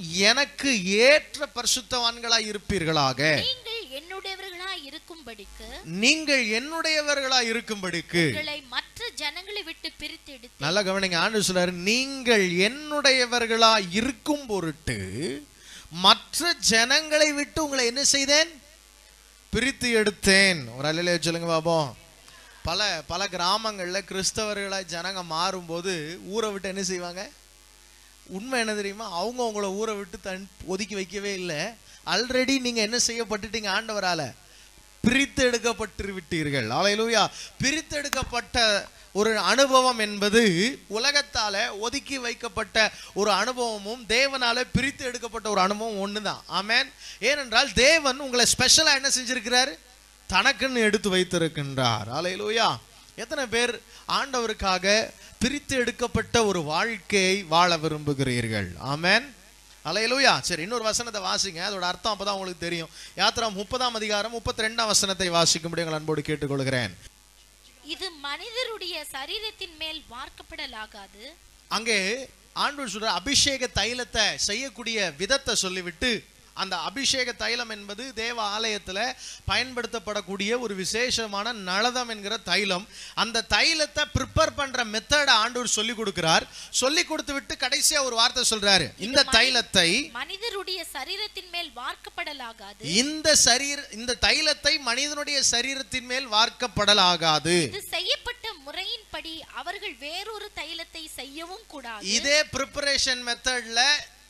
எனக்கு ஏற்ற பரிசுத்தவான்களாய் இருப்பீர்களாக நீங்கள் என்னுடையவர்களா இருக்கும்படிக்கு நீங்கள் என்னுடையவர்களா இருக்கும்படிக்கு உங்களை மற்ற ஜனங்களை விட்டு பிரித்து எடுத்து நல்லா கவனிங்க ஆண்டு சொல்றாரு நீங்கள் என்னுடையவர்களா இருக்கும் பொருட்டு மற்ற ஜனங்களை விட்டு உங்களை என்ன செய்தேன் பிரித்து எடுத்தேன் ஒரு அலையில சொல்லுங்க பாப்போம் பல பல கிராமங்கள்ல கிறிஸ்தவர்களா ஜனங்க மாறும்போது ஊரை விட்டு என்ன செய்வாங்க உண்மை என்ன தெரியுமா அவங்க உங்களை ஊரை விட்டு தன் ஒதுக்கி வைக்கவே இல்லை ஆல்ரெடி நீங்க என்ன செய்யப்பட்டுட்டீங்க ஆண்டவரால பிரித்து எடுக்கப்பட்டு விட்டீர்கள் அலையிலூயா பிரித்து எடுக்கப்பட்ட ஒரு அனுபவம் என்பது உலகத்தால ஒதுக்கி வைக்கப்பட்ட ஒரு அனுபவமும் தேவனால பிரித்து எடுக்கப்பட்ட ஒரு அனுபவம் ஒண்ணுதான் ஆமென் ஏனென்றால் தேவன் உங்களை ஸ்பெஷலா என்ன செஞ்சிருக்கிறாரு தனக்குன்னு எடுத்து வைத்திருக்கின்றார் அலையிலூயா எத்தனை பேர் ஆண்டவருக்காக பிரித்து எடுக்கப்பட்ட ஒரு வாழ்க்கையை வாழ விரும்புகிறீர்கள் ஆமென் அலையலூயா சரி இன்னொரு வசனத்தை வாசிங்க அதோட அர்த்தம் அப்பதான் உங்களுக்கு தெரியும் யாத்திரா முப்பதாம் அதிகாரம் முப்பத்தி ரெண்டாம் வசனத்தை வாசிக்கும்படி உங்கள் அன்போடு கேட்டுக்கொள்கிறேன் இது மனிதருடைய சரீரத்தின் மேல் வார்க்கப்படலாகாது அங்கே ஆண்டவர் சொல்ற அபிஷேக தைலத்தை செய்யக்கூடிய விதத்தை சொல்லிவிட்டு அந்த அபிஷேக தைலம் என்பது தேவ ஆலயத்துல பயன்படுத்தப்படக்கூடிய ஒரு விசேஷமான நளதம் என்கிற தைலம் அந்த தைலத்தை ப்ரிப்பேர் பண்ற மெத்தட ஆண்டவர் சொல்லி கொடுக்கிறார் சொல்லி கொடுத்து விட்டு கடைசியா ஒரு வார்த்தை சொல்றாரு இந்த தைலத்தை மனிதருடைய சரீரத்தின் மேல் வார்க்கப்படலாகாது இந்த சரீர இந்த தைலத்தை மனிதனுடைய சரீரத்தின் மேல் வார்க்கப்படலாகாது இது செய்யப்பட்ட முறையின்படி அவர்கள் வேறொரு தைலத்தை செய்யவும் கூடாது இதே ப்ரிப்பரேஷன் மெத்தட்ல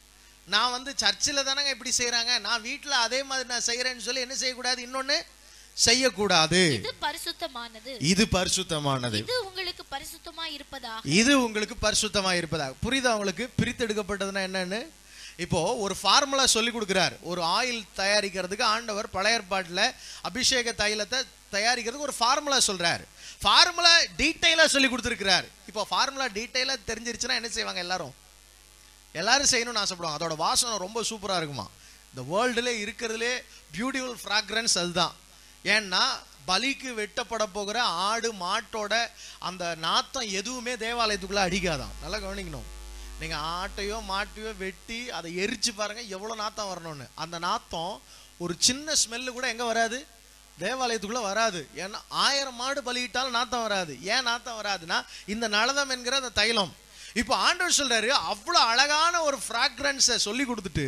நான் வந்து சர்ச்சில் தானங்க இப்படி செய்றாங்க நான் வீட்ல அதே மாதிரி நான் செய்யறேன்னு சொல்லி என்ன செய்யக்கூடாது இன்னொன்னு செய்யக்கூடாது இது பரிசுத்தமானது இது பரிசுத்தமானது இது உங்களுக்கு பரிசுத்தமா இருப்பதா இது உங்களுக்கு பரிசுத்தமா இருப்பதா புரியுதா உங்களுக்கு பிரித்தெடுக்கப்பட்டதுன்னா என்னன்னு இப்போ ஒரு ஃபார்முலா சொல்லி கொடுக்குறார் ஒரு ஆயில் தயாரிக்கிறதுக்கு ஆண்டவர் பழைய ஏற்பாட்டுல அபிஷேக தைலத்தை தயாரிக்கிறதுக்கு ஒரு ஃபார்முலா சொல்றாரு ஃபார்முலா டீட்டெயிலா சொல்லி கொடுத்துருக்கிறார் இப்போ ஃபார்முலா டீட்டெயிலா தெரிஞ்சிருச்சுன்னா என்ன செய்வாங்க எல்லாரும் எல்லாரும் செய்யணும்னு ஆசைப்படுவாங்க அதோட வாசனை ரொம்ப சூப்பரா இருக்குமா இந்த வேர்ல்டுல இருக்கிறதுலே பியூட்டிஃபுல் ஃப்ராக்ரன்ஸ் அதுதான் ஏன்னா பலிக்கு வெட்டப்பட போகிற ஆடு மாட்டோட அந்த நாத்தம் எதுவுமே தேவாலயத்துக்குள்ள அடிக்காதான் நல்லா கவனிக்கணும் நீங்க ஆட்டையோ மாட்டையோ வெட்டி அதை எரிச்சு பாருங்க எவ்வளவு நாத்தம் வரணும்னு அந்த நாத்தம் ஒரு சின்ன ஸ்மெல்லு கூட எங்க வராது தேவாலயத்துக்குள்ள வராது ஏன்னா ஆயிரம் மாடு பலியிட்டாலும் நாத்தம் வராது ஏன் நாத்தம் வராதுன்னா இந்த நளதம் என்கிற அந்த தைலம் இப்போ ஆண்டவர் சொல்றாரு அவ்வளவு அழகான ஒரு ஃப்ராக்ரன்ஸை சொல்லி கொடுத்துட்டு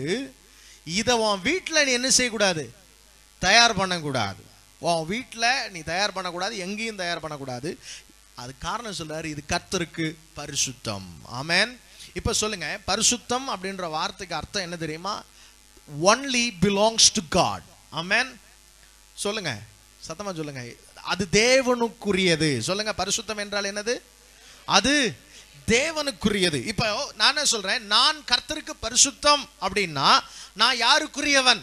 இதை உன் வீட்டில் நீ என்ன செய்யக்கூடாது தயார் பண்ணக்கூடாது உன் வீட்டில் நீ தயார் பண்ணக்கூடாது எங்கேயும் தயார் பண்ணக்கூடாது அது காரணம் சொல்றாரு இது கர்த்தருக்கு பரிசுத்தம் ஆமென் இப்போ சொல்லுங்க பரிசுத்தம் அப்படின்ற வார்த்தைக்கு அர்த்தம் என்ன தெரியுமா only belongs to God amen சொல்லுங்க சத்தமா சொல்லுங்க அது தேவனுக்குரியது சொல்லுங்க பரிசுத்தம் என்றால் என்னது அது தேவனுக்குரியது இப்போ நான் என்ன சொல்றேன் நான் கர்த்தருக்கு பரிசுத்தம் அப்படின்னா நான் யாருக்குரியவன்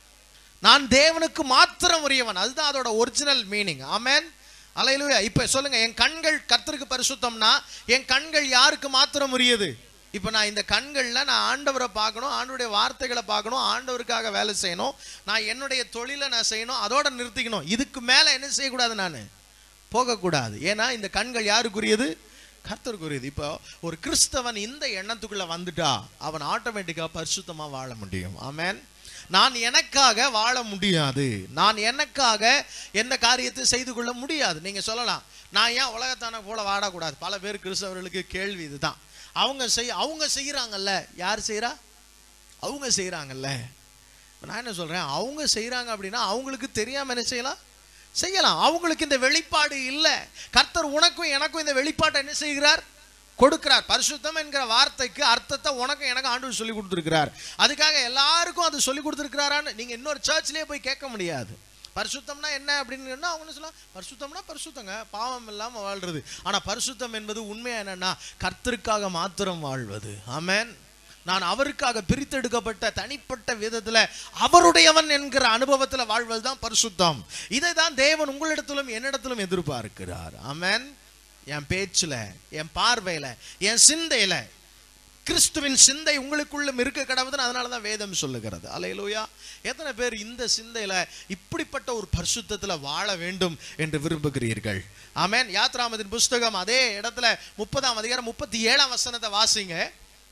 நான் தேவனுக்கு மாத்திரம் உரியவன் அதுதான் அதோட ஒரிஜினல் மீனிங் ஆமென் அலையிலுயா இப்ப சொல்லுங்க என் கண்கள் கர்த்தருக்கு பரிசுத்தம்னா என் கண்கள் யாருக்கு மாத்திரம் உரியது இப்ப நான் இந்த கண்கள்ல நான் ஆண்டவரை பார்க்கணும் ஆண்டவருடைய வார்த்தைகளை பார்க்கணும் ஆண்டவருக்காக வேலை செய்யணும் நான் என்னுடைய தொழிலை நான் செய்யணும் அதோட நிறுத்திக்கணும் இதுக்கு மேல என்ன செய்யக்கூடாது நான் போகக்கூடாது ஏன்னா இந்த கண்கள் யாருக்குரியது கர்த்தருக்குரியது இப்போ ஒரு கிறிஸ்தவன் இந்த எண்ணத்துக்குள்ள வந்துட்டா அவன் ஆட்டோமேட்டிக்கா பரிசுத்தமா வாழ முடியும் ஆமென் நான் எனக்காக வாழ முடியாது நான் எனக்காக எந்த காரியத்தை செய்து கொள்ள முடியாது நீங்க சொல்லலாம் நான் ஏன் உலகத்தான போல வாழக்கூடாது பல பேர் கிறிஸ்தவர்களுக்கு கேள்வி இதுதான் அவங்க செய் அவங்க செய்யறாங்கல்ல யார் செய்றா அவங்க செய்றாங்கல்ல இப்ப நான் என்ன சொல்றேன் அவங்க செய்றாங்க அப்படின்னா அவங்களுக்கு தெரியாம என்ன செய்யலாம் செய்யலாம் அவங்களுக்கு இந்த வெளிப்பாடு இல்ல கர்த்தர் உனக்கும் எனக்கும் இந்த வெளிப்பாட்டை என்ன செய்கிறார் கொடுக்கிறார் பரிசுத்தம் என்கிற வார்த்தைக்கு அர்த்தத்தை உனக்கும் எனக்கு ஆண்டவர் சொல்லி கொடுத்துருக்கிறார் அதுக்காக எல்லாருக்கும் அது சொல்லி கொடுத்துருக்கிறாரான்னு நீங்க இன்னொரு சர்ச்லயே போய் கேட்க முடியாது பரிசுத்தம்னா என்ன அப்படின்னு சொன்னா அவங்க என்ன சொல்லலாம் பரிசுத்தம்னா பரிசுத்தங்க பாவம் இல்லாம வாழ்றது ஆனா பரிசுத்தம் என்பது உண்மையா என்னன்னா கர்த்தருக்காக மாத்திரம் வாழ்வது ஆமென் நான் அவருக்காக பிரித்தெடுக்கப்பட்ட தனிப்பட்ட விதத்துல அவருடையவன் என்கிற அனுபவத்துல வாழ்வதுதான் பரிசுத்தம் இதை தான் தேவன் உங்களிடத்திலும் என்னிடத்திலும் எதிர்பார்க்கிறார் ஆமென் என் பேச்சுல என் பார்வையில என் சிந்தையில கிறிஸ்துவின் சிந்தை உங்களுக்குள்ளும் இருக்க கடவுதுன்னு அதனால தான் வேதம் சொல்லுகிறது அலையலூயா எத்தனை பேர் இந்த சிந்தையில இப்படிப்பட்ட ஒரு பரிசுத்தத்துல வாழ வேண்டும் என்று விரும்புகிறீர்கள் ஆமென் யாத்ராமதின் புஸ்தகம் அதே இடத்துல முப்பதாம் அதிகாரம் முப்பத்தி ஏழாம் வசனத்தை வாசிங்க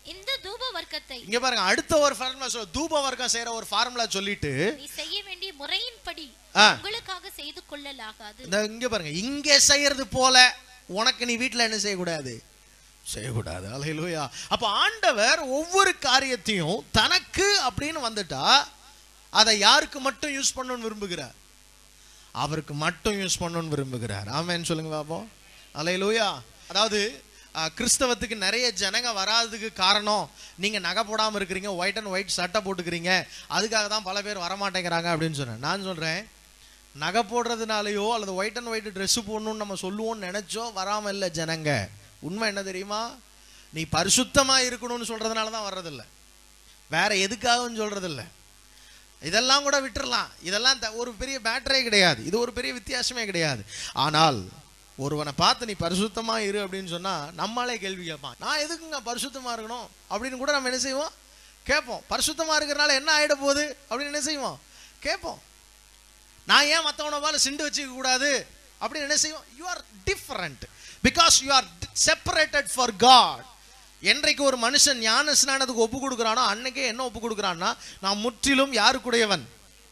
இந்த தூப வர்க்கத்தை இங்க பாருங்க அடுத்த ஒரு ஃபார்முலா சொல்ல தூப வர்க்கம் செய்யற ஒரு ஃபார்முலா சொல்லிட்டு நீ செய்ய வேண்டிய முறையின்படி ஆ. உங்களுக்காக செய்து கொள்ளலாகாது இந்த இங்க பாருங்க இங்க செய்யறது போல உனக்கு நீ வீட்ல என்ன செய்யக்கூடாது செய்யக்கூடாது அலையிலூயா அப்ப ஆண்டவர் ஒவ்வொரு காரியத்தையும் தனக்கு அப்படின்னு வந்துட்டா அதை யாருக்கு மட்டும் யூஸ் பண்ணணும்னு விரும்புகிறார் அவருக்கு மட்டும் யூஸ் பண்ணணும்னு விரும்புகிறார் ஆமென்னு சொல்லுங்க பாப்போம் அலையிலூயா அதாவது அஹ், கிறிஸ்தவத்துக்கு நிறைய ஜனங்க வராததுக்கு காரணம் நீங்க நகை போடாம இருக்கிறீங்க ஒயிட் அண்ட் ஒயிட் சட்டை போட்டுக்கிறீங்க அதுக்காக தான் பல பேர் வரமாட்டேங்கிறாங்க அப்படின்னு சொன்னேன் நான் சொல்றேன் நகை போடுறதுனாலயோ அல்லது ஒயிட் அண்ட் ஒயிட் Dress போடணும்னு நம்ம சொல்லுவோம்னு நினைச்சோ வராம இல்லை ஜனங்க உண்மை என்ன தெரியுமா நீ பரிசுத்தமா இருக்கணும்னு சொல்றதுனால தான் வர்றதில்ல வேற எதுக்காகவும் சொல்றதில்ல இதெல்லாம் கூட விட்டுறலாம் இதெல்லாம் த- ஒரு பெரிய பேட்டரே கிடையாது இது ஒரு பெரிய வித்தியாசமே கிடையாது ஆனால் ஒருவனை பார்த்து நீ பரிசுத்தமா இரு அப்படின்னு சொன்னா நம்மளே கேள்வி கேட்பான் நான் எதுக்குங்க பரிசுத்தமா இருக்கணும் அப்படின்னு கூட நம்ம என்ன செய்வோம் கேட்போம் பரிசுத்தமா இருக்கிறனால என்ன ஆயிட போகுது அப்படின்னு என்ன செய்வோம் கேட்போம் நான் ஏன் மற்றவனை போல சிண்டு வச்சுக்க கூடாது அப்படின்னு என்ன செய்வோம் you are different because you are separated for God என்றைக்கு ஒரு மனுஷன் ஞான ஸ்நானத்துக்கு ஒப்பு கொடுக்குறானோ அன்னைக்கே என்ன ஒப்பு கொடுக்குறான்னா நான் முற்றிலும் யாருக்குடையவன்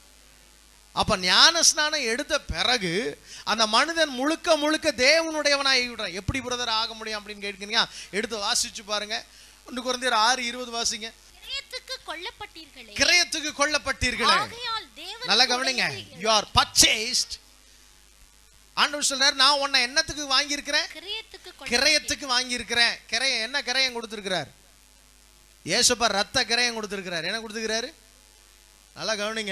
அப்ப ஞான ஸ்நானம் எடுத்த பிறகு அந்த மனிதன் முழுக்க முழுக்க தேவனுடையவனாகி விடுறான் எப்படி பிரதர் ஆக முடியும் அப்படின்னு கேட்கிறீங்க எடுத்து வாசிச்சு பாருங்க ஒன்று குறைந்த ஆறு இருபது வாசிங்க கிரயத்துக்கு கொல்லப்பட்டீர்களே கிரயத்துக்கு கொல்லப்பட்டீர்களே ஆகையால் தேவன் நல்லா கவனிங்க யூ ஆர் பர்ச்சேஸ்ட் ஆண்டவர் சொல்றாரு நான் உன்னை என்னத்துக்கு வாங்கியிருக்கிறேன் கிரயத்துக்கு கொல்ல- கிரயத்துக்கு வாங்கியிருக்கிறேன் கிரயம் என்ன கிரயம் கொடுத்துருக்கிறார் ஏசப்பா ரத்த கிரயம் கொடுத்துருக்கிறார் என்ன கொடுத்துருக்கிறாரு நல்லா கவனிங்க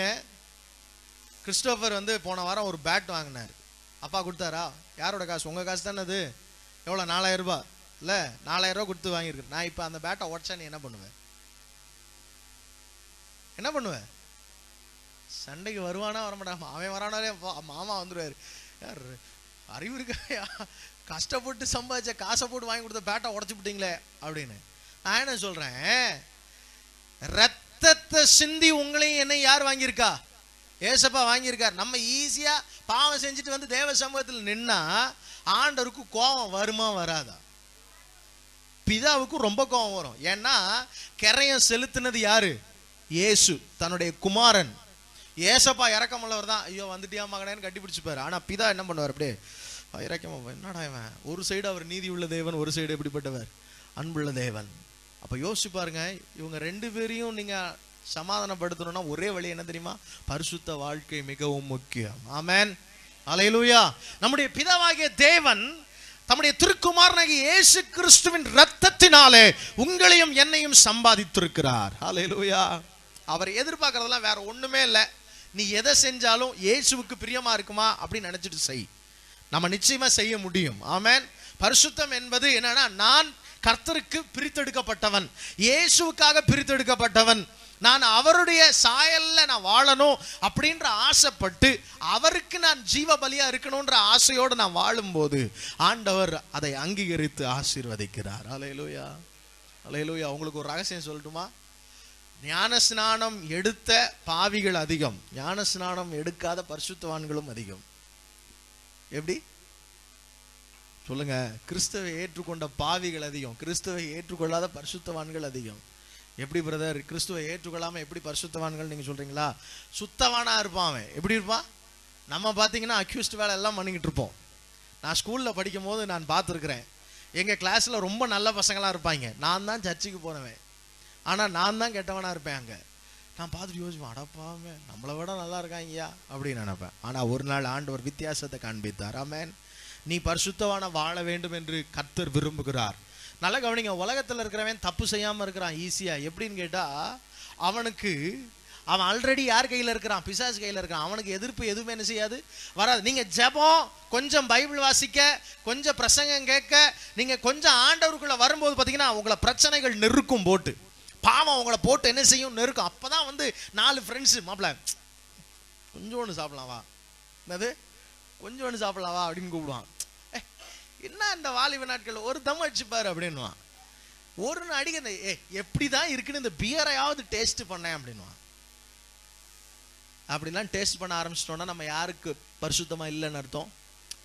கிறிஸ்டோபர் வந்து போன வாரம் ஒரு பேட் வாங்கினார் அப்பா கொடுத்தாரா யாரோட காசு உங்க காசு தானே அது எவ்வளோ நாலாயிரம் ரூபாய் இல்ல நாலாயிரம் ரூபாய் கொடுத்து வாங்கியிருக்கேன் நான் இப்போ அந்த பேட்டை உடச்சா நீ என்ன பண்ணுவேன் என்ன பண்ணுவேன் சண்டைக்கு வருவானா வரமாட்டான் அவன் வரானாலே அப்பா- மாமா வந்துருவாரு யார் அறிவு இருக்கா கஷ்டப்பட்டு சம்பாதிச்ச காசை போட்டு வாங்கி கொடுத்த பேட்டை உடச்சு விட்டீங்களே அப்படின்னு நான் என்ன சொல்றேன் ரத்தத்தை சிந்தி உங்களையும் என்ன யார் வாங்கியிருக்கா ஏசப்பா வாங்கியிருக்கார் நம்ம ஈஸியா பாவம் செஞ்சுட்டு வந்து தேவ சமூகத்தில் நின்னா ஆண்டவருக்கு கோபம் வருமா வராதா பிதாவுக்கு ரொம்ப கோபம் வரும் ஏன்னா கிரையம் செலுத்தினது யாரு இயேசு தன்னுடைய குமாரன் ஏசப்பா இறக்கமுள்ளவர் தான் ஐயோ வந்துட்டியா மகனேன்னு கட்டி பிடிச்சிப்பாரு ஆனா பிதா என்ன பண்ணுவார் அப்படியே இறக்கமா என்னடா இவன் ஒரு சைடு அவர் நீதி உள்ள தேவன் ஒரு சைடு எப்படிப்பட்டவர் அன்புள்ள தேவன் அப்ப யோசிச்சு பாருங்க இவங்க ரெண்டு பேரையும் நீங்க சமாதானப்படுத்தணும்னா ஒரே வழி என்ன தெரியுமா பரிசுத்த வாழ்க்கை மிகவும் முக்கியம் ஆமென் அலையலூயா நம்முடைய பிதாவாகிய தேவன் தம்முடைய திருக்குமாரனாகிய இயேசு கிறிஸ்துவின் ரத்தத்தினாலே உங்களையும் என்னையும் சம்பாதித்திருக்கிறார் ஹalleluya அவர் எதிர்பார்க்கறதெல்லாம் வேற ஒண்ணுமே இல்லை நீ எதை செஞ்சாலும் இயேசுவுக்கு பிரியமா இருக்குமா அப்படின்னு நினைச்சிட்டு செய் நம்ம நிச்சயமா செய்ய முடியும் ஆமென் பரிசுத்தம் என்பது என்னன்னா நான் கர்த்தருக்கு பிரித்தெடுக்கப்பட்டவன் இயேசுவுக்காக பிரித்தெடுக்கப்பட்டவன் நான் அவருடைய சாயல்ல நான் வாழணும் அப்படின்ற ஆசைப்பட்டு அவருக்கு நான் ஜீவ பலியா இருக்கணும்ன்ற ஆசையோடு நான் வாழும்போது ஆண்டவர் அதை அங்கீகரித்து ஆசீர்வதிக்கிறார் அலையலூயா அலையலூயா உங்களுக்கு ஒரு ரகசியம் சொல்லட்டுமா ஞான ஸ்நானம் எடுத்த பாவிகள் அதிகம் ஞான ஸ்நானம் எடுக்காத பரிசுத்தவான்களும் அதிகம் எப்படி சொல்லுங்க கிறிஸ்துவை ஏற்றுக்கொண்ட பாவிகள் அதிகம் கிறிஸ்துவை ஏற்றுக்கொள்ளாத பரிசுத்தவான்கள் அதிகம் எப்படி பிரதர் கிறிஸ்துவை ஏற்றுக்கொள்ளாம எப்படி பரிசுத்தவான்கள் நீங்க சொல்றீங்களா சுத்தவானா இருப்பான் அவன் எப்படி இருப்பான் நம்ம பார்த்தீங்கன்னா அக்யூஸ்ட் வேலை எல்லாம் பண்ணிக்கிட்டு இருப்போம் நான் ஸ்கூல்ல படிக்கும் போது நான் பார்த்துருக்கிறேன் எங்க கிளாஸ்ல ரொம்ப நல்ல பசங்களா இருப்பாங்க நான் தான் சர்ச்சுக்கு போனவன் ஆனா நான் தான் கெட்டவனா இருப்பேன் அங்க நான் பார்த்துட்டு யோசிப்பேன் அடப்பாமே நம்மளை விட நல்லா இருக்காங்கய்யா அப்படின்னு நினைப்பேன் ஆனா ஒரு நாள் ஆண்டவர் வித்தியாசத்தை காண்பித்தார் ஆமென் நீ பரிசுத்தவான வாழ வேண்டும் என்று கர்த்தர் விரும்புகிறார் நல்லா கவனிங்க உலகத்துல இருக்கிறவன் தப்பு செய்யாம இருக்கிறான் ஈஸியா எப்படின்னு கேட்டா அவனுக்கு அவன் ஆல்ரெடி யார் கையில இருக்கிறான் பிசாசு கையில இருக்கான் அவனுக்கு எதிர்ப்பு எதுவுமே என்ன செய்யாது வராது நீங்க ஜெபம் கொஞ்சம் பைபிள் வாசிக்க கொஞ்சம் பிரசங்கம் கேட்க நீங்க கொஞ்சம் ஆண்டவருக்குள்ள வரும்போது பாத்தீங்கன்னா உங்களை பிரச்சனைகள் நெருக்கும் போட்டு பாவம் உங்களை போட்டு என்ன செய்யும் நெருக்கும் அப்பதான் வந்து நாலு ஃப்ரெண்ட்ஸ் மாப்பிள கொஞ்சோண்டு சாப்பிடலாம் வா என்னது கொஞ்சோண்டு சாப்பிடலாம் வா அப்படின்னு கூப்பிடுவான் "ஏய், என்ன இந்த வாலிப நாட்கள் ஒரு தம் அடிச்சுப்பாரு அப்படின்னுவான் ஒரு அடிக்க ஏ எப்படி தான் இருக்குன்னு இந்த பியரையாவது டேஸ்ட் பண்ணேன் அப்படின்னுவான் அப்படிலாம் டேஸ்ட் பண்ண ஆரம்பிச்சிட்டோம்னா நம்ம யாருக்கு பரிசுத்தமா இல்லைன்னு அர்த்தம்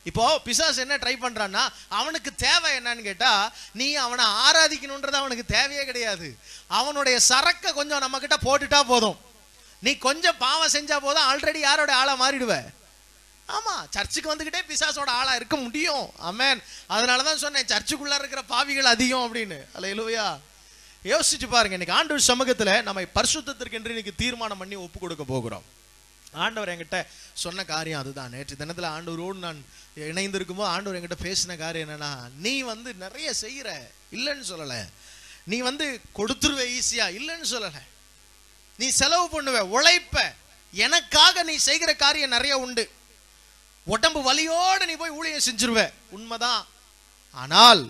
இப்போ பிசாசு என்ன ட்ரை பண்றான்னா அவனுக்கு தேவை என்னன்னு கேட்டா நீ அவனை ஆராதிக்கணுன்றது அவனுக்கு தேவையே கிடையாது அவனுடைய சரக்க கொஞ்சம் நம்ம கிட்ட போட்டுட்டா போதும் நீ கொஞ்சம் பாவம் செஞ்சா போதும் ஆல்ரெடி யாரோட ஆளா மாறிடுவ ஆமா சர்ச்சுக்கு வந்துகிட்டே பிசாசோட ஆளா இருக்க முடியும் ஆமென் அதனால தான் சொன்னேன் சர்ச்சுக்குள்ள இருக்கிற பாவிகள் அதிகம் அப்படின்னு அல்லேலூயா யோசிச்சு பாருங்க இன்னைக்கு ஆண்டவர் சமூகத்துல நம்ம பரிசுத்தத்திற்கு என்று இன்னைக்கு தீர்மானம் பண்ணி ஒப்பு கொடுக்க போகிறோம் ஆண்டவர் என்கிட்ட சொன்ன காரியம் அதுதான் நேற்று தினத்துல ஆண்டவரோடு நான் இணைந்திருக்கும்போது ஆண்டவர் என்கிட்ட பேசின காரியம் என்னன்னா நீ வந்து நிறைய செய்யற இல்லைன்னு சொல்லல நீ வந்து கொடுத்துருவ ஈஸியா இல்லைன்னு சொல்லல நீ செலவு பண்ணுவ உழைப்ப எனக்காக நீ செய்கிற காரியம் நிறைய உண்டு உடம்பு வலியோடு நீ போய் ஊழியம் செஞ்சிருவ உண்மைதான் ஆனால்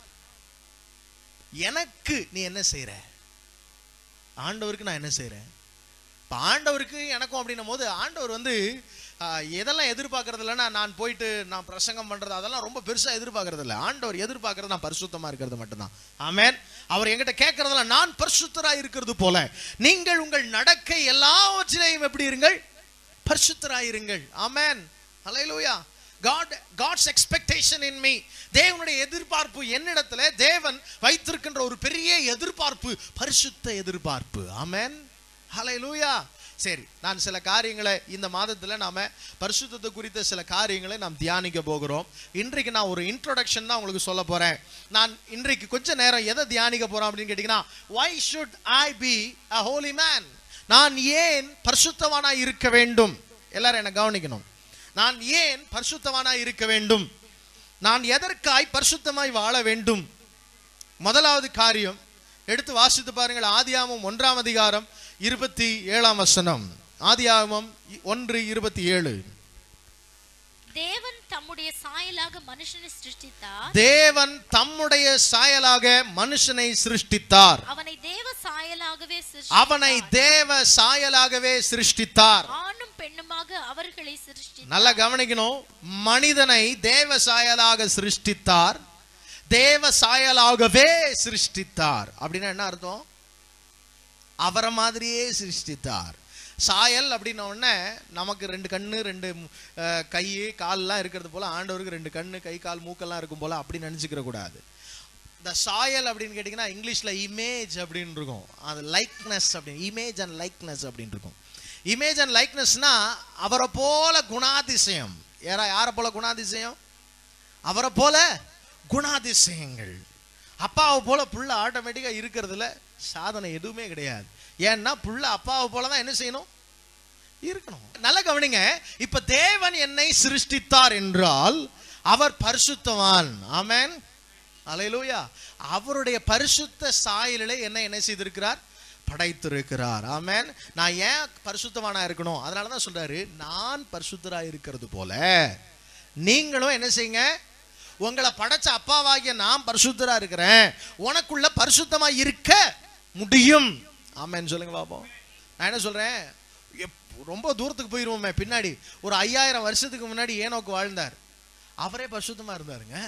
எனக்கு நீ என்ன செய்யற ஆண்டவருக்கு நான் என்ன செய்றேன் இப்போ ஆண்டவருக்கு எனக்கும் அப்படின்னும் போது ஆண்டவர் வந்து ஆஹ், எதெல்லாம் எதிர்பார்க்கறது இல்லைன்னா நான் போயிட்டு நான் பிரசங்கம் பண்றது அதெல்லாம் ரொம்ப பெருசா எதிர்பார்க்கறது இல்லை ஆண்டவர் எதிர்பார்க்கறது நான் பரிசுத்தமா இருக்கிறது மட்டும்தான் ஆமென் அவர் என்கிட்ட கேட்கறதுல நான் பரிசுத்தரா இருக்கிறது போல நீங்கள் உங்கள் நடக்கை எல்லாவற்றிலையும் எப்படி இருங்கள் பரிசுத்தராயிருங்கள் ஆமென் ஹalleluya God God's expectation in me தேவனுடைய எதிர்பார்ப்பு என்னிடத்துல தேவன் வைத்திருக்கின்ற ஒரு பெரிய எதிர்பார்ப்பு பரிசுத்த எதிர்பார்ப்பு ஆமென் ஹalleluya சரி நான் சில காரியங்களை இந்த மாதத்துல நாம பரிசுத்தத்தை குறித்த சில காரியங்களை நாம் தியானிக்க போகிறோம் இன்றைக்கு நான் ஒரு இன்ட்ரோடக்ஷன் தான் உங்களுக்கு சொல்ல போறேன் நான் இன்றைக்கு கொஞ்ச நேரம் எதை தியானிக்க போறோம் அப்படின்னு கேட்டீங்கன்னா why should I be a holy man நான் ஏன் பரிசுத்தவானா இருக்க வேண்டும் எல்லாரும் என்ன கவனிக்கணும் நான் ஏன் பரிசுத்தவானாய் இருக்க வேண்டும் நான் எதற்காய் பரிசுத்தமாய் வாழ வேண்டும் முதலாவது காரியம் எடுத்து வாசித்து பாருங்கள் ஆதியாமம் ஒன்றாம் அதிகாரம் இருபத்தி ஏழாம் வசனம் ஆதியாகமம் ஒன்று இருபத்தி ஏழு தேவன் தம்முடைய சாயலாக மனுஷனை சிருஷ்டித்தார் தேவன் தம்முடைய சாயலாக மனுஷனை சிருஷ்டித்தார் அவனை தேவ சாயலாகவே அவனை சிருஷ்டித்தார் தேவ சாயலாகவே சிருஷ்டித்தார் ஆணும் பெண்ணுமாக அவர்களை சிருஷ்டித்தார் நல்லா கவனிக்கணும் மனிதனை தேவ சாயலாக சிருஷ்டித்தார் தேவ சாயலாகவே சிருஷ்டித்தார் அப்படின்னா என்ன அர்த்தம் அவரை மாதிரியே சிருஷ்டித்தார் சாயல் அப்படின்ன உடனே நமக்கு ரெண்டு கண்ணு ரெண்டு அஹ், கை கால்லாம் இருக்கிறது போல ஆண்டவருக்கு ரெண்டு கண்ணு கை கால் மூக்கெல்லாம் இருக்கும் போல அப்படி நினச்சிக்கிற கூடாது இந்த சாயல் அப்படின்னு கேட்டிங்கன்னா இங்கிலீஷில் இமேஜ் அப்படின்னு இருக்கும் அது லைக்னஸ் அப்படின்னு இமேஜ் அண்ட் லைக்னஸ் அப்படின்னு இருக்கும் இமேஜ் அண்ட் லைக்னஸ்னா அவரை போல குணாதிசயம் யாரா யாரை போல குணாதிசயம் அவரை போல குணாதிசயங்கள் அப்பாவை போல புள்ள ஆட்டோமேட்டிக்காக இருக்கிறதுல சாதனை எதுவுமே கிடையாது ஏன்னா புள்ள அப்பாவை போல தான் என்ன செய்யணும் இருக்கணும் நல்லா கவனிங்க இப்ப தேவன் என்னை சிருஷ்டித்தார் என்றால் அவர் பரிசுத்தவான் ஆமென் அலையிலூயா அவருடைய பரிசுத்த சாயலிலே என்ன என்ன செய்திருக்கிறார் படைத்திருக்கிறார் ஆமென் நான் ஏன் பரிசுத்தவானா இருக்கணும் அதனால தான் சொல்றாரு நான் பரிசுத்தரா இருக்கிறது போல நீங்களும் என்ன செய்யுங்க உங்களை படைச்ச அப்பாவாகிய நான் பரிசுத்தரா இருக்கிறேன் உனக்குள்ள பரிசுத்தமா இருக்க முடியும் ஆமென் சொல்லுங்க பாப்போம் நான் என்ன சொல்றேன் எப்- ரொம்ப தூரத்துக்கு போயிருவோமே பின்னாடி ஒரு ஐயாயிரம் வருஷத்துக்கு முன்னாடி ஏனோக்கு வாழ்ந்தார் அவரே பரிசுத்தமா இருந்தாருங்க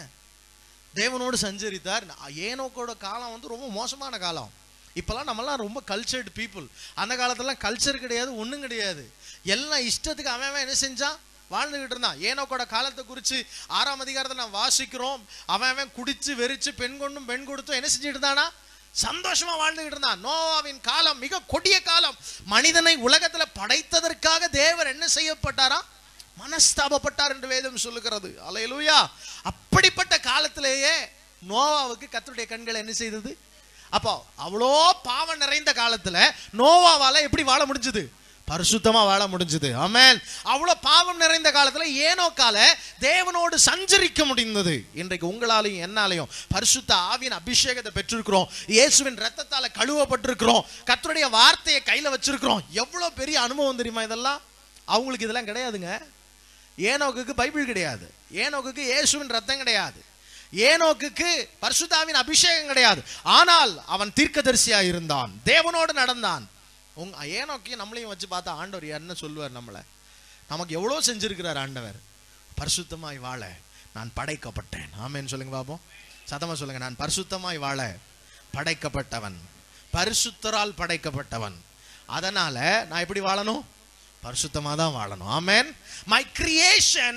தேவனோடு சஞ்சரித்தார் ஏனோக்கோட காலம் வந்து ரொம்ப மோசமான காலம் இப்போல்லாம் நம்மலாம் ரொம்ப கல்ச்சர்டு பீப்புள் அந்த காலத்துலலாம் கல்ச்சர் கிடையாது ஒன்றும் கிடையாது எல்லாம் இஷ்டத்துக்கு அவன் அவன் என்ன செஞ்சான் வாழ்ந்துகிட்டு இருந்தான் ஏனோக்கோட காலத்தை குறித்து ஆறாம் அதிகாரத்தை நான் வாசிக்கிறோம் அவன் அவன் குடிச்சு வெறிச்சு பெண் கொண்டும் பெண் கொடுத்தும் என்ன செஞ்சுட்டு இருந்தானா சந்தோஷமா வாழ்ந்துகிட்டு இருந்தான் நோவாவின் காலம் மிக கொடிய காலம் மனிதனை உலகத்துல படைத்ததற்காக தேவர் என்ன செய்யப்பட்டாராம் மனஸ்தாபப்பட்டார் என்று வேதம் சொல்லுகிறது அலையலூயா அப்படிப்பட்ட காலத்திலேயே நோவாவுக்கு கர்த்தருடைய கண்கள் என்ன செய்தது அப்போ அவ்வளோ பாவம் நிறைந்த காலத்துல நோவாவால எப்படி வாழ முடிஞ்சது பரிசுத்தமா வாழ முடிஞ்சது ஆமென் அவ்வளோ பாவம் நிறைந்த காலத்துல ஏனோக்கால தேவனோடு சஞ்சரிக்க முடிந்தது இன்றைக்கு உங்களாலையும் என்னாலையும் பரிசுத்த ஆவியின் அபிஷேகத்தை பெற்றிருக்கிறோம் இயேசுவின் ரத்தத்தால கழுவப்பட்டிருக்கிறோம் கர்த்தருடைய வார்த்தையை கையில வச்சிருக்கிறோம் எவ்வளவு பெரிய அனுபவம் தெரியுமா இதெல்லாம் அவங்களுக்கு இதெல்லாம் கிடையாதுங்க ஏனோக்குக்கு பைபிள் கிடையாது ஏனோக்குக்கு இயேசுவின் ரத்தம் கிடையாது ஏனோக்குக்கு பரிசுத்தாவின் அபிஷேகம் கிடையாது ஆனால் அவன் தீர்க்கதரிசியா இருந்தான் தேவனோடு நடந்தான் உங்க ஏனோக்கையும் நம்மளையும் வச்சு பார்த்தா ஆண்டவர் என்ன சொல்லுவார் நம்மளை நமக்கு எவ்வளோ செஞ்சிருக்கிறார் ஆண்டவர் பரிசுத்தமாய் வாழ நான் படைக்கப்பட்டேன் ஆமேன்னு சொல்லுங்க பாப்போம் சத்தமா சொல்லுங்க நான் பரிசுத்தமாய் வாழ படைக்கப்பட்டவன் பரிசுத்தரால் படைக்கப்பட்டவன் அதனால நான் எப்படி வாழணும் பரிசுத்தமா தான் வாழணும் amen my creation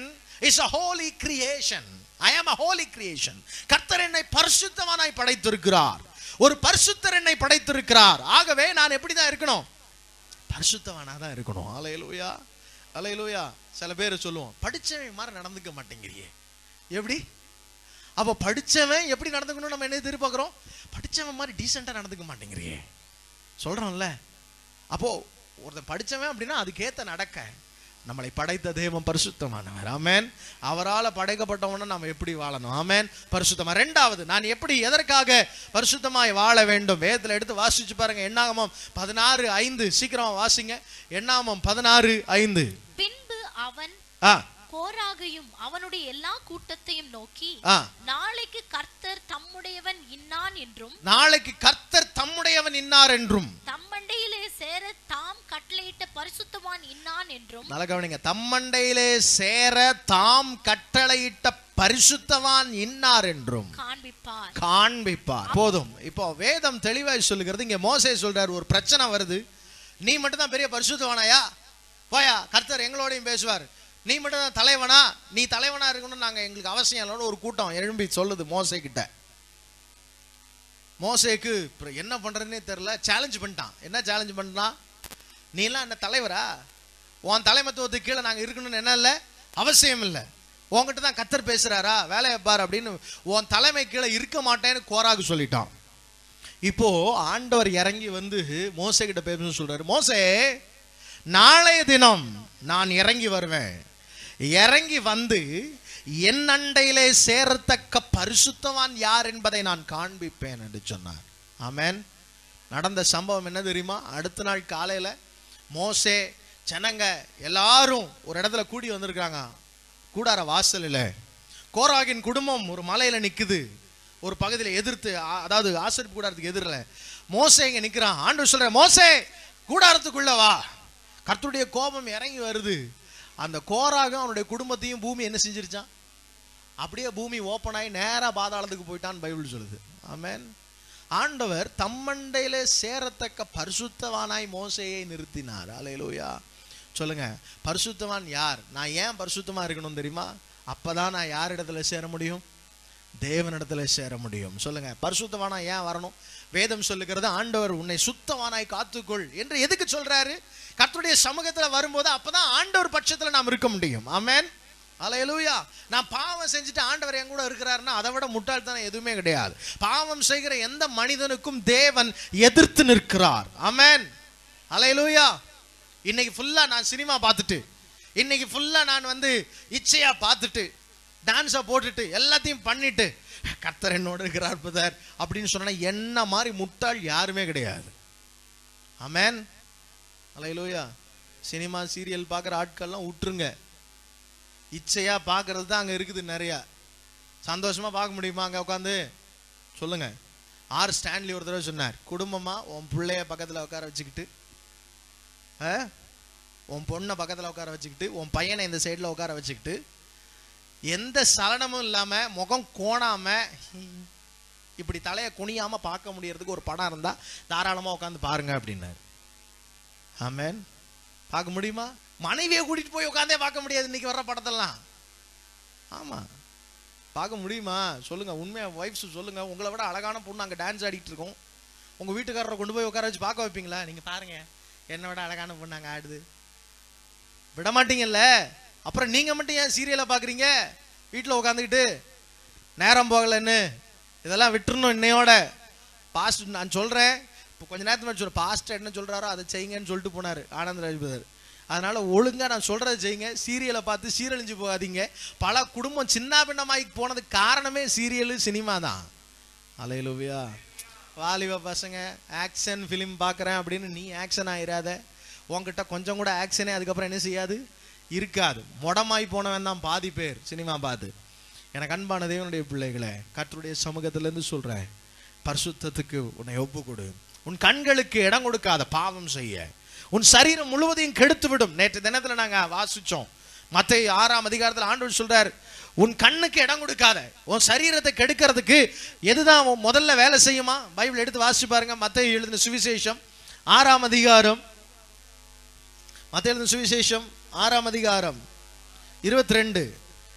is a holy creation I am a holy creation கர்த்தர் என்னை பரிசுத்தவானாய் படைத்திருக்கிறார் ஒரு பரிசுத்தர் என்னை படைத்திருக்கிறார் ஆகவே நான் எப்படி தான் இருக்கணும் பரிசுத்தவானா தான் இருக்கணும் அலையலூயா அலையலூயா சில பேர் சொல்லுவோம் படிச்சவன் மாதிரி நடந்துக்க மாட்டேங்கிறியே எப்படி அப்போ படிச்சவன் எப்படி நடந்துக்கணும் நம்ம என்ன எதிர்பார்க்குறோம் படிச்சவன் மாதிரி டீசெண்டாக நடந்துக்க மாட்டேங்கிறியே சொல்றோம்ல அப்போ ஒருத்தன் படிச்சவன் அப்படின்னா அதுக்கேத்த நடக்க நம்மளை படைத்த தெய்வம் பரிசுத்தமானவர் ஆமென் அவரால படைக்கப்பட்டவன நம்ம எப்படி வாழணும் ஆமென் பரிசுத்தமா ரெண்டாவது நான் எப்படி எதற்காக பரிசுத்தமாய் வாழ வேண்டும் வேதத்துல எடுத்து வாசிச்சு பாருங்க எண்ணாகமம் பதினாறு ஐந்து சீக்கிரமா வாசிங்க எண்ணாகமம் பதினாறு ஐந்து பின்பு அவன் ஆ கோராகையும் அவனுடைய எல்லா கூட்டத்தையும் நோக்கி ஆ நாளைக்கு கர்த்தர் தம்முடையவன் இன்னான் என்றும் நாளைக்கு கர்த்தர் தம்முடையவன் இன்னார் என்றும் தம்மண்டையிலே சேர தாம் கட்டளையிட்ட பரிசுத்தவான் இன்னான் என்றும் நல்ல கவனிங்க தம்மண்டையிலே சேர தாம் கட்டளையிட்ட பரிசுத்தவான் இன்னார் என்றும் காண்பிப்பார் காண்பிப்பார் போதும் இப்போ வேதம் தெளிவாய் சொல்லுகிறது இங்க மோசே சொல்றாரு ஒரு பிரச்சனை வருது நீ மட்டும் தான் பெரிய பரிசுத்தவானாயா போயா கர்த்தர் எங்களோடையும் பேசுவார் நீ மட்டும் தான் தலைவனா நீ தலைவனா இருக்கணும்னு நாங்க எங்களுக்கு அவசியம் இல்லைன்னு ஒரு கூட்டம் எழும்பி சொல்லுது மோசே கிட்ட மோசேக்கு அப்புறம் என்ன பண்றதுன்னே தெரியல சேலஞ்ச் பண்ணிட்டான் என்ன சேலஞ்ச் பண்ணிட்டான் நீ எல்லாம் என்ன தலைவரா உன் தலைமத்துவத்துக்கு கீழே நாங்க இருக்கணும்னு என்ன இல்லை அவசியம் இல்லை உன்கிட்ட தான் கத்தர் பேசுறாரா வேலையை பார் அப்படின்னு உன் தலைமை கீழே இருக்க மாட்டேன்னு கோராகு சொல்லிட்டான் இப்போ ஆண்டவர் இறங்கி வந்து மோசே கிட்ட பேசணும்னு சொல்றாரு மோசே நாளைய தினம் நான் இறங்கி வருவேன் இறங்கி வந்து என் அண்டையிலே சேரத்தக்க பரிசுத்தவான் யார் என்பதை நான் காண்பிப்பேன் என்று சொன்னார் ஆமென் நடந்த சம்பவம் என்ன தெரியுமா அடுத்த நாள் காலையில மோசே ஜனங்க எல்லாரும் ஒரு இடத்துல கூடி வந்திருக்காங்க கூடார வாசலில் கோராகின் குடும்பம் ஒரு மலையில நிக்குது ஒரு பகுதியில் எதிர்த்து ஆ- அதாவது ஆசரிப்பு கூடாரத்துக்கு எதிரில் மோசே இங்க நிக்கிறான் ஆண்டு சொல்ற மோசே கூடாரத்துக்குள்ள வா கர்த்தருடைய கோபம் இறங்கி வருது அந்த கோராகம் அவனுடைய குடும்பத்தையும் பூமி என்ன செஞ்சிருச்சான் அப்படியே பூமி ஓப்பன் ஆகி நேரா பாதாளத்துக்கு போயிட்டான்னு பைபிள் சொல்லுது ஆமென் ஆண்டவர் தம்மண்டையிலே சேரத்தக்க பரிசுத்தவானாய் மோசேயை நிறுத்தினார் அலையலூயா சொல்லுங்க பரிசுத்தவான் யார் நான் ஏன் பரிசுத்தமா இருக்கணும் தெரியுமா அப்பதான் நான் யார் இடத்துல சேர முடியும் தேவனிடத்துல சேர முடியும் சொல்லுங்க பரிசுத்தவானா ஏன் வரணும் வேதம் சொல்லுகிறது ஆண்டவர் உன்னை சுத்தவானாய் காத்துக்கொள் என்று எதுக்கு சொல்றாரு கர்த்தருடைய சமூகத்துல வரும்போது அப்பதான் ஆண்டவர் பட்சத்துல நாம் இருக்க முடியும் ஆமென் அலையலூயா நான் பாவம் செஞ்சுட்டு ஆண்டவர் என் கூட இருக்கிறாருன்னா அதை விட முட்டாள்தனம் எதுவுமே கிடையாது பாவம் செய்கிற எந்த மனிதனுக்கும் தேவன் எதிர்த்து நிற்கிறார் ஆமென் அலையலூயா இன்னைக்கு ஃபுல்லா நான் சினிமா பார்த்துட்டு இன்னைக்கு ஃபுல்லா நான் வந்து இச்சையா பார்த்துட்டு டான்ஸை போட்டுட்டு எல்லாத்தையும் பண்ணிட்டு கர்த்தர் என்னோட இருக்கிறார் பதர் அப்படின்னு சொன்னா என்ன மாதிரி முட்டாள் யாருமே கிடையாது ஆமென் அலையலூயா சினிமா சீரியல் பார்க்குற ஆட்கள்லாம் விட்டுருங்க இச்சையா பார்க்கறது தான் அங்கே இருக்குது நிறையா சந்தோஷமா பார்க்க முடியுமா அங்கே உட்காந்து சொல்லுங்க ஆர் ஸ்டான்லி ஒரு தடவை சொன்னார் குடும்பமா உன் பிள்ளைய பக்கத்தில் உட்கார வச்சுக்கிட்டு ஆ? உன் பொண்ணை பக்கத்தில் உட்கார வச்சுக்கிட்டு உன் பையனை இந்த சைடில் உட்கார வச்சுக்கிட்டு எந்த சலனமும் இல்லாம முகம் கோணாம இப்படி தலையை குனியாம பார்க்க முடியறதுக்கு ஒரு படம் இருந்தா தாராளமா உட்காந்து பாருங்க அப்படின்னாரு ஆமென் பார்க்க முடியுமா மனைவியை கூட்டிட்டு போய் உட்காந்தே பார்க்க முடியாது இன்னைக்கு வர்ற படத்தெல்லாம் ஆமா பார்க்க முடியுமா சொல்லுங்க உண்மையா ஒய்ஃப்ஸ் சொல்லுங்க உங்களை விட அழகான பொண்ணு அங்க டான்ஸ் ஆடிட்டு இருக்கோம் உங்க வீட்டுக்காரரை கொண்டு போய் உட்கார வச்சு பார்க்க வைப்பீங்களா நீங்க பாருங்க என்னை விட அழகான பொண்ணு அங்க ஆடுது விட மாட்டீங்கல்ல அப்புறம் நீங்க மட்டும் ஏன் சீரியலை பாக்குறீங்க வீட்டில் உட்காந்துக்கிட்டு நேரம் போகலன்னு இதெல்லாம் விட்டுறணும் இன்னையோட பாஸ்ட் நான் சொல்றேன் இப்போ கொஞ்ச நேரத்துக்கு முன்னாடி சொல்றேன் பாஸ்ட் என்ன சொல்றாரோ அதை செய்யுங்கன்னு சொல்லிட்டு போனாரு ஆனந்த் ராஜ்பதர் அதனால ஒழுங்கா நான் சொல்றதை செய்யுங்க சீரியலை பார்த்து சீரழிஞ்சு போகாதீங்க பல குடும்பம் சின்ன பின்னமாகி போனதுக்கு காரணமே சீரியலு சினிமா தான் அலையலுவியா வாலிப பசங்க ஆக்ஷன் ஃபிலிம் பார்க்குறேன் அப்படின்னு நீ ஆக்ஷன் ஆயிராத உன்கிட்ட கொஞ்சம் கூட ஆக்ஷனே அதுக்கப்புறம் என்ன செய்யாது இருக்காது முடமாய் போனவன் தான் பாதி பேர் சினிமா பார்த்து எனக்கு அன்பான தேவனுடைய பிள்ளைகளை கர்த்தருடைய சமூகத்திலேருந்து சொல்கிறேன் பரிசுத்தத்துக்கு உன்னை ஒப்பு கொடு உன் கண்களுக்கு இடம் கொடுக்காத பாவம் செய்ய உன் சரீரம் முழுவதையும் கெடுத்து விடும் நேற்று தினத்துல நாங்க வாசிச்சோம் மத்திய ஆறாம் அதிகாரத்தில் ஆண்டவர் சொல்றார் உன் கண்ணுக்கு இடம் கொடுக்காத உன் சரீரத்தை கெடுக்கிறதுக்கு எதுதான் உன் முதல்ல வேலை செய்யுமா பைபிள் எடுத்து வாசிச்சு பாருங்க மத்திய எழுதின சுவிசேஷம் ஆறாம் அதிகாரம் மத்திய எழுதின சுவிசேஷம் ஆறாம் அதிகாரம் இருபத்தி ரெண்டு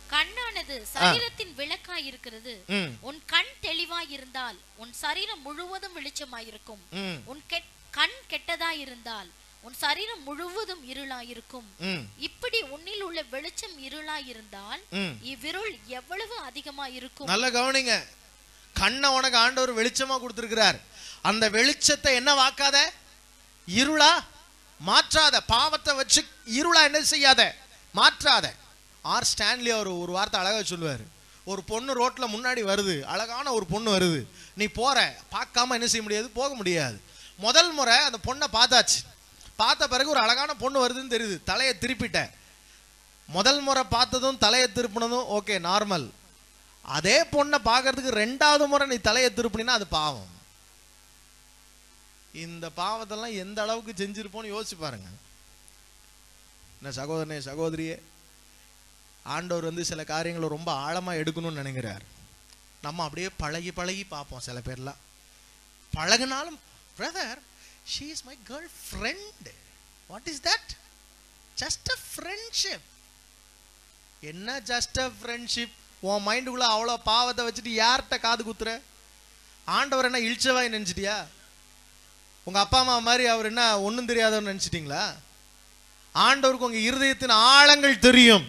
கண்ணானது சரீரத்தின் விளக்காய் இருக்கிறது ம் உன் கண் தெளிவாய் இருந்தால் உன் சரீரம் முழுவதும் வெளிச்சமாயிருக்கும் ம் உன் கெட்- கண் கெட்டதாய் இருந்தால் உன் சரீரம் முழுவதும் இருளாயிருக்கும் ம் இப்படி உன்னில் உள்ள வெளிச்சம் இருளாய் இருந்தால் ம் இவ்விருள் எவ்வளவு அதிகமா இருக்கும் நல்ல கவனிங்க கண்ணை உனக்கு ஆண்டவர் வெளிச்சமா கொடுத்திருக்கிறார் அந்த வெளிச்சத்தை என்ன வாக்காத இருளா மாற்றாத பாவத்தை வச்சு இருளா என்ன செய்யாத மாற்றாத ஆர் ஸ்டான்லி அவர் ஒரு வார்த்தை அழகா சொல்லுவார் ஒரு பொண்ணு ரோட்ல முன்னாடி வருது அழகான ஒரு பொண்ணு வருது நீ போற பார்க்காம என்ன செய்ய முடியாது போக முடியாது முதல் முறை அந்த பொண்ணை பார்த்தாச்சு பார்த்த பிறகு ஒரு அழகான பொண்ணு வருதுன்னு தெரியுது தலையை திருப்பிட்ட முதல் முறை பார்த்ததும் தலையை திருப்பினதும் ஓகே நார்மல் அதே பொண்ணை பார்க்கறதுக்கு ரெண்டாவது முறை நீ தலையை திருப்பினா அது பாவம் இந்த பாவத்தெல்லாம் எந்த அளவுக்கு செஞ்சிருப்போம்னு யோசிச்சு பாருங்க என்ன சகோதரனே சகோதரியே ஆண்டவர் வந்து சில காரியங்களை ரொம்ப ஆழமா எடுக்கணும்னு நினைக்கிறார் நம்ம அப்படியே பழகி பழகி பார்ப்போம் சில பேர்லாம் பழகுனாலும் brother she is my girl friend what is that just a friendship என்ன ஜஸ்ட் அ ஃப்ரெண்ட்ஷிப் உன் மைண்டுக்குள்ள அவ்வளோ பாவத்தை வச்சுட்டு யார்கிட்ட காது குத்துற ஆண்டவர் என்ன இழிச்சவாய் நினைச்சிட்டியா உங்க அப்பா அம்மா மாதிரி அவர் என்ன ஒன்றும் தெரியாதவன்னு நினைச்சிட்டீங்களா ஆண்டவருக்கு உங்க இருதயத்தின் ஆழங்கள் தெரியும்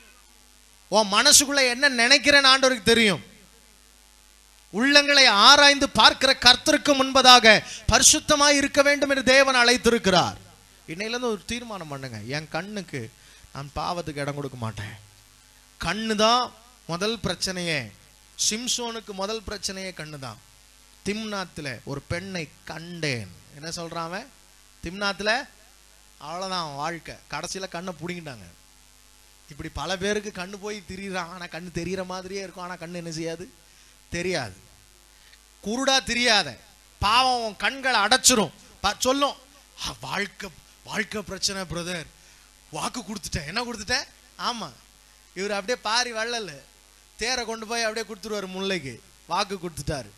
உன் மனசுக்குள்ள என்ன நினைக்கிறேன்னு ஆண்டவருக்கு தெரியும் உள்ளங்களை ஆராய்ந்து பார்க்கிற கர்த்தருக்கு முன்பதாக பரிசுத்தமாய் இருக்க வேண்டும் என்று தேவன் அழைத்திருக்கிறார் இன்னையிலேருந்து ஒரு தீர்மானம் பண்ணுங்க என் கண்ணுக்கு நான் பாவத்துக்கு இடம் கொடுக்க மாட்டேன் கண்ணு தான் முதல் பிரச்சனையே சிம்சோனுக்கு முதல் பிரச்சனையே கண்ணு தான் திம்னாத்தில் ஒரு பெண்ணை கண்டேன் என்ன சொல்றான் அவன் திம்னாத்தில் அவ்வளோதான் அவன் வாழ்க்கை கடைசியில் கண்ணை பிடிங்கிட்டாங்க இப்படி பல பேருக்கு கண்ணு போய் திரியிறான் ஆனால் கண்ணு தெரியிற மாதிரியே இருக்கும் ஆனால் கண்ணு என்ன செய்யாது தெரியாது குருடா தெரியாத பாவம் உன் கண்களை அடைச்சிரும் ப- சொல்லும் "ஆ, வாழ்க்கை வாழ்க்கை பிரச்சனை பிரதர் வாக்கு கொடுத்துட்டேன் என்ன கொடுத்துட்டேன் ஆமா இவர் அப்படியே பாரி வள்ளல் தேரை கொண்டு போய் அப்படியே கொடுத்துருவாரு முல்லைக்கு வாக்கு கொடுத்துட்டாரு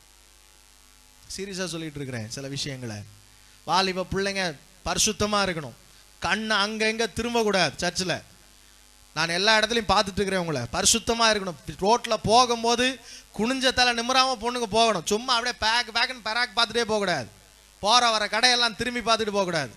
சீரியஸா சொல்லிட்டு இருக்கிறேன் சில விஷயங்களை வாலிப பிள்ளைங்க பரிசுத்தமா இருக்கணும் கண்ணு அங்க எங்க திரும்ப கூடாது சர்ச்சில் நான் எல்லா இடத்துலையும் பார்த்துட்டு இருக்கிறேன் உங்களை பரிசுத்தமா இருக்கணும் ரோட்ல போகும்போது குனிஞ்ச தலை நிமிராம பொண்ணுங்க போகணும் சும்மா அப்படியே பேக் பேக்குன்னு பராக் பார்த்துட்டே போகக்கூடாது போற வர கடையெல்லாம் திரும்பி பார்த்துட்டு போகக்கூடாது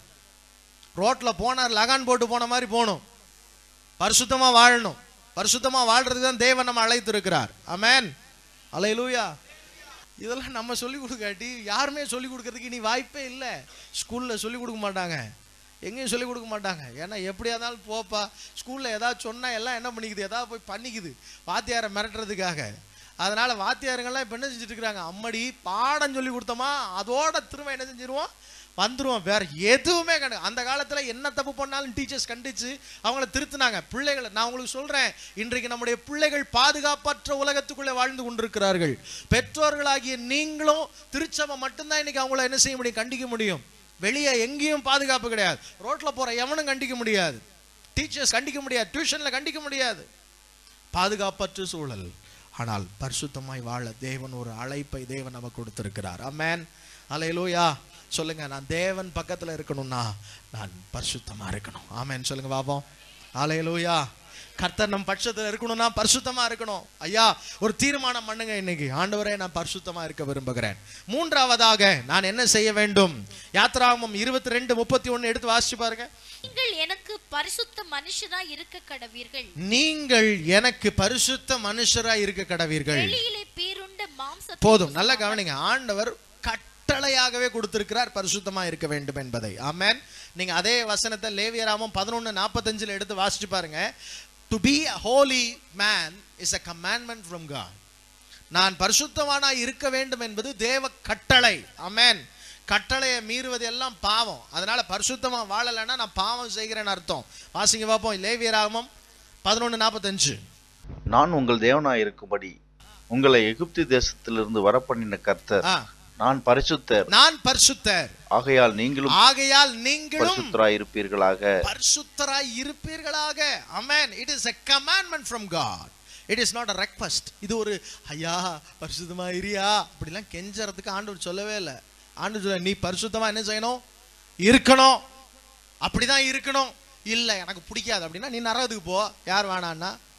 ரோட்ல போனார் லகான் போட்டு போன மாதிரி போகணும் பரிசுத்தமா வாழணும் பரிசுத்தமா வாழ்றதுக்கு தான் தேவன் நம்ம அழைத்து இருக்கிறார் அமேன் அலையலூயா இதெல்லாம் நம்ம சொல்லி கொடுக்காட்டி யாருமே சொல்லி கொடுக்கறதுக்கு இனி வாய்ப்பே இல்லை ஸ்கூல்ல சொல்லி கொடுக்க மாட்டாங்க எங்கேயும் சொல்லி கொடுக்க மாட்டாங்க ஏன்னா எப்படியா இருந்தாலும் போப்பா ஸ்கூல்ல ஏதாவது சொன்னா எல்லாம் என்ன பண்ணிக்குது ஏதாவது போய் பண்ணிக்குது வாத்தியாரை மிரட்டுறதுக்காக அதனால வாத்தியாருங்கெல்லாம் இப்போ என்ன செஞ்சுட்டு இருக்கிறாங்க அம்மடி பாடம் சொல்லி கொடுத்தோமா அதோட திரும்ப என்ன செஞ்சிருவோம் வந்துருவோம் வேற எதுவுமே கிடையாது அந்த காலத்துல என்ன தப்பு பண்ணாலும் டீச்சர்ஸ் கண்டிச்சு அவங்கள திருத்துனாங்க பிள்ளைகளை நான் உங்களுக்கு சொல்றேன் இன்றைக்கு நம்முடைய பிள்ளைகள் பாதுகாப்பற்ற உலகத்துக்குள்ளே வாழ்ந்து கொண்டிருக்கிறார்கள் பெற்றோர்களாகிய நீங்களும் திருச்சபை மட்டும்தான் இன்னைக்கு அவங்கள என்ன செய்ய முடியும் கண்டிக்க முடியும் வெளியே எங்கேயும் பாதுகாப்பு கிடையாது ரோட்ல போற எவனும் கண்டிக்க முடியாது டீச்சர்ஸ் கண்டிக்க முடியாது டியூஷன்ல கண்டிக்க முடியாது பாதுகாப்பற்ற சூழல் ஆனால் பரிசுத்தமாய் வாழ தேவன் ஒரு அழைப்பை தேவன் நமக்கு கொடுத்திருக்கிறார் அமேன் அலையலூயா சொல்லுங்க நான் தேவன் பக்கத்துல இருக்கணும்னா நான் பரிசுத்தமா இருக்கணும் ஆமென் சொல்லுங்க பாப்போம் அலையலூயா கர்த்தர் நம் பட்சத்துல இருக்கணும்னா பரிசுத்தமா இருக்கணும் ஐயா ஒரு தீர்மானம் பண்ணுங்க இன்னைக்கு ஆண்டவரே நான் பரிசுத்தமா இருக்க விரும்புகிறேன் மூன்றாவதாக நான் என்ன செய்ய வேண்டும் யாத்ராகமம் இருபத்தி ரெண்டு முப்பத்தி ஒன்னு எடுத்து வாசிச்சு பாருங்க நீங்கள் எனக்கு பரிசுத்த மனுஷரா இருக்க கடவீர்கள் நீங்கள் எனக்கு பரிசுத்த மனுஷரா இருக்க கடவீர்கள் வெளியிலே பீருண்ட மாம்ச போதும் நல்லா கவனிங்க ஆண்டவர் கட்டளையாகவே கொடுத்திருக்கிறார் பரிசுத்தமா இருக்க வேண்டும் என்பதை ஆமென் நீங்க அதே வசனத்தை லேவியராமம் பதினொன்னு நாற்பத்தஞ்சுல எடுத்து வாசிச்சு பாருங்க to be a holy man is a commandment from God நான் பரிசுத்தவானா இருக்க வேண்டும் என்பது தேவ கட்டளை ஆமென் கட்டளையை மீறுவது எல்லாம் பாவம் அதனால பரிசுத்தமா வாழலைன்னா நான் பாவம் செய்கிறேன்னு அர்த்தம் வாசிங்க பார்ப்போம் லேவியராமம் பதினொன்னு நாற்பத்தஞ்சு நான் உங்கள் தேவனாயிருக்கும்படி உங்களை எகிப்து தேசத்திலிருந்து வரப்பண்ணின கர்த்தர் ஆ, நான் பரிசுத்தர் நான் பரிசுத்தர் ஆகையால் நீங்களும் ஆகையால் நீங்களும் பரிசுத்தராயிருப்பீர்களாக பரிசுத்தராய் இருப்பீர்களாக amen it is a commandment from God it is not a request இது ஒரு ஐயா பரிசுத்தமா இரியா அப்படிலாம் கெஞ்சறதுக்கு ஆண்டவர் சொல்லவே இல்லை ஆண்டவர் சொல்ல நீ பரிசுத்தமா என்ன செய்யணும் இருக்கணும் அப்படிதான் இருக்கணும் இல்ல எனக்கு பிடிக்காது அப்படின்னா நீ நரகத்துக்கு போ யார் வேணான்னா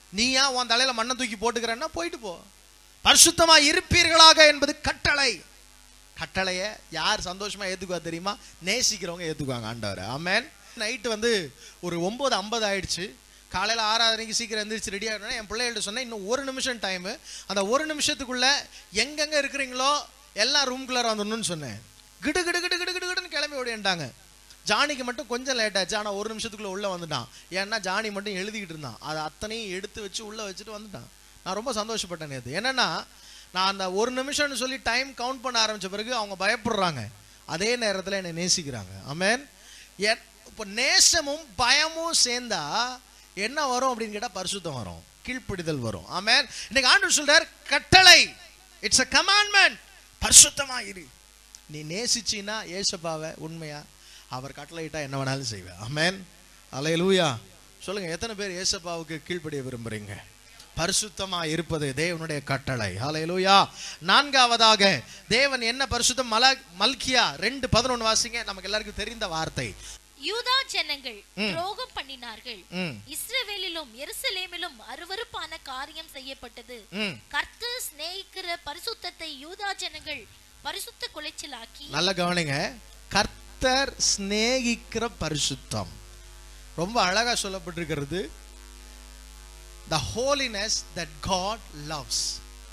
நீயா உன் தலையில மண்ணை தூக்கி போட்டுக்கிறன்னா போயிட்டு போ பரிசுத்தமா இருப்பீர்களாக என்பது கட்டளை கட்டளைய யார் சந்தோஷமா ஏத்துக்குவா தெரியுமா நேசிக்கிறவங்க ஏத்துக்குவாங்க ஆண்டவர் ஆமென் நைட்டு வந்து ஒரு ஒன்பது ஐம்பது ஆயிடுச்சு காலையில் ஆறாவதுக்கு சீக்கிரம் எந்திரிச்சு ரெடி ஆகணும் என் பிள்ளைகள்ட்ட சொன்னேன் இன்னும் ஒரு நிமிஷம் டைமு அந்த ஒரு நிமிஷத்துக்குள்ள எங்கெங்க இருக்கிறீங்களோ எல்லாம் ரூம்குள்ளார வந்துடணும்னு சொன்னேன் கிடு கிடு கிடு கிடு கிடு கிடுன்னு கிளம்பி ஓடிட்டாங்க ஜானிக்கு மட்டும் கொஞ்சம் லேட் ஆச்சு ஆனால் ஒரு நிமிஷத்துக்குள்ள உள்ள வந்துட்டான் ஏன்னா ஜானி மட்டும் எழுதிக்கிட்டு இருந்தான் அதை அத்தனையும் எடுத்து வச்சு உள்ள வச்சுட்டு வந்துட்டான் நான் ரொம்ப சந்தோஷப்பட்டேன் நேத்து என்னன்னா நான் அந்த ஒரு நிமிஷம்னு சொல்லி டைம் கவுண்ட் பண்ண ஆரம்பிச்ச பிறகு அவங்க பயப்படுறாங்க அதே நேரத்தில் என்னை நேசிக்கிறாங்க ஆமென் என் இப்போ நேசமும் பயமும் சேர்ந்தா என்ன வரும் அப்படின்னு கேட்டால் பரிசுத்தம் வரும் கீழ்ப்பிடிதல் வரும் ஆமென் இன்னைக்கு ஆண்டு சொல்றார் கட்டளை இட்ஸ் அ கமாண்ட்மெண்ட் பரிசுத்தமா இரு நீ நேசிச்சின்னா ஏசப்பாவை உண்மையா அவர் கட்டளையிட்டா என்ன வேணாலும் செய்வேன் ஆமென் அலையலூயா சொல்லுங்க எத்தனை பேர் ஏசப்பாவுக்கு கீழ்ப்படிய விரும்புறீங்க பரிசுத்தமா இருப்பது தேவனுடைய கட்டளை ஹalleluya நான்காவதாக தேவன் என்ன பரிசுத்தம் மல மல்கியா ரெண்டு பதினொன்று வாசிங்க நமக்கு எல்லாருக்கும் தெரிந்த வார்த்தை யூதா ஜனங்கள் துரோகம் பண்ணினார்கள் ம் இஸ்ரவேலிலும் எருசலேமிலும் அருவருப்பான காரியம் செய்யப்பட்டது ம் கர்த்தர் சிநேகிக்கிற பரிசுத்தத்தை யூதா ஜனங்கள் பரிசுத்த குலைச்சலாக்கி நல்ல கவனிங்க கர்த்தர் சிநேகிக்கிற பரிசுத்தம் ரொம்ப அழகா சொல்லப்பட்டிருக்கிறது the holiness that God loves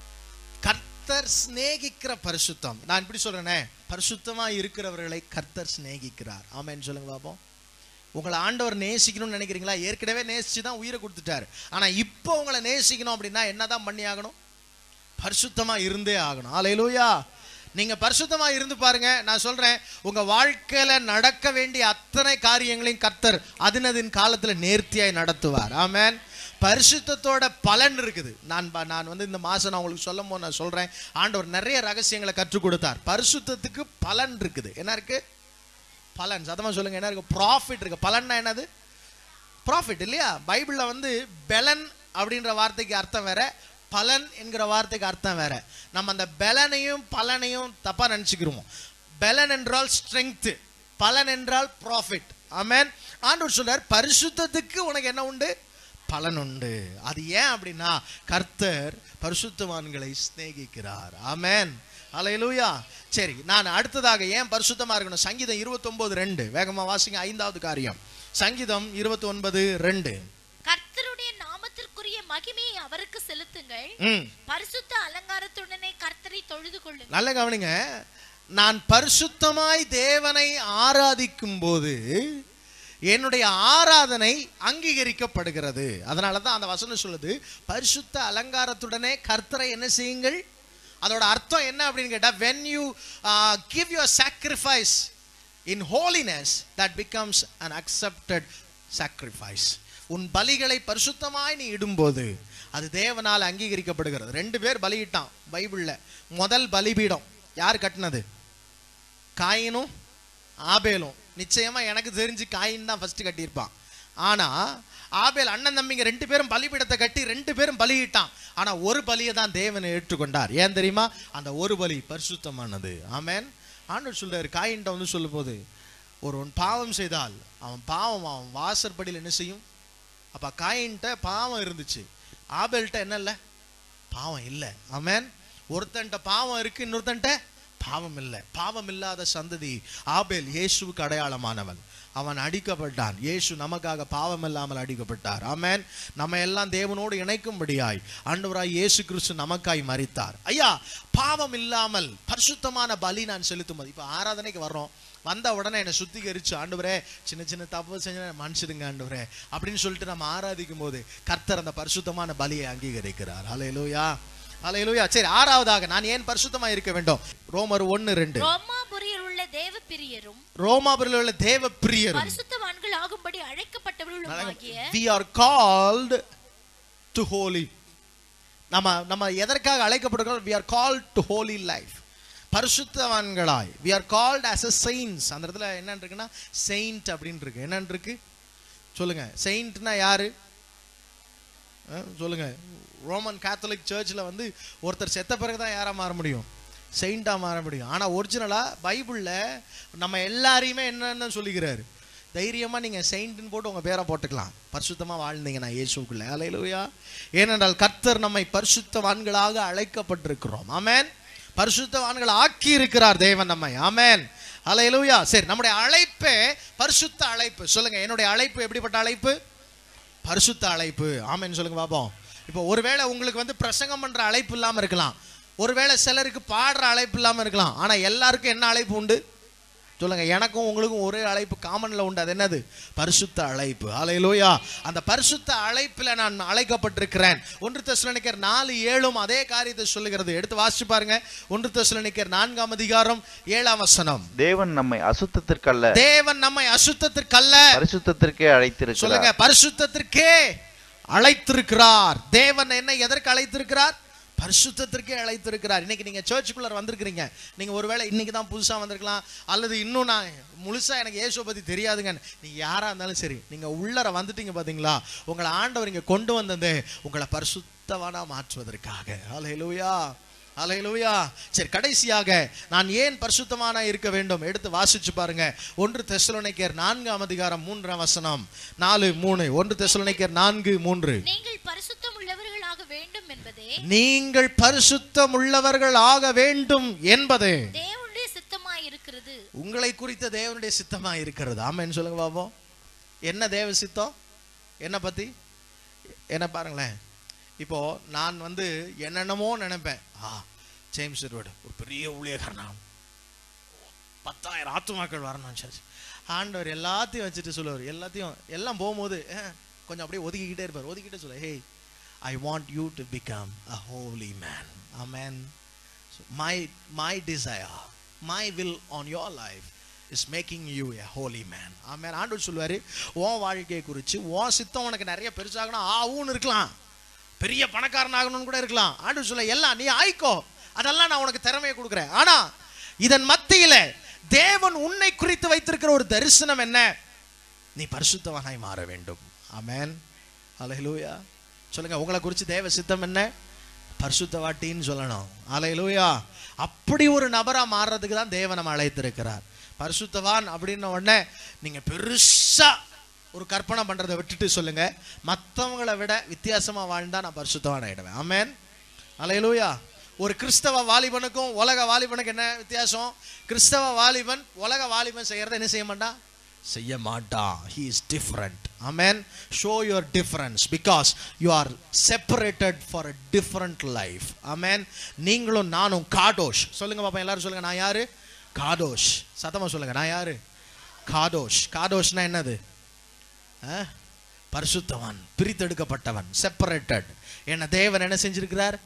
கர்த்தர் சிநேகிக்கிற பரிசுத்தம் நான் இப்படி சொல்றேனே பரிசுத்தமா இருக்கிறவர்களை கர்த்தர் சிநேகிக்கிறார் ஆமென்னு சொல்லுங்க பாப்போம் உங்களை ஆண்டவர் நேசிக்கணும்னு நினைக்கிறீங்களா ஏற்கனவே நேசிச்சு தான் உயிரை கொடுத்துட்டாரு ஆனா இப்போ உங்களை நேசிக்கணும் அப்படின்னா என்னதான் பண்ணி ஆகணும் பரிசுத்தமா இருந்தே ஆகணும் ஆலையிலூயா நீங்க பரிசுத்தமா இருந்து பாருங்க நான் சொல்றேன் உங்க வாழ்க்கையில நடக்க வேண்டிய அத்தனை காரியங்களையும் கர்த்தர் அதினதின் காலத்துல நேர்த்தியாய் நடத்துவார் ஆமென் பரிசுத்தத்தோட பலன் இருக்குது நான் ப- நான் வந்து இந்த மாசம் நான் உங்களுக்கு சொல்லும் போது நான் சொல்றேன் ஆண்டவர் நிறைய ரகசியங்களை கற்றுக் கொடுத்தார் பரிசுத்தத்துக்கு பலன் இருக்குது என்ன இருக்கு பலன் சத்தமா சொல்லுங்க என்ன இருக்கு ப்ராஃபிட் இருக்கு பலன்னா என்னது ப்ராஃபிட் இல்லையா பைபிள்ல வந்து பெலன் அப்படின்ற வார்த்தைக்கு அர்த்தம் வேற பலன் என்கிற வார்த்தைக்கு அர்த்தம் வேற நம்ம அந்த பெலனையும் பலனையும் தப்பா நினைச்சுக்கிறோம் பெலன் என்றால் ஸ்ட்ரெங்க் பலன் என்றால் ப்ராஃபிட் ஆமென் ஆண்டவர் சொல்றார் பரிசுத்தத்துக்கு உனக்கு என்ன உண்டு பலன் உண்டு அது ஏன் அப்படின்னா கர்த்தர் பரிசுத்தவான்களை சிநேகிக்கிறார் ஆமென் அலையலூயா சரி நான் அடுத்ததாக ஏன் பரிசுத்தமா இருக்கணும் சங்கீதம் 29 ரெண்டு வேகமா வாசிங்க ஐந்தாவது காரியம் சங்கீதம் 29 ரெண்டு கர்த்தருடைய நாமத்திற்குரிய மகிமையை அவருக்கு செலுத்துங்கள் ம் பரிசுத்த அலங்காரத்துடனே கர்த்தரை தொழுது கொள்ளுங்கள் நல்ல கவனிங்க நான் பரிசுத்தமாய் தேவனை ஆராதிக்கும் போது என்னுடைய ஆராதனை அங்கீகரிக்கப்படுகிறது அதனால தான் அந்த வசனம் சொல்லுது பரிசுத்த அலங்காரத்துடனே கர்த்தரை என்ன செய்யுங்கள் அதோட அர்த்தம் என்ன அப்படின்னு கேட்டா when you uh, give your sacrifice in holiness that becomes an accepted sacrifice உன் பலிகளை பரிசுத்தமாய் நீ இடும்போது அது தேவனால் அங்கீகரிக்கப்படுகிறது ரெண்டு பேர் பலியிட்டான் பைபிள்ல முதல் பலிபீடம் யார் கட்டினது காயினும் ஆபேலும் நிச்சயமா எனக்கு தெரிஞ்சு காயின் தான் ஃபர்ஸ்ட் கட்டியிருப்பான் ஆனா ஆபேல் அண்ணன் தம்பிங்க ரெண்டு பேரும் பலிபீடத்தை கட்டி ரெண்டு பேரும் பலியிட்டான் ஆனா ஒரு பலியை தான் தேவன் ஏற்றுக்கொண்டார் ஏன் தெரியுமா அந்த ஒரு பலி பரிசுத்தமானது ஆமென் ஆண்டவர் சொல்றாரு காயின்ட்ட வந்து சொல்லும் போது ஒருவன் பாவம் செய்தால் அவன் பாவம் அவன் வாசற்படியில் என்ன செய்யும் அப்ப காயின்ட்ட பாவம் இருந்துச்சு ஆபேல்கிட்ட என்ன இல்லை பாவம் இல்லை ஆமென் ஒருத்தன்ட்ட பாவம் இருக்கு இன்னொருத்தன்ட்ட பாவம் இல்லை பாவம் இல்லாத சந்ததி ஆபேல் இயேசுவுக்கு அடையாளமானவன் அவன் அடிக்கப்பட்டான் இயேசு நமக்காக பாவம் இல்லாமல் அடிக்கப்பட்டார் ஆமென் நம்ம எல்லாம் தேவனோடு இணைக்கும்படியாய் ஆண்டவராய் இயேசு கிறிஸ்து நமக்காய் மரித்தார் ஐயா பாவம் இல்லாமல் பரிசுத்தமான பலி நான் செலுத்தும் இப்போ ஆராதனைக்கு வர்றோம் வந்த உடனே என்னை சுத்திகரிச்சு ஆண்டவரே சின்ன சின்ன தப்பு செஞ்ச மன்னிச்சிடுங்க ஆண்டவரே அப்படின்னு சொல்லிட்டு நம்ம ஆராதிக்கும் போது கர்த்தர் அந்த பரிசுத்தமான பலியை அங்கீகரிக்கிறார் ஹalleluya ஹalleluya சரி ஆறாவதாக நான் ஏன் பரிசுத்தமா இருக்க வேண்டும் ரோமர் ஒன்னு ரெண்டு ரோமாபுரியில் உள்ள தேவ பிரியரும் ரோமாபுரியில் உள்ள தேவ பிரியரும் பரிசுத்தவான்கள் ஆகும்படி அழைக்கப்பட்டவர்களும் ஆகிய we are called to holy நம்ம நம்ம எதற்காக அழைக்கப்படுகிறோம் we are called to holy life பரிசுத்தவான்களாய் we are called as a saints அந்த இடத்துல என்ன இருக்குன்னா saint அப்படின்னு இருக்கு என்ன இருக்கு சொல்லுங்க செயின்ட்னா யாரு அஹ், சொல்லுங்க ரோமன் கேத்தலிக் சர்ச்சில் வந்து ஒருத்தர் செத்த பிறகு தான் யாரா மாற முடியும் செயிண்டா மாற முடியும் ஆனா ஒரிஜினலா பைபிள்ல நம்ம எல்லாரையுமே என்னன்னு சொல்லிக்கிறாரு தைரியமா நீங்க செயின்ட்னு போட்டு உங்க பேரை போட்டுக்கலாம் பரிசுத்தமா வாழ்ந்தீங்கன்னா இயேசுக்குள்ள ஹalleluya ஏனென்றால் கர்த்தர் நம்மை பரிசுத்தவான்களாக அழைக்கப்பட்டிருக்கிறோம் ஆமென் பரிசுத்தவான்கள் ஆக்கி இருக்கிறார் தேவன் நம்மை ஆமென் ஹalleluya சரி நம்முடைய அழைப்பே பரிசுத்த அழைப்பு சொல்லுங்க என்னுடைய அழைப்பு எப்படிப்பட்ட அழைப்பு பரிசுத்த அழைப்பு ஆமென்னு சொல்லுங்க பாப்போம் இப்போ ஒருவேளை உங்களுக்கு வந்து பிரசங்கம் பண்ற அழைப்பு இல்லாம இருக்கலாம் ஒருவேளை சிலருக்கு பாடுற அழைப்பு இல்லாம இருக்கலாம் ஆனா எல்லாருக்கும் என்ன அழைப்பு உண்டு சொல்லுங்க எனக்கும் உங்களுக்கும் ஒரே அழைப்பு காமன்ல உண்டு அது என்னது பரிசுத்த அழைப்பு ஹalleluya அந்த பரிசுத்த அழைப்புல நான் அழைக்கப்பட்டிருக்கிறேன் ஒன்று தெசலோனிக்கர் நாலு ஏழும் அதே காரியத்தை சொல்லுகிறது எடுத்து வாசிச்சு பாருங்க ஒன்று தெசலோனிக்கர் நான்காம் அதிகாரம் ஏழாம் வசனம் தேவன் நம்மை அசுத்தத்திற்கல்ல தேவன் நம்மை அசுத்தத்திற்கல்ல பரிசுத்தத்திற்கே அழைத்திருக்கிறார் சொல்லுங்க பரிசுத்தத்திற்கே அழைத்திருக்கிறார் தேவன் என்ன எதற்கு அழைத்திருக்கிறார் பரிசுத்தத்திற்கே அழைத்திருக்கிறார் இன்னைக்கு நீங்க சர்ச்சுக்குள்ள வந்திருக்கிறீங்க நீங்க ஒருவேளை இன்னைக்கு தான் புதுசா வந்திருக்கலாம் அல்லது இன்னும் நான் முழுசா எனக்கு இயேசுவை பத்தி தெரியாதுங்க நீங்க யாரா இருந்தாலும் சரி நீங்க உள்ளர வந்துட்டீங்க பாத்தீங்களா உங்களை ஆண்டவர் இங்க கொண்டு வந்தது உங்களை பரிசுத்தவானா மாற்றுவதற்காக ஹalleluya ஹalleluya சரி கடைசியாக நான் ஏன் பரிசுத்தமானா இருக்க வேண்டும் எடுத்து வாசிச்சு பாருங்க ஒன்று தெசலோனிக்கேர் நான்காம் அதிகாரம் மூன்றாம் வசனம் நாலு மூணு ஒன்று தெசலோனிக்கேர் நான்கு மூன்று நீங்கள் பரிசுத்தம் உள்ளவர்களாக வேண்டும் என்பதே நீங்கள் பரிசுத்தம் உள்ளவர்கள் ஆக வேண்டும் என்பது தேவனுடைய சித்தமாய் இருக்கிறது உங்களை குறித்த தேவனுடைய சித்தமா இருக்கிறது ஆமென்னு சொல்லுங்க பாப்போம் என்ன தேவ சித்தம் என்ன பத்தி என்ன பாருங்களேன் இப்போ நான் வந்து என்னென்னமோ நினைப்பேன் ஆ ஜேம்ஸ் எட்வர்டு ஒரு பெரிய ஊழியக்காரன் நான் பத்தாயிரம் ஆத்துமாக்கள் வரணும் சர்ச் ஆண்டவர் எல்லாத்தையும் வச்சுட்டு சொல்லுவார் எல்லாத்தையும் எல்லாம் போகும்போது அஹ், கொஞ்சம் அப்படியே ஒதுக்கிக்கிட்டே இருப்பார் ஒதுக்கிட்டே சொல்ல hey I want you to become a holy man amen my my desire my will on your life is making you a holy man amen ஆண்டவர் சொல்லுவார் உன் வாழ்க்கையை குறித்து உன் சித்தம் உனக்கு நிறைய பெருசாகணும் ஆவுன்னு இருக்கலாம் பெரிய பணக்காரன் ஆகணும்னு கூட இருக்கலாம் ஆண்டவர் சொல்ல எல்லாம் நீ ஆயிக்கோ அதெல்லாம் நான் உனக்கு திறமையை கொடுக்குறேன் ஆனா இதன் மத்தியில தேவன் உன்னை குறித்து வைத்திருக்கிற ஒரு தரிசனம் என்ன நீ பரிசுத்தவனாய் மாற வேண்டும் ஆமென் அலையலூயா சொல்லுங்க உங்களை குறித்து தேவ சித்தம் என்ன பரிசுத்தவாட்டின்னு சொல்லணும் அலையலூயா அப்படி ஒரு நபரா மாறுறதுக்கு தான் தேவன் நம்ம அழைத்திருக்கிறார் பரிசுத்தவான் அப்படின்ன உடனே நீங்க பெருசா ஒரு கற்பனை பண்றதை விட்டுட்டு சொல்லுங்க மற்றவங்களை விட வித்தியாசமா வாழ்ந்தா நான் பரிசுத்தவான் ஆயிடுவேன் ஆமென் அலையலூயா ஒரு கிறிஸ்தவ வாலிபனுக்கும் உலக வாலிபனுக்கு என்ன வித்தியாசம் கிறிஸ்தவ வாலிபன் உலக வாலிபன் செய்யறத என்ன செய்ய மாட்டான் செய்ய மாட்டான் he is different amen show your difference because you are separated for a different life amen நீங்களும் நானும் காடோஷ் சொல்லுங்க பாப்பா எல்லாரும் சொல்லுங்க நான் யாரு காடோஷ் சத்தமா சொல்லுங்க நான் யாரு காடோஷ் காடோஷ்னா என்னது ஆ? பரிசுத்தவான் பிரித்தெடுக்கப்பட்டவன் செப்பரேட்டட் என்ன தேவன் என்ன செஞ்சிருக்கிறார்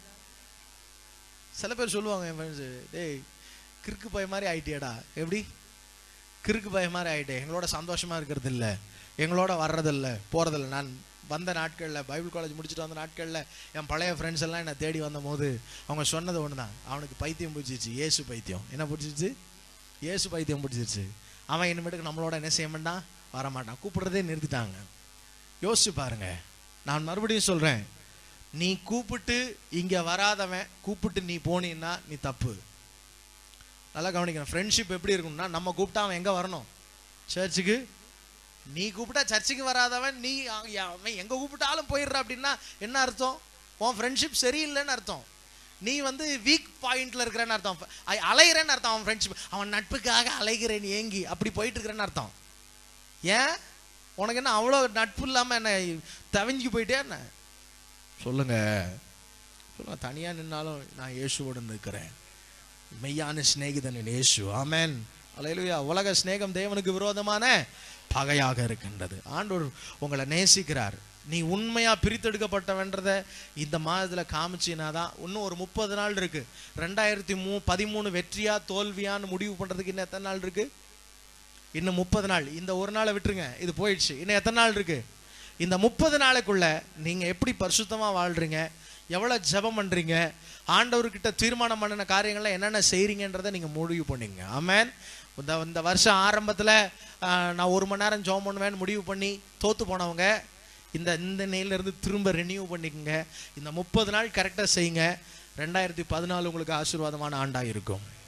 சில பேர் சொல்லுவாங்க என் ஃப்ரெண்ட்ஸு டேய் கிறுக்கு பய மாதிரி ஆயிட்டியாடா எப்படி கிறுக்கு பய மாதிரி ஆயிட்டே எங்களோட சந்தோஷமா இருக்கிறது இல்ல எங்களோட வர்றதில்ல போறதில்ல நான் வந்த நாட்களில் பைபிள் காலேஜ் முடிச்சுட்டு வந்த நாட்களில் என் பழைய ஃப்ரெண்ட்ஸ் எல்லாம் என்னை தேடி வந்த போது அவங்க சொன்னது ஒன்று தான் அவனுக்கு பைத்தியம் பிடிச்சிருச்சு இயேசு பைத்தியம் என்ன பிடிச்சிருச்சு இயேசு பைத்தியம் பிடிச்சிருச்சு அவன் இனிமேட்டுக்கு நம்மளோட என்ன செய்ய மாட்டான் வர மாட்டான் கூப்பிடுறதே நிறுத்திட்டாங்க யோசிச்சு பாருங்க நான் மறுபடியும் சொல்றேன் நீ கூப்பிட்டு இங்க வராதவன் கூப்பிட்டு நீ போனீன்னா நீ தப்பு நல்லா கவனிக்கணும் ஃப்ரெண்ட்ஷிப் எப்படி இருக்கும்னா நம்ம கூப்பிட்டா அவன் எங்க வரணும் சர்ச்சுக்கு நீ கூப்பிட்டா சர்ச்சுக்கு வராதவன் நீ அங்க- அவன் எங்க கூப்பிட்டாலும் போயிடுற அப்படின்னா என்ன அர்த்தம் உன் ஃப்ரெண்ட்ஷிப் சரியில்லைன்னு அர்த்தம் நீ வந்து வீக் பாயிண்ட்ல இருக்கிறேன்னு அர்த்தம் அ- அலைகிறேன்னு அர்த்தம் அவன் ஃப்ரெண்ட்ஷிப் அவன் நட்புக்காக அலைகிறேன் ஏங்கி அப்படி போயிட்டு இருக்கிறேன்னு அர்த்தம் ஏன் உனக்கு என்ன அவ்வளோ நட்பு இல்லாம என்ன தவிஞ்சு போயிட்டே என்ன சொல்லுங்க சொல்லுங்க தனியா நின்னாலும் நான் இயேசுவோடு நிற்கிறேன் மெய்யான சிநேகிதன் என் இயேசு ஆமென் அல்லேலூயா உலக சிநேகம் தேவனுக்கு விரோதமான பகையாக இருக்கின்றது ஆண்டவர் உங்களை நேசிக்கிறார் நீ உண்மையா பிரித்தெடுக்கப்பட்டவன்றத இந்த மாதத்துல காமிச்சினா தான் இன்னும் ஒரு முப்பது நாள் இருக்கு ரெண்டாயிரத்தி மூ பதிமூணு வெற்றியா தோல்வியான்னு முடிவு பண்றதுக்கு இன்னும் எத்தனை நாள் இருக்கு இன்னும் முப்பது நாள் இந்த ஒரு நாளை விட்டுருங்க இது போயிடுச்சு இன்னும் எத்தனை நாள் இருக்கு இந்த முப்பது நாளைக்குள்ள நீங்க எப்படி பரிசுத்தமா வாழ்றீங்க எவ்வளவு ஜெபம் பண்றீங்க ஆண்டவர்கிட்ட தீர்மானம் பண்ணின காரியங்கள்ல என்னென்ன செய்றீங்கன்றதை நீங்க முடிவு பண்ணீங்க ஆமென் இந்த இந்த வருஷம் ஆரம்பத்துல ஆஹ், நான் ஒரு மணி நேரம் ஜெபம் பண்ணுவேன்னு முடிவு பண்ணி தோத்து போனவங்க இந்த இந்த நிலையில இருந்து திரும்ப ரெனியூ பண்ணிக்கோங்க இந்த முப்பது நாள் கரெக்டாக செய்யுங்க ரெண்டாயிரத்தி பதினாலு உங்களுக்கு ஆசீர்வாதமான ஆண்டா இருக்கும்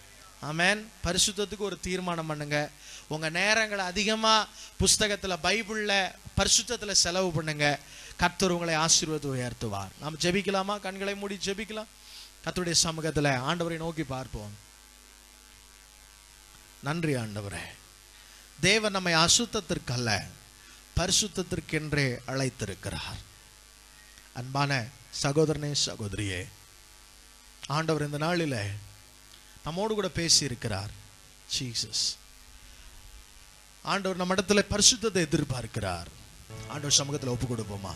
ஆமென் பரிசுத்தத்துக்கு ஒரு தீர்மானம் பண்ணுங்க உங்க நேரங்களை அதிகமா புஸ்தகத்துல பைபிள்ல பரிசுத்தத்துல செலவு பண்ணுங்க கர்த்தர் உங்களை ஆசீர்வாதத்தை உயர்த்துவார் நாம் ஜெபிக்கலாமா கண்களை மூடி ஜெபிக்கலாம் கர்த்தருடைய சமூகத்துல ஆண்டவரை நோக்கி பார்ப்போம் நன்றி ஆண்டவரே தேவன் நம்மை அசுத்தத்திற்கல்ல பரிசுத்தத்திற்கென்றே அழைத்திருக்கிறார் அன்பான சகோதரனே சகோதரியே ஆண்டவர் இந்த நாளில் நம்மோடு கூட பேசி இருக்கிறார் ஜீசஸ் ஆண்டவர் நம்ம இடத்துல பரிசுத்தத்தை எதிர்பார்க்கிறார் ஆண்டவர் சமூகத்தில் ஒப்பு கொடுப்போமா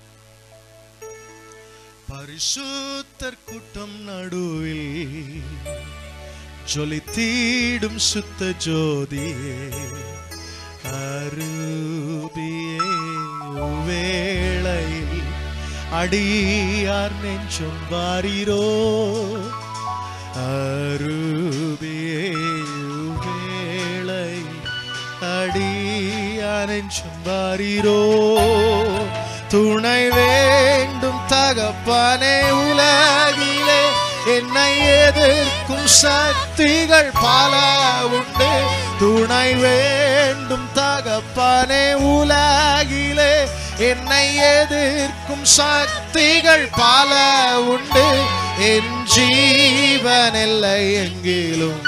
பரிசுத்தர் கூட்டம் நடுவில் ஜொலித்தீடும் சுத்த ஜோதியே அருபியே வேளையில் அடியார் நெஞ்சும் வாரீரோ அருபியே வேளை அடியார் நெஞ்சும் வாரீரோ துணை வேண்டும் தகப்பனே உலகிலே என்னை எதிர்க்கும் சக்திகள் பல உண்டு துணை வேண்டும் தகப்பனே உலகிலே என்னை எதிர்க்கும் சக்திகள் பல உண்டு என் ஜீவன் இல்லை எங்கிலும்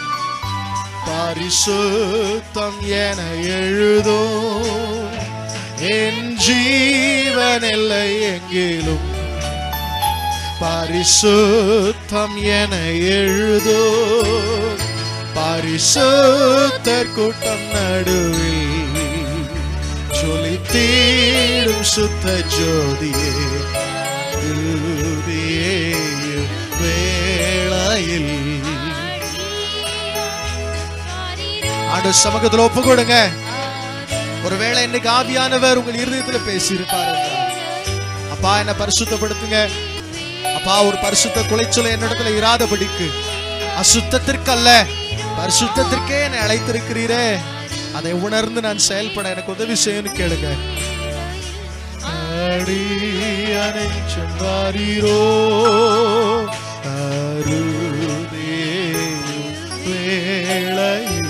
பரிசுத்தம் என எழுதும் என் ஜீவன் இல்லை எங்கிலும் பரிசுத்தம் என எழுதோ பரிசுத்தர் கூட்டம் நடுவில் சொல்லி தீடும் சுத்த ஜோதியே உறுதியே வேளையில் ஆண்டு சமூகத்தில் ஒப்பு கொடுங்க ஒருவேளை இன்னைக்கு ஆவியானவர் உங்கள் இருதயத்துல பேசியிருப்பாரு அப்பா என்ன பரிசுத்தப்படுத்துங்க அப்பா ஒரு பரிசுத்த குலைச்சொலை என்னிடத்துல இராதபடிக்கு அசுத்தத்திற்கு அல்ல பரிசுத்தத்திற்கே என்னை அழைத்திருக்கிறீரே அதை உணர்ந்து நான் செயல்பட எனக்கு உதவி செய்யணும் கேளுங்க அடியனை சென்றாரீரோ அருதே வேளையில்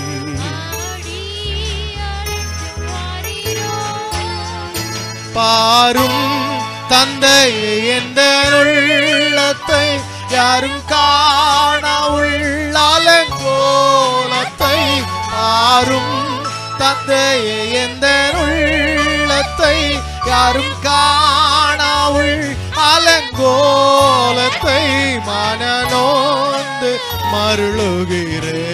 பாரும் தந்தை எந்த உள்ளத்தை யாரும் காண உள்ளாலங்கோலத்தை பாரும் தந்தை எந்த உள்ளத்தை யாரும் காண உள் அலங்கோலத்தை மனநோந்து மருளுகிறே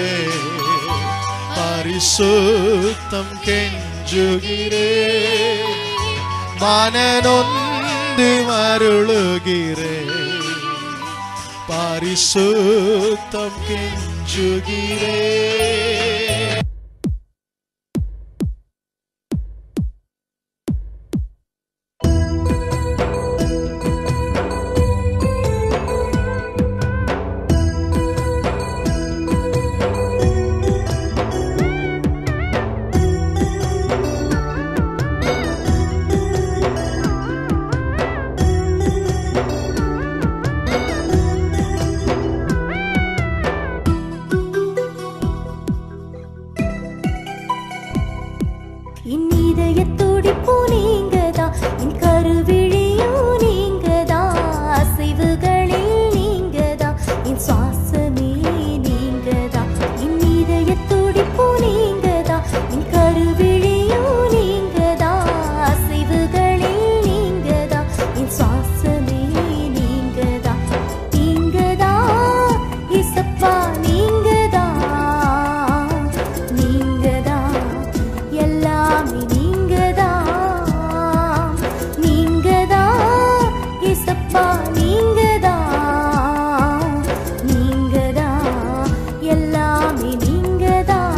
பரிசுத்தம் கெஞ்சுகிறே மனநொந்து மருளுகிறே பரிசுத்தம் கெஞ்சுகிறே என் இதய துடிப்பு நீங்கதான் என் கருவிழியும் நீங்கதான் அசைவுகளில் நீங்கதான் என் சுவாசமே நீங்கதான் என் இதய துடிப்பு நீங்கதான் என் கருவிழியும் நீங்கதான் அசைவுகளில் நீங்கதான் என் சுவாசமே நீங்கதான் நீங்கதான் இசப்பா நீங்கதான் நீங்கதான் எல்லாமே நீங்கதான் நீங்கதான் இசப்பா நீங்கதான் நீங்கதான் எல்லாமே நீங்கதான்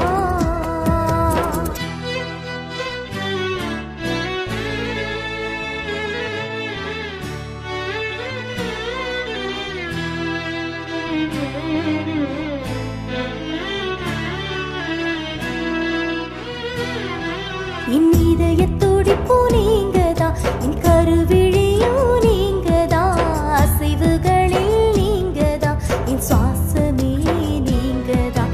என் இதய துடிப்பு நீங்கதான் என் கருவிழியும் நீங்கதான் அசைவுகளில் நீங்கதான் என் சுவாசமே நீங்கதான்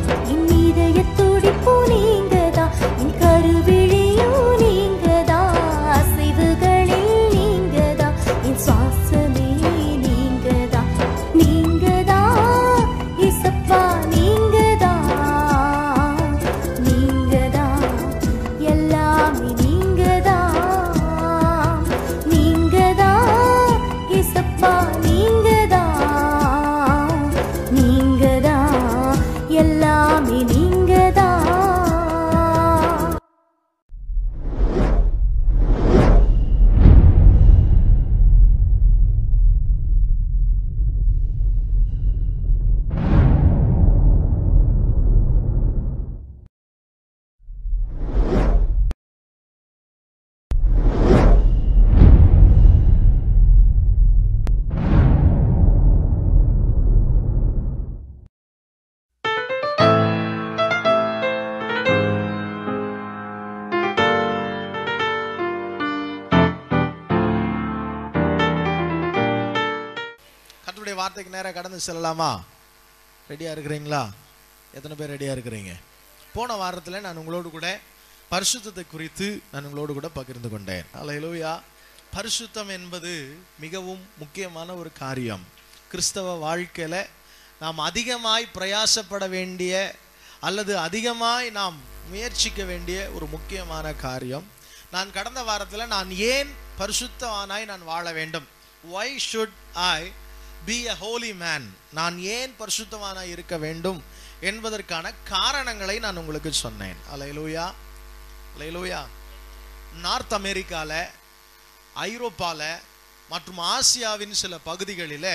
வார்த்தைக்கு நேரா கடந்து செல்லலாமா ரெடியா இருக்கிறீங்களா எத்தனை பேர் ரெடியா இருக்கிறீங்க போன வாரத்துல நான் உங்களோடு கூட பரிசுத்தத்தை குறித்து நான் உங்களோடு கூட பகிர்ந்து கொண்டேன் அல்லேலூயா பரிசுத்தம் என்பது மிகவும் முக்கியமான ஒரு காரியம் கிறிஸ்தவ வாழ்க்கையில நாம் அதிகமாய் பிரயாசப்பட வேண்டிய அல்லது அதிகமாய் நாம் முயற்சிக்க வேண்டிய ஒரு முக்கியமான காரியம் நான் கடந்த வாரத்தில் நான் ஏன் பரிசுத்தவானாய் நான் வாழ வேண்டும் why should I be a holy man நான் ஏன் பரிசுத்தவானாய் இருக்க வேண்டும் என்பதற்கான காரணங்களை நான் உங்களுக்கு சொன்னேன் அலையலூயா அலையலூயா நார்த் அமெரிக்கால ஐரோப்பால மற்றும் ஆசியாவின் சில பகுதிகளில்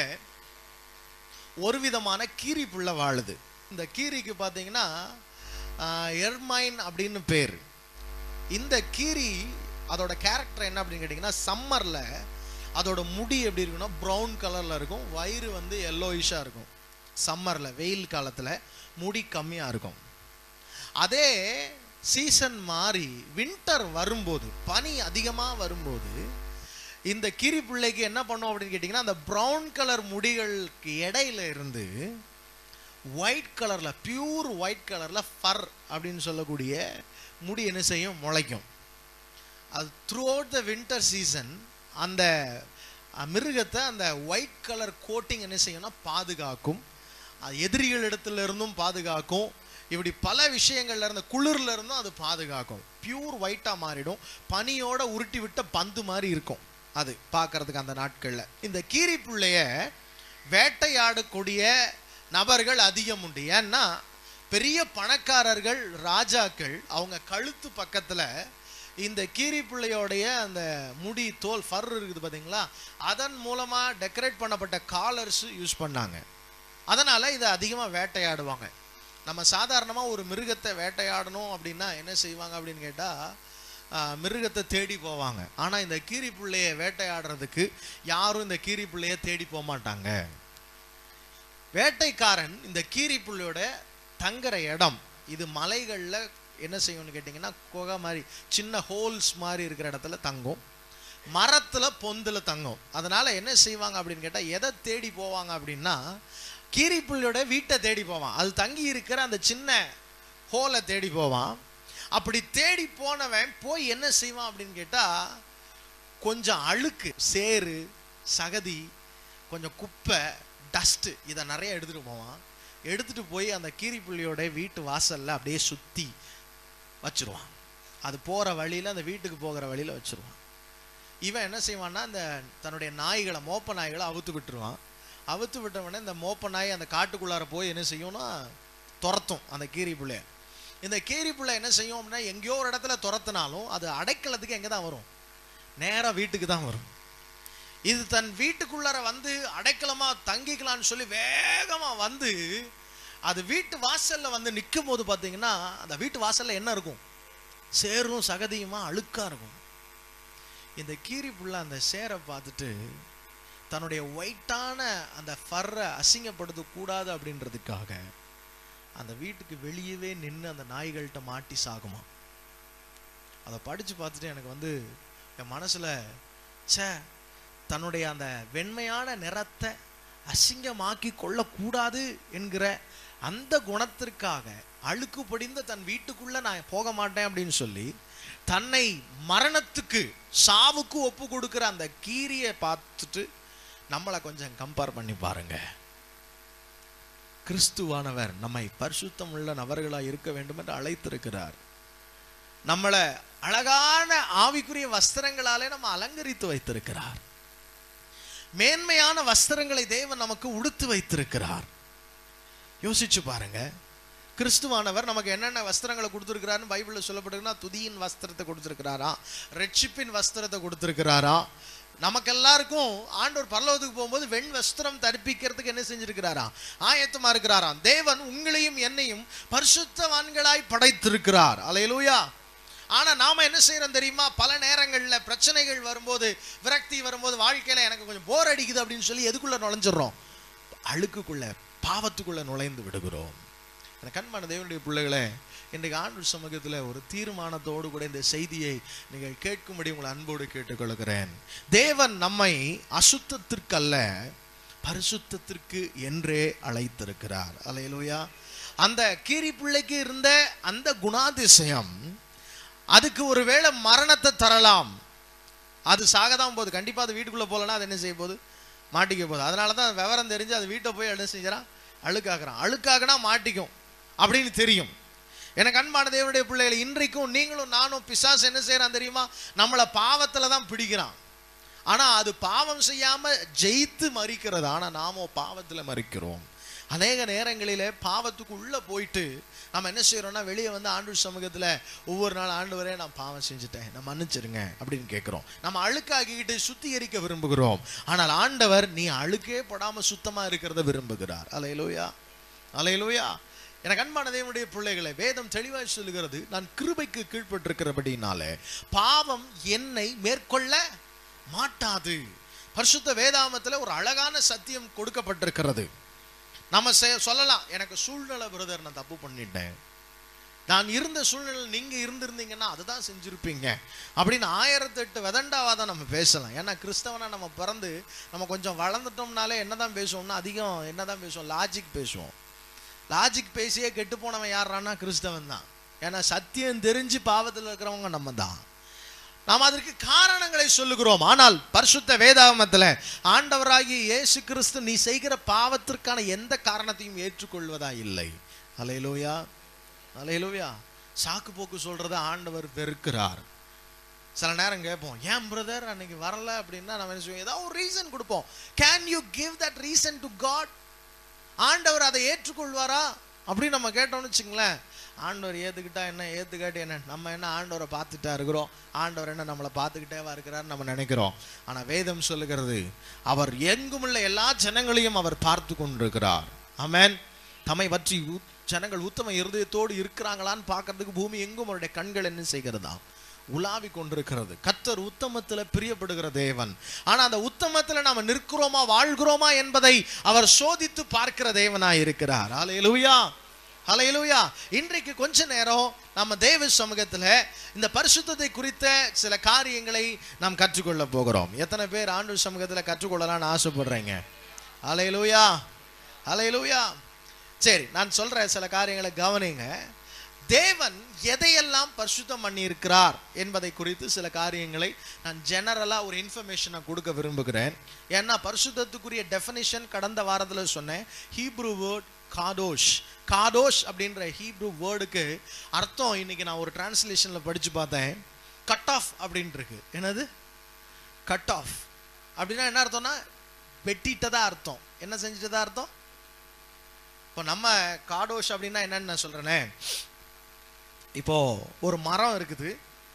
ஒரு விதமான கீரி புள்ள வாழுது இந்த கீரிக்கு பார்த்தீங்கன்னா எர்மைன் அப்படின்னு பேர் இந்த கீரி அதோட கேரக்டர் என்ன அப்படின்னு கேட்டிங்கன்னா சம்மரில் அதோட முடி எப்படி இருக்குன்னா ப்ரௌன் கலரில் இருக்கும் வயிறு வந்து எல்லோயிஷாக இருக்கும் சம்மரில் வெயில் காலத்தில் முடி கம்மியாக இருக்கும் அதே சீசன் மாறி வின்டர் வரும்போது பனி அதிகமாக வரும்போது இந்த கிரி பிள்ளைக்கு என்ன பண்ணும் அப்படின்னு கேட்டிங்கன்னா அந்த ப்ரௌன் கலர் முடிகளுக்கு இடையில இருந்து ஒயிட் கலரில் பியூர் ஒயிட் கலரில் ஃபர் அப்படின்னு சொல்லக்கூடிய முடி என்ன செய்யும் முளைக்கும் அது through out the winter season அந்த அஹ், மிருகத்தை அந்த ஒயிட் கலர் கோட்டிங் என்ன செய்யும்னா பாதுகாக்கும் அது எதிரிகள் இடத்துல இருந்தும் பாதுகாக்கும் இப்படி பல விஷயங்கள்ல இருந்து குளிர்ல இருந்தும் அது பாதுகாக்கும் பியூர் ஒயிட்டா மாறிடும் பனியோட உருட்டி விட்ட பந்து மாதிரி இருக்கும் அது பார்க்கறதுக்கு அந்த நாட்கள்ல இந்த கீரி புள்ளைய வேட்டையாடக்கூடிய நபர்கள் அதிகம் உண்டு ஏன்னா பெரிய பணக்காரர்கள் ராஜாக்கள் அவங்க கழுத்து பக்கத்துல இந்த கீரி பிள்ளையோடைய அந்த முடி தோல் ஃபர் இருக்குது பாத்தீங்களா அதன் மூலமா டெக்கரேட் பண்ணப்பட்ட காலர்ஸ் யூஸ் பண்ணாங்க அதனால இதை அதிகமா வேட்டையாடுவாங்க நம்ம சாதாரணமா ஒரு மிருகத்தை வேட்டையாடணும் அப்படின்னா என்ன செய்வாங்க அப்படின்னு கேட்டா ஆஹ், மிருகத்தை தேடி போவாங்க ஆனா இந்த கீரி பிள்ளைய வேட்டையாடுறதுக்கு யாரும் இந்த கீரி பிள்ளைய தேடி போக மாட்டாங்க வேட்டைக்காரன் இந்த கீரி புள்ளியோட தங்குற இடம் இது மலைகள்ல என்ன செய்யும்னு கேட்டிங்கன்னா குகை மாதிரி சின்ன ஹோல்ஸ் மாதிரி இருக்கிற இடத்துல தங்கும் மரத்துல பொந்துல தங்கும் அதனால என்ன செய்வாங்க அப்படின்னு கேட்டா எதை தேடி போவாங்க அப்படின்னா கீரி புள்ளியோட வீட்டை தேடி போவான் அது தங்கி இருக்கிற அந்த சின்ன ஹோலை தேடி போவான் அப்படி தேடி போனவன் போய் என்ன செய்வான் அப்படின்னு கேட்டா கொஞ்சம் அழுக்கு சேறு சகதி கொஞ்சம் குப்பை டஸ்ட்டு இதை நிறைய எடுத்துட்டு போவான் எடுத்துட்டு போய் அந்த கீரிப்புள்ளியோட வீட்டு வாசல்ல அப்படியே சுத்தி வச்சிருவான் அது போற வழியில அந்த வீட்டுக்கு போகிற வழியில வச்சிருவான் இவன் என்ன செய்வான்னா இந்த தன்னுடைய நாய்களை மோப்ப நாய்களை அவுத்து விட்டுருவான் அவுத்து விட்டவொடனே இந்த மோப்ப நாய் அந்த காட்டுக்குள்ளார போய் என்ன செய்யும்னா துரத்தும் அந்த கீரி புள்ளைய இந்த கீரி புள்ளை என்ன செய்யும் அப்படின்னா எங்கேயோ ஒரு இடத்துல துரத்துனாலும் அது அடைக்கலத்துக்கு எங்கே தான் வரும் நேரா வீட்டுக்கு தான் வரும் இது தன் வீட்டுக்குள்ளார வந்து அடைக்கலமா தங்கிக்கலாம்னு சொல்லி வேகமா வந்து அது வீட்டு வாசல்ல வந்து நிற்கும் போது பார்த்தீங்கன்னா அந்த வீட்டு வாசல்ல என்ன இருக்கும் சேரும் சகதியுமா அழுக்கா இருக்கும் இந்த கீரி புள்ள அந்த சேரை பார்த்துட்டு தன்னுடைய ஒயிட்டான அந்த ஃபர்ரை அசிங்கப்படுத்த கூடாது அப்படின்றதுக்காக அந்த வீட்டுக்கு வெளியவே நின்று அந்த நாய்கள்கிட்ட மாட்டி சாகுமா அதை படிச்சு பார்த்துட்டு எனக்கு வந்து என் மனசுல ச்சே தன்னுடைய அந்த வெண்மையான நிறத்தை அசிங்கமாக்கி கொள்ளக்கூடாது என்கிற அந்த குணத்திற்காக அழுக்கு படிந்த தன் வீட்டுக்குள்ள நான் போக மாட்டேன் அப்படின்னு சொல்லி தன்னை மரணத்துக்கு சாவுக்கு ஒப்பு கொடுக்கிற அந்த கீரியை பார்த்துட்டு நம்மளை கொஞ்சம் கம்பேர் பண்ணி பாருங்க கிறிஸ்துவானவர் நம்மை பரிசுத்தம் உள்ள நபர்களாய் இருக்க வேண்டும் என்று அழைத்திருக்கிறார் நம்மளை அழகான ஆவிக்குரிய வஸ்திரங்களாலே நம்ம அலங்கரித்து வைத்திருக்கிறார் மேன்மையான வஸ்திரங்களை தேவன் நமக்கு உடுத்து வைத்திருக்கிறார் யோசிச்சு பாருங்க கிறிஸ்துவானவர் நமக்கு என்னென்ன வஸ்திரங்களை கொடுத்துருக்கிறாருன்னு பைபிளில் சொல்லப்படுதுன்னா துதியின் வஸ்திரத்தை கொடுத்துருக்கிறாரா ரெட்சிப்பின் வஸ்திரத்தை கொடுத்துருக்கிறாரா நமக்கு எல்லாருக்கும் ஆண்டவர் பரலோகத்துக்கு போகும்போது வெண் வஸ்திரம் தரிப்பிக்கிறதுக்கு என்ன செஞ்சிருக்கிறாரா ஆயத்தமா இருக்கிறாராம் தேவன் உங்களையும் என்னையும் பரிசுத்தவான்களாய் படைத்திருக்கிறார் அலையலூயா ஆனா நாம என்ன செய்யறோம் தெரியுமா பல நேரங்கள்ல பிரச்சனைகள் வரும்போது விரக்தி வரும்போது வாழ்க்கையில எனக்கு கொஞ்சம் போர் அடிக்குது அப்படின்னு சொல்லி எதுக்குள்ள நுழைஞ்சிடுறோம் அழுக்குக்குள்ள பாவத்துக்குள்ள நுழைந்து விடுகிறோம் அந்த கண்மான தேவனுடைய பிள்ளைகளே இன்றைக்கு ஆண்டு சமூகத்தில் ஒரு தீர்மானத்தோடு கூட இந்த செய்தியை நீங்கள் கேட்கும்படி உங்களை அன்போடு கேட்டுக்கொள்கிறேன் தேவன் நம்மை அசுத்தத்திற்கல்ல பரிசுத்தத்திற்கு என்றே அழைத்திருக்கிறார் அலையலூயா அந்த கீரி பிள்ளைக்கு இருந்த அந்த குணாதிசயம் அதுக்கு ஒருவேளை மரணத்தை தரலாம் அது சாகதான் போகுது கண்டிப்பா அது வீட்டுக்குள்ள போகலன்னா அது என்ன செய்ய போகுது மாட்டிக்க போகுது அதனால தான் விவரம் தெரிஞ்சு அது வீட்டை போய் என்ன செஞ்சான் அழுக்காக்குறான் அழுக்காக்குனா மாட்டிக்கும் அப்படின்னு தெரியும் எனக்கு அன்பான தேவனுடைய பிள்ளைகள் இன்றைக்கும் நீங்களும் நானும் பிசாசு என்ன செய்யறான் தெரியுமா நம்மளை பாவத்துல தான் பிடிக்கிறான் ஆனா அது பாவம் செய்யாம ஜெயித்து மறிக்கிறது ஆனா நாமோ பாவத்துல மறிக்கிறோம் அநேக நேரங்களிலே பாவத்துக்கு உள்ள போயிட்டு நம்ம என்ன செய்யறோம்னா வெளியே வந்து ஆண்டு சமூகத்துல ஒவ்வொரு நாள் ஆண்டு வரையும் நான் பாவம் செஞ்சுட்டேன் நான் மன்னிச்சிருங்க அப்படின்னு கேட்கிறோம் நம்ம அழுக்காக்கிக்கிட்டு சுத்திகரிக்க விரும்புகிறோம் ஆனால் ஆண்டவர் நீ அழுக்கே படாம சுத்தமா இருக்கிறத விரும்புகிறார் அலையலூயா அலையலூயா எனக்கு அன்பான தேவனுடைய பிள்ளைகளை வேதம் தெளிவாய் சொல்லுகிறது நான் கிருபைக்கு கீழ்ப்பட்டிருக்கிறபடினாலே பாவம் என்னை மேற்கொள்ள மாட்டாது பரிசுத்த வேதாமத்துல ஒரு அழகான சத்தியம் கொடுக்கப்பட்டிருக்கிறது நம்ம செ- சொல்லலாம் எனக்கு சூழ்நிலை பிரதர் நான் தப்பு பண்ணிட்டேன் நான் இருந்த சூழ்நிலை நீங்க இருந்திருந்தீங்கன்னா அதுதான் செஞ்சிருப்பீங்க அப்படின்னு ஆயிரத்தெட்டு விதண்டாவாதான் நம்ம பேசலாம் ஏன்னா கிறிஸ்தவனா நம்ம பிறந்து நம்ம கொஞ்சம் வளர்ந்துட்டோம்னாலே என்னதான் பேசுவோம்னா அதிகம் என்னதான் பேசுவோம் லாஜிக் பேசுவோம் லாஜிக் பேசியே கெட்டு போனவன் யாரான்னா கிறிஸ்தவன் தான் ஏன்னா சத்தியம் தெரிஞ்சு பாவத்தில் இருக்கிறவங்க நம்ம தான் நாம் அதற்கு காரணங்களை சொல்லுகிறோம் ஆனால் பரிசுத்த வேதாகமத்தில் ஆண்டவராகிய இயேசு கிறிஸ்து நீ செய்கிற பாவத்திற்கான எந்த காரணத்தையும் ஏற்றுக்கொள்வதா இல்லை அலையலோயா அலையலோயா சாக்கு போக்கு சொல்றத ஆண்டவர் வெறுக்கிறார் சில நேரம் கேட்போம் ஏன் பிரதர் அன்னைக்கு வரல அப்படின்னா நம்ம என்ன செய்வோம் ஏதாவது ஒரு ரீசன் கொடுப்போம் can you give that reason to God ஆண்டவர் அதை ஏற்றுக்கொள்வாரா அப்படின்னு நம்ம கேட்டோம்னு வச்சுங்களேன் ஆண்டவர் ஏத்துக்கிட்டா என்ன ஏத்துக்காட்டி என்ன நம்ம என்ன ஆண்டவரை பார்த்துட்டா இருக்கிறோம் ஆண்டவர் என்ன நம்மளை பார்த்துக்கிட்டேவா இருக்கிறார் நம்ம நினைக்கிறோம் ஆனா வேதம் சொல்லுகிறது அவர் எங்குமுள்ள எல்லா ஜனங்களையும் அவர் பார்த்து கொண்டிருக்கிறார் ஆமென் தம்மை பற்றி உத்- ஜனங்கள் உத்தம இருதயத்தோடு இருக்கிறாங்களான்னு பார்க்கறதுக்கு பூமி எங்கும் அவருடைய கண்கள் என்ன செய்கிறதா உலாவி கொண்டிருக்கிறது கத்தர் உத்தமத்துல பிரியப்படுகிற தேவன் ஆனா அந்த உத்தமத்துல நாம நிற்கிறோமா வாழ்கிறோமா என்பதை அவர் சோதித்து பார்க்கிற தேவனாய் இருக்கிறார் ஹalleluya ஹalleluya இன்றைக்கு கொஞ்ச நேரம் நம்ம தேவ சமூகத்துல இந்த பரிசுத்தத்தை குறித்த சில காரியங்களை நாம் கற்றுக்கொள்ள போகிறோம் எத்தனை பேர் ஆண்டு சமூகத்துல கற்றுக்கொள்ளலாம்னு ஆசைப்படுறீங்க ஹalleluya ஹalleluya சரி நான் சொல்ற சில காரியங்களை கவனிங்க தேவன் எதையெல்லாம் பரிசுத்தம் பண்ணியிருக்கிறார் என்பதை குறித்து சில காரியங்களை நான் ஜெனரலா ஒரு இன்ஃபர்மேஷனை கொடுக்க விரும்புகிறேன் ஏன்னா பரிசுத்தத்துக்குரிய டெஃபினிஷன் கடந்த வாரத்துல சொன்னேன் ஹீப்ரூ வேர்ட் காடோஷ் காடோஷ் அப்படின்ற ஹீப்ரூ வேர்டுக்கு அர்த்தம் இன்னைக்கு நான் ஒரு டிரான்ஸ்லேஷன்ல படிச்சு பார்த்தேன் கட் ஆஃப் அப்படின்னு இருக்கு என்னது கட் ஆஃப் அப்படின்னா என்ன அர்த்தம்னா வெட்டிட்டதா அர்த்தம் என்ன செஞ்சுட்டதா அர்த்தம் இப்போ நம்ம காடோஷ் அப்படின்னா என்னன்னு நான் சொல்றேனே இப்போ ஒரு மரம் இருக்குது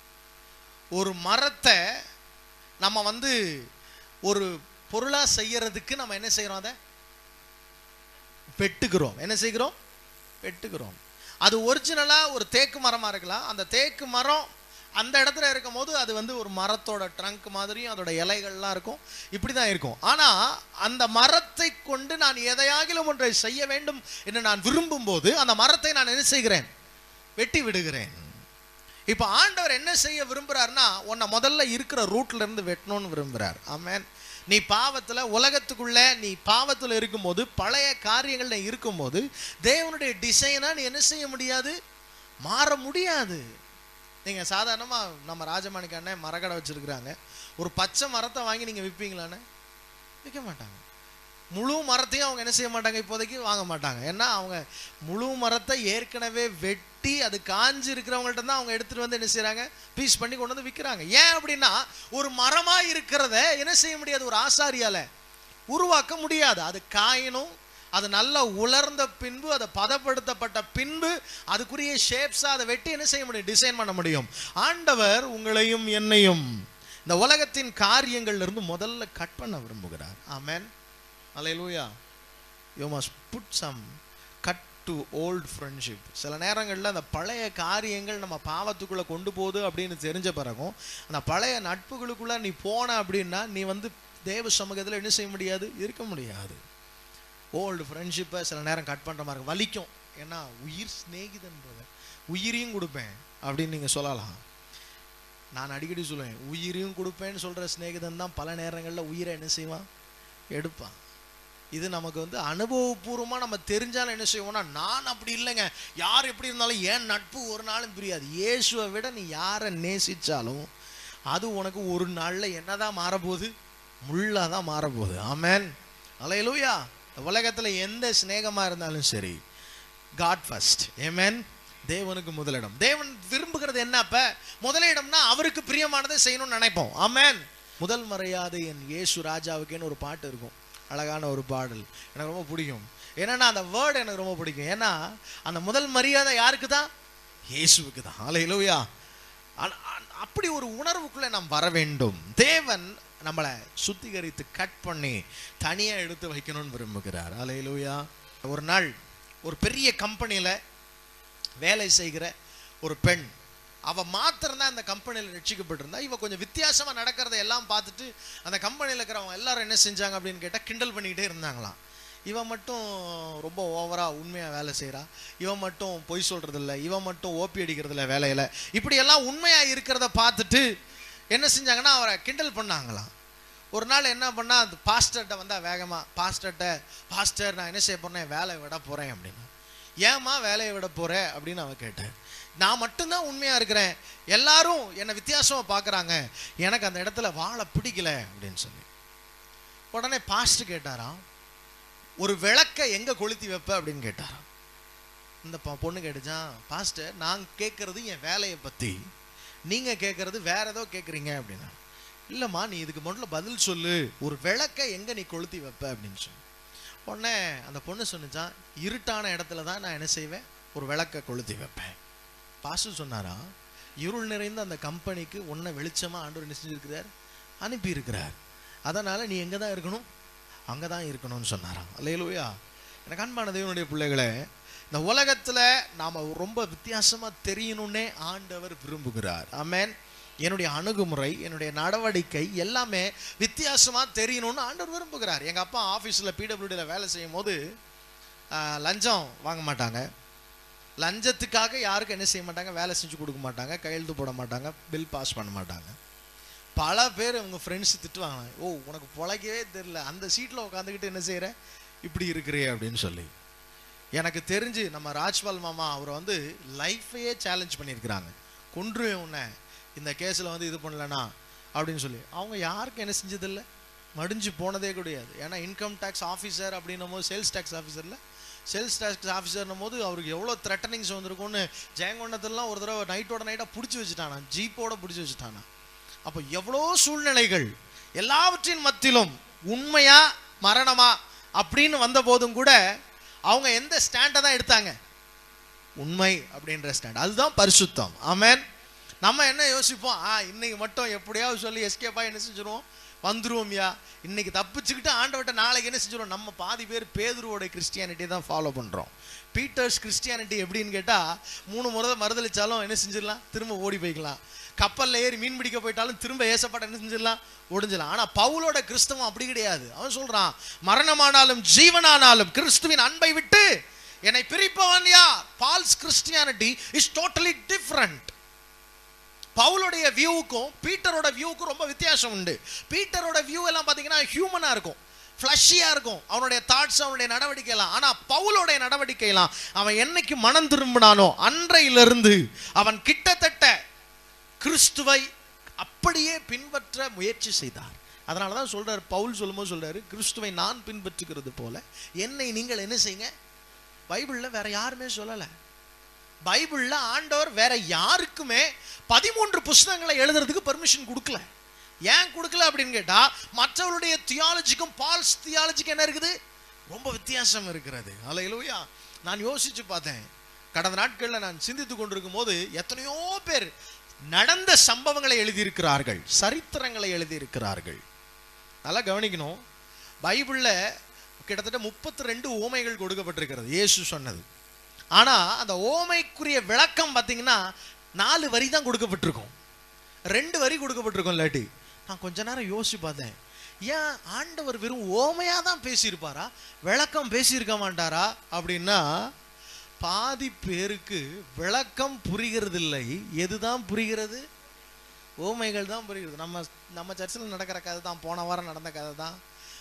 ஒரு மரத்தை நம்ம வந்து ஒரு பொருளா செய்யறதுக்கு நம்ம என்ன செய்யறோம் அதை வெட்டுகிறோம் என்ன செய்கிறோம் வெட்டுகிறோம் அது ஒரிஜினலா ஒரு தேக்கு மரமா இருக்கலாம் அந்த தேக்கு மரம் அந்த இடத்துல இருக்கும் போது அது வந்து ஒரு மரத்தோட ட்ரங்க் மாதிரியும் அதோட இலைகள்லாம் இருக்கும் இப்படி தான் இருக்கும் ஆனா அந்த மரத்தை கொண்டு நான் எதையாகிலும் ஒன்றை செய்ய வேண்டும் என்று நான் விரும்பும் போது அந்த மரத்தை நான் என்ன செய்கிறேன் வெட்டி விடுகிறேன் இப்போ ஆண்டவர் என்ன செய்ய விரும்புறாருன்னா உன்னை முதல்ல இருக்கிற ரூட்ல இருந்து வெட்டணும்னு விரும்புறார் ஆமென் நீ பாவத்துல உலகத்துக்குள்ள நீ பாவத்துல இருக்கும்போது பழைய காரியங்கள்ல இருக்கும்போது தேவனுடைய டிசைனா நீ என்ன செய்ய முடியாது மாற முடியாது நீங்க சாதாரணமா நம்ம ராஜமாணிக்க அண்ணன் மரக்கடை வச்சிருக்கிறாங்க ஒரு பச்சை மரத்தை வாங்கி நீங்க விற்பீங்களாண்ணே விற்க மாட்டாங்க முழு மரத்தையும் அவங்க என்ன செய்ய மாட்டாங்க இப்போதைக்கு வாங்க மாட்டாங்க ஏன்னா அவங்க முழு மரத்தை ஏற்கனவே வெட்டி அது காஞ்சு இருக்கிறவங்கள்ட்ட தான் அவங்க எடுத்துட்டு வந்து என்ன செய்றாங்க பீஸ் பண்ணி கொண்டு வந்து விற்கிறாங்க ஏன் அப்படின்னா ஒரு மரமா இருக்கிறத என்ன செய்ய முடியாது ஒரு ஆசாரியால உருவாக்க முடியாது அது காயணும் அது நல்லா உலர்ந்த பின்பு அதை பதப்படுத்தப்பட்ட பின்பு அதுக்குரிய ஷேப்ஸா அதை வெட்டி என்ன செய்ய முடியும் டிசைன் பண்ண முடியும் ஆண்டவர் உங்களையும் என்னையும் இந்த உலகத்தின் காரியங்கள்ல இருந்து முதல்ல கட் பண்ண விரும்புகிறார் amen hallelujah you must put some cut to old friendship சில நேரங்களில் அந்த பழைய காரியங்கள் நம்ம பாவத்துக்குள்ளே கொண்டு போகுது அப்படின்னு தெரிஞ்ச பிறகும் அந்த பழைய நட்புகளுக்குள்ளே நீ போன அப்படின்னா நீ வந்து தேவ சமூகத்தில் என்ன செய்ய முடியாது இருக்க முடியாது ஓல்டு ஃப்ரெண்ட்ஷிப்பை சில நேரம் கட் பண்ணுற மாதிரி இருக்கும். வலிக்கும் ஏன்னா உயிர் சிநேகிதன்றது உயிரையும் கொடுப்பேன் அப்படின்னு நீங்கள் சொல்லலாம் நான் அடிக்கடி சொல்லுவேன் உயிரையும் கொடுப்பேன்னு சொல்கிற சிநேகிதன் தான் பல நேரங்களில் உயிரை என்ன செய்வான் எடுப்பான் இது நமக்கு வந்து அனுபவபூர்வமாக நம்ம தெரிஞ்சாலும் என்ன செய்வோம்னா நான் அப்படி இல்லைங்க யார் எப்படி இருந்தாலும் ஏன் நட்பு ஒரு நாளும் பிரியாது இயேசுவை விட நீ யாரை நேசிச்சாலும் அது உனக்கு ஒரு நாளில் என்னதான் மாறப்போகுது முள்ளாக தான் மாறப்போகுது ஆமென் அலையலூயா உலகத்தில் எந்த சிநேகமாக இருந்தாலும் சரி காட் ஃபர்ஸ்ட் ஏமேன் தேவனுக்கு முதலிடம் தேவன் விரும்புகிறது என்ன அப்ப முதலிடம்னா அவருக்கு பிரியமானதை செய்யணும்னு நினைப்போம் ஆமென் முதல் மரியாதை என் இயேசு ராஜாவுக்குன்னு ஒரு பாட்டு இருக்கும் அழகான ஒரு பாடல் எனக்கு ரொம்ப பிடிக்கும் ஏன்னா அந்த வேர்டு எனக்கு ரொம்ப பிடிக்கும் ஏன்னா அந்த முதல் மரியாதை யாருக்கு தான் இயேசுவுக்கு தான் அலையிலூயா அப்படி ஒரு உணர்வுக்குள்ள நாம் வர வேண்டும் தேவன் நம்மளை சுத்திகரித்து கட் பண்ணி தனியா எடுத்து வைக்கணும்னு விரும்புகிறார் அலையிலூயா ஒரு நாள் ஒரு பெரிய கம்பெனியில் வேலை செய்கிற ஒரு பெண் அவ மாத்திரம்தான் அந்த கம்பெனியில் ரட்சிக்கப்பட்டிருந்தா இவ கொஞ்சம் வித்தியாசமா நடக்கிறத எல்லாம் பார்த்துட்டு அந்த கம்பெனியில் இருக்கிறவங்க எல்லாரும் என்ன செஞ்சாங்க அப்படின்னு கேட்டால் கிண்டல் பண்ணிக்கிட்டே இருந்தாங்களாம் இவன் மட்டும் ரொம்ப ஓவரா உண்மையா வேலை செய்றா இவன் மட்டும் பொய் சொல்றது இல்ல இவன் மட்டும் ஓபி அடிக்கிறது இல்ல வேலையில இப்படி எல்லாம் உண்மையா இருக்கிறத பார்த்துட்டு என்ன செஞ்சாங்கன்னா அவரை கிண்டல் பண்ணாங்களாம் ஒரு நாள் என்ன பண்ணா அந்த பாஸ்டர்கிட்ட வந்தா வேகமா பாஸ்டர்கிட்ட பாஸ்டர் நான் என்ன செய்ய போறேன் வேலையை விட போறேன் அப்படின்னு ஏம்மா வேலையை விட போற அப்படின்னு அவன் கேட்டேன் நான் மட்டும்தான் உண்மையா இருக்கிறேன் எல்லாரும் என்னை வித்தியாசமா பார்க்கறாங்க எனக்கு அந்த இடத்துல வாழ பிடிக்கல அப்படின்னு சொல்லி உடனே பாஸ்ட் கேட்டாராம் ஒரு விளக்க எங்க கொளுத்தி வைப்ப அப்படின்னு கேட்டாராம் இந்த பொ- பொண்ணு கேட்டுச்சான் பாஸ்டர் நான் கேட்கறது என் வேலையை பத்தி நீங்க கேட்கறது வேற ஏதோ கேட்குறீங்க அப்படின்னா இல்லம்மா நீ இதுக்கு முதல்ல பதில் சொல்லு ஒரு விளக்க எங்க நீ கொளுத்தி வைப்ப அப்படின்னு சொல்லி உடனே அந்த பொண்ணு சொன்னுச்சான் இருட்டான இடத்துல தான் நான் என்ன செய்வேன் ஒரு விளக்க கொளுத்தி வைப்பேன் பாசு சொன்னாரா இருள் நிறைந்த அந்த கம்பெனிக்கு உன்னை வெளிச்சமா ஆண்டவர் என்ன செஞ்சிருக்கிறார் அனுப்பி இருக்கிறார் அதனால நீ எங்க தான் இருக்கணும் அங்க தான் இருக்கணும்னு சொன்னாராம் அல்லையிலூயா எனக்கு அன்பான தேவனுடைய பிள்ளைகளே இந்த உலகத்துல நாம ரொம்ப வித்தியாசமா தெரியணும்னே ஆண்டவர் விரும்புகிறார் ஆமென் என்னுடைய அணுகுமுறை என்னுடைய நடவடிக்கை எல்லாமே வித்தியாசமா தெரியணும்னு ஆண்டவர் விரும்புகிறார் எங்க அப்பா ஆபீஸ்ல பிடபிள்யூடியில் வேலை செய்யும் போது ஆஹ், லஞ்சம் வாங்க மாட்டாங்க லஞ்சத்துக்காக யாருக்கும் என்ன செய்ய மாட்டாங்க வேலை செஞ்சு கொடுக்க மாட்டாங்க கையெழுத்து போட மாட்டாங்க பில் பாஸ் பண்ண மாட்டாங்க பல பேர் உங்க ஃப்ரெண்ட்ஸ் திட்டுவாங்க ஓ உனக்கு பொழைக்கவே தெரியல அந்த சீட்டில் உட்காந்துக்கிட்டு என்ன செய்யற இப்படி இருக்கிறே அப்படின்னு சொல்லி எனக்கு தெரிஞ்சு நம்ம ராஜ்பால் மாமா அவரை வந்து லைஃபையே சேலஞ்ச் பண்ணியிருக்கிறாங்க கொன்றுவேன் உன்னை இந்த கேஸில் வந்து இது பண்ணலனா அப்படின்னு சொல்லி அவங்க யாருக்கும் என்ன செஞ்சதில்லை மடிஞ்சு போனதே கிடையாது ஏன்னா இன்கம் டேக்ஸ் ஆஃபீஸர் அப்படின்னும் போது சேல்ஸ் டேக்ஸ் ஆஃபீஸரில் சேல்ஸ் டேக்ஸ் ஆஃபீஸர்னும் போது அவருக்கு எவ்வளோ த்ரெட்டனிங்ஸ் வந்திருக்கும்னு ஜெயங்கொண்டத்துலாம் ஒரு தடவை நைட்டோட நைட்டாக பிடிச்சி வச்சுட்டானா ஜீப்போட பிடிச்சி வச்சுட்டானா அப்போ எவ்வளோ சூழ்நிலைகள் எல்லாவற்றின் மத்தியிலும் உண்மையா மரணமா அப்படின்னு வந்த போதும் கூட அவங்க எந்த ஸ்டாண்டை தான் எடுத்தாங்க உண்மை அப்படின்ற ஸ்டாண்ட் அதுதான் பரிசுத்தம் ஆமென் நம்ம என்ன யோசிப்போம் ஆ இன்னைக்கு மட்டும் எப்படியாவது சொல்லி எஸ்கேப்பா என்ன செஞ்சிருவோம் வந்துருவோம்யா இன்னைக்கு தப்பிச்சுக்கிட்டு ஆண்டவட்ட நாளைக்கு என்ன செஞ்சிருவோம் நம்ம பாதி பேர் பேதுருவோட கிறிஸ்டியானிட்டி தான் ஃபாலோ பண்றோம் பீட்டர்ஸ் கிறிஸ்டியானிட்டி எப்படின்னு கேட்டா மூணு முறை மறுதளிச்சாலும் என்ன செஞ்சிடலாம் திரும்ப ஓடி போய்க்கலாம் கப்பல்ல ஏறி மீன் பிடிக்க போயிட்டாலும் திரும்ப ஏசப்பாட்ட என்ன செஞ்சிடலாம் ஒடிஞ்சிடலாம் ஆனா பவுலோட கிறிஸ்தவம் அப்படி கிடையாது அவன் சொல்றான் மரணமானாலும் ஜீவனானாலும் கிறிஸ்துவின் அன்பை விட்டு என்னை பிரிப்பவன் யார் Paul's Christianity is totally different பவுலுடைய வியூவுக்கும் பீட்டரோட வியூவுக்கும் ரொம்ப வித்தியாசம் உண்டு பீட்டரோட வியூ எல்லாம் பார்த்தீங்கன்னா ஹியூமனாக இருக்கும் ஃப்ளஷியாக இருக்கும் அவனுடைய தாட்ஸ் அவனுடைய நடவடிக்கை எல்லாம் ஆனால் பவுலுடைய நடவடிக்கை எல்லாம் அவன் என்னைக்கு மனம் திரும்பினானோ அன்றையிலிருந்து அவன் கிட்டத்தட்ட கிறிஸ்துவை அப்படியே பின்பற்ற முயற்சி செய்தார் அதனால தான் சொல்றாரு பவுல் சொல்லும்போது சொல்றாரு கிறிஸ்துவை நான் பின்பற்றுகிறது போல என்னை நீங்கள் என்ன செய்யுங்க பைபிளில் வேற யாருமே சொல்லலை பைபிள்ல ஆண்டவர் வேற யாருக்குமே பதிமூன்று புஸ்தகங்களை எழுதுறதுக்கு பெர்மிஷன் கொடுக்கல ஏன் கொடுக்கல அப்படின்னு கேட்டா மற்றவருடைய தியாலஜிக்கும் பால்ஸ் தியாலஜிக்கும் என்ன இருக்குது ரொம்ப வித்தியாசம் இருக்கிறது அலையிலூயா நான் யோசிச்சு பார்த்தேன் கடந்த நாட்களில் நான் சிந்தித்து கொண்டிருக்கும் போது எத்தனையோ பேர் நடந்த சம்பவங்களை எழுதியிருக்கிறார்கள் சரித்திரங்களை எழுதியிருக்கிறார்கள் நல்லா கவனிக்கணும் பைபிள்ல கிட்டத்தட்ட முப்பத்தி ரெண்டு ஓமைகள் கொடுக்கப்பட்டிருக்கிறது இயேசு சொன்னது ஆனா அந்த ஓமைக்குரிய விளக்கம் பார்த்தீங்கன்னா நாலு வரி தான் கொடுக்கப்பட்டிருக்கும் ரெண்டு வரி கொடுக்கப்பட்டிருக்கும் இல்லாட்டி நான் கொஞ்ச நேரம் யோசிச்சு பார்த்தேன் ஏன் ஆண்டவர் வெறும் ஓமையா தான் பேசியிருப்பாரா விளக்கம் பேசியிருக்க மாட்டாரா அப்படின்னா பாதி பேருக்கு விளக்கம் புரிகிறது இல்லை எதுதான் புரிகிறது ஓமைகள் தான் புரிகிறது நம்ம நம்ம சர்ச்சில் நடக்கிற கதை தான் போன வாரம் நடந்த கதை தான்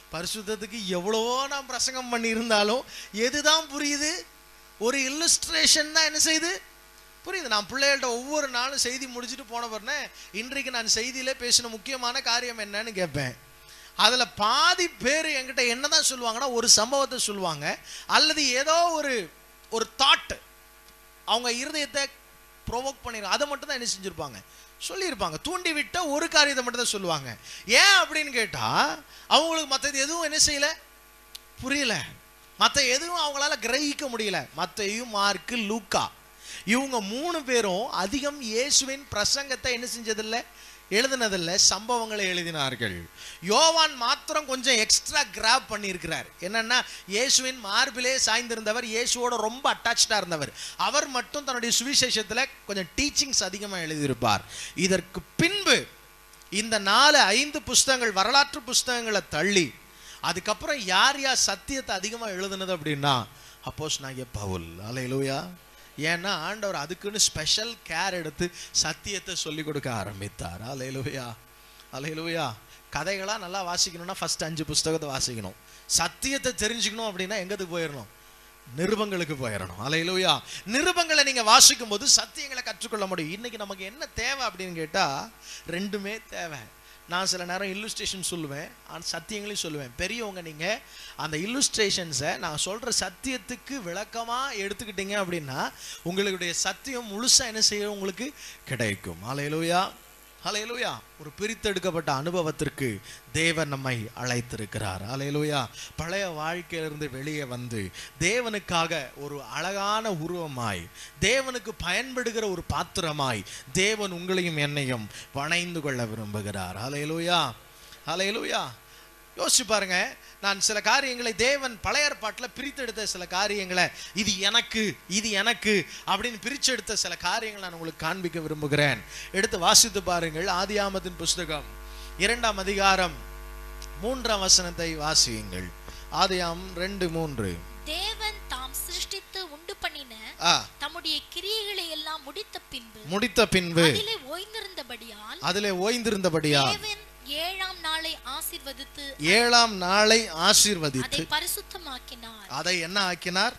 பரிசுத்தத்துக்கு எவ்வளவோ நான் பிரசங்கம் பண்ணியிருந்தாலும் எதுதான் புரியுது ஒரு இல்லுஸ்ட்ரேஷன் தான் என்ன செய்யுது புரியுது நான் பிள்ளைகள்ட்ட ஒவ்வொரு நாளும் செய்தி முடிச்சுட்டு போன பிறனே இன்றைக்கு நான் செய்தியிலே பேசின முக்கியமான காரியம் என்னன்னு கேட்பேன் அதுல பாதி பேர் என்கிட்ட என்னதான் சொல்லுவாங்கன்னா ஒரு சம்பவத்தை சொல்லுவாங்க அல்லது ஏதோ ஒரு ஒரு தாட் அவங்க இருதயத்தை ப்ரொவோக் பண்ணிரு அதை மட்டும் தான் என்ன செஞ்சிருப்பாங்க சொல்லியிருப்பாங்க தூண்டி விட்ட ஒரு காரியத்தை மட்டும் தான் சொல்லுவாங்க ஏன் அப்படின்னு கேட்டா அவங்களுக்கு மற்றது எதுவும் என்ன செய்யல புரியல மற்ற எதுவும் அவங்களால கிரகிக்க முடியல மத்தையும் மார்க்கு லூக்கா இவங்க மூணு பேரும் அதிகம் இயேசுவின் பிரசங்கத்தை என்ன செஞ்சதில்லை எழுதினதில்ல சம்பவங்களை எழுதினார்கள் யோவான் மாத்திரம் கொஞ்சம் எக்ஸ்ட்ரா கிராப் பண்ணியிருக்கிறார் என்னன்னா இயேசுவின் மார்பிலே சாய்ந்திருந்தவர் இயேசுவோட ரொம்ப அட்டாச்சாக இருந்தவர் அவர் மட்டும் தன்னுடைய சுவிசேஷத்துல கொஞ்சம் டீச்சிங்ஸ் அதிகமாக எழுதியிருப்பார் இதற்கு பின்பு இந்த நாலு ஐந்து புஸ்தகங்கள் வரலாற்று புஸ்தகங்களை தள்ளி அதுக்கப்புறம் யார் யார் சத்தியத்தை அதிகமாக எழுதுனது அப்படின்னா அப்போஸ் நான் பவுல் அலையிலூயா ஏன்னா ஆண்டவர் அதுக்குன்னு ஸ்பெஷல் கேர் எடுத்து சத்தியத்தை சொல்லி கொடுக்க ஆரம்பித்தார் அலையிலூயா அலையிலூயா கதைகளாக நல்லா வாசிக்கணும்னா ஃபர்ஸ்ட் அஞ்சு புஸ்தகத்தை வாசிக்கணும் சத்தியத்தை தெரிஞ்சுக்கணும் அப்படின்னா எங்கத்துக்கு போயிடணும் நிருபங்களுக்கு போயிடணும் அலையிலூயா நிருபங்களை நீங்க வாசிக்கும் போது சத்தியங்களை கற்றுக்கொள்ள முடியும் இன்னைக்கு நமக்கு என்ன தேவை அப்படின்னு கேட்டா ரெண்டுமே தேவை நான் சில நேரம் இல்லுஸ்ட்ரேஷன் சொல்லுவேன் அந்த சத்தியங்களையும் சொல்லுவேன் பெரியவங்க நீங்க அந்த இல்லுஸ்ட்ரேஷன்ஸை நான் சொல்ற சத்தியத்துக்கு விளக்கமா எடுத்துக்கிட்டீங்க அப்படின்னா உங்களுடைய சத்தியம் முழுசா என்ன செய்ய உங்களுக்கு கிடைக்கும் அலையிலூயா அலையலூயா ஒரு பிரித்தெடுக்கப்பட்ட அனுபவத்திற்கு தேவன் நம்மை அழைத்திருக்கிறார் அலையலூயா பழைய வாழ்க்கையிலிருந்து வெளியே வந்து தேவனுக்காக ஒரு அழகான உருவமாய் தேவனுக்கு பயன்படுகிற ஒரு பாத்திரமாய் தேவன் உங்களையும் என்னையும் வணைந்து கொள்ள விரும்புகிறார் அலையலூயா அலையலூயா யோசிச்சு பாருங்க நான் சில காரியங்களை தேவன் பழைய ஏற்பாட்டில் பிரித்தெடுத்த சில காரியங்களை இது எனக்கு இது எனக்கு அப்படின்னு பிரிச்செடுத்த சில காரியங்களை நான் உங்களுக்கு காண்பிக்க விரும்புகிறேன் எடுத்து வாசித்து பாருங்கள் ஆதியாமத்தின் புஸ்தகம் இரண்டாம் அதிகாரம் மூன்றாம் வசனத்தை வாசியுங்கள் ஆதியாம் ரெண்டு மூன்று தேவன் தாம் சிருஷ்டித்து உண்டு பண்ணின ஆ தம்முடைய கிரியைகளை எல்லாம் முடித்த பின்பு முடித்த பின்பு அதிலே ஓய்ந்திருந்தபடியால் அதிலே ஓய்ந்திருந்தபடியா தேவன் ஏழாம் நாளை ஆசீர்வதித்து ஏழாம் நாளை ஆசீர்வதித்து அதை பரிசுத்தமாக்கினார் அதை என்ன ஆக்கினார்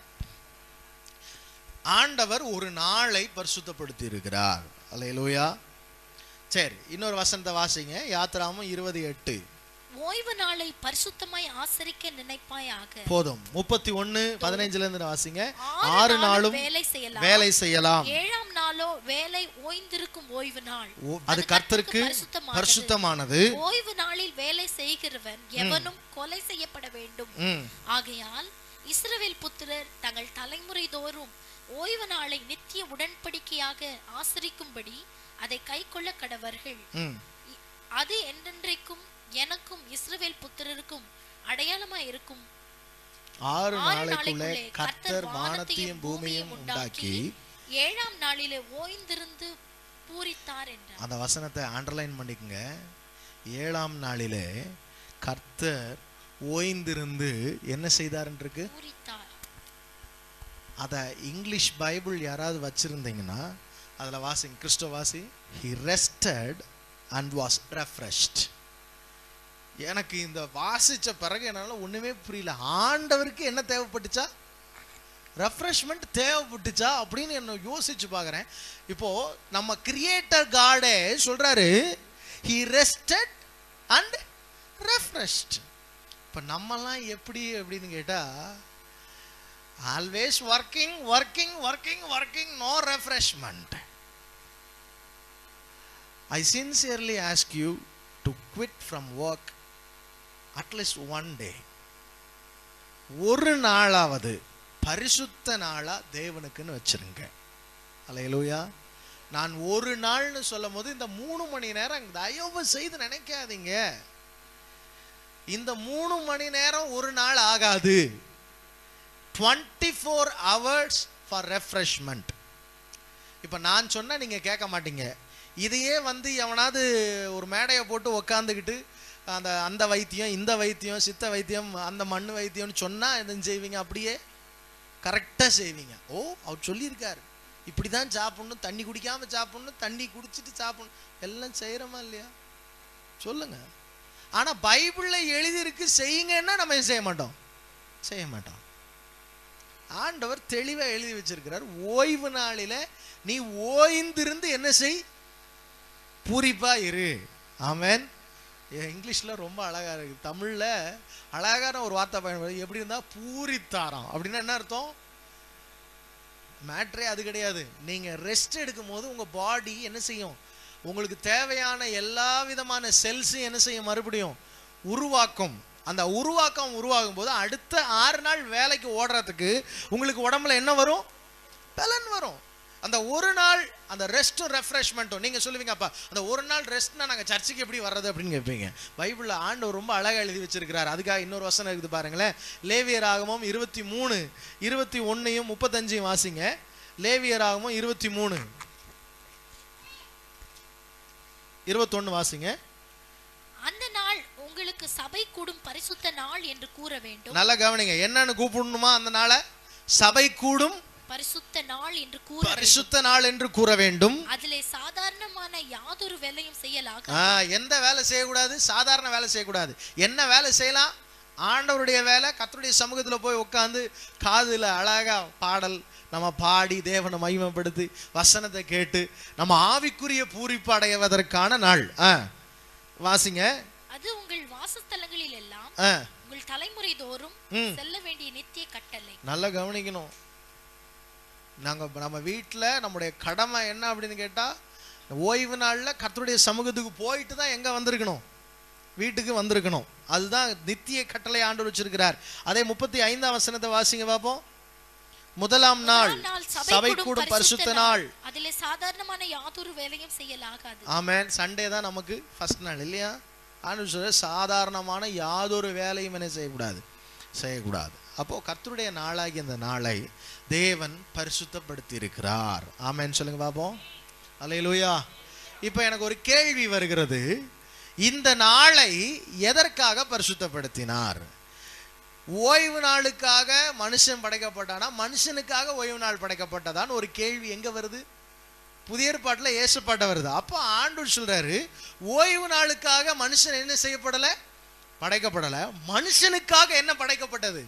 ஆண்டவர் ஒரு நாளை பரிசுத்தப்படுத்தி இருக்கிறார் அல்லேலூயா சரி இன்னொரு வசனத்தை வாசிங்க யாத்ராமும் இருபது எட்டு ஓய்வு நாளை பரிசுத்தமாய் ஆசரிக்க நினைப்பாயாக போதும் முப்பத்தி ஒன்னு பதினைஞ்சுல இருந்து வாசிங்க ஆறு ஆறு நாளும் நாளும் வேலை செய்யலாம் வேலை செய்யலாம் ஏழாம் நாளோ வேலை ஓய்ந்திருக்கும் ஓய்வு நாள் ஓ- அது கர்த்தருக்கு பரிசுத்தமானது. பரிசுத்தமானது ஓய்வு நாளில் வேலை செய்கிறவன் எவனும் கொலை செய்யப்பட வேண்டும் ம் ஆகையால் இஸ்ரவேல் புத்திரர் தங்கள் தலைமுறை தோறும் ஓய்வு நாளை நித்திய உடன்படிக்கையாக ஆசரிக்கும்படி அதை கைக்கொள்ள கடவர்கள் ம் இ- அது என்றென்றைக்கும் எனக்கும் இஸ்ரவேல் புத்திரருக்கும் அடையாளமா இருக்கும் ஆறு ஆறு நாளைக்குள்ளே நாளைக்குள்ளே கர்த்தர் வானத்தையும் பூமியும் உண்டாக்கி ஏழாம் நாளிலே ஓய்ந்திருந்து பூரித்தார் என்றார் அந்த வசனத்தை அண்டர்லைன் பண்ணிக்கங்க ஏழாம் நாளிலே கர்த்தர் ஓய்ந்திருந்து என்ன செய்தாருன்னு இருக்கு பூரித்தார் அதை இங்கிலீஷ் பைபிள் யாராவது வச்சிருந்தீங்கன்னா அதில் வாசிங்க கிறிஸ்டோ வாசி he rested and was refreshed எனக்கு இந்த வாசிச்ச பிறகு என்னால் ஒன்றுமே புரியல ஆண்டவருக்கு என்ன தேவைப்பட்டுச்சா ரெஃப்ரெஷ்மெண்ட் தேவைப்பட்டுச்சா அப்படின்னு என்ன யோசிச்சு பார்க்குறேன் இப்போ நம்ம கிரியேட்டர் காடே சொல்றாரு ஹி ரெஸ்டட் அண்ட் ரெஃப்ரெஷ்ட் இப்போ நம்மலாம் எப்படி அப்படின்னு கேட்டால் always working working working working no refreshment I sincerely ask you to quit from work at least one day ஒரு நாளாவது பரிசுத்த நாளா தேவனுக்குன்னு வச்சிருங்க அலையலூயா நான் ஒரு நாள்னு சொல்லும் போது இந்த மூணு மணி நேரம் தயவு செய்து நினைக்காதீங்க இந்த மூணு மணி நேரம் ஒரு நாள் ஆகாது twenty four hours for refreshment இப்போ நான் சொன்னால் நீங்கள் கேட்க மாட்டீங்க இதையே வந்து எவனாவது ஒரு மேடையை போட்டு உக்காந்துக்கிட்டு அந்த அந்த வைத்தியம் இந்த வைத்தியம் சித்த வைத்தியம் அந்த மண் வைத்தியம்னு சொன்னால் எதுவும் செய்வீங்க அப்படியே கரெக்டாக செய்வீங்க ஓ அவர் சொல்லியிருக்காரு இப்படி தான் சாப்பிடணும் தண்ணி குடிக்காமல் சாப்பிடணும் தண்ணி குடிச்சிட்டு சாப்பிடணும் எல்லாம் செய்கிறோமா இல்லையா சொல்லுங்க ஆனா பைபிள்ல எழுதியிருக்கு செய்யுங்கன்னா நம்ம ஏன் செய்ய மாட்டோம் செய்ய மாட்டோம் ஆண்டவர் தெளிவா எழுதி வச்சிருக்கிறார் ஓய்வு நாளில நீ ஓய்ந்திருந்து என்ன செய் பூரிப்பா இரு ஆமென் ஏ- இங்கிலீஷ்ல ரொம்ப அழகா இருக்கு தமிழ்ல அழகான ஒரு வார்த்தை பயன்படுது எப்படி இருந்தா பூரித்தாராம் அப்படின்னா என்ன அர்த்தம் மேட்ரே அது கிடையாது நீங்க ரெஸ்ட் எடுக்கும் போது உங்க பாடி என்ன செய்யும் உங்களுக்கு தேவையான எல்லா விதமான செல்ஸையும் என்ன செய்யும் மறுபடியும் உருவாக்கும் அந்த உருவாக்கம் உருவாகும் போது அடுத்த ஆறு நாள் வேலைக்கு ஓடுறதுக்கு உங்களுக்கு உடம்புல என்ன வரும் பலன் வரும் அந்த ஒரு நாள் அந்த ரெஸ்ட்டும் ரெஃப்ரெஷ்மெண்ட்டும் நீங்க சொல்லுவீங்க அப்பா அந்த ஒரு நாள் ரெஸ்ட்னா நாங்க சர்ச்சுக்கு எப்படி வர்றது அப்படின்னு கேட்பீங்க பைபிள்ல ஆண்டவர் ரொம்ப அழகா எழுதி வச்சிருக்கிறார் அதுக்காக இன்னொரு வசனம் இருக்குது பாருங்களேன் லேவியர் ஆகமும் இருபத்தி மூணு இருபத்தி ஒன்னையும் முப்பத்தஞ்சையும் வாசிங்க லேவியர் ஆகமும் இருபத்தி மூணு இருபத்தொன்னு வாசிங்க அந்த நாள் உங்களுக்கு சபை கூடும் பரிசுத்த நாள் என்று கூற வேண்டும் நல்லா கவனிங்க என்னன்னு கூப்பிடணுமா அந்த நாளை சபை கூடும் பரிசுத்த நாள் என்று கூற வேண்டும். பரிசுத்த நாள் என்று கூற வேண்டும் அதிலே சாதாரணமான யாதொரு வேலையும் செய்யலாக ஆ, எந்த வேலை செய்யக்கூடாது சாதாரண வேலை செய்யக்கூடாது என்ன வேலை செய்யலாம் ஆண்டவருடைய வேலை கர்த்தருடைய சமூகத்துல போய் உட்காந்து காதுல அழகா பாடல் நம்ம பாடி தேவனை மகிமைப்படுத்தி வசனத்தை கேட்டு நம்ம ஆவிக்குரிய பூரிப்பு அடைவதற்கான நாள் ஆ வாசிங்க அது உங்கள் வாசஸ்தலங்களில் எல்லாம் ஆ உங்கள் தலைமுறை தோறும் ம். செல்ல வேண்டிய நித்திய கட்டளை நல்லா கவனிக்கணும் நாங்க நம்ம வீட்ல நம்முடைய கடமை என்ன அப்படின்னு கேட்டா ஓய்வு நாள்ல கர்த்தருடைய சமூகத்துக்கு போயிட்டு தான் எங்க வந்திருக்கணும் வீட்டுக்கு வந்திருக்கணும் அதுதான் நித்திய கட்டளை ஆண்டு வச்சிருக்கிறார் அதே முப்பத்தி ஐந்தாம் வசனத்தை வாசிங்க பார்ப்போம் முதலாம் நாள் முதலாம் நாள் சபை கூடும் பரிசுத்த நாள் அதிலே சாதாரணமான யாதொரு வேலையும் செய்யலாகாது ஆமென் சண்டே தான் நமக்கு ஃபர்ஸ்ட் நாள் இல்லையா ஆண்டு சொல்ற சாதாரணமான யாதொரு வேலையும் என்ன செய்யக்கூடாது செய்யக்கூடாது அப்போ கர்த்தருடைய நாளாகிய இந்த நாளை தேவன் பரிசுத்தப்படுத்தி இருக்கிறார் ஆமென் சொல்லுங்க பாப்போம் அல்லேலூயா இப்போ எனக்கு ஒரு கேள்வி வருகிறது இந்த நாளை எதற்காக பரிசுத்தப்படுத்தினார் ஓய்வு நாளுக்காக மனுஷன் படைக்கப்பட்டானா மனுஷனுக்காக ஓய்வு நாள் படைக்கப்பட்டதான்னு ஒரு கேள்வி எங்க வருது புதிய ஏற்பாட்டில் ஏசப்பாட்ட வருது அப்போ ஆண்டவர் சொல்றாரு ஓய்வு நாளுக்காக மனுஷன் என்ன செய்யப்படல படைக்கப்படல மனுஷனுக்காக என்ன படைக்கப்பட்டது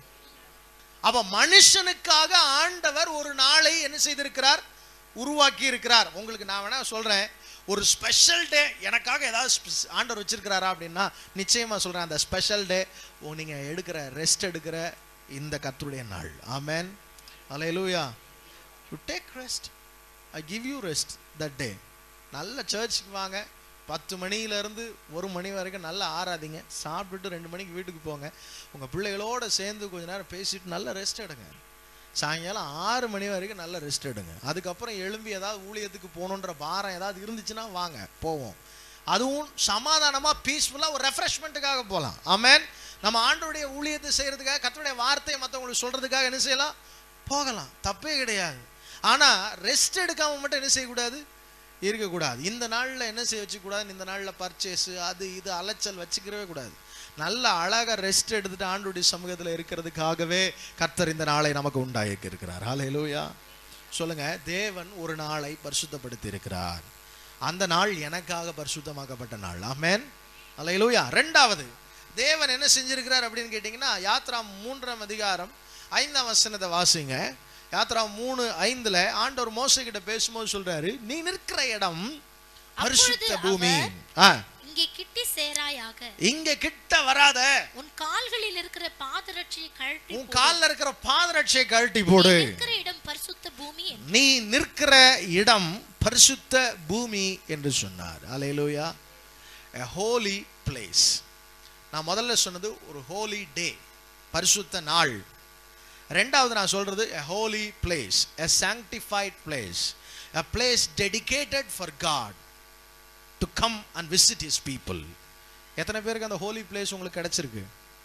அப்ப மனுஷனுக்காக ஆண்டவர் ஒரு நாளை என்ன செய்திருக்கிறார் உருவாக்கி இருக்கிறார் உங்களுக்கு நான் வேணா சொல்றேன் ஒரு ஸ்பெஷல் டே எனக்காக ஏதாவது ஸ்பெ- ஆண்டவர் வச்சிருக்கிறாரா அப்படின்னா நிச்சயமா சொல்றேன் அந்த ஸ்பெஷல் டே நீங்க எடுக்கிற ரெஸ்ட் எடுக்கிற இந்த கர்த்தருடைய நாள் amen hallelujah you take rest I give you rest that day நல்ல சர்ச்சுக்கு வாங்க பத்து மணியிலேருந்து ஒரு மணி வரைக்கும் நல்லா ஆறாதீங்க சாப்பிட்டுட்டு ரெண்டு மணிக்கு வீட்டுக்கு போங்க உங்கள் பிள்ளைகளோட சேர்ந்து கொஞ்ச நேரம் பேசிட்டு நல்ல ரெஸ்ட் எடுங்க சாயங்காலம் ஆறு மணி வரைக்கும் நல்ல ரெஸ்ட் எடுங்க அதுக்கப்புறம் எழும்பி ஏதாவது ஊழியத்துக்கு போகணுன்ற பாரம் ஏதாவது இருந்துச்சுன்னா வாங்க போவோம் அதுவும் சமாதானமாக பீஸ்ஃபுல்லாக ஒரு ரெஃப்ரெஷ்மெண்ட்டுக்காக போகலாம் ஆமென் நம்ம ஆண்டோடைய ஊழியத்தை செய்கிறதுக்காக கர்த்தருடைய வார்த்தையை மற்றவங்களுக்கு சொல்கிறதுக்காக என்ன செய்யலாம் போகலாம் தப்பே கிடையாது ஆனால் ரெஸ்ட் எடுக்காமல் மட்டும் என்ன செய்யக்கூடாது இருக்கக்கூடாது இந்த நாளில் என்ன செய்ய வச்சுக்கூடாது இந்த நாளில் பர்ச்சேஸு அது இது அலைச்சல் வச்சுக்கிறவே கூடாது நல்ல அழகாக ரெஸ்ட் எடுத்துட்டு ஆண்டுடைய சமூகத்தில் இருக்கிறதுக்காகவே கர்த்தர் இந்த நாளை நமக்கு உண்டாக்கி இருக்கிறார் ஹalleluya சொல்லுங்க தேவன் ஒரு நாளை பரிசுத்தப்படுத்தி இருக்கிறார் அந்த நாள் எனக்காக பரிசுத்தமாக்கப்பட்ட நாள் ஆமென் ஹalleluya ரெண்டாவது தேவன் என்ன செஞ்சிருக்கிறார் அப்படின்னு கேட்டிங்கன்னா யாத்ரா மூன்றாம் அதிகாரம் ஐந்தாம் வசனத்தை வாசிங்க யாத்ரா மூணு ஐந்துல ஆண்டவர் மோசே கிட்ட பேசும்போது சொல்றாரு நீ நிற்கிற இடம் பரிசுத்த அப்பொழுது பூமி அவர் ஆ இங்கே கிட்டி சேராயாக இங்க கிட்ட வராத உன் கால்களில் இருக்கிற பாதரட்சியை கழட்டி உன் போடு. கால்ல இருக்கிற பாதரட்சை கழட்டி போடு நீ இருக்கிற இடம் பரிசுத்த பூமி என்று. நீ நிற்கிற இடம் பரிசுத்த பூமி என்று சொன்னார் அலையலூயா a holy place நான் முதல்ல சொன்னது ஒரு ஹோலி டே பரிசுத்த நாள் ரெண்டாவது நான் சொல்றது a holy place a sanctified place a place dedicated for God to come and visit his people எத்தனை பேருக்கு அந்த ஹோலி பிளேஸ் உங்களுக்கு கிடைச்சிருக்கு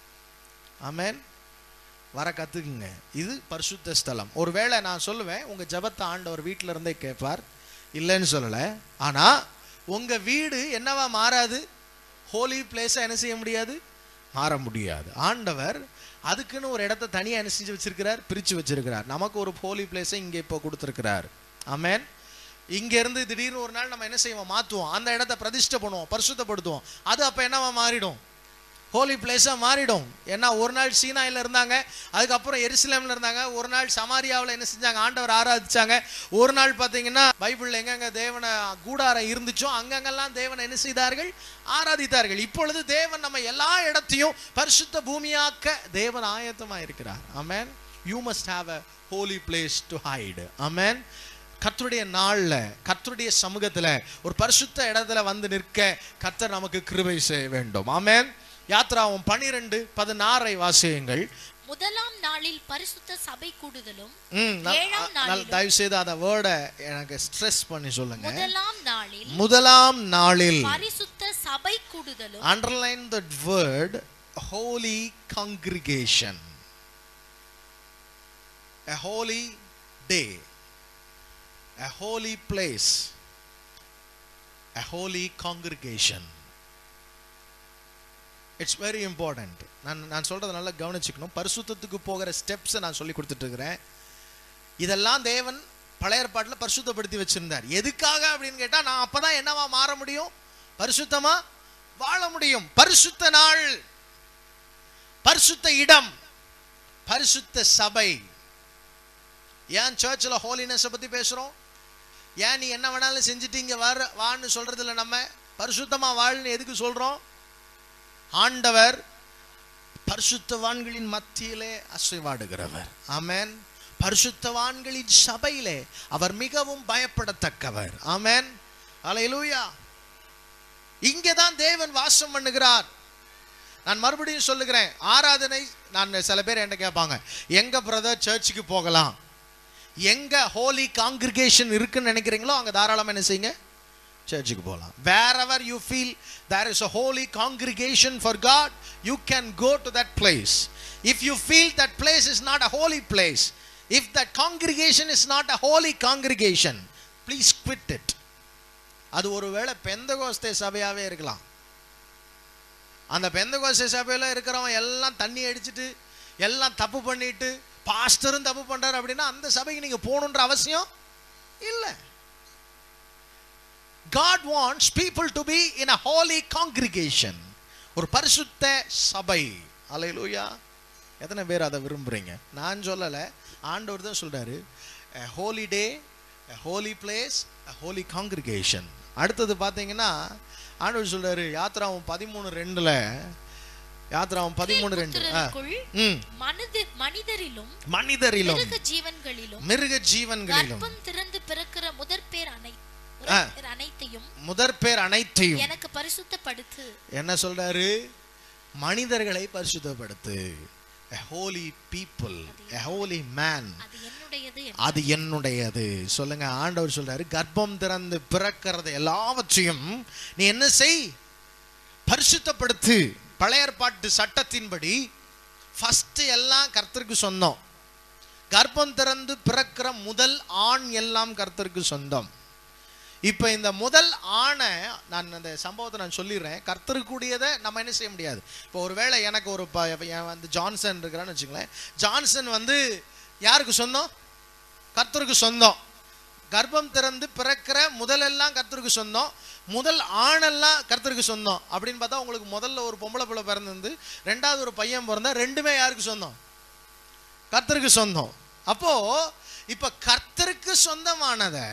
ஆமென் வர கத்துக்குங்க இது பரிசுத்த ஸ்தலம் ஒருவேளை நான் சொல்லுவேன் உங்க ஜெபத்தை ஆண்டவர் வீட்டில இருந்தே கேட்பார் இல்லைன்னு சொல்லல ஆனா உங்க வீடு என்னவா மாறாது ஹோலி பிளேஸா என்ன செய்ய முடியாது மாற முடியாது ஆண்டவர் அதுக்குன்னு ஒரு இடத்த தனியா என்ன செஞ்சு வச்சிருக்கிறார் பிரிச்சு வச்சிருக்கிறார் நமக்கு ஒரு ஹோலி பிளேஸை இங்க இப்போ கொடுத்துருக்கிறார் ஆமென் இங்க இருந்து திடீர்னு ஒரு நாள் நம்ம என்ன செய்வோம் மாத்துவோம் அந்த இடத்த பிரதிஷ்டை பண்ணுவோம் பரிசுத்தப்படுத்துவோம் அது அப்ப என்னவா மாறிடும் ஹோலி பிளேஸாக மாறிடும் ஏன்னா ஒரு நாள் சீனாயில் இருந்தாங்க அதுக்கப்புறம் எருசலேமில் இருந்தாங்க ஒரு நாள் சமாரியாவில் என்ன செஞ்சாங்க ஆண்டவர் ஆராதிச்சாங்க ஒரு நாள் பார்த்தீங்கன்னா பைபிளில் எங்கெங்க தேவனை கூடாரம் இருந்துச்சோ அங்கங்கெல்லாம் தேவனை என்ன செய்தார்கள் ஆராதித்தார்கள் இப்பொழுது தேவன் நம்ம எல்லா இடத்தையும் பரிசுத்த பூமியாக்க தேவன் ஆயத்தமாக இருக்கிறார் amen you must have a holy place to hide amen கர்த்தருடைய நாள்ல கர்த்தருடைய சமூகத்துல ஒரு பரிசுத்த இடத்துல வந்து நிற்க கர்த்தர் நமக்கு கிருபை செய்ய வேண்டும் ஆமென் யாத்ராவும் பனிரெண்டு பதினாறை வாசியுங்கள் முதலாம் நாளில் பரிசுத்த சபை கூடுதலும் ம், நல்- ஏழாம் நல்- நாளிலும் தயவு செய்து அந்த வேர்டை எனக்கு ஸ்ட்ரெஸ் பண்ணி சொல்லுங்க முதலாம் நாளில் முதலாம் நாளில் பரிசுத்த சபை கூடுதலும் underline that word holy congregation a holy day a holy place a holy congregation it's very important நான் நான் சொல்றதை நல்லா கவனிச்சுக்கணும் பரிசுத்தத்துக்கு போகிற ஸ்டெப்ஸை நான் சொல்லி கொடுத்துட்டு இருக்கிறேன் இதெல்லாம் தேவன் பழைய ஏற்பாட்டில் பரிசுத்தப்படுத்தி வச்சிருந்தார் எதுக்காக அப்படின்னு கேட்டா நான் அப்பதான் என்னவா மாற முடியும் பரிசுத்தமா வாழ முடியும் பரிசுத்த நாள் பரிசுத்த இடம் பரிசுத்த சபை ஏன் சர்ச்சில் ஹோலினஸை பத்தி பேசுறோம் ஏன் நீ என்ன வேணாலும் செஞ்சுட்டு இங்க வர வான்னு சொல்றது இல்ல நம்ம பரிசுத்தமா வாழ்னு எதுக்கு சொல்றோம் ஆண்டவர் பரிசுத்தவான்களின் மத்தியிலே அசைவாடுகிறவர் ஆமென் பரிசுத்தவான்களின் சபையிலே அவர் மிகவும் பயப்படத்தக்கவர் ஆமென் அல்லேலூயா இங்கே தான் தேவன் வாசம் பண்ணுகிறார் நான் மறுபடியும் சொல்லுகிறேன் ஆராதனை நான் சில பேர் என்ன கேட்பாங்க எங்க பிரதர் சர்ச்சுக்கு போகலாம் எங்க ஹோலி காங்கிரிகேஷன் இருக்குன்னு நினைக்கிறீங்களோ அங்க தாராளமா என்ன செய்யுங்க சர்ச்சுக்கு போகலாம் wherever you feel there is a holy congregation for God you can go to that place if you feel that place is not a holy place if that congregation is not a holy congregation please quit it அது ஒருவேளை பெந்தகோஸ்தே சபையாவே இருக்கலாம் அந்த பெந்தகோஸ்தே சபையில இருக்கிறவன் எல்லாம் தண்ணி அடிச்சிட்டு எல்லாம் தப்பு பண்ணிட்டு பாஸ்டரும் தப்பு பண்றாரு அப்படின்னா அந்த சபைக்கு நீங்க போகணுன்ற அவசியம் இல்லை God wants people to be in a holy congregation ஒரு பரிசுத்த சபை அல்லேலூயா எத்தனை பேர் அதை விரும்புறீங்க நான் சொல்லலை ஆண்டவர் தான் சொல்றாரு a holy day a holy place a holy congregation அடுத்தது பார்த்தீங்கன்னா ஆண்டவர் சொல்றாரு யாத்ராவும் பதிமூணு ரெண்டுல யாத்ராவும் பதிமூணு ரெண்டு ஆ. புத்திரருக்குள் ம் மனித மனிதரிலும் மனிதரிலும் மிருக ஜீவன்களிலும் மிருக ஜீவன்களிலும் கர்ப்பம் திறந்து பிறக்கிற முதற்பேர் அனை ஆ. முதற்பேர் அனைத்தையும் முதற் பேர் அனைத்தையும் எனக்கு பரிசுத்தப்படுத்து என்ன சொல்றாரு மனிதர்களை பரிசுத்தப்படுத்து a holy people a holy man அது என்னுடையது என்று. அது என்னுடையது சொல்லுங்க ஆண்டவர் சொல்றாரு கர்ப்பம் திறந்து பிறக்கிறது எல்லாவற்றையும் நீ என்ன செய் பரிசுத்தப்படுத்து பழைய ஏற்பாட்டு சட்டத்தின்படி ஃபர்ஸ்ட் எல்லாம் கர்த்தருக்கு சொந்தம் கர்ப்பம் திறந்து பிறக்கிற முதல் ஆண் எல்லாம் கர்த்தருக்கு சொந்தம் இப்போ இந்த முதல் ஆணை நான் அந்த சம்பவத்தை நான் சொல்லிடுறேன் கர்த்தருக்குரியதை நம்ம என்ன செய்ய முடியாது இப்போ ஒருவேளை எனக்கு ஒரு ப- என் வந்து ஜான்சன் இருக்கிறான்னு வச்சுங்களேன் ஜான்சன் வந்து யாருக்கு சொந்தம் கர்த்தருக்கு சொந்தம் கர்ப்பம் திறந்து பிறக்கிற முதலெல்லாம் கர்த்தருக்கு சொந்தம் முதல் ஆணெல்லாம் கர்த்தருக்கு சொந்தம் அப்படின்னு பார்த்தா உங்களுக்கு முதல்ல ஒரு பொம்பளை பிள்ளை பிறந்திருந்து ரெண்டாவது ஒரு பையன் பிறந்தா ரெண்டுமே யாருக்கு சொந்தம் கர்த்தருக்கு சொந்தம் அப்போ இப்ப கர்த்தருக்கு சொந்தமானதை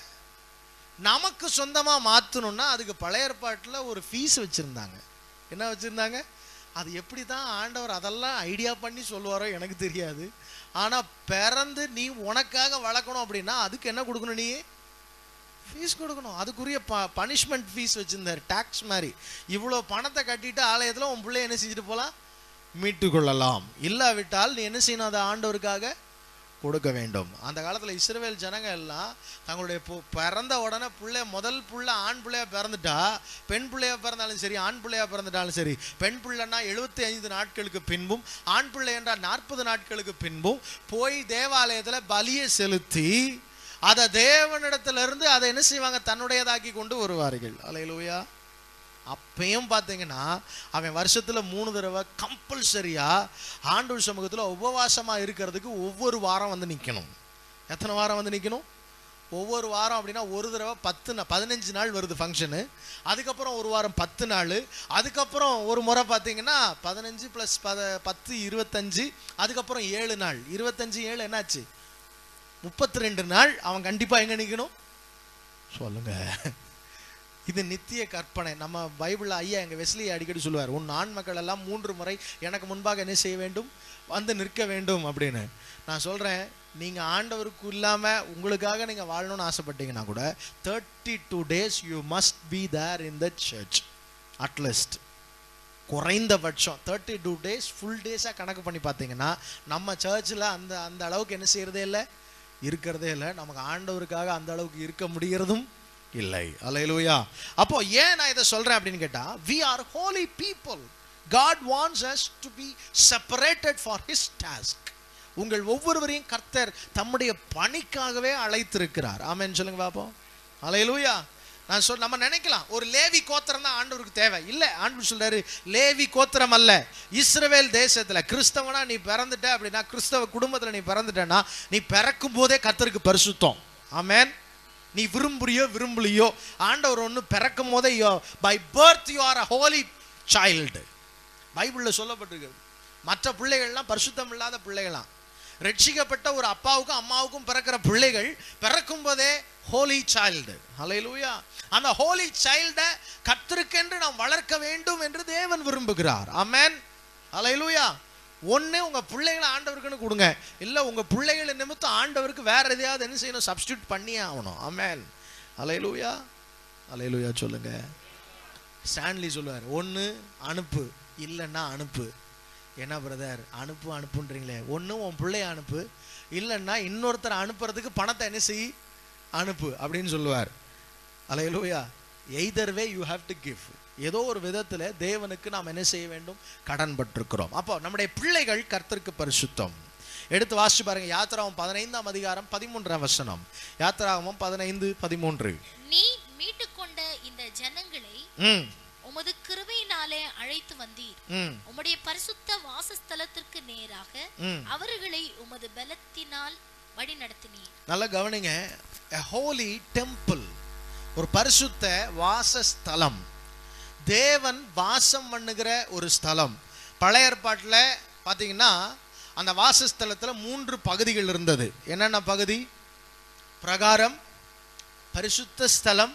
நமக்கு சொந்தமா மாத்தணும்னா அதுக்கு பழைய ஏற்பாட்டுல ஒரு ஃபீஸ் வச்சிருந்தாங்க என்ன வச்சிருந்தாங்க அது எப்படி தான் ஆண்டவர் அதெல்லாம் ஐடியா பண்ணி சொல்லுவாரோ எனக்கு தெரியாது ஆனா பிறந்து நீ உனக்காக வளர்க்கணும் அப்படின்னா அதுக்கு என்ன கொடுக்கணும் நீ ஃபீஸ் கொடுக்கணும் அதுக்குரிய ப பனிஷ்மெண்ட் ஃபீஸ் வச்சிருந்தாரு டாக்ஸ் மாதிரி இவ்வளோ பணத்தை கட்டிட்டு ஆலயத்தில் உன் பிள்ளை என்ன செஞ்சுட்டு போகலாம் மீட்டு கொள்ளலாம் இல்லாவிட்டால் நீ என்ன செய்யணும் அதை ஆண்டவருக்காக கொடுக்க வேண்டும் அந்த காலத்தில் இஸ்ரவேல் ஜனங்க எல்லாம் தங்களுடைய பு- பிறந்த உடனே புள்ள முதல் புள்ள ஆண் பிள்ளையா பிறந்துட்டா பெண் பிள்ளையா பிறந்தாலும் சரி ஆண் பிள்ளையா பிறந்துட்டாலும் சரி பெண் பிள்ளைன்னா எழுபத்தி ஐந்து நாட்களுக்கு பின்பும் ஆண் பிள்ளை என்றால் நாற்பது நாட்களுக்கு பின்பும் போய் தேவாலயத்தில் பலியை செலுத்தி அதை தேவனிடத்துல இருந்து அதை என்ன செய்வாங்க தன்னுடையதாக்கி கொண்டு வருவார்கள் அலையிலூயா அப்பயும் பார்த்தீங்கன்னா அவன் வருஷத்துல மூணு தடவை கம்பல்சரியா ஆண்டவர் சமூகத்துல உபவாசமா இருக்கிறதுக்கு ஒவ்வொரு வாரம் வந்து நிக்கணும் எத்தனை வாரம் வந்து நிக்கணும் ஒவ்வொரு வாரம் அப்படின்னா ஒரு தடவை பத்து நா- பதினஞ்சு நாள் வருது ஃபங்க்ஷனு அதுக்கப்புறம் ஒரு வாரம் பத்து நாள் அதுக்கப்புறம் ஒரு முறை பார்த்தீங்கன்னா பதினஞ்சு ப்ளஸ் பத பத்து இருபத்தஞ்சு அதுக்கப்புறம் ஏழு நாள் இருபத்தஞ்சு ஏழு என்னாச்சு முப்பத்தி ரெண்டு நாள் அவன் கண்டிப்பாக எங்கே நிற்கணும் சொல்லுங்க இது நித்திய கற்பனை நம்ம பைபிளில் ஐயா எங்கள் வெஸ்லி அடிக்கடி சொல்லுவார் உன் ஆண் மக்கள் எல்லாம் மூன்று முறை எனக்கு முன்பாக என்ன செய்ய வேண்டும் வந்து நிற்க வேண்டும் அப்படின்னு நான் சொல்கிறேன் நீங்கள் ஆண்டவருக்கு இல்லாமல் உங்களுக்காக நீங்கள் வாழணும்னு ஆசைப்பட்டீங்கன்னா கூட thirty two days you must be there in the church at least குறைந்தபட்சம் தேர்ட்டி டூ டேஸ் ஃபுல் டேஸாக கணக்கு பண்ணி பார்த்தீங்கன்னா நம்ம சர்ச்சில் அந்த அந்த அளவுக்கு என்ன செய்யறதே இல்லை இருக்கிறதே இல்லை நமக்கு ஆண்டவருக்காக அந்த அளவுக்கு இருக்க முடிகிறதும் இல்லை அல்லேலூயா அப்போ ஏன் நான் இதை சொல்றேன் அப்படின்னு கேட்டா we are holy people god wants us to be separated for his task உங்கள் ஒவ்வொருவரையும் கர்த்தர் தம்முடைய பணிக்காகவே அழைத்திருக்கிறார் ஆமென் சொல்லுங்க பாப்போம் அல்லேலூயா நான் சொல் நம்ம நினைக்கலாம் ஒரு லேவி கோத்திரம் தான் ஆண்டவருக்கு தேவை இல்ல ஆண்டவர் சொல்றாரு லேவி கோத்திரம் அல்ல இஸ்ரவேல் தேசத்துல கிறிஸ்தவனா நீ பிறந்துட்ட அப்படின்னா கிறிஸ்தவ குடும்பத்துல நீ பிறந்துட்டேன்னா நீ பிறக்கும் போதே கர்த்தருக்கு பரிசுத்தம் ஆமென் நீ விரும்புறியோ விரும்பலையோ ஆண்டவர் ஒன்று பிறக்கும் போதே by birth you are a holy child பைபிளில் சொல்லப்பட்டிருக்கு மற்ற பிள்ளைகள்லாம் பரிசுத்தம் இல்லாத பிள்ளைகளாம் ரட்சிக்கப்பட்ட ஒரு அப்பாவுக்கும் அம்மாவுக்கும் பிறக்கிற பிள்ளைகள் பிறக்கும் போதே ஹோலி சைல்டு ஹalleluya அந்த ஹோலி சைல்டை கர்த்தருக்கென்று நாம் வளர்க்க வேண்டும் என்று தேவன் விரும்புகிறார் ஆமென் ஹalleluya ஒண்ணு உங்க பிள்ளைகளை ஆண்டவருக்குன்னு கொடுங்க இல்ல உங்க பிள்ளைகளை நிமித்தம் ஆண்டவருக்கு வேற எதையாவது என்ன செய்யணும் சப்ஸ்டியூட் பண்ணியே ஆகணும் ஆமென் ஹalleluya ஹalleluya சொல்லுங்க ஸ்டான்லி சொல்லுவார் ஒன்று அனுப்பு இல்லைன்னா அனுப்பு என்ன பிரதர் அனுப்பு அனுப்புன்றீங்களே ஒன்று உன் பிள்ளைய அனுப்பு இல்லைன்னா இன்னொருத்தரை அனுப்புறதுக்கு பணத்தை என்ன செய் அனுப்பு அப்படின்னு சொல்லுவார் hallelujah either way you have to give ஏதோ ஒரு விதத்தில் தேவனுக்கு நாம் என்ன செய்ய வேண்டும் கடன் பட்டிருக்கிறோம் அப்போ நம்முடைய பிள்ளைகள் கர்த்தருக்கு பரிசுத்தம் எடுத்து வாசிச்சு பாருங்க யாத்திராவும் பதினைந்தாம் அதிகாரம் பதிமூன்றாம் வசனம் யாத்திராகமம் பதினைந்து பதிமூன்று நீ மீட்டுக்கொண்ட இந்த ஜனங்களை ம் உமது கிருபையினாலே அழைத்து வந்தீர் ம் உம்முடைய பரிசுத்த வாசஸ்தலத்திற்கு நேராக ம் அவர்களை உமது பலத்தினால் வழிநடத்தினீர் நல்லா கவனிங்க a holy temple ஒரு பரிசுத்த வாசஸ்தலம் தேவன் வாசம் பண்ணுகிற ஒரு ஸ்தலம் பழைய ஏற்பாட்டில் பார்த்தீங்கன்னா அந்த வாசஸ்தலத்தில் மூன்று பகுதிகள் இருந்தது என்னென்ன பகுதி பிரகாரம் பரிசுத்த ஸ்தலம்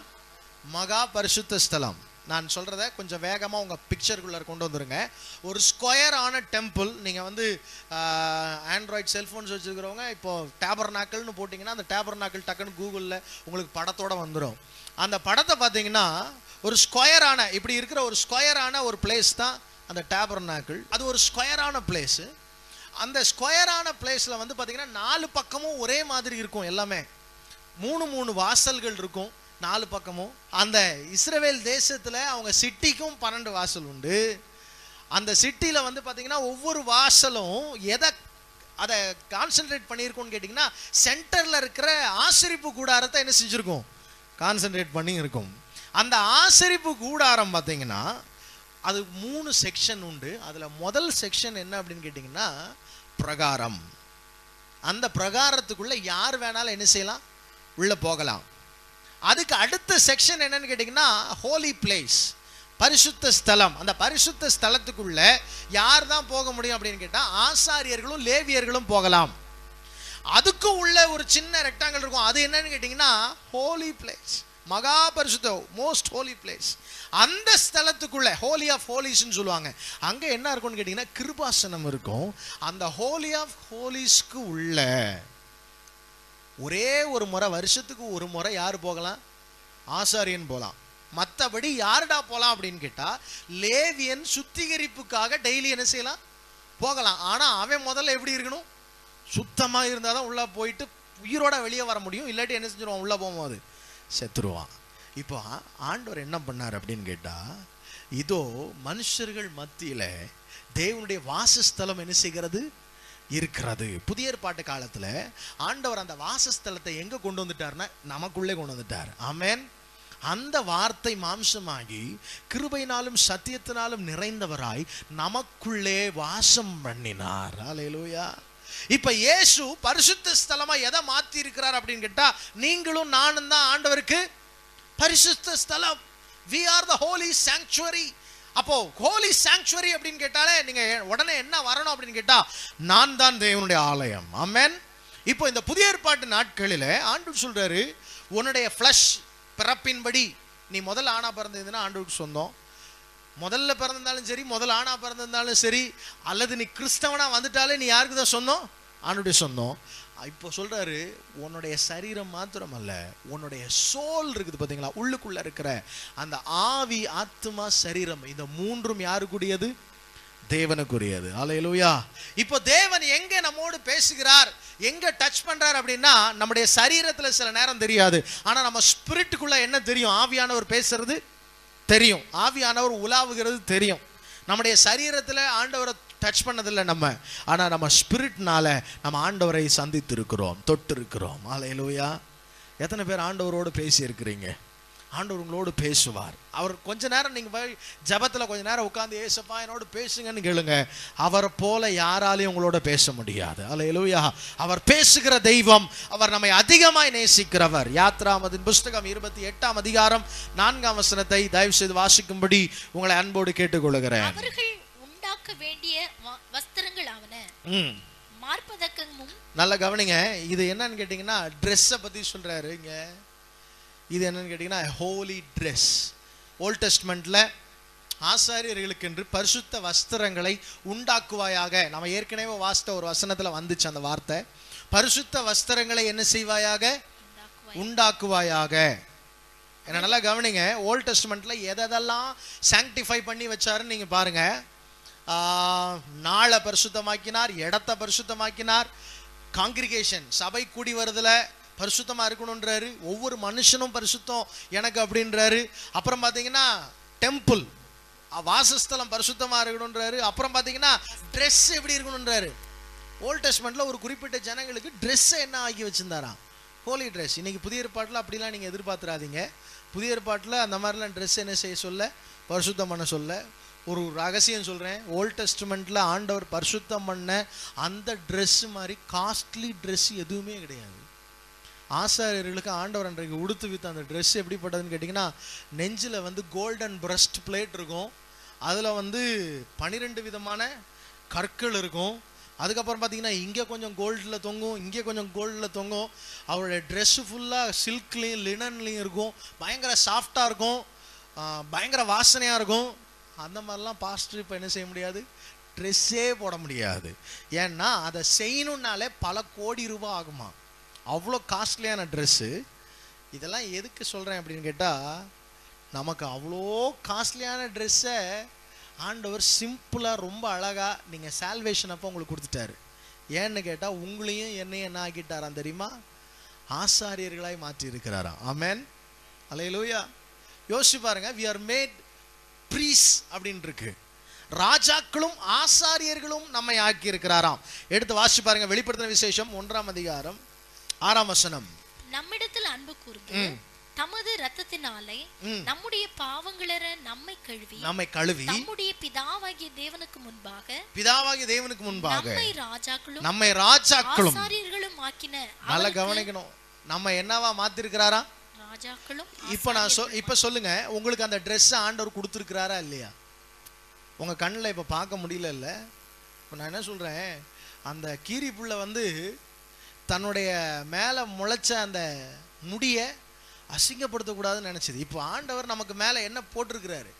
மகா பரிசுத்த ஸ்தலம் நான் சொல்கிறத கொஞ்சம் வேகமாக உங்கள் பிக்சருக்குள்ளே கொண்டு வந்துருங்க ஒரு ஸ்கொயர் ஆன டெம்பிள் நீங்கள் வந்து ஆண்ட்ராய்ட் செல்ஃபோன்ஸ் வச்சுருக்கிறவங்க இப்போ டேபர் நாக்கள்னு போட்டிங்கன்னா அந்த டேபர் நாக்கள் டக்குன்னு கூகுளில் உங்களுக்கு படத்தோட வந்துடும் அந்த படத்தை பார்த்தீங்கன்னா ஒரு ஸ்கொயரான இப்படி இருக்கிற ஒரு ஸ்கொயரான ஒரு பிளேஸ் தான் அந்த டேபர் நாக்கள் அது ஒரு ஸ்கொயரான பிளேஸு அந்த ஸ்கொயரான பிளேஸில் வந்து பார்த்தீங்கன்னா நாலு பக்கமும் ஒரே மாதிரி இருக்கும் எல்லாமே மூணு மூணு வாசல்கள் இருக்கும் நாலு பக்கமும் அந்த இஸ்ரவேல் தேசத்தில் அவங்க சிட்டிக்கும் பன்னெண்டு வாசல் உண்டு அந்த சிட்டியில் வந்து பார்த்தீங்கன்னா ஒவ்வொரு வாசலும் எதை அதை கான்சென்ட்ரேட் பண்ணியிருக்கோம்னு கேட்டிங்கன்னா சென்டரில் இருக்கிற ஆசிரிப்பு கூடாரத்தை என்ன செஞ்சுருக்கோம் கான்சென்ட்ரேட் பண்ணி இருக்கும் அந்த ஆசிரிப்பு கூடாரம் பார்த்தீங்கன்னா அது மூணு செக்ஷன் உண்டு அதில் முதல் செக்ஷன் என்ன அப்படின்னு கேட்டிங்கன்னா பிரகாரம் அந்த பிரகாரத்துக்குள்ள யார் வேணாலும் என்ன செய்யலாம் உள்ள போகலாம் அதுக்கு அடுத்த செக்ஷன் என்னன்னு கேட்டிங்கன்னா ஹோலி பிளேஸ் பரிசுத்த ஸ்தலம் அந்த பரிசுத்த ஸ்தலத்துக்குள்ள யார் தான் போக முடியும் அப்படின்னு கேட்டால் ஆசாரியர்களும் லேவியர்களும் போகலாம் அதுக்கும் உள்ள ஒரு சின்ன ரெக்டாங்கிள் இருக்கும் அது என்னன்னு கேட்டிங்கன்னா ஹோலி பிளேஸ் மகா பரிசுத்த மோஸ்ட் ஹோலி பிளேஸ் அந்த ஸ்தலத்துக்குள்ள ஹோலி ஆஃப் ஹோலிஸ்ன்னு சொல்லுவாங்க அங்கே என்ன இருக்கும்னு கேட்டிங்கன்னா கிருபாசனம் இருக்கும் அந்த ஹோலி ஆஃப் ஹோலிஸ்க்கு உள்ள ஒரே ஒரு முறை வருஷத்துக்கு ஒரு முறை யார் போகலாம் ஆசாரியன் போகலாம் மற்றபடி யாருடா போகலாம் அப்படின்னு கேட்டால் லேவியன் சுத்திகரிப்புக்காக டெய்லி என்ன செய்யலாம் போகலாம் ஆனால் அவன் முதல்ல எப்படி இருக்கணும் சுத்தமாக இருந்தால் தான் உள்ளே போயிட்டு உயிரோட வெளியே வர முடியும் இல்லாட்டி என்ன செஞ்சிருவான் உள்ளே போகும்போது செத்துருவான் இப்போ ஆண்டவர் என்ன பண்ணார் அப்படின்னு கேட்டால் இதோ மனுஷர்கள் மத்தியில் தேவனுடைய வாசஸ்தலம் என்ன செய்கிறது இருக்கிறது புதிய ஏற்பாட்டு காலத்துல ஆண்டவர் அந்த வாசஸ்தலத்தை எங்க கொண்டு வந்துட்டார்னா நமக்குள்ளே கொண்டு வந்துட்டார் ஆமென் அந்த வார்த்தை மாம்சமாகி கிருபையினாலும் சத்தியத்தினாலும் நிறைந்தவராய் நமக்குள்ளே வாசம் பண்ணினார் ஹalleluya இப்ப இயேசு பரிசுத்த ஸ்தலமா எதை மாத்தி இருக்கிறார் அப்படின்னு கேட்டா நீங்களும் நானும் தான் ஆண்டவருக்கு பரிசுத்த ஸ்தலம் we are the holy sanctuary அப்போ ஹோலி சாங்சுவரி அப்படின்னு கேட்டாலே நீங்க உடனே என்ன வரணும் அப்படின்னு கேட்டா நான் தான் தேவனுடைய ஆலயம் ஆமென் இப்போ இந்த புதிய ஏற்பாட்டு நாட்களில ஆண்டு சொல்றாரு உன்னுடைய ஃப்ளஷ் பிறப்பின்படி நீ முதல்ல ஆணா பிறந்ததுன்னா ஆண்டவருக்கு சொந்தம் முதல்ல பிறந்திருந்தாலும் சரி முதல்ல ஆணா பிறந்திருந்தாலும் சரி அல்லது நீ கிறிஸ்தவனா வந்துட்டாலே நீ யாருக்கு தான் சொந்தம் ஆணுடைய சொந்தம் இப்போ சொல்றாரு உன்னுடைய சரீரம் மாத்திரம் அல்ல உன்னுடைய சோல் இருக்குது பாத்தீங்களா உள்ளுக்குள்ள இருக்கிற அந்த ஆவி ஆத்மா சரீரம் இந்த மூன்றும் யாருக்குரியது தேவனுக்குரியது அலையலூயா இப்போ தேவன் எங்க நம்மோடு பேசுகிறார் எங்க டச் பண்றார் அப்படின்னா நம்முடைய சரீரத்துல சில நேரம் தெரியாது ஆனா நம்ம ஸ்பிரிட்டுக்குள்ள என்ன தெரியும் ஆவியானவர் பேசுறது தெரியும் ஆவியானவர் உலாவுகிறது தெரியும் நம்முடைய சரீரத்துல ஆண்டவரை டச் பண்ணதில்லை நம்ம ஆனா நம்ம ஸ்பிரிட்னால நம்ம ஆண்டவரை சந்தித்து இருக்கிறோம் தொட்டு இருக்கிறோம் ஆலையிலூயா எத்தனை பேர் ஆண்டவரோடு பேசி இருக்கிறீங்க ஆண்டவர் உங்களோடு பேசுவார் அவர் கொஞ்ச நேரம் நீங்க போய் ஜபத்துல கொஞ்ச நேரம் உட்கார்ந்து ஏசப்பா என்னோடு பேசுங்கன்னு கேளுங்க அவரை போல யாராலையும் உங்களோட பேச முடியாது அல்லேலூயா அவர் பேசுகிற தெய்வம் அவர் நம்மை அதிகமாய் நேசிக்கிறவர் யாத்ராமதின் புஸ்தகம் இருபத்தி எட்டாம் அதிகாரம் நான்காம் வசனத்தை தயவு செய்து வாசிக்கும்படி உங்களை அன்போடு கேட்டுக்கொள்கிறேன் அவர்கள் உண்டாக்க வேண்டிய வ- வஸ்திரங்கள் ஆவன ம் மார்பதக்கமும் நல்லா கவனிங்க இது என்னன்னு கேட்டிங்கன்னா ட்ரெஸ்ஸை பற்றி சொல்கிறாரு இங்க இது என்னன்னு கேட்டிங்கன்னா ஹோலி ட்ரெஸ் ஓல்ட் டெஸ்ட்மெண்ட்டில் ஆசாரியர்களுக்கென்று பரிசுத்த வஸ்திரங்களை உண்டாக்குவாயாக நம்ம ஏற்கனவே வாசித்த ஒரு வசனத்தில் வந்துச்சு அந்த வார்த்தை பரிசுத்த வஸ்திரங்களை என்ன செய்வாயாக உண்டாக்குவாய் உண்டாக்குவாயாக என்ன நல்லா கவனிங்க ஓல்ட் டெஸ்ட்மெண்ட்ல எதெல்லாம் சாங்டிஃபை பண்ணி வச்சாருன்னு நீங்க பாருங்க ஆஹ், நாளை பரிசுத்தமாக்கினார் இடத்தை பரிசுத்தமாக்கினார் காங்கிரிகேஷன் சபை கூடி வருதுல பரிசுத்தமா இருக்கணுன்றாரு ஒவ்வொரு மனுஷனும் பரிசுத்தம் எனக்கு அப்படின்றாரு அப்புறம் பாத்தீங்கன்னா டெம்பிள் வாசஸ்தலம் பரிசுத்தமா இருக்கணுன்றாரு அப்புறம் பாத்தீங்கன்னா ட்ரெஸ் எப்படி இருக்கணுன்றாரு ஓல்ட் டெஸ்ட்மெண்ட்ல ஒரு குறிப்பிட்ட ஜனங்களுக்கு Dress என்ன ஆக்கி வச்சிருந்தாராம் ஹோலி ட்ரெஸ் இன்னைக்கு புதிய ஏற்பாட்டில் அப்படிலாம் நீங்கள் எதிர்பார்த்துறாதீங்க புதிய ஏற்பாட்டில் அந்த மாதிரிலாம் ட்ரெஸ் என்ன செய்ய சொல்ல பரிசுத்தம் பண்ண சொல்ல ஒரு ரகசியம் சொல்கிறேன் ஓல்ட் டெஸ்ட்மெண்ட்டில் ஆண்டவர் பரிசுத்தம் பண்ண அந்த Dress மாதிரி காஸ்ட்லி Dress எதுவுமே கிடையாது ஆசாரியர்களுக்கு ஆண்டவர் அன்றைக்கு உடுத்து வித்த அந்த Dress எப்படிப்பட்டதுன்னு கேட்டிங்கன்னா நெஞ்சில் வந்து கோல்டன் பிரஸ்ட் பிளேட் இருக்கும் அதில் வந்து பனிரெண்டு விதமான கற்கள் இருக்கும் அதுக்கப்புறம் பார்த்தீங்கன்னா இங்கே கொஞ்சம் கோல்டில் தொங்கும் இங்கே கொஞ்சம் கோல்டில் தொங்கும் அவருடைய ட்ரெஸ்ஸு ஃபுல்லாக சில்க்லேயும் லினன்லேயும் இருக்கும் பயங்கர சாஃப்டாக இருக்கும் ஆஹ் பயங்கர வாசனையாக இருக்கும் அந்த மாதிரிலாம் பாஸ்டர் இப்போ என்ன செய்ய முடியாது ட்ரெஸ்ஸே போட முடியாது ஏன்னா அதை செய்யணுன்னாலே பல கோடி ரூபாய் ஆகுமா அவ்வளோ காஸ்ட்லியான ட்ரெஸ்ஸு இதெல்லாம் எதுக்கு சொல்கிறேன் அப்படின்னு கேட்டால் நமக்கு அவ்வளோ காஸ்ட்லியான ட்ரெஸ்ஸை ஆண்டவர் சிம்பிளாக ரொம்ப அழகாக நீங்கள் சால்வேஷன் அப்போ உங்களுக்கு கொடுத்துட்டாரு ஏன்னு கேட்டால் உங்களையும் என்னையும் என்ன ஆக்கிட்டாராம் தெரியுமா ஆசாரியர்களாய் மாற்றி இருக்கிறாராம் ஆமென் அலையலூயா யோசிச்சு பாருங்க வி ஆர் மேட் ப்ரீஸ் அப்படின்னு இருக்கு ராஜாக்களும் ஆசாரியர்களும் நம்மை ஆக்கி இருக்கிறாராம் எடுத்து வாசிச்சு பாருங்க வெளிப்படுத்தின விசேஷம் ஒன்றாம் அதிகாரம் ஆறாம் வசனம் நம்மிடத்தில் அன்பு கூர்ந்து தமது ரத்தத்தினாலே ம். நம்முடைய பாவங்களற நம்மை கழுவி நம்மை கழுவி நம்முடைய பிதாவாகிய தேவனுக்கு முன்பாக பிதாவாகிய தேவனுக்கு முன்பாக நம்மை ராஜாக்களும் நம்மை ராஜாக்களும் ஆசாரியர்களும் ஆக்கின நல்லா அவருக்கு கவனிக்கணும் நம்ம என்னவா மாத்திருக்கிறாரா ராஜாக்களும் இப்போ நான் சொ இப்போ சொல்லுங்க உங்களுக்கு அந்த Dress ஆண்டவர் கொடுத்துருக்கிறாரா இல்லையா உங்க கண்ணில் இப்போ பார்க்க முடியல இல்ல இப்போ நான் என்ன சொல்றேன் அந்த கீரி புள்ள வந்து தன்னுடைய மேலே முளைச்ச அந்த முடியை அசிங்கப்படுத்தக்கூடாதுன்னு நினைச்சது இப்போ ஆண்டவர் நமக்கு மேலே என்ன போட்டிருக்கிறாரு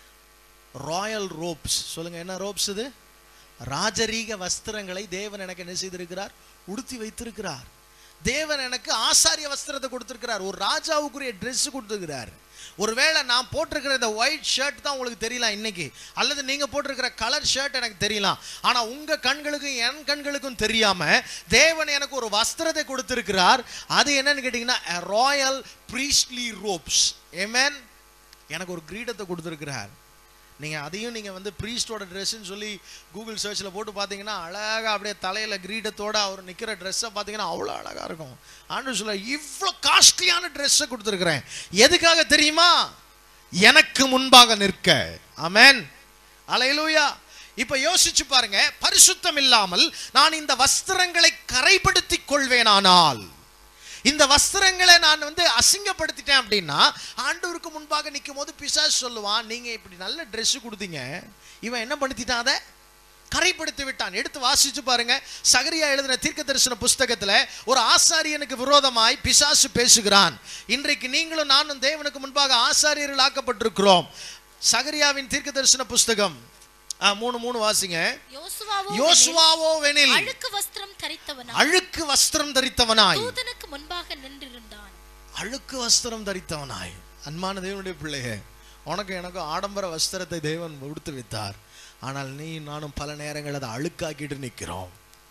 ராயல் ரோப்ஸ் சொல்லுங்க என்ன ரோப்ஸ் இது ராஜரீக வஸ்திரங்களை தேவன் எனக்கு என்ன செய்திருக்கிறார் உடுத்தி வைத்திருக்கிறார் தேவன் எனக்கு ஆசாரிய வஸ்திரத்தை கொடுத்திருக்கிறார் ஒரு ராஜாவுக்குரிய Dress கொடுத்திருக்கிறார் ஒருவேளை நான் போட்டிருக்கிற இந்த ஒயிட் ஷர்ட் தான் உங்களுக்கு தெரியலாம் இன்னைக்கு அல்லது நீங்க போட்டிருக்கிற கலர் ஷர்ட் எனக்கு தெரியலாம் ஆனா உங்க கண்களுக்கும் என் கண்களுக்கும் தெரியாம தேவன் எனக்கு ஒரு வஸ்திரத்தை கொடுத்திருக்கிறார் அது என்னன்னு கேட்டீங்கன்னா ராயல் ப்ரீஸ்ட்லி ரோப்ஸ் ஏமேன் எனக்கு ஒரு கிரீடத்தை கொடுத்துருக்கிறார் நீங்கள் அதையும் நீங்கள் வந்து ப்ரீஸ்டோட ட்ரெஸ்ஸுன்னு சொல்லி கூகுள் சர்ச்சில் போட்டு பார்த்தீங்கன்னா அழகாக அப்படியே தலையில் கிரீடத்தோட அவர் நிற்கிற ட்ரெஸ்ஸை பார்த்தீங்கன்னா அவ்வளோ அழகாக இருக்கும் ஆண்டு சொல்ல இவ்வளோ காஸ்ட்லியான ட்ரெஸ்ஸை கொடுத்துருக்குறேன் எதுக்காக தெரியுமா எனக்கு முன்பாக நிற்க ஆமென் அலையிலூயா இப்ப யோசிச்சு பாருங்க பரிசுத்தம் இல்லாமல் நான் இந்த வஸ்திரங்களை கரைப்படுத்திக் கொள்வேனானால் இந்த வஸ்திரங்களை நான் வந்து அசிங்கப்படுத்திட்டேன் அப்படின்னா ஆண்டவருக்கு முன்பாக நிற்கும் போது பிசாசு சொல்லுவான் நீங்க இப்படி நல்ல Dress கொடுத்தீங்க இவன் என்ன படுத்திட்டான் அதை கரைப்படுத்தி விட்டான் எடுத்து வாசிச்சு பாருங்க சகரியா எழுதின தீர்க்க தரிசன புஸ்தகத்துல ஒரு ஆசாரியனுக்கு விரோதமாய் பிசாசு பேசுகிறான் இன்றைக்கு நீங்களும் நானும் தேவனுக்கு முன்பாக ஆசாரியர்கள் ஆக்கப்பட்டிருக்கிறோம் சகரியாவின் தீர்க்க தரிசன புஸ்தகம் ஆ, மூணு மூணு வாசிங்க யோசுவாவோ யோசுவாவோ வெனில் அழுக்கு வஸ்திரம் தரித்தவனா அழுக்கு வஸ்திரம் தரித்தவனாய் தூதனுக்கு முன்பாக நின்றிருந்தான் அழுக்கு வஸ்திரம் தரித்தவனாய் அன்பான தேவனுடைய பிள்ளையே உனக்கு எனக்கு ஆடம்பர வஸ்திரத்தை தேவன் உடுத்து வைத்தார் ஆனால் நீ நானும் பல நேரங்கள் அதை அழுக்காக்கிட்டு நிக்கிறோம்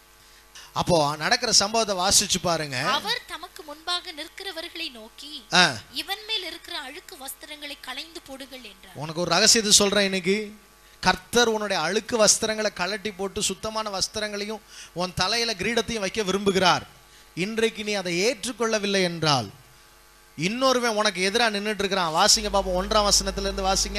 அப்போ நடக்கிற சம்பவத்தை வாசிச்சு பாருங்க அவர் தமக்கு முன்பாக நிற்கிறவர்களை நோக்கி ஆ, இவன் மேல் இருக்கிற அழுக்கு வஸ்திரங்களை களைந்து போடுங்கள் என்றார் உனக்கு ஒரு ரகசியத்தை சொல்றேன் இன்னைக்கு கர்த்தர் உன்னுடைய அழுக்கு வஸ்திரங்களை கழட்டி போட்டு சுத்தமான வஸ்திரங்களையும் உன் தலையில கிரீடத்தையும் வைக்க விரும்புகிறார் இன்றைக்கு நீ அதை ஏற்றுக்கொள்ளவில்லை என்றால் இன்னொருவன் உனக்கு எதிரா நின்னுட்டு இருக்கிறான் வாசிங்க பாப்போம் ஒன்றாம் வசனத்துல இருந்து வாசிங்க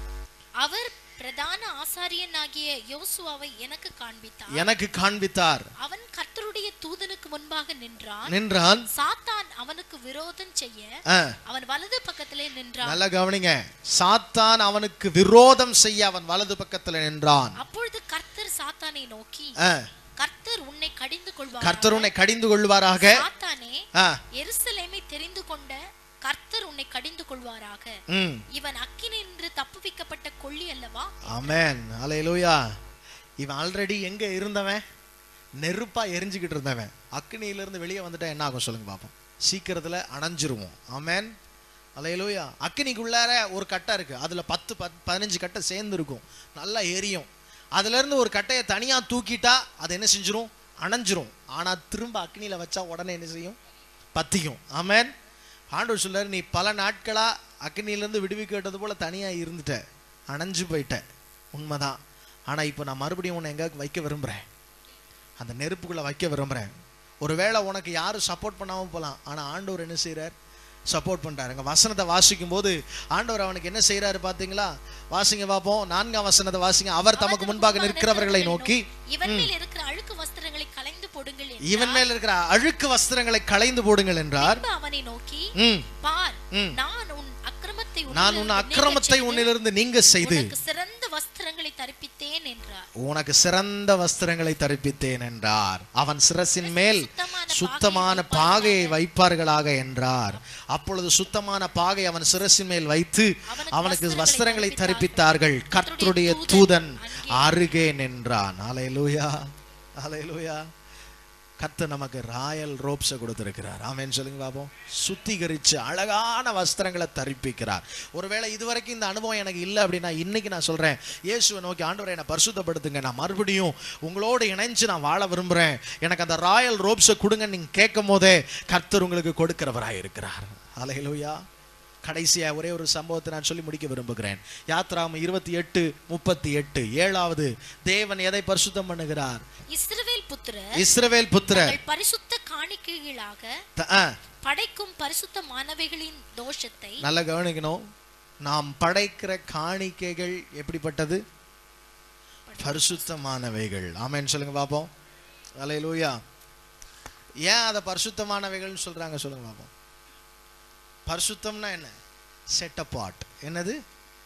அவர் பிரதான ஆசாரியனாகிய யோசுவாவை எனக்கு காண்பித்தார் எனக்கு காண்பித்தார் அவன் கர்த்தருடைய தூதனுக்கு முன்பாக நின்றான் நின்றான் சாத்தான் அவனுக்கு விரோதம் செய்ய ஆ, அவன் வலது பக்கத்திலே நின்றான் நல்லா கவனிங்க சாத்தான் அவனுக்கு விரோதம் செய்ய அவன் வலது பக்கத்துல நின்றான் அப்பொழுது கர்த்தர் சாத்தானை நோக்கி ஆ, கர்த்தர் உன்னை கடிந்து கொள்வார் கர்த்தர் உன்னை கடிந்து கொள்வாராக சாத்தானே ஆ, எருசலேமை தெரிந்து கொண்ட கர்த்தர் உன்னை கடிந்து கொள்வாராக ம் இவன் அக்கினி நின்று தப்புவிக்கப்பட்ட கொள்ளி அல்லவா ஆமென் அலையலூயா இவன் ஆல்ரெடி எங்க இருந்தவன் நெருப்பா எரிஞ்சுக்கிட்டு இருந்தவன் அக்னியில இருந்து வெளியே வந்துட்டா என்ன ஆகும் சொல்லுங்க பாப்போம் சீக்கிரத்துல அணைஞ்சிருவோம் ஆமென் அலையலூயா அக்னிக்குள்ளார ஒரு கட்டை இருக்கு அதுல பத்து பத் பதினஞ்சு கட்டை சேர்ந்து இருக்கும் நல்லா எரியும் அதுல இருந்து ஒரு கட்டையை தனியா தூக்கிட்டா அது என்ன செஞ்சிரும் அணைஞ்சிரும் ஆனா திரும்ப அக்னியில வச்சா உடனே என்ன செய்யும் பத்திக்கும் ஆமென் ஆண்டவர் சொல்றாரு நீ பல நாட்களா அக்னியிலேருந்து விடுவிக்கப்பட்டது போல தனியா இருந்துட்ட அணைஞ்சு போயிட்ட உண்மைதான் ஆனா இப்போ நான் மறுபடியும் உன்னை எங்க வைக்க விரும்புறேன் அந்த நெருப்புக்குள்ள வைக்க விரும்புறேன் ஒருவேளை உனக்கு யாரும் சப்போர்ட் பண்ணாம போலாம் ஆனா ஆண்டவர் என்ன செய்றார் சப்போர்ட் பண்றாருங்க வசனத்தை வாசிக்கும் போது ஆண்டவர் அவனுக்கு என்ன செய்றாரு பாத்தீங்களா வாசிங்க பார்ப்போம் நான்காம் வசனத்தை வாசிங்க அவர் தமக்கு முன்பாக நிற்கிறவர்களை நோக்கி இவன் மேல் இருக்கிற அழுக்கு வஸ்திரங்களை களைந்து போடுங்கள் என்றார். இவன் மேல் இருக்கிற அழுக்கு வஸ்திரங்களை களைந்து போடுங்கள் என்றார் பின்பு அவனை நோக்கி ம் பார் ம். நான் உன் அக்கிரமத்தை நான் உன் உன்னிலிருந்து அக்கிரமத்தை நீங்கச் உன்னிலிருந்து நீங்க செய்து உனக்கு சிறந்த வஸ்திரங்களை தரிப்பித்தேன் என்றார் உனக்கு சிறந்த வஸ்திரங்களை தரிப்பித்தேன் என்றார் அவன் சிரசின் மேல் சுத்தமான சுத்தமான பாகையை வைப்பார்களாக என்றார் அப்பொழுது சுத்தமான பாகை அவன் சிரசின் மேல் வைத்து அவனுக்கு அவனுக்கு வஸ்திரங்களை வஸ்திரங்களை தரிப்பித்தார்கள். தரிப்பித்தார்கள் கர்த்தருடைய கர்த்தருடைய தூதன் தூதன் அருகே நின்றான் அலையலூயா அலையலூயா கர்த்தர் நமக்கு ராயல் ரோப்ஸை கொடுத்திருக்கிறார் ஆமென் சொல்லுங்க பாப்போம் சுத்திகரிச்சு அழகான வஸ்திரங்களை தரிப்பிக்கிறார் ஒருவேளை இதுவரைக்கும் இந்த அனுபவம் எனக்கு இல்லை அப்படின்னா இன்னைக்கு நான் சொல்றேன் இயேசுவை நோக்கி ஆண்டவரை என்னை பரிசுத்தப்படுத்துங்க நான் மறுபடியும் உங்களோடு இணைஞ்சு நான் வாழ விரும்புறேன் எனக்கு அந்த ராயல் ரோப்ஸை கொடுங்க நீங்க கேட்கும் போதே கர்த்தர் உங்களுக்கு கொடுக்கிறவராய் இருக்கிறார் அலையலூயா கடைசியா ஒரே ஒரு சம்பவத்தை நான் சொல்லி முடிக்க விரும்புகிறேன் யாத்ராம் இருபத்தி எட்டு முப்பத்தி எட்டு ஏழாவது தேவன் எதை பரிசுத்தம் பண்ணுகிறார் இஸ்ரவேல் புத்திரர் இஸ்ரவேல் புத்திரர் தங்கள் பரிசுத்த காணிக்கைகளாக த- ஆ, படைக்கும் பரிசுத்த மாணவிகளின் தோஷத்தை நல்லா கவனிக்கணும் நாம் படைக்கிற காணிக்கைகள் எப்படிப்பட்டது பரிசுத்தமானவைகள் ஆமென் சொல்லுங்க பாப்போம் அலையலூயா ஏன் அதை பரிசுத்தமானவைகள்னு சொல்றாங்க சொல்லுங்க பாப்போம் பரிசுத்தம்னா என்ன செட் அப்பார்ட் என்னது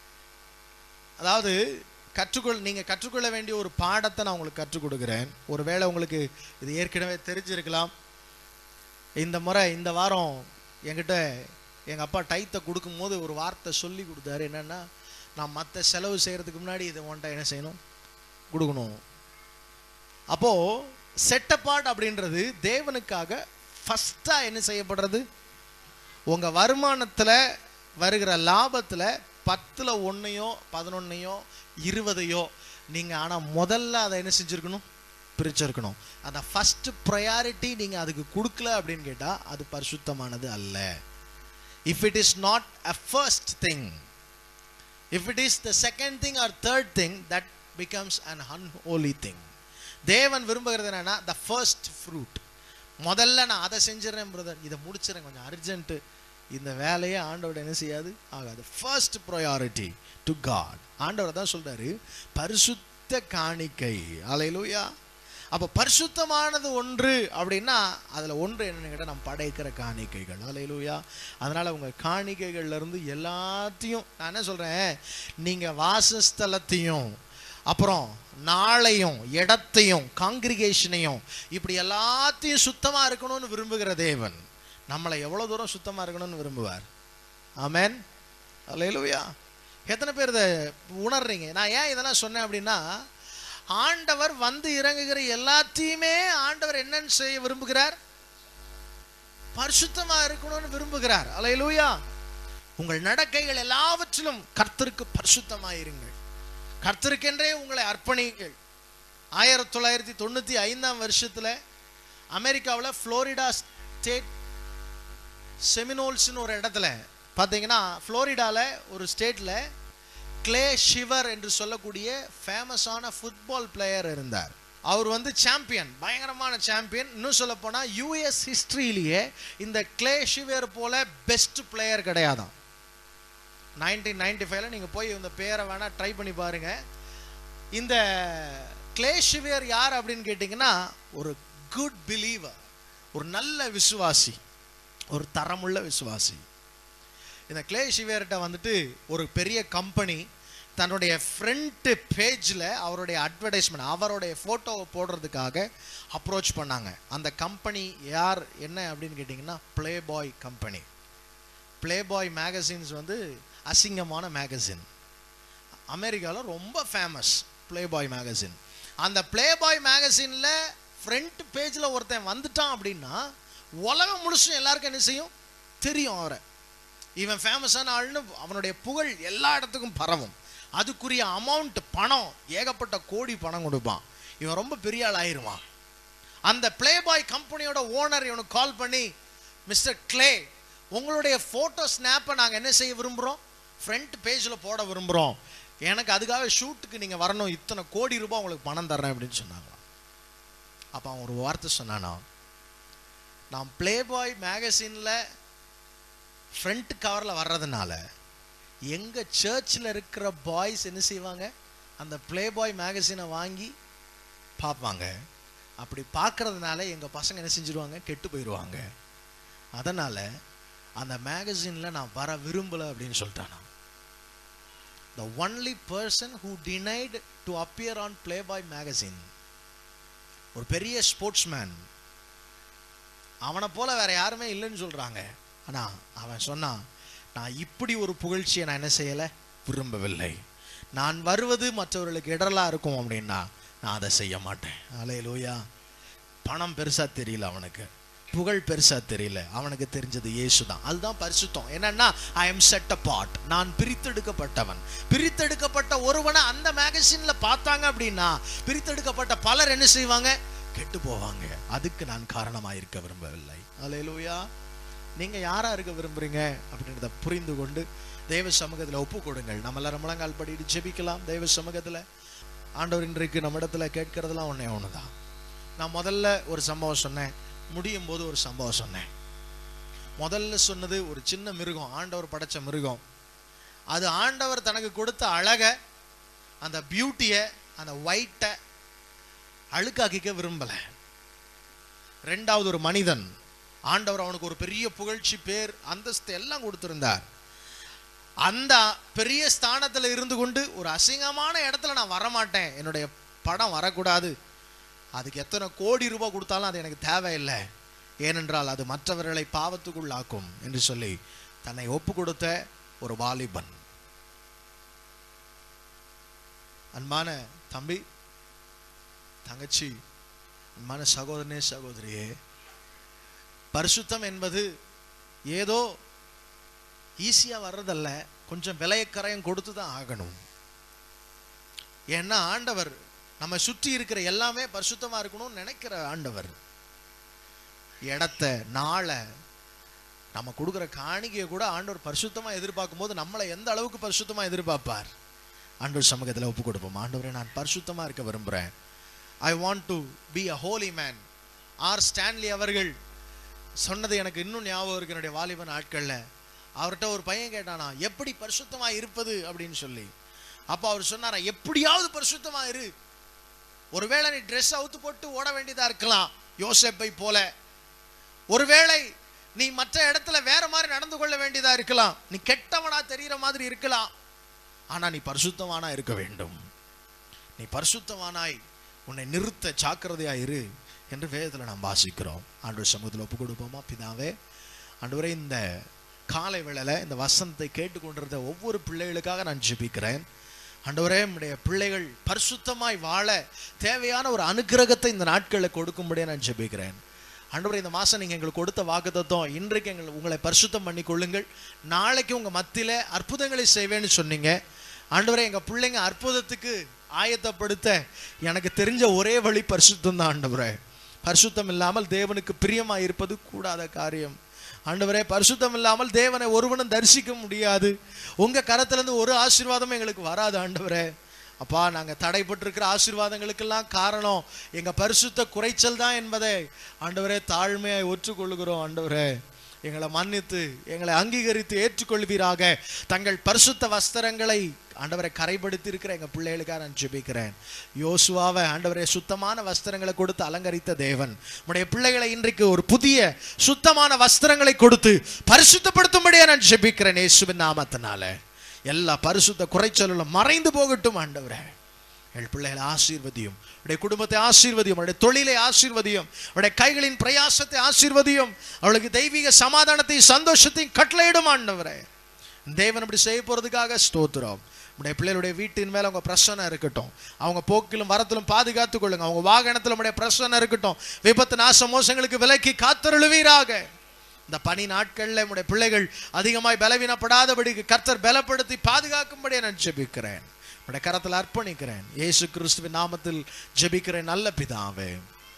அதாவது கற்றுக்கொள் நீங்க கற்றுக்கொள்ள வேண்டிய ஒரு பாடத்தை நான் உங்களுக்கு கற்றுக் கொடுக்குறேன் ஒருவேளை உங்களுக்கு இது ஏற்கனவே தெரிஞ்சிருக்கலாம் இந்த முறை இந்த வாரம் என்கிட்ட எங்க அப்பா டைத்தை கொடுக்கும்போது ஒரு வார்த்தை சொல்லி கொடுத்தாரு என்னன்னா நான் மற்ற செலவு செய்யறதுக்கு முன்னாடி இதை உன்ட்ட என்ன செய்யணும் கொடுக்கணும் அப்போ செட் அப்பார்ட் அப்படின்றது தேவனுக்காக ஃபர்ஸ்டா என்ன செய்யப்படுறது உங்க வருமானத்துல வருகிற லாபத்துல பத்துல ஒன்னையோ பதினொன்னையோ இருபதையோ நீங்க ஆனா முதல்ல அதை என்ன செஞ்சிருக்கணும் பிரிச்சிருக்கணும் அந்த ஃபர்ஸ்ட் ப்ரையாரிட்டி நீங்க அதுக்கு கொடுக்கல அப்படின்னு கேட்டா அது பரிசுத்தமானது அல்ல if it is not a first thing if it is the second thing or third thing that becomes an unholy thing தேவன் விரும்புகிறது என்னன்னா த ஃபர்ஸ்ட் ஃப்ரூட் முதல்ல நான் அதை செஞ்சிடறேன் பிரதர் இதை முடிச்சிடறேன் கொஞ்சம் அர்ஜென்ட்டு இந்த வேலையை ஆண்டவர் என்ன செய்யாது ஆகாது ஃபர்ஸ்ட் ப்ரையாரிட்டி டு காட் ஆண்டவர் தான் சொல்றாரு பரிசுத்த பிடித்த காணிக்கை அலையிலூயா அப்போ பரிசுத்தமானது ஒன்று அப்படின்னா அதில் ஒன்று என்னன்னு கேட்டால் நம்ம படைக்கிற காணிக்கைகள் அலையிலூயா அதனால் உங்கள் காணிக்கைகள்ல இருந்து எல்லாத்தையும் நான் என்ன சொல்கிறேன் நீங்கள் வாசஸ்தலத்தையும் அப்புறம் நாளையும் இடத்தையும் காங்கிரிகேஷனையும் இப்படி எல்லாத்தையும் சுத்தமாக இருக்கணும்னு விரும்புகிற தேவன் நம்மளை எவ்வளோ தூரம் சுத்தமாக இருக்கணும்னு விரும்புவார் ஆமென் அல்லேலூயா எத்தனை பேர் இதை உணர்றீங்க நான் ஏன் இதெல்லாம் சொன்னேன் அப்படின்னா ஆண்டவர் வந்து இறங்குகிற எல்லாத்தையுமே ஆண்டவர் என்னன்னு செய்ய விரும்புகிறார் பரிசுத்தமா இருக்கணும்னு விரும்புகிறார் அல்லேலூயா உங்கள் நடக்கைகள் எல்லாவற்றிலும் கர்த்தருக்கு பரிசுத்தமாயிருங்கள் கர்த்தருக்கென்றே உங்களை அர்ப்பணியுங்கள் ஆயிரத்தி தொள்ளாயிரத்தி தொண்ணூற்றி ஐந்தாம் வருஷத்தில் அமெரிக்காவில் ஃப்ளோரிடா ஸ்டேட் செமினோல்ஸ்னு ஒரு இடத்துல பார்த்தீங்கன்னா ஃப்ளோரிடாவில் ஒரு ஸ்டேட்டில் கிளே ஷிவர் என்று சொல்லக்கூடிய ஃபேமஸான ஃபுட்பால் பிளேயர் இருந்தார் அவர் வந்து சாம்பியன் பயங்கரமான சாம்பியன் இன்னும் சொல்ல போனால் யூஎஸ் ஹிஸ்ட்ரியிலேயே இந்த கிளே ஷிவர் போல பெஸ்ட் பிளேயர் கிடையாதான் நைன்டீன் நைன்டி ஃபைவ்ல நீங்கள் போய் இந்த பேரை வேணால் ட்ரை பண்ணி பாருங்க இந்த கிளேஷிவியர் யார் அப்படின்னு கேட்டிங்கன்னா ஒரு குட் பிலீவர் ஒரு நல்ல விசுவாசி ஒரு தரமுள்ள விசுவாசி இந்த கிளேஷிவியர்கிட்ட வந்துட்டு ஒரு பெரிய கம்பெனி தன்னுடைய ஃப்ரண்ட் பேஜில் அவருடைய அட்வர்டைஸ்மெண்ட் அவருடைய ஃபோட்டோவை போடுறதுக்காக அப்ரோச் பண்ணாங்க அந்த கம்பெனி யார் என்ன அப்படின்னு கேட்டிங்கன்னா Playboy company Playboy magazines வந்து அசிங்கமான மேகசின் அமெரிக்காவில் ரொம்ப ஃபேமஸ் ப்ளே பாய் மேகசின் அந்த ப்ளே பாய் மேகசினில் ஃப்ரண்ட் பேஜில் ஒருத்தன் வந்துட்டான் அப்படின்னா உலகம் முழுசும் எல்லாருக்கும் என்ன செய்யும் தெரியும் அவரை இவன் ஃபேமஸான ஆள்னு அவனுடைய புகழ் எல்லா இடத்துக்கும் பரவும் அதுக்குரிய அமௌண்ட் பணம் ஏகப்பட்ட கோடி பணம் கொடுப்பான் இவன் ரொம்ப பெரிய ஆள் ஆயிருவான் அந்த ப்ளே பாய் கம்பெனியோட ஓனர் இவனுக்கு கால் பண்ணி மிஸ்டர் கிளே உங்களுடைய ஃபோட்டோ ஸ்னாப்பை நாங்கள் என்ன செய்ய விரும்புகிறோம் ஃப்ரண்ட் பேஜில் போட விரும்புகிறோம் எனக்கு அதுக்காக ஷூட்டுக்கு நீங்கள் வரணும் இத்தனை கோடி ரூபாய் உங்களுக்கு பணம் தர்றேன் அப்படின்னு சொன்னாங்களாம் அப்போ அவன் ஒரு வார்த்தை சொன்னானா நான் ப்ளே பாய் மேகசினில் ஃப்ரண்ட் கவரில் வர்றதுனால எங்கள் சர்ச்சில் இருக்கிற பாய்ஸ் என்ன செய்வாங்க அந்த ப்ளே பாய் மேகசினை வாங்கி பார்ப்பாங்க அப்படி பார்க்கறதுனால எங்கள் பசங்க என்ன செஞ்சிருவாங்க கெட்டு போயிடுவாங்க அதனால் அந்த மேகசினில் நான் வர விரும்பலை அப்படின்னு சொல்லிட்டானா the only person who denied to appear on Playboy magazine ஒரு பெரிய ஸ்போர்ட்ஸ்மேன் அவனை போல வேற யாருமே இல்லைன்னு சொல்றாங்க ஆனா அவன் சொன்னான் நான் இப்படி ஒரு புகழ்ச்சியை நான் என்ன செய்யலை விரும்பவில்லை நான் வருவது மற்றவர்களுக்கு இடரலா இருக்கும் அப்படின்னா நான் அதை செய்ய மாட்டேன் அலே லூயா பணம் பெருசா தெரியல அவனுக்கு புகழ் பெருசா தெரியல அவனுக்கு தெரிஞ்சது இயேசு தான் அதுதான் பரிசுத்தம் என்னன்னா ஐ எம் செட் அபார்ட் நான் பிரித்தெடுக்கப்பட்டவன் பிரித்தெடுக்கப்பட்ட ஒருவனை அந்த மேகசின்ல பார்த்தாங்க அப்படின்னா பிரித்தெடுக்கப்பட்ட பலர் என்ன செய்வாங்க கெட்டு போவாங்க அதுக்கு நான் காரணமா இருக்க விரும்பவில்லை அலையலூயா நீங்க யாரா இருக்க விரும்புறீங்க அப்படின்றத புரிந்து கொண்டு தெய்வ சமூகத்துல ஒப்பு கொடுங்கள் நம்ம எல்லாரும் முழங்கால் படிட்டு ஜெபிக்கலாம் தெய்வ சமூகத்துல ஆண்டவர் இன்றைக்கு நம்ம இடத்துல கேட்கறதெல்லாம் ஒண்ணே ஒண்ணுதான் நான் முதல்ல ஒரு சம்பவம் சொன்னேன் முடியும் போது ஒரு சம்பவம் சொன்னேன் முதல்ல சொன்னது ஒரு சின்ன மிருகம் ஆண்டவர் படைச்ச மிருகம் அது ஆண்டவர் தனக்கு கொடுத்த அழக அந்த பியூட்டியை அந்த ஒயிட்டை அழுக்காக்கிக்க விரும்பல ரெண்டாவது ஒரு மனிதன் ஆண்டவர் அவனுக்கு ஒரு பெரிய புகழ்ச்சி பேர் அந்தஸ்து எல்லாம் கொடுத்திருந்தார் அந்த பெரிய ஸ்தானத்துல இருந்து கொண்டு ஒரு அசிங்கமான இடத்துல நான் வரமாட்டேன் என்னுடைய படம் வரக்கூடாது அதுக்கு எத்தனை கோடி ரூபாய் கொடுத்தாலும் அது எனக்கு தேவையில்லை ஏனென்றால் அது மற்றவர்களை பாவத்துக்குள்ளாக்கும் என்று சொல்லி தன்னை ஒப்பு கொடுத்த ஒரு வாலிபன் அன்பான தம்பி தங்கச்சி அன்பான சகோதரனே சகோதரியே பரிசுத்தம் என்பது ஏதோ ஈஸியாக வர்றதல்ல கொஞ்சம் விலையக்கரையும் கொடுத்து தான் ஆகணும் ஏன்னா ஆண்டவர் நம்ம சுற்றி இருக்கிற எல்லாமே பரிசுத்தமாக இருக்கணும்னு நினைக்கிற ஆண்டவர் இடத்த நாளை நம்ம கொடுக்குற காணிக்கையை கூட ஆண்டவர் பரிசுத்தமாக எதிர்பார்க்கும் போது நம்மளை எந்த அளவுக்கு பரிசுத்தமாக எதிர்பார்ப்பார் ஆண்டவர் சமூகத்தில் ஒப்பு கொடுப்போம் ஆண்டவரே நான் பரிசுத்தமாக இருக்க விரும்புகிறேன் I want to be a holy man or Stanley அவர்கள் சொன்னது எனக்கு இன்னும் ஞாபகம் இருக்கு என்னுடைய வாலிபன் ஆட்களில் அவர்கிட்ட ஒரு பையன் கேட்டானா எப்படி பரிசுத்தமாக இருப்பது அப்படின்னு சொல்லி அப்ப அவர் சொன்னாரா எப்படியாவது பரிசுத்தமா இரு ஒருவேளை நீ ட்ரெஸ் அவுத்து போட்டு ஓட வேண்டியதா இருக்கலாம் யோசேப்பை போல ஒருவேளை நீ மற்ற இடத்துல வேற மாதிரி நடந்து கொள்ள வேண்டியதா இருக்கலாம் நீ கெட்டவனா தெரிகிற மாதிரி இருக்கலாம் ஆனா நீ பரிசுத்தவானா இருக்க வேண்டும் நீ பரிசுத்தவானாய் உன்னை நிறுத்த ஜாக்கிரதையா இரு என்று வேதத்தில் நாம் வாசிக்கிறோம் ஆண்டவர் சமூகத்தில் ஒப்பு கொடுப்போமா பிதாவே ஆண்டவரே இந்த காலை வேளையில இந்த வசனத்தை கேட்டுக்கொண்டிருந்த ஒவ்வொரு பிள்ளைகளுக்காக நான் ஜெபிக்கிறேன் ஆண்டவரே நம்முடைய பிள்ளைகள் பரிசுத்தமாய் வாழ தேவையான ஒரு அனுக்கிரகத்தை இந்த நாட்களில் கொடுக்கும்படியே நான் ஜெபிக்கிறேன் ஆண்டவரே இந்த மாதம் நீங்கள் எங்களுக்கு கொடுத்த வாக்குத்தத்தம் இன்றைக்கு எங்கள் உங்களை பரிசுத்தம் பண்ணி கொள்ளுங்கள் நாளைக்கு உங்கள் மத்தியில் அற்புதங்களை செய்வேன்னு சொன்னீங்க ஆண்டவரே எங்கள் பிள்ளைங்க அற்புதத்துக்கு ஆயத்தப்படுத்த எனக்கு தெரிஞ்ச ஒரே வழி பரிசுத்தம் தான் ஆண்டவரே பரிசுத்தம் இல்லாமல் தேவனுக்கு பிரியமாக இருப்பது கூடாத காரியம் ஆண்டவரே பரிசுத்தம் இல்லாமல் தேவனை ஒருவனும் தரிசிக்க முடியாது உங்க கரத்திலிருந்து ஒரு ஆசீர்வாதமும் எங்களுக்கு வராது ஆண்டவரே அப்பா நாங்க தடைப்பட்டிருக்கிற ஆசீர்வாதங்களுக்கெல்லாம் காரணம் எங்க பரிசுத்த குறைச்சல் தான் என்பதை ஆண்டவரே தாழ்மையாய் ஒற்றுக்கொள்கிறோம் ஆண்டவரே எங்களை மன்னித்து எங்களை அங்கீகரித்து ஏற்றுக்கொள்வீராக தங்கள் பரிசுத்த வஸ்திரங்களை ஆண்டவரை கரைப்படுத்தி இருக்கிற எங்க பிள்ளைகளுக்காக நான் ஜெபிக்கிறேன் யோசுவாவை ஆண்டவரே சுத்தமான வஸ்திரங்களை கொடுத்து அலங்கரித்த தேவன் உடைய பிள்ளைகளை இன்றைக்கு ஒரு புதிய சுத்தமான வஸ்திரங்களை கொடுத்து பரிசுத்தப்படுத்தும்படியே நான் ஜெபிக்கிறேன் இயேசுவின் நாமத்தினால எல்லா பரிசுத்த குறைச்சலும் மறைந்து போகட்டும் ஆண்டவரே என் பிள்ளைகளை ஆசீர்வதியும் உடைய குடும்பத்தை ஆசீர்வதியும் அவருடைய தொழிலை ஆசீர்வதியும் அவருடைய கைகளின் பிரயாசத்தை ஆசீர்வதியும் அவளுக்கு தெய்வீக சமாதானத்தையும் சந்தோஷத்தையும் கட்டளையிடும் ஆண்டவரே தேவன் அப்படி செய்ய போறதுக்காக ஸ்தோத்திரம் உடைய பிள்ளைகளுடைய வீட்டின் மேல அவங்க பிரசனை இருக்கட்டும் அவங்க போக்கிலும் வரத்திலும் பாதுகாத்துக் கொள்ளுங்க அவங்க வாகனத்தில் உடைய பிரசனை இருக்கட்டும் விபத்து நாச மோசங்களுக்கு விலக்கி காத்தருளுவீராக இந்த பனி நாட்கள்ல உடைய பிள்ளைகள் அதிகமாய் பலவீனப்படாதபடிக்கு கர்த்தர் பலப்படுத்தி பாதுகாக்கும்படியே நான் ஜெபிக்கிறேன் உடைய கரத்தில் அர்ப்பணிக்கிறேன் இயேசு கிறிஸ்துவின் நாமத்தில் ஜெபிக்கிறேன் நல்ல பிதாவே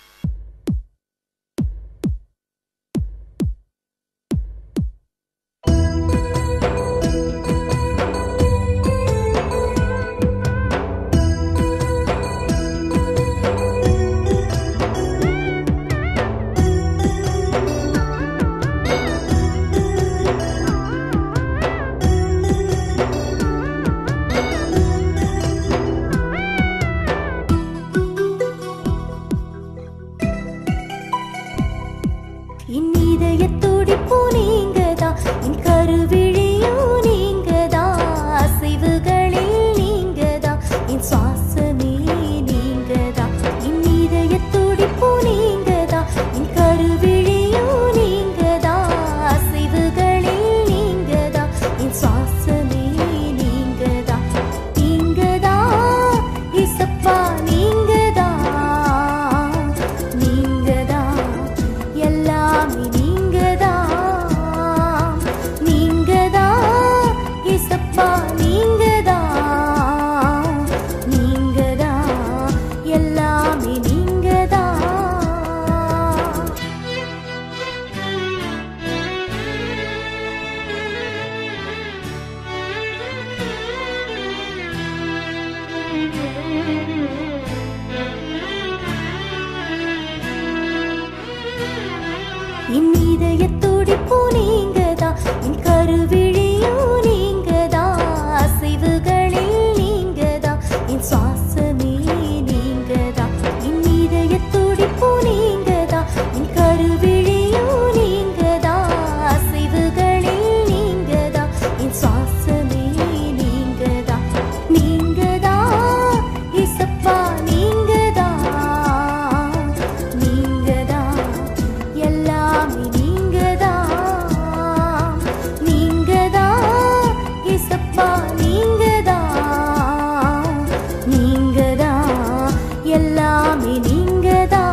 என் இதய துடிப்பு நீங்கதான் என் கருவிழியும் நீங்கதான் அசைவுகளில் நீங்கதான் என் சுவாசமே நீங்கதான் என் இதய துடிப்பு நீங்கதான் என் கருவிழியும் நீங்கதான் அசைவுகளில் நீங்கதான் என் சுவாசமே நீங்கதான் நீங்கதான் இசப்பா நீங்கதான் நீங்கதான் எல்லாமே நீங்கதான் நீங்கதான் இசப்பா நீங்கதான் நீங்கதான் எல்லாமே நீங்கதான் என் இதய துடிப்பு நீங்கதான் என் கருவிழியும் நீங்கதான் அசைவுகளில் நீங்கதான் என் சுவாசமே நீங்கதான் என் இதய துடிப்பு நீங்கதான் என் கருவிழியும் நீங்கதான் அசைவுகளில் நீங்கதான் என் சுவாசமே நீங்கதான் நீங்கதான் இசப்பா நீங்கதான் நீங்கதான் எல்லாமே நீங்கதான் நீங்கதான் இசப்பா நீங்கதான் நீங்கதான் எல்லாமே நீங்கதான்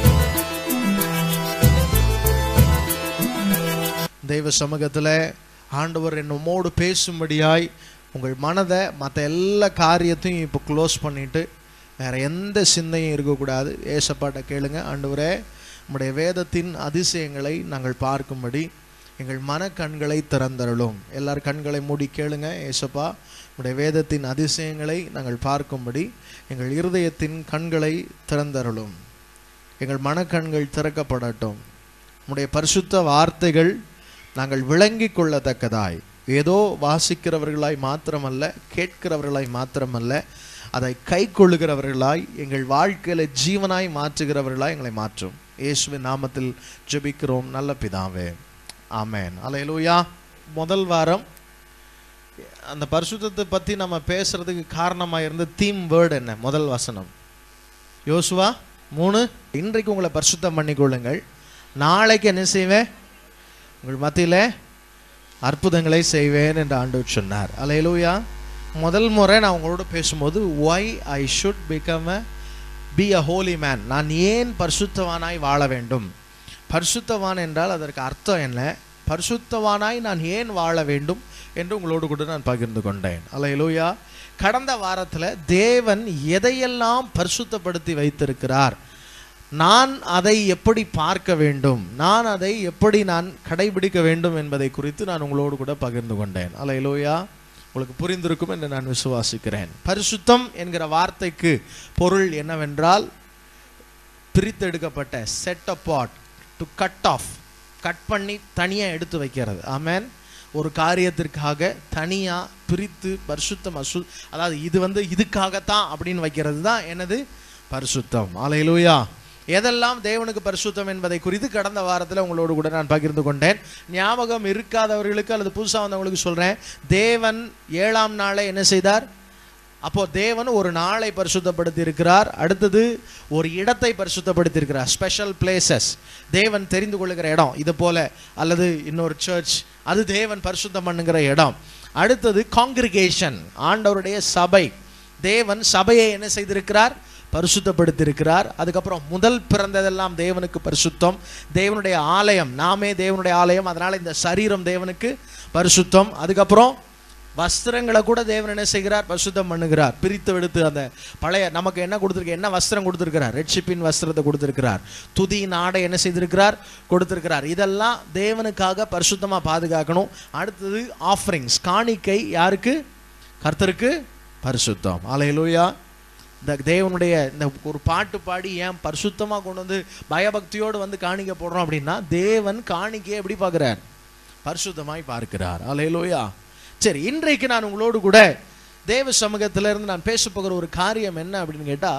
தெய்வ சமூகத்தில் ஆண்டவர் என்னமோடு பேசும்படியாய் உங்கள் மனதை மற்ற எல்லா காரியத்தையும் இப்போ க்ளோஸ் பண்ணிட்டு வேற எந்த சிந்தையும் இருக்கக்கூடாது ஏசப்பாட்ட கேளுங்க ஆண்டவரே உம்முடைய வேதத்தின் அதிசயங்களை நாங்கள் பார்க்கும்படி எங்கள் மனக்கண்களை திறந்தருளும் எல்லார் கண்களை மூடி கேளுங்க ஏசப்பா உம்முடைய வேதத்தின் அதிசயங்களை நாங்கள் பார்க்கும்படி எங்கள் இருதயத்தின் கண்களை திறந்தருளும் எங்கள் மனக்கண்கள் திறக்கப்படட்டும் உம்முடைய பரிசுத்த வார்த்தைகள் நாங்கள் விளங்கிக் கொள்ளத்தக்கதாய் ஏதோ வாசிக்கிறவர்களாய் மாத்திரமல்ல கேட்கிறவர்களாய் மாத்திரமல்ல அதை கை கொள்ளுகிறவர்களாய் எங்கள் வாழ்க்கையில ஜீவனாய் மாற்றுகிறவர்களாய் எங்களை மாற்றும் இயேசுவின் நாமத்தில் ஜெபிக்கிறோம் நல்ல பிதாவே ஆமென் அல்லேலூயா முதல் வாரம் அந்த பரிசுத்தத்தை பத்தி நம்ம பேசுறதுக்கு காரணமா இருந்த தீம் வேர்டு என்ன முதல் வசனம் யோசுவா மூணு இன்றைக்கு உங்களை பரிசுத்தம் பண்ணிக்கொள்ளுங்கள் நாளைக்கு என்ன செய்வேன் உங்கள் மத்தியில அற்புதங்களை செய்வேன் என்று ஆண்டவர் சொன்னார் அலையலூயா முதல் முறை நான் உங்களோட பேசும்போது why I should become a be a holy man நான் ஏன் பரிசுத்தவானாய் வாழ வேண்டும் பரிசுத்தவான் என்றால் அதற்கு அர்த்தம் என்ன பரிசுத்தவானாய் நான் ஏன் வாழ வேண்டும் என்று உங்களோடு கூட நான் பகிர்ந்து கொண்டேன் அலையலூயா கடந்த வாரத்தில் தேவன் எதையெல்லாம் பரிசுத்தப்படுத்தி வைத்திருக்கிறார் நான் அதை எப்படி பார்க்க வேண்டும் நான் அதை எப்படி நான் கடைபிடிக்க வேண்டும் என்பதை குறித்து நான் உங்களோடு கூட பகிர்ந்து கொண்டேன் அலையலூயா உங்களுக்கு புரிந்திருக்கும் என்று நான் விசுவாசிக்கிறேன் பரிசுத்தம் என்கிற வார்த்தைக்கு பொருள் என்னவென்றால் பிரித்தெடுக்கப்பட்ட set apart to cut off cut பண்ணி தனியாக எடுத்து வைக்கிறது ஆமென் ஒரு காரியத்திற்காக தனியாக பிரித்து பரிசுத்தம் அசு அதாவது இது வந்து இதுக்காகத்தான் அப்படின்னு வைக்கிறது தான் என்னது பரிசுத்தம் அலையிலூயா எதெல்லாம் தேவனுக்கு பரிசுத்தம் என்பதை குறித்து கடந்த வாரத்தில் உங்களோடு கூட நான் பகிர்ந்து கொண்டேன் ஞாபகம் இருக்காதவர்களுக்கு அல்லது புதுசாக வந்தவங்களுக்கு சொல்கிறேன் தேவன் ஏழாம் நாளை என்ன செய்தார் அப்போ தேவன் ஒரு நாளை பரிசுத்தப்படுத்தி இருக்கிறார் அடுத்தது ஒரு இடத்தை பரிசுத்தப்படுத்தி இருக்கிறார் ஸ்பெஷல் பிளேசஸ் தேவன் தெரிந்து கொள்ளுகிற இடம் இது போல அல்லது இன்னொரு சர்ச் அது தேவன் பரிசுத்தம் பண்ணுகிற இடம் அடுத்தது காங்கிரிகேஷன் ஆண்டவருடைய சபை தேவன் சபையை என்ன செய்திருக்கிறார் பரிசுத்தப்படுத்தியிருக்கிறார் அதுக்கப்புறம் முதல் பிறந்ததெல்லாம் தேவனுக்கு பரிசுத்தம் தேவனுடைய ஆலயம் நாமே தேவனுடைய ஆலயம் அதனால இந்த சரீரம் தேவனுக்கு பரிசுத்தம் அதுக்கப்புறம் வஸ்திரங்களை கூட தேவன் என்ன செய்கிறார் பரிசுத்தம் பண்ணுகிறார் பிரித்து எடுத்து அந்த பழைய நமக்கு என்ன கொடுத்துருக்கு என்ன வஸ்திரம் கொடுத்துருக்கிறார் ரெட்ஷிப்பின் வஸ்திரத்தை கொடுத்துருக்கிறார் துதியின் ஆடை என்ன செய்திருக்கிறார் கொடுத்திருக்கிறார் இதெல்லாம் தேவனுக்காக பரிசுத்தமாக பாதுகாக்கணும் அடுத்தது ஆஃபரிங்ஸ் காணிக்கை யாருக்கு கர்த்தருக்கு பரிசுத்தம் அலையலூயா இந்த தேவனுடைய இந்த ஒரு பாட்டு பாடி ஏன் பரிசுத்தமாக கொண்டு வந்து பயபக்தியோடு வந்து காணிக்க போடுறோம் அப்படின்னா தேவன் காணிக்கையை எப்படி பார்க்குறார் பரிசுத்தமாய் பார்க்கிறார் அலையலூயா சரி இன்றைக்கு நான் உங்களோடு கூட தேவ சமூகத்துல இருந்து நான் பேச போகிற ஒரு காரியம் என்ன அப்படின்னு கேட்டா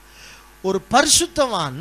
ஒரு பரிசுத்தவான்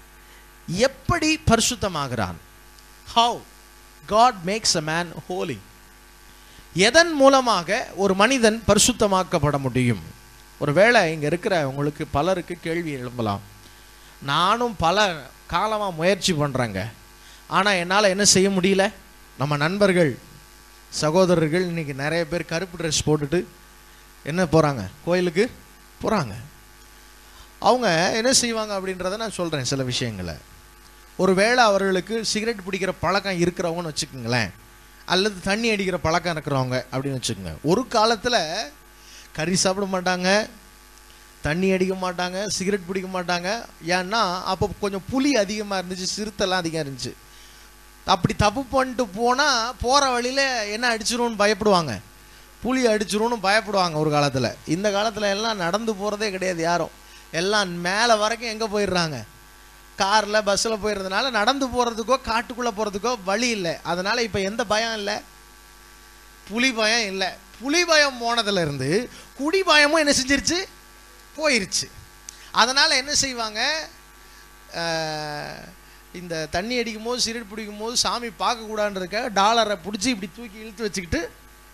எப்படி பரிசுத்தமாகிறான் how God makes a man holy எதன் மூலமாக ஒரு மனிதன் பரிசுத்தமாக்கப்பட முடியும் ஒருவேளை இங்க இருக்கிற உங்களுக்கு பலருக்கு கேள்வி எழும்பலாம் நானும் பல காலமா முயற்சி பண்றேங்க ஆனா என்னால என்ன செய்ய முடியல நம்ம நண்பர்கள் சகோதரர்கள் இன்னைக்கு நிறைய பேர் கருப்பு ட்ரெஸ் போட்டுட்டு என்ன போறாங்க கோயிலுக்கு போறாங்க அவங்க என்ன செய்வாங்க அப்படின்றத நான் சொல்றேன் சில விஷயங்களை ஒருவேளை அவர்களுக்கு சிகரெட் பிடிக்கிற பழக்கம் இருக்கிறவங்கன்னு வச்சுக்கோங்களேன் அல்லது தண்ணி அடிக்கிற பழக்கம் இருக்கிறவங்க அப்படின்னு வச்சுக்கோங்க ஒரு காலத்துல கறி சாப்பிட மாட்டாங்க தண்ணி அடிக்க மாட்டாங்க சிகரெட் பிடிக்க மாட்டாங்க ஏன்னா அப்போ கொஞ்சம் புலி அதிகமாக இருந்துச்சு சிறுத்தைலாம் அதிகம் இருந்துச்சு அப்படி தப்பு பண்ணிட்டு போனால் போகிற வழியில் என்ன அடிச்சிரும்னு பயப்படுவாங்க புலி அடிச்சிரும்னு பயப்படுவாங்க ஒரு காலத்தில் இந்த காலத்தில் எல்லாம் நடந்து போகிறதே கிடையாது யாரும் எல்லாம் மேலே வரைக்கும் எங்கே போயிடுறாங்க காரில் பஸ்ஸில் போயிடுறதுனால நடந்து போகிறதுக்கோ காட்டுக்குள்ளே போகிறதுக்கோ வழி இல்லை அதனால் இப்போ எந்த பயம் இல்லை புலி பயம் இல்லை புலி பயம் போனதுலேருந்து குடி பயமும் என்ன செஞ்சிருச்சு போயிருச்சு அதனால் என்ன செய்வாங்க அஹ், இந்த தண்ணி அடிக்கும் போது சிகரெட் பிடிக்கும் போது சாமி பார்க்கக்கூடாதுன்றதுக்காக டாலரை பிடிச்சி இப்படி தூக்கி இழுத்து வச்சுக்கிட்டு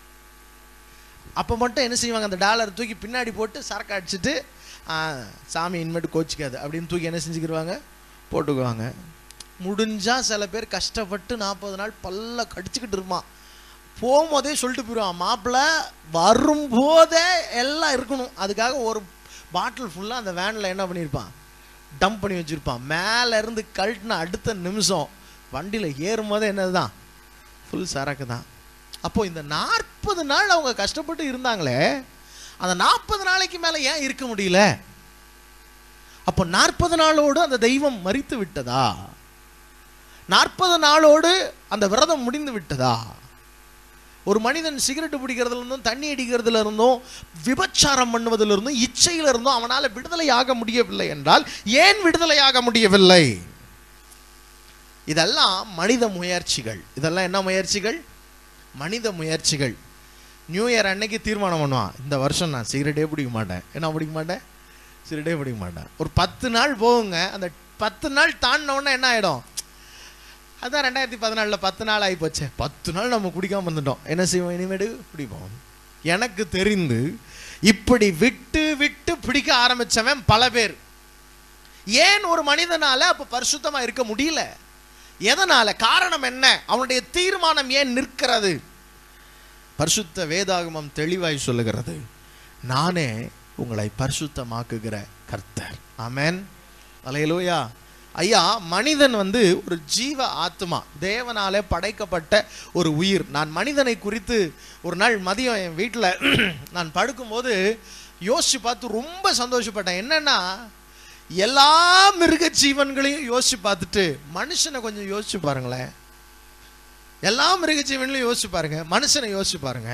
அப்போ மட்டும் என்ன செய்வாங்க அந்த டாலரை தூக்கி பின்னாடி போட்டு சரக்கு அடிச்சிட்டு "ஆ, சாமி இனிமேட்டு கோச்சிக்காது அப்படின்னு தூக்கி என்ன செஞ்சுக்கிடுவாங்க போட்டுக்குவாங்க முடிஞ்சா சில பேர் கஷ்டப்பட்டு நாற்பது நாள் பல்ல கடிச்சுக்கிட்டு இருப்பான் போகும்போதே சொல்லிட்டு போயிடுவான் மாப்பிள்ளை வரும்போதே எல்லாம் இருக்கணும் அதுக்காக ஒரு பாட்டில் ஃபுல்லாக அந்த வேனில் என்ன பண்ணியிருப்பான் டம்ப் பண்ணி வச்சுருப்பான் மேலே இருந்து கழட்டின அடுத்த நிமிஷம் வண்டியில் ஏறும்போதே என்னது தான் ஃபுல் சரக்கு தான் அப்போ இந்த நாற்பது நாள் அவங்க கஷ்டப்பட்டு இருந்தாங்களே அந்த நாற்பது நாளைக்கு மேல ஏன் இருக்க முடியல அப்போ நாற்பது நாளோடு அந்த தெய்வம் மறித்து விட்டதா நாற்பது நாளோடு அந்த விரதம் முடிந்து விட்டதா ஒரு மனிதன் சிகரெட் பிடிக்கிறதுல இருந்தும் தண்ணி அடிக்கிறதுல இருந்தும் விபச்சாரம் பண்ணுவதில் இருந்தும் இச்சையில இருந்தும் அவனால விடுதலையாக முடியவில்லை என்றால் ஏன் விடுதலையாக முடியவில்லை இதெல்லாம் மனித முயற்சிகள் இதெல்லாம் என்ன முயற்சிகள் மனித முயற்சிகள் நியூ இயர் அன்னைக்கு தீர்மானம் பண்ணுவான் இந்த வருஷம் நான் சிகரெட்டே பிடிக்க மாட்டேன் என்ன பிடிக்க மாட்டேன் சிகரெட்டே பிடிக்க மாட்டேன் ஒரு பத்து நாள் போகுங்க அந்த பத்து நாள் தாண்டின உடனே என்ன ஆயிடும் அதான் ரெண்டாயிரத்தி பதினாலில் பத்து நாள் ஆகி போச்சே பத்து நாள் நம்ம குடிக்காம வந்துட்டோம் என்ன செய்வோம் இனிமேடு பிடிப்போம் எனக்கு தெரிந்து இப்படி விட்டு விட்டு பிடிக்க ஆரம்பிச்சவன் பல பேர் ஏன் ஒரு மனிதனால அப்ப பரிசுத்தமா இருக்க முடியல எதனால காரணம் என்ன அவனுடைய தீர்மானம் ஏன் நிற்கிறது பரிசுத்த வேதாகமம் தெளிவாய் சொல்லுகிறது நானே உங்களை பரிசுத்தமாக்குகிற கர்த்தர் ஆமென் அலையலூயா ஐயா மனிதன் வந்து ஒரு ஜீவ ஆத்மா தேவனாலே படைக்கப்பட்ட ஒரு உயிர் நான் மனிதனை குறித்து ஒரு நாள் மதியம் என் வீட்டில் நான் படுக்கும்போது யோசிச்சு பார்த்து ரொம்ப சந்தோஷப்பட்டேன் என்னன்னா எல்லா மிருக ஜீவன்களையும் யோசிச்சு பார்த்துட்டு மனுஷனை கொஞ்சம் யோசிச்சு பாருங்களேன் எல்லா மிருக ஜீவன்களையும் யோசிச்சு பாருங்க மனுஷனை யோசிச்சு பாருங்க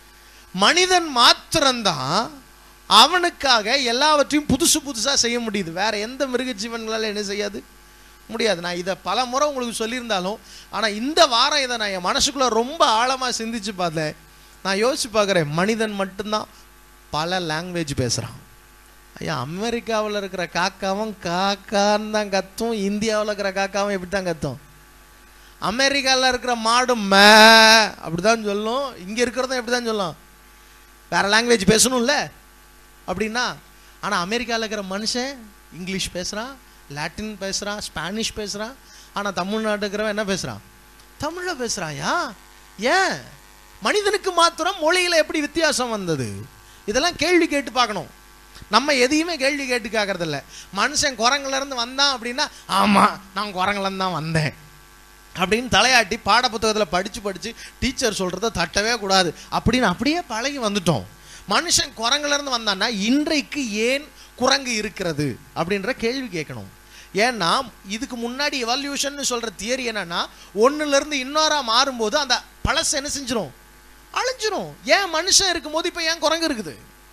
மனிதன் மாத்திரம்தான் அவனுக்காக எல்லாவற்றையும் புதுசு புதுசா செய்ய முடியுது வேற எந்த மிருக ஜீவன்களால என்ன செய்யாது முடியாது நான் இதை பல முறை உங்களுக்கு சொல்லியிருந்தாலும் ஆனா இந்த வாரம் இதை நான் என் மனசுக்குள்ள ரொம்ப ஆழமா சிந்திச்சு பார்த்தேன் நான் யோசிச்சு பார்க்குறேன் மனிதன் மட்டும்தான் பல லாங்குவேஜ் பேசுறான் ஐயா அமெரிக்காவில் இருக்கிற காக்காவும் காக்கான்னு தான் கத்தும் இந்தியாவில் இருக்கிற காக்காவும் எப்படி தான் கத்தும் அமெரிக்காவில் இருக்கிற மாடு மே அப்படிதான் சொல்லும் இங்கே இருக்கிறதும் எப்படி தான் சொல்லும் வேற லாங்குவேஜ் பேசணும்ல அப்படின்னா ஆனால் அமெரிக்காவில் இருக்கிற மனுஷன் இங்கிலீஷ் பேசுகிறான் லாட்டின் பேசுகிறான் ஸ்பானிஷ் பேசுகிறான் ஆனால் தமிழ்நாட்டு இருக்கிறவன் என்ன பேசுகிறான் தமிழில் பேசுகிறாயா ஏன் மனிதனுக்கு மாத்திரம் மொழியில் எப்படி வித்தியாசம் வந்தது இதெல்லாம் கேள்வி கேட்டு பார்க்கணும் நம்ம எதையுமே கேள்வி கேட்டு கேட்கறதில்ல மனுஷன் குரங்குல இருந்து வந்தான் அப்படின்னா ஆமாம் நான் குரங்குல இருந்து தான் வந்தேன் அப்படின்னு தலையாட்டி பாட புத்தகத்தில் படித்து படித்து டீச்சர் சொல்கிறத தட்டவே கூடாது அப்படின்னு அப்படியே பழகி வந்துட்டோம் மனுஷன் குரங்குல இருந்து வந்தான்னா இன்றைக்கு ஏன் குரங்கு இருக்கிறது அப்படின்ற கேள்வி கேட்கணும் ஏன்னா இதுக்கு முன்னாடி எவல்யூஷன் சொல்ற தியரி என்னன்னா ஒண்ணுல இருந்து இன்னொரா மாறும்போது அந்த பழசு என்ன செஞ்சிரும் அழிஞ்சிரும் ஏன் மனுஷன் இருக்கும்போது இப்போ ஏன் குரங்கு இருக்குது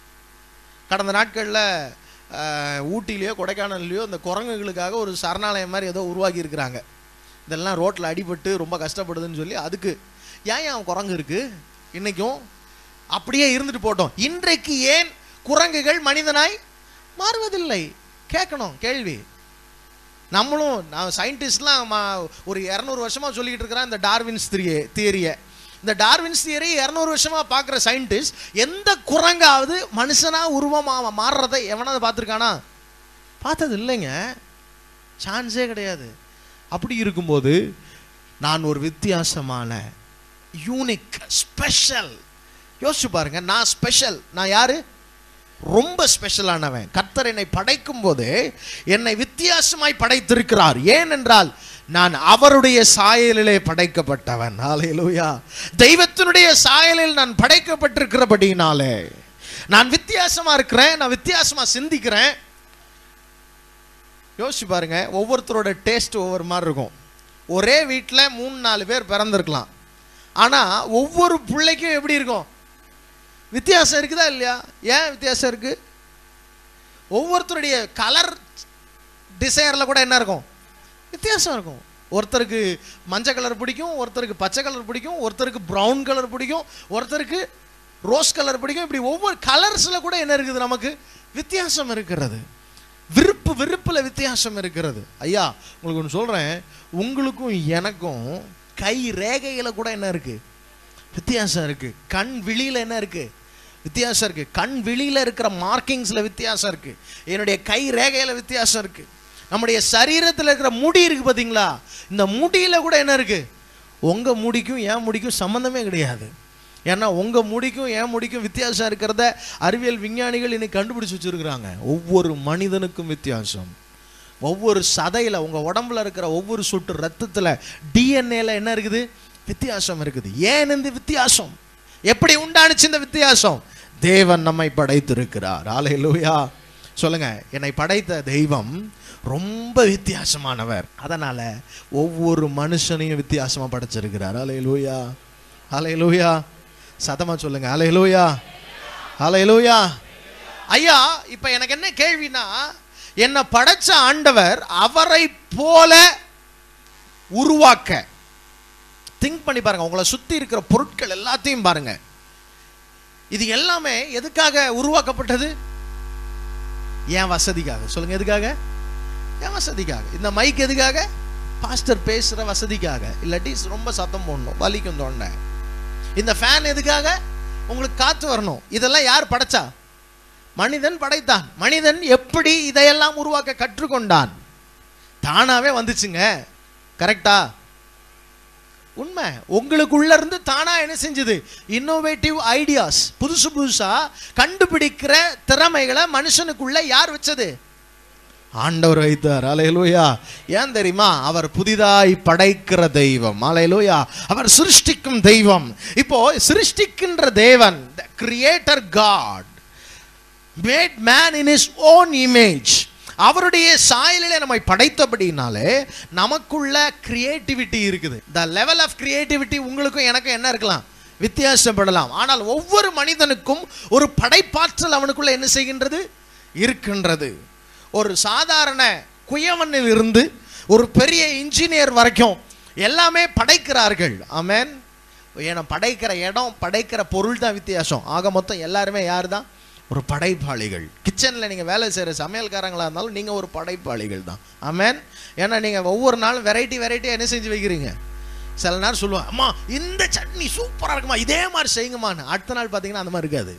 கடந்த நாட்களில் ஊட்டிலேயோ கொடைக்கானல்லையோ இந்த குரங்குகளுக்காக ஒரு சரணாலயம் மாதிரி ஏதோ உருவாக்கி இருக்கிறாங்க இதெல்லாம் ரோட்டில் அடிபட்டு ரொம்ப கஷ்டப்படுதுன்னு சொல்லி அதுக்கு ஏன் ஏன் குரங்கு இருக்கு இன்னைக்கும் அப்படியே இருந்துட்டு போட்டோம் இன்றைக்கு ஏன் குரங்குகள் மனிதனாய் மாறுவதில்லை கேட்கணும் கேள்வி நம்மளும் நான் சயின்டிஸ்ட்லாம் ஒரு இரநூறு வருஷமா சொல்லிக்கிட்டு இருக்கிறான் இந்த டார்வின்ஸ் திரியே தியரியை இந்த டார்வின்ஸ் தியரி இரநூறு வருஷமா பார்க்குற சயின்டிஸ்ட் எந்த குரங்காவது மனுஷனா உருவமா மாறுறதை எவனாவது பார்த்துருக்கானா பார்த்தது இல்லைங்க சான்ஸே கிடையாது அப்படி இருக்கும்போது நான் ஒரு வித்தியாசமான யூனிக் ஸ்பெஷல் யோசிச்சு பாருங்க நான் ஸ்பெஷல் நான் யாரு ரொம்ப ஸ்பெஷலானவன் கர்த்தர் என்னை படைக்கும் போது என்னை வித்தியாசமாய் படைத்திருக்கிறார் ஏனென்றால் நான் அவருடைய சாயலிலே படைக்கப்பட்டவன் ஹalleluya தெய்வத்தினுடைய சாயலில் நான் படைக்கப்பட்டிருக்கிறபடினாலே நான் வித்தியாசமா இருக்கிறேன் நான் வித்தியாசமா சிந்திக்கிறேன் யோசிச்சு பாருங்க ஒவ்வொருத்தரோட டேஸ்ட் ஒவ்வொரு மாதிரி இருக்கும் ஒரே வீட்டில் மூணு நாலு பேர் பிறந்திருக்கலாம் ஆனால் ஒவ்வொரு பிள்ளைக்கும் எப்படி இருக்கும் வித்தியாசம் இருக்குதா இல்லையா ஏன் வித்தியாசம் இருக்கு ஒவ்வொருத்தருடைய கலர் டிசையரில் கூட என்ன இருக்கும் வித்தியாசம் இருக்கும் ஒருத்தருக்கு மஞ்சள் கலர் பிடிக்கும் ஒருத்தருக்கு பச்சை கலர் பிடிக்கும் ஒருத்தருக்கு ப்ரௌன் கலர் பிடிக்கும் ஒருத்தருக்கு ரோஸ் கலர் பிடிக்கும் இப்படி ஒவ்வொரு கலர்ஸில் கூட என்ன இருக்குது நமக்கு வித்தியாசம் இருக்கிறது விருப்பு விருப்பில் வித்தியாசம் இருக்கிறது ஐயா உங்களுக்கு ஒன்று சொல்கிறேன் உங்களுக்கும் எனக்கும் கை ரேகையில் கூட என்ன இருக்குது வித்தியாசம் இருக்கு கண் விழியில என்ன இருக்கு வித்தியாசம் இருக்கு கண் விழியில இருக்கிற மார்க்கிங்ஸ்ல வித்தியாசம் இருக்கு என்னுடைய கை ரேகையில வித்தியாசம் இருக்கு நம்முடைய சரீரத்தில் இருக்கிற முடி இருக்கு பாத்தீங்களா இந்த முடியில கூட என்ன இருக்கு உங்க முடிக்கும் என் முடிக்கும் சம்மந்தமே கிடையாது ஏன்னா உங்க முடிக்கும் என் முடிக்கும் வித்தியாசம் இருக்கிறத அறிவியல் விஞ்ஞானிகள் இன்னைக்கு கண்டுபிடிச்சு வச்சிருக்கிறாங்க ஒவ்வொரு மனிதனுக்கும் வித்தியாசம் ஒவ்வொரு சதையில உங்க உடம்புல இருக்கிற ஒவ்வொரு சொட்டு ரத்தத்துல டிஎன்ஏல என்ன இருக்குது வித்தியாசம் இருக்குது ஏன் இந்த வித்தியாசம் எப்படி உண்டானுச்சு இந்த வித்தியாசம் தேவன் நம்மை படைத்திருக்கிறார் ஆலையிலூயா சொல்லுங்க என்னை படைத்த தெய்வம் ரொம்ப வித்தியாசமானவர் அதனால ஒவ்வொரு மனுஷனையும் வித்தியாசமா படைச்சிருக்கிறார் அலையலூயா அலையலூயா சதமா சொல்லுங்க அலையலூயா அலையலூயா ஐயா இப்ப எனக்கு என்ன கேள்வினா என்னை படைச்ச ஆண்டவர் அவரை போல உருவாக்க திங்க் பண்ணி பாருங்க உங்களை சுத்தி இருக்கிற பொருட்கள் எல்லாத்தையும் பாருங்க இது எல்லாமே எதுக்காக உருவாக்கப்பட்டது என் வசதிக்காக சொல்லுங்க எதுக்காக என் வசதிக்காக இந்த மைக் எதுக்காக பாஸ்டர் பேசுற வசதிக்காக இல்லாட்டி ரொம்ப சத்தம் போடணும் வலிக்கும் தொண்டை இந்த ஃபேன் எதுக்காக உங்களுக்கு காத்து வரணும் இதெல்லாம் யார் படைச்சா மனிதன் படைத்தான் மனிதன் எப்படி இதையெல்லாம் உருவாக்க கற்றுக்கொண்டான் தானாவே வந்துச்சுங்க கரெக்டா உண்மை உங்களுக்குள்ள இருந்து தானா என்ன செஞ்சது இன்னோவேட்டிவ் ஐடியாஸ் புதுசு புதுசா கண்டுபிடிக்கிற திறமைகளை மனுஷனுக்குள்ள யார் வச்சது ஆண்டவர் வைத்தார் அலையலூயா ஏன் தெரியுமா அவர் புதிதாய் படைக்கிற தெய்வம் அலையலூயா அவர் சிருஷ்டிக்கும் தெய்வம் இப்போ சிருஷ்டிக்கின்ற தேவன் creator God made man in his own image அவருடைய சாயலிலே நம்மை படைத்தபடினாலே நமக்குள்ள கிரியேட்டிவிட்டி இருக்குது த லெவல் ஆஃப் கிரியேட்டிவிட்டி உங்களுக்கும் எனக்கும் என்ன இருக்கலாம் வித்தியாசப்படலாம் ஆனால் ஒவ்வொரு மனிதனுக்கும் ஒரு படைப்பாற்றல் அவனுக்குள்ள என்ன செய்கின்றது இருக்கின்றது ஒரு சாதாரண குயவனில் இருந்து ஒரு பெரிய இன்ஜினியர் வரைக்கும் எல்லாமே படைக்கிறார்கள் ஆமென் ஏன்னா படைக்கிற இடம் படைக்கிற பொருள் தான் வித்தியாசம் ஆக மொத்தம் எல்லாருமே யார் தான் ஒரு படைப்பாளிகள் கிச்சனில் நீங்கள் வேலை செய்கிற சமையல்காரங்களா இருந்தாலும் நீங்கள் ஒரு படைப்பாளிகள் தான் ஆமென் ஏன்னா நீங்கள் ஒவ்வொரு நாளும் வெரைட்டி வெரைட்டியாக என்ன செஞ்சு வைக்கிறீங்க சில நேரம் சொல்லுவாங்க அம்மா இந்த சட்னி சூப்பராக இருக்குமா இதே மாதிரி செய்யுங்கம்மான்னு அடுத்த நாள் பார்த்தீங்கன்னா அந்த மாதிரி இருக்காது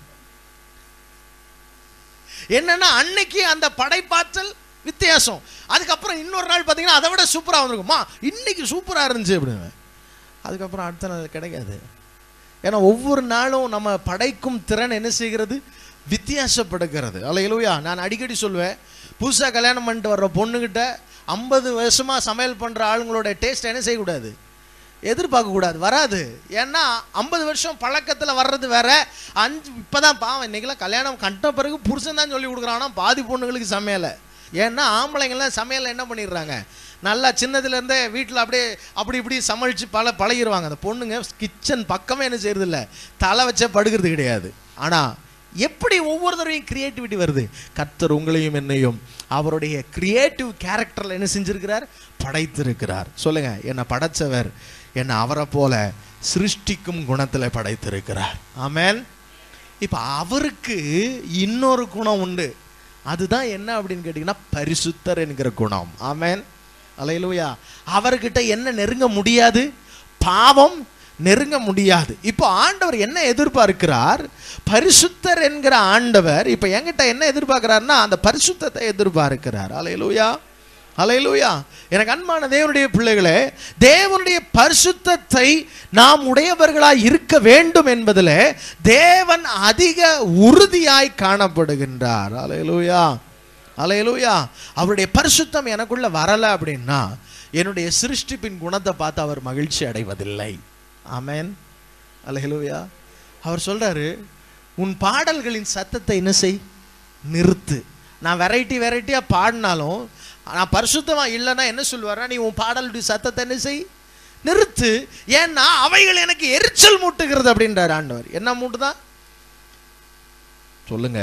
என்னன்னா அன்னைக்கு அந்த படைப்பாற்றல் வித்தியாசம் அதுக்கப்புறம் இன்னொரு நாள் பார்த்தீங்கன்னா அதை விட சூப்பராக வந்திருக்குமா இன்னைக்கு சூப்பராக இருந்துச்சு அப்படின்னு அதுக்கப்புறம் அடுத்த நாள் கிடைக்காது ஏன்னா ஒவ்வொரு நாளும் நம்ம படைக்கும் திறன் என்ன செய்கிறது வித்தியாசப்படுகிறது அலையிலுயா நான் அடிக்கடி சொல்லுவேன் புதுசாக கல்யாணம் பண்ணிட்டு வர்ற பொண்ணுகிட்ட ஐம்பது வருஷமாக சமையல் பண்ணுற ஆளுங்களோட டேஸ்ட் என்ன செய்யக்கூடாது எதிர்பார்க்கக்கூடாது வராது ஏன்னா ஐம்பது வருஷம் பழக்கத்தில் வர்றது வேற அஞ்சு இப்போ தான் பாவம் இன்னைக்கெல்லாம் கல்யாணம் கண்ட பிறகு புருஷன் தான் சொல்லி கொடுக்குறான்னா பாதி பொண்ணுங்களுக்கு சமையலை ஏன்னா ஆம்பளைங்கெல்லாம் சமையலை என்ன பண்ணிடுறாங்க நல்லா சின்னதுலேருந்தே வீட்டில் அப்படியே அப்படி இப்படி சமாளித்து பல பழகிடுவாங்க அந்த பொண்ணுங்க கிச்சன் பக்கமே என்ன செய்யறது இல்லை தலை வச்சே படுகிறது கிடையாது ஆனால் எப்படி ஒவ்வொரு தடவையும் கிரியேட்டிவிட்டி வருது கர்த்தர் உங்களையும் என்னையும் அவருடைய கிரியேட்டிவ் கேரக்டரில் என்ன செஞ்சிருக்கிறார் படைத்திருக்கிறார் சொல்லுங்க என்னை படைச்சவர் என்னை அவரை போல சிருஷ்டிக்கும் குணத்தில் படைத்திருக்கிறார் ஆமென் இப்போ அவருக்கு இன்னொரு குணம் உண்டு அதுதான் என்ன அப்படின்னு கேட்டிங்கன்னா பரிசுத்தர் என்கிற குணம் ஆமென் அலையிலுயா அவர்கிட்ட என்ன நெருங்க முடியாது பாவம் நெருங்க முடியாது இப்போ ஆண்டவர் என்ன எதிர்பார்க்கிறார் பரிசுத்தர் என்கிற ஆண்டவர் இப்போ என்கிட்ட என்ன எதிர்பார்க்கிறார்னா அந்த பரிசுத்தத்தை எதிர்பார்க்கிறார் அலையிலுயா அலையிலுயா எனக்கு அன்பான தேவனுடைய பிள்ளைகளே தேவனுடைய பரிசுத்தத்தை நாம் உடையவர்களாய் இருக்க வேண்டும் என்பதில் தேவன் அதிக உறுதியாய் காணப்படுகின்றார் அலையிலுயா அலையலூயா அவருடைய பரிசுத்தம் எனக்குள்ள வரல அப்படின்னா என்னுடைய சிருஷ்டிப்பின் குணத்தை பார்த்து அவர் மகிழ்ச்சி அடைவதில்லை ஆமென் அலையலூயா அவர் சொல்றாரு உன் பாடல்களின் சத்தத்தை என்ன செய் நிறுத்து நான் வெரைட்டி வெரைட்டியா பாடினாலும் நான் பரிசுத்தமா இல்லைன்னா என்ன சொல்லுவாரா நீ உன் பாடலுடைய சத்தத்தை என்ன செய் நிறுத்து ஏன்னா அவைகள் எனக்கு எரிச்சல் மூட்டுகிறது அப்படின்றார் ஆண்டவர் என்ன மூட்டுதான் சொல்லுங்க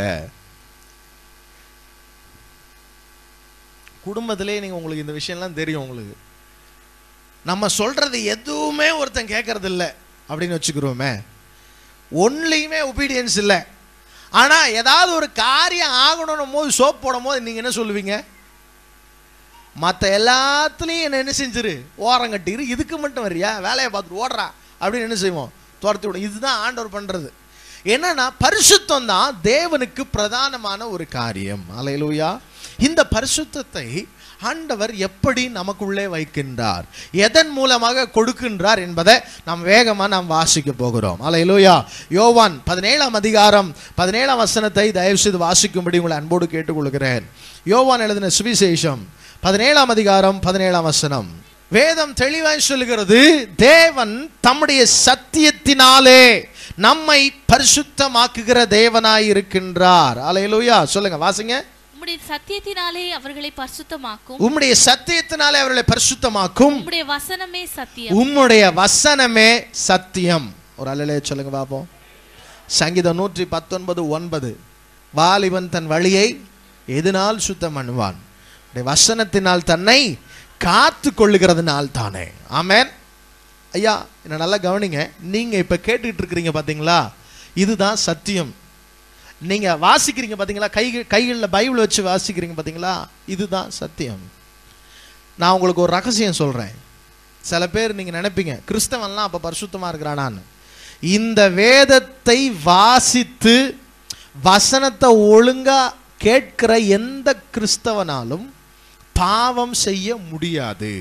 குடும்பத்திலே நீங்கள் உங்களுக்கு இந்த விஷயம்லாம் தெரியும் உங்களுக்கு நம்ம சொல்றது எதுவுமே ஒருத்தன் கேட்கறது இல்லை அப்படின்னு வச்சுக்கிறோமே ஒன்லையுமே ஒபீடியன்ஸ் இல்லை ஆனால் ஏதாவது ஒரு காரியம் ஆகணும் போது சோப் போடும் போது நீங்கள் என்ன சொல்லுவீங்க மற்ற எல்லாத்துலேயும் என்ன என்ன செஞ்சிரு ஓரம் கட்டிரு இதுக்கு மட்டும் வரியா வேலையை பார்த்துட்டு ஓடுறா அப்படின்னு என்ன செய்வோம் துரத்தி விடும் இதுதான் ஆண்டவர் பண்ணுறது என்னன்னா பரிசுத்தம் தான் தேவனுக்கு பிரதானமான ஒரு காரியம் அலையலூயா இந்த பரிசுத்தத்தை ஆண்டவர் எப்படி நமக்குள்ளே வைக்கின்றார் எதன் மூலமாக கொடுக்கின்றார் என்பதை நாம் வேகமாக நாம் வாசிக்க போகிறோம் அலையிலூயா யோவான் பதினேழாம் அதிகாரம் பதினேழாம் வசனத்தை தயவு செய்து வாசிக்கும்படி உங்களை அன்போடு கேட்டுக்கொள்கிறேன் யோவான் எழுதின சுவிசேஷம் பதினேழாம் அதிகாரம் பதினேழாம் வசனம் வேதம் தெளிவாய் சொல்லுகிறது தேவன் தம்முடைய சத்தியத்தினாலே நம்மை பரிசுத்தமாக்குகிற தேவனாய் இருக்கின்றார் அலையலூயா சொல்லுங்க வாசிங்க உம்முடைய சத்தியத்தினாலே அவர்களை பரிசுத்தமாக்கும் உம்முடைய சத்தியத்தினாலே அவர்களை பரிசுத்தமாக்கும் உம்முடைய வசனமே சத்தியம் உம்முடைய வசனமே சத்தியம் ஒரு அலையிலே சொல்லுங்க பாப்போம் சங்கீதம் நூற்றி பத்தொன்பது ஒன்பது வாலிபன் தன் வழியை எதனால் சுத்தம் பண்ணுவான் உடைய வசனத்தினால் தன்னை காத்து கொள்ளுகிறதுனால் தானே ஆமென் ஐயா என்ன நல்லா கவனிங்க நீங்க இப்ப கேட்டுட்டு இருக்கிறீங்க பாத்தீங்களா இதுதான் சத்தியம் நீங்க வாசிக்கிறீங்க பாத்தீங்களா கை கைகளில் பைபிள் வச்சு வாசிக்கிறீங்க பாத்தீங்களா இதுதான் சத்தியம் நான் உங்களுக்கு ஒரு ரகசியம் சொல்றேன் சில பேர் நீங்க நினைப்பீங்க கிறிஸ்தவன்லாம் அப்ப பரிசுத்தமா இருக்கிறானான்னு இந்த வேதத்தை வாசித்து வசனத்தை ஒழுங்கா கேட்கிற எந்த கிறிஸ்தவனாலும் பாவம் செய்ய முடியாது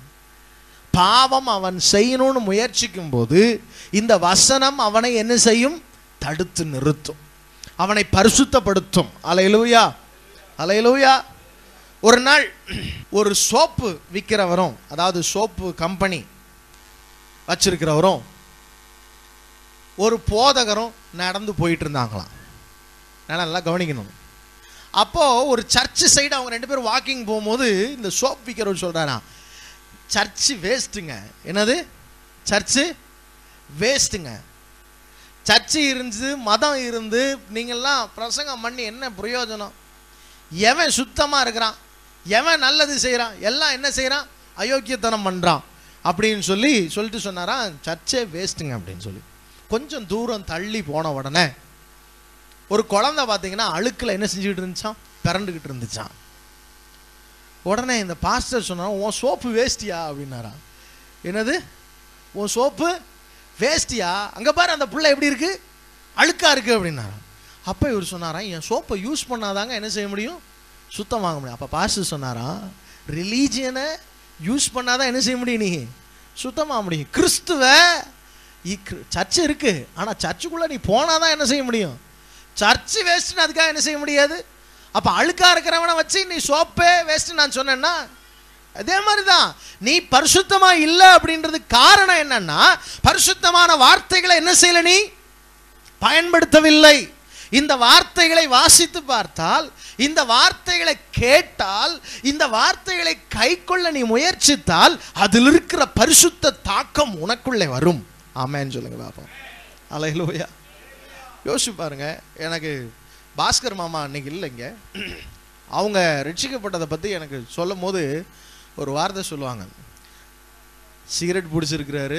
பாவம் அவன் செய்யணும்னு முயற்சிக்கும் போது இந்த வசனம் அவனை என்ன செய்யும் தடுத்து நிறுத்தும் அவனை பரிசுத்தப்படுத்தும் அலையலூயா அலையலூயா ஒரு நாள் ஒரு சோப்பு விற்கிறவரும் அதாவது சோப்பு கம்பெனி வச்சிருக்கிறவரும் ஒரு போதகரும் நடந்து போயிட்டு இருந்தாங்களாம் நான் நல்லா கவனிக்கணும் அப்போ ஒரு சர்ச்சு சைடு அவங்க ரெண்டு பேரும் வாக்கிங் போகும்போது இந்த சோப் விற்கிறவர் சொல்றாரா சர்ச்சு வேஸ்ட்டுங்க என்னது சர்ச்சு வேஸ்ட்டுங்க சர்ச்சு இருந்து மதம் இருந்து நீங்கள்லாம் பிரசங்கம் பண்ணி என்ன பிரயோஜனம் எவன் சுத்தமா இருக்கிறான் எவன் நல்லது செய்கிறான் எல்லாம் என்ன செய்கிறான் அயோக்கியத்தனம் பண்றான் அப்படின்னு சொல்லி சொல்லிட்டு சொன்னாராம் சர்ச்சே வேஸ்ட்டுங்க அப்படின்னு சொல்லி கொஞ்சம் தூரம் தள்ளி போன உடனே ஒரு குழந்தை பார்த்தீங்கன்னா அழுக்கில் என்ன செஞ்சுக்கிட்டு இருந்துச்சான் பிறண்டுக்கிட்டு இருந்துச்சான் உடனே இந்த பாஸ்டர் சொன்னார் உன் சோப்பு வேஸ்டியா அப்படின்னாராம் என்னது உன் சோப்பு வேஸ்டியா அங்கே பாரு அந்த புள்ள எப்படி இருக்கு அழுக்கா இருக்கு அப்படின்னாராம் அப்போ இவர் சொன்னாராம் என் சோப்பை யூஸ் பண்ணாதாங்க என்ன செய்ய முடியும் சுத்தமாக முடியும் அப்போ பாஸ்டர் சொன்னாராம் ரிலீஜியனை யூஸ் பண்ணாதான் என்ன செய்ய முடியும் நீ சுத்தமாக முடியும் கிறிஸ்துவ சர்ச் இருக்கு ஆனால் சர்ச்சுக்குள்ளே நீ போனாதான் என்ன செய்ய முடியும் சர்ச்சு வேஸ்ட்னு அதுக்காக என்ன செய்ய முடியாது அப்போ அழுக்கா இருக்கிறவனை வச்சு நீ சோப்பே வேஸ்ட் நான் சொன்னேன்னா அதே மாதிரி தான் நீ பரிசுத்தமா இல்லை அப்படின்றது காரணம் என்னன்னா பரிசுத்தமான வார்த்தைகளை என்ன செய்யல நீ பயன்படுத்தவில்லை இந்த வார்த்தைகளை வாசித்து பார்த்தால் இந்த வார்த்தைகளை கேட்டால் இந்த வார்த்தைகளை கைக்கொள்ள நீ முயற்சித்தால் அதில் இருக்கிற பரிசுத்த தாக்கம் உனக்குள்ளே வரும் ஆமேன்னு சொல்லுங்க பாப்போம் அலையிலோயா யோசிச்சு பாருங்க எனக்கு பாஸ்கர் மாமா அன்னைக்கு இல்லைங்க அவங்க ரட்சிக்கப்பட்டதை பற்றி எனக்கு சொல்லும் போது ஒரு வார்த்தை சொல்லுவாங்க சிகரெட் பிடிச்சிருக்கிறாரு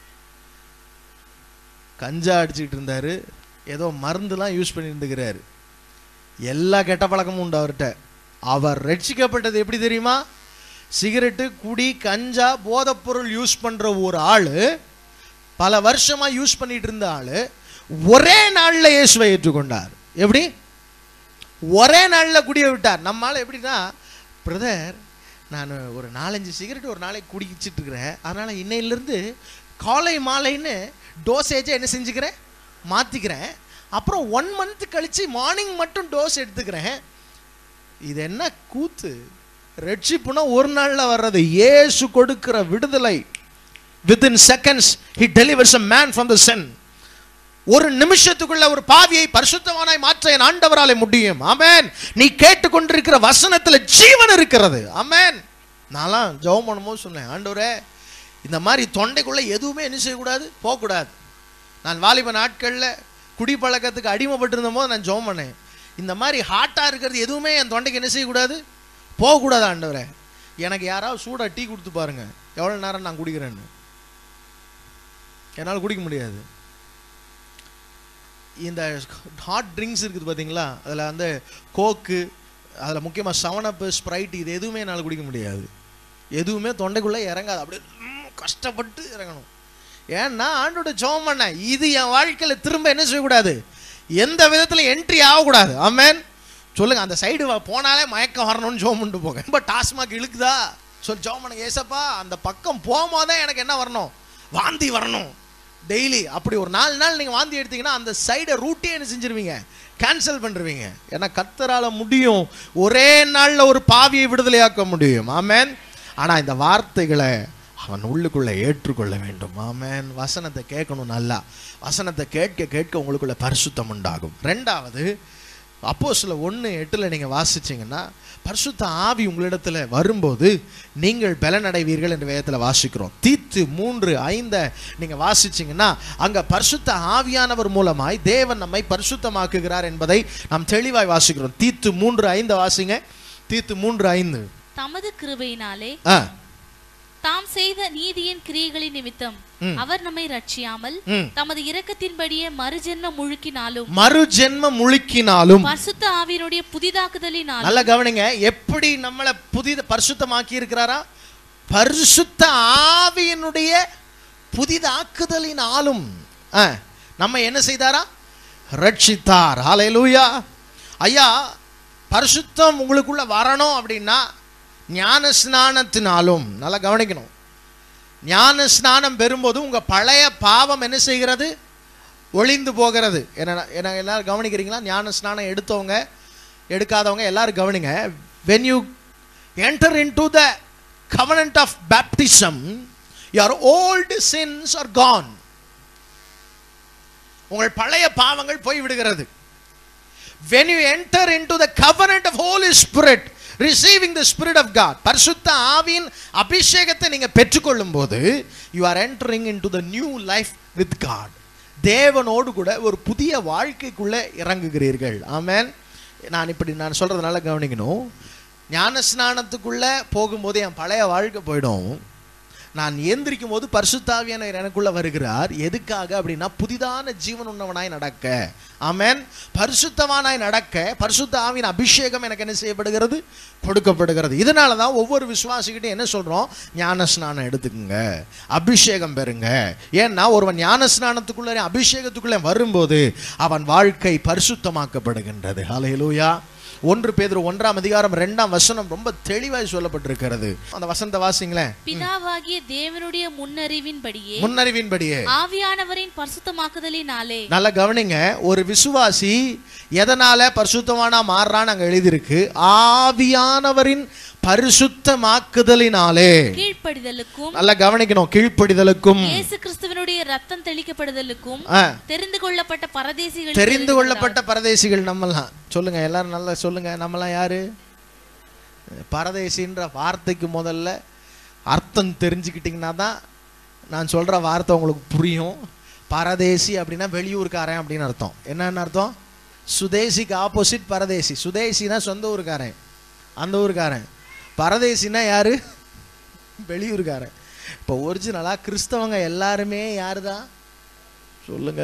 கஞ்சா அடிச்சுக்கிட்டு இருந்தாரு ஏதோ மருந்துலாம் யூஸ் பண்ணியிருந்துக்கிறாரு எல்லா கெட்ட பழக்கமும் உண்டு அவர்கிட்ட அவர் ரட்சிக்கப்பட்டது எப்படி தெரியுமா சிகரெட்டு குடி கஞ்சா போதைப்பொருள் யூஸ் பண்ணுற ஒரு ஆள் பல வருஷமாக யூஸ் பண்ணிட்டு இருந்த ஆள் ஒரே நாளில் இயேசுவை ஏற்றுக்கொண்டார் எப்படி ஒரே நாளில் குடிய விட்டார் நம்மால் எப்படின்னா பிரதர் நான் ஒரு நாலஞ்சு சிகரெட் ஒரு நாளைக்கு குடிச்சிட்டு இருக்கிறேன் அதனால் இன்னையிலேருந்து காலை மாலைன்னு டோசேஜை என்ன செஞ்சுக்கிறேன் மாற்றிக்கிறேன் அப்புறம் ஒன் மந்த் கழித்து மார்னிங் மட்டும் டோஸ் எடுத்துக்கிறேன் இது என்ன கூத்து ரட்சிப்புனா ஒரு நாளில் வர்றது இயேசு கொடுக்கிற விடுதலை within seconds he delivers a man from the sin ஒரு நிமிஷத்துக்குள்ள ஒரு பாவியை பரிசுத்தவானாய் மாற்ற என் ஆண்டவராலே முடியும் ஆமென் நீ கேட்டுக்கொண்டிருக்கிற வசனத்துல ஜீவன் இருக்கிறது ஆமென் நான்லாம் ஜெபம் பண்ணும்போது சொன்னேன் ஆண்டவரே இந்த மாதிரி தொண்டைக்குள்ள எதுவுமே என்ன செய்யக்கூடாது போகக்கூடாது நான் வாலிப நாட்களில் குடிப்பழக்கத்துக்கு அடிமைப்பட்டிருந்த போது நான் ஜெபம் பண்ணேன் இந்த மாதிரி ஹாட்டாக இருக்கிறது எதுவுமே என் தொண்டைக்கு என்ன செய்யக்கூடாது போகக்கூடாது ஆண்டவரே எனக்கு யாராவது சூடாக டீ கொடுத்து பாருங்க எவ்வளோ நேரம் நான் குடிக்கிறேன்னு என்னால் குடிக்க முடியாது இந்த ஹாட் ட்ரிங்க்ஸ் இருக்குது பார்த்தீங்களா அதில் வந்து கோக்கு அதில் முக்கியமாக செவனப்பு ஸ்ப்ரைட் இது எதுவுமே என்னால் குடிக்க முடியாது எதுவுமே தொண்டைக்குள்ளே இறங்காது அப்படியே ம், கஷ்டப்பட்டு இறங்கணும் ஏன்னா ஆண்டோட ஜெபம் பண்ண இது என் வாழ்க்கையில் திரும்ப என்ன செய்யக்கூடாது எந்த விதத்தில் என்ட்ரி ஆகக்கூடாது ஆமென் சொல்லுங்க அந்த சைடு போனாலே மயக்கம் வரணும்னு ஜோம் பண்ணிட்டு போங்க ரொம்ப டாஸ்மாக் இழுக்குதா சொல் ஜோம் பண்ணுங்க ஏசப்பா அந்த பக்கம் போகும்போது தான் எனக்கு என்ன வரணும் வாந்தி வரணும் டெய்லி அப்படி ஒரு நாலு நாள் நீங்கள் வாந்தி எடுத்தீங்கன்னா அந்த சைடை ரூட்டே என்ன செஞ்சிருவீங்க கேன்சல் பண்ணுருவீங்க ஏன்னா கத்தரால முடியும் ஒரே நாளில் ஒரு பாவியை விடுதலையாக்க முடியும் ஆமென் ஆனால் இந்த வார்த்தைகளை அவன் உள்ளுக்குள்ள ஏற்றுக்கொள்ள வேண்டும் ஆமென் வசனத்தை கேட்கணும் நல்லா வசனத்தை கேட்க கேட்க உங்களுக்குள்ள பரிசுத்தம் உண்டாகும் ரெண்டாவது அப்போ சில ஒன்று எட்டில் நீங்கள் வாசிச்சீங்கன்னா பரிசுத்த ஆவி உங்களிடத்துல வரும்போது நீங்கள் பலனடைவீர்கள் என்று வேதத்தில் வாசிக்கிறோம் தீத்து மூன்று ஐந்தை நீங்கள் வாசிச்சீங்கன்னா அங்கே பரிசுத்த ஆவியானவர் மூலமாய் தேவன் நம்மை பரிசுத்தமாக்குகிறார் என்பதை நாம் தெளிவாய் வாசிக்கிறோம் தீத்து மூன்று ஐந்து வாசிங்க தீத்து மூன்று ஐந்து தமது கிருபையினாலே ஆ தாம் செய்த நீதியின் கிரியைகளின் நிமித்தம் ம். அவர் நம்மை ரட்சியாமல் ம். தமது இரக்கத்தின்படியே மறுஜென்ம முழுக்கினாலும் மறு ஜென்ம முழுக்கினாலும் பரிசுத்த ஆவியினுடைய புதிதாக்குதலினாலும் நல்லா கவனிங்க எப்படி நம்மளை புதித பரிசுத்தமாக்கி இருக்கிறாரா பரிசுத்த ஆவியினுடைய புதிதாக்குதலினாலும் ஆ, நம்ம என்ன செய்தாரா ரட்சித்தார் ஹalleluya ஐயா பரிசுத்தம் உங்களுக்குள்ள வரணும் அப்படின்னா ஞான ஸ்நானத்தினாலும் நல்லா கவனிக்கணும் ஞான ஸ்நானம் பெறும்போது உங்க பழைய பாவம் என்ன செய்கிறது ஒளிந்து போகிறது என்ன என்ன எல்லாரும் கவனிக்கிறீங்களா ஞான ஸ்நானம் எடுத்தவங்க எடுக்காதவங்க எல்லாரும் கவனிங்க when you enter into the covenant of baptism your old sins are gone உங்கள் பழைய பாவங்கள் போய் விடுகிறது when you enter into the covenant of holy spirit receiving the spirit of god பரிசுத்த ஆவியின் அபிஷேகத்தை நீங்க பெற்றுக்கொள்ளும் போது you are entering into the new life with god தேவனோடு கூட ஒரு புதிய வாழ்க்கைக்குள்ள இறங்குகிறீர்கள் ஆமென் நான் இப்படி நான் சொல்றதுனால கவனிக்கணும் ஞான ஸ்நானத்துக்குள்ள போகும்போது என் பழைய வாழ்க்கை போயிடும் நான் எந்திரிக்கும் போது பரிசுத்தாவியானவர் எனக்குள்ள வருகிறார் எதுக்காக அப்படின்னா புதிதான ஜீவன் உண்ணவனாய் நடக்க ஆமென் பரிசுத்தவானாய் நடக்க பரிசுத்த ஆவியின் அபிஷேகம் எனக்கு என்ன செய்யப்படுகிறது கொடுக்கப்படுகிறது இதனால தான் ஒவ்வொரு விசுவாசிகிட்டையும் என்ன சொல்றோம் ஞான ஸ்நானம் எடுத்துக்கங்க அபிஷேகம் பெறுங்க ஏன்னா ஒருவன் ஞான ஸ்நானத்துக்குள்ள அபிஷேகத்துக்குள்ள வரும்போது அவன் வாழ்க்கை பரிசுத்தமாக்கப்படுகின்றது ஹalleluya ஒன்று பேதுரு ஒன்றாம் அதிகாரம் ரெண்டாம் வசனம் ரொம்ப தெளிவாய் சொல்லப்பட்டிருக்கிறது அந்த வசனத்தை வாசிங்களேன் பிதாவாகிய தேவனுடைய முன்னறிவின்படியே முன்னறிவின்படியே ஆவியானவரின் பரிசுத்தமாக்குதலினாலே நல்லா கவனிங்க ஒரு விசுவாசி எதனால பரிசுத்தமானா மாறுறான்னு அங்க எழுதியிருக்கு ஆவியானவரின் பரிசுத்தமாக்குதலினாலே கீழ்ப்படிதலுக்கும் நல்லா கவனிக்கணும் கீழ்ப்படிதலுக்கும் இயேசு கிறிஸ்துவனுடைய ரத்தம் தெளிக்கப்படுதலுக்கும் ஆ, தெரிந்து கொள்ளப்பட்ட பரதேசிகள் தெரிந்து கொள்ளப்பட்ட பரதேசிகள் நம்மலாம் சொல்லுங்க எல்லாரும் நல்லா சொல்லுங்க நம்மலாம் யாரு பரதேசின்ற வார்த்தைக்கு முதல்ல அர்த்தம் தெரிஞ்சுக்கிட்டிங்கன்னா தான் நான் சொல்ற வார்த்தை உங்களுக்கு புரியும் பரதேசி அப்படின்னா வெளியூர்காரன் அப்படின்னு அர்த்தம் என்னன்னு அர்த்தம் சுதேசிக்கு ஆப்போசிட் பரதேசி சுதேசினா சொந்த ஊருக்காரன் அந்த ஊருக்காரன் பரதேசினா யாரு வெளியூர்காரன் இப்போ ஒரிஜினலாக கிறிஸ்தவங்க எல்லாருமே யாரு தான் சொல்லுங்க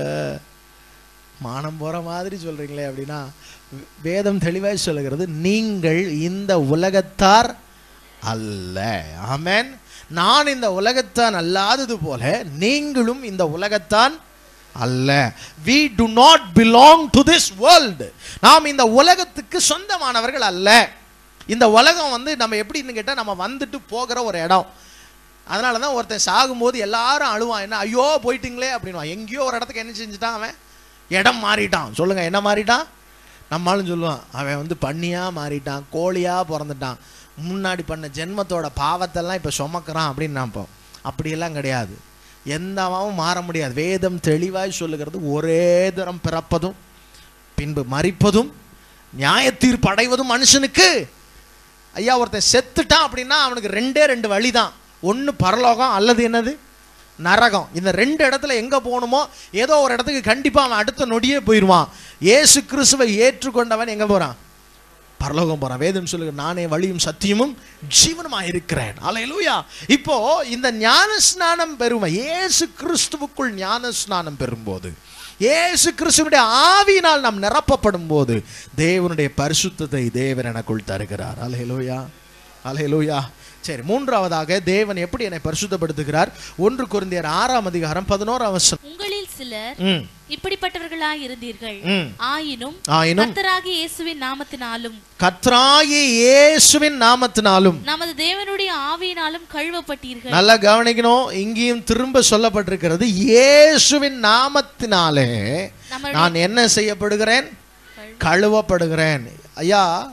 மானம் போற மாதிரி சொல்றீங்களே அப்படின்னா வே- வேதம் தெளிவாய் சொல்லுகிறது நீங்கள் இந்த உலகத்தார் அல்ல ஆமென் நான் இந்த உலகத்தான் அல்லாதது போல நீங்களும் இந்த உலகத்தான் அல்ல we do not belong to this world நாம் இந்த உலகத்துக்கு சொந்தமானவர்கள் அல்ல இந்த உலகம் வந்து நம்ம எப்படின்னு கேட்டால் நம்ம வந்துட்டு போகிற ஒரு இடம் அதனால தான் ஒருத்தன் சாகும்போது எல்லாரும் அழுவான் என்ன ஐயோ போயிட்டீங்களே அப்படின்வான் எங்கேயோ ஒரு இடத்துக்கு என்ன செஞ்சுட்டான் அவன் இடம் மாறிட்டான் சொல்லுங்க என்ன மாறிட்டான் நம்மளும் சொல்லுவான் அவன் வந்து பண்ணியா மாறிட்டான் கோழியா பிறந்துட்டான் முன்னாடி பண்ண ஜென்மத்தோட பாவத்தெல்லாம் இப்போ சுமக்கிறான் அப்படின்னு நினைப்போம் அப்படியெல்லாம் கிடையாது எந்தவும் மாற முடியாது வேதம் தெளிவாய் சொல்லுகிறது ஒரே தரம் பிறப்பதும் பின்பு மறிப்பதும் நியாய தீர்ப்பு அடைவதும் மனுஷனுக்கு ஐயா ஒருத்தன் செத்துட்டான் அப்படின்னா அவனுக்கு ரெண்டே ரெண்டு வழி தான் ஒன்று பரலோகம் அல்லது என்னது நரகம் இந்த ரெண்டு இடத்துல எங்கே போகணுமோ ஏதோ ஒரு இடத்துக்கு கண்டிப்பாக அவன் அடுத்த நொடியே போயிடுவான் இயேசு கிறிஸ்துவை ஏற்றுக்கொண்டவன் எங்கே போகிறான் பரலோகம் போறான் வேதம் சொல்லுங்க நானே வழியும் சத்தியமும் ஜீவனுமாக இருக்கிறேன் அல்லேலூயா இப்போ இந்த ஞான ஸ்நானம் பெறும் இயேசு கிறிஸ்துவுக்குள் ஞான ஸ்நானம் பெறும்போது இயேசு கிறிஸ்துவனுடைய ஆவியினால் நாம் நிரப்பப்படும் போது தேவனுடைய பரிசுத்தத்தை தேவன் எனக்குள் தருகிறார் அல்லேலூயா அல்லேலூயா சரி மூன்றாவதாக தேவன் எப்படி என்னை பரிசுத்தப்படுத்துகிறார் ஒன்று குருந்தியர் ஆறாம் அதிகாரம் பதினோராம் வசனம் உங்களில் சிலர் ம் இப்படிப்பட்டவர்களாய் இருந்தீர்கள் ம் ஆயினும் ஆயினும் கர்த்தராகிய இயேசுவின் நாமத்தினாலும் கத்ராயி இயேசுவின் நாமத்தினாலும் நமது தேவனுடைய ஆவியினாலும் கழுவப்பட்டீர்கள் நல்லா கவனிக்கணும் இங்கேயும் திரும்ப சொல்லப்பட்டிருக்கிறது இயேசுவின் நாமத்தினாலே நம்மளுடைய நான் என்ன செய்யப்படுகிறேன் கழுவப்படுகிறேன் ஐயா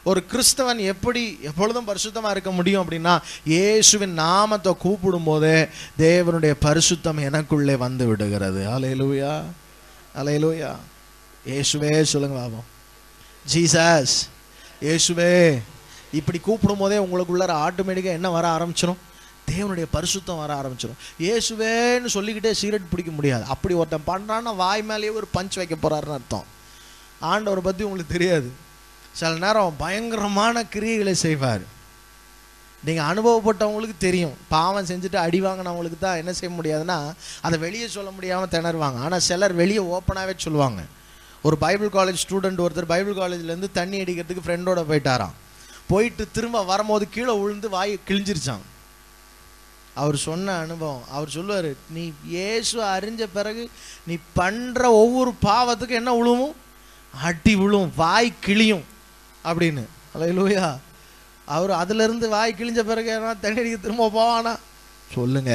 ஒரு கிறிஸ்தவன் எப்படி எப்பொழுதும் பரிசுத்தமா இருக்க முடியும் அப்படின்னா இயேசுவின் நாமத்தை கூப்பிடும் போதே தேவனுடைய பரிசுத்தம் எனக்குள்ளே வந்து விடுகிறது அலையலூயா அலையலூயா இயேசுவே சொல்லுங்க பாபம் ஜீசஸ் இயேசுவே இப்படி கூப்பிடும் போதே உங்களுக்குள்ளார ஆட்டோமேட்டிக்காக என்ன வர ஆரம்பிச்சிடும் தேவனுடைய பரிசுத்தம் வர ஆரம்பிச்சிடும் இயேசுவேன்னு சொல்லிக்கிட்டே சிகரெட் பிடிக்க முடியாது அப்படி ஒருத்தன் பண்ணுறான்னா வாய் மேலேயே ஒரு பஞ்ச் வைக்க போறாருன்னு அர்த்தம் ஆண்டவரை பற்றி உங்களுக்கு தெரியாது சில நேரம் பயங்கரமான கிரியைகளை செய்வார் நீங்கள் அனுபவப்பட்டவங்களுக்கு தெரியும் பாவம் செஞ்சுட்டு அடி வாங்கினவங்களுக்கு தான் என்ன செய்ய முடியாதுன்னா அதை வெளியே சொல்ல முடியாமல் திணறுவாங்க ஆனால் சிலர் வெளியே ஓப்பனாகவே சொல்லுவாங்க ஒரு பைபிள் காலேஜ் ஸ்டூடெண்ட் ஒருத்தர் பைபிள் காலேஜ்லேருந்து தண்ணி அடிக்கிறதுக்கு ஃப்ரெண்டோட போயிட்டாராம் போயிட்டு திரும்ப வரும்போது கீழே விழுந்து வாய் கிழிஞ்சிருச்சான் அவர் சொன்ன அனுபவம் அவர் சொல்லுவார் நீ இயேசு அறிஞ்ச பிறகு நீ பண்ணுற ஒவ்வொரு பாவத்துக்கும் என்ன விழுவும் அடி விழும் வாய் கிழியும் அப்படின்னு அலையிலூயா அவர் அதிலிருந்து வாய் கிழிஞ்ச பிறகு என்ன தண்ணி அடிக்க திரும்ப போவானா சொல்லுங்க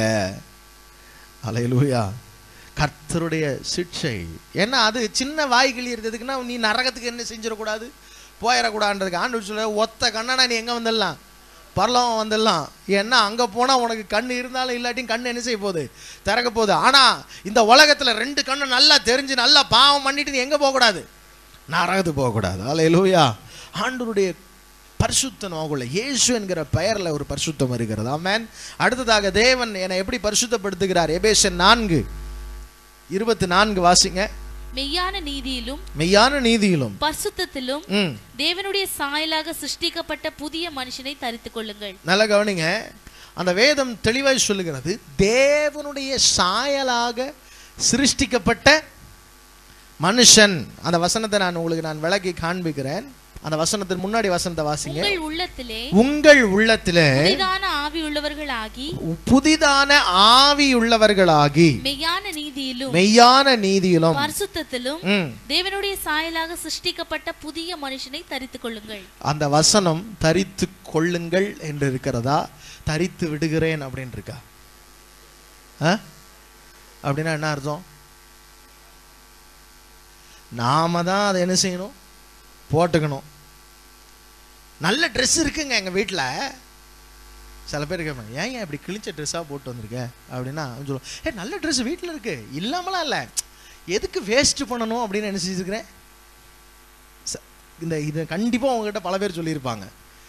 அலையிலூயா கர்த்தருடைய சிக்ஷை ஏன்னா அது சின்ன வாய் கிழியறதுக்குன்னா நீ நரகத்துக்கு என்ன செஞ்சிடக்கூடாது போயிடக்கூடாதுன்றதுக்கு ஆண்டு சொல்ல ஒத்த கண்ணனா நீ எங்கே வந்துடலாம் பரலோகம் வந்துடலாம் ஏன்னா அங்கே போனால் உனக்கு கண் இருந்தாலும் இல்லாட்டியும் கண் என்ன செய்ய போகுது திறக்க போகுது ஆனால் இந்த உலகத்தில் ரெண்டு கண்ணு நல்லா தெரிஞ்சு நல்லா பாவம் பண்ணிட்டு நீ எங்கே போகக்கூடாது நரகத்துக்கு போகக்கூடாது அலையிலூயா ஆண்டவருடைய பரிசுத்தம் அவங்கள இயேசு என்கிற பெயரில் ஒரு பரிசுத்தம் இருக்கிறது ஆமென் அடுத்ததாக தேவன் என்னை எப்படி பரிசுத்தப்படுத்துகிறார் எபேசன் நான்கு இருபத்தி நான்கு வாசிங்க மெய்யான நீதியிலும் மெய்யான நீதியிலும் பரிசுத்தத்திலும் ம் தேவனுடைய சாயலாக சிருஷ்டிக்கப்பட்ட புதிய மனுஷனை தரித்துக் கொள்ளுங்கள் நல்லா கவனிங்க அந்த வேதம் தெளிவாய் சொல்லுகிறது தேவனுடைய சாயலாக சிருஷ்டிக்கப்பட்ட மனுஷன் அந்த வசனத்தை நான் உங்களுக்கு நான் விளக்கி காண்பிக்கிறேன் அந்த வசனத்தின் முன்னாடி வசனத்தை வாசிங்க உங்கள் உள்ளத்திலே உங்கள் உள்ளத்திலே புதிதான ஆவி உள்ளவர்களாகி புதிதான ஆவியுள்ளவர்களாகி மெய்யான நீதியிலும் மெய்யான நீதியிலும் பரிசுத்தத்திலும் ம், தேவனுடைய சாயலாக சிருஷ்டிக்கப்பட்ட புதிய மனுஷனை தரித்துக் கொள்ளுங்கள் அந்த வசனம் தரித்து கொள்ளுங்கள் என்று இருக்கிறதா தரித்து விடுகிறேன் அப்படின்னு இருக்கா ஆ? அப்படின்னா என்ன அர்த்தம் நாம தான் அதை என்ன செய்யணும் போட்டுக்கணும் நல்ல ட்ரெஸ் இருக்குங்க எங்கள் வீட்டில் சில பேர் கேட்பாங்க ஏன் ஏன் இப்படி கிழிச்ச ட்ரெஸ்ஸாக போட்டு வந்திருக்க அப்படின்னா அவன் சொல்லுவான் ஏ நல்ல ட்ரெஸ் வீட்டில் இருக்கு இல்லாமலாம் இல்லை எதுக்கு வேஸ்ட் பண்ணணும் அப்படின்னு என்ன செஞ்சுருக்கிறேன் ச- இந்த இது கண்டிப்பாக உங்ககிட்ட பல பேர் சொல்லியிருப்பாங்க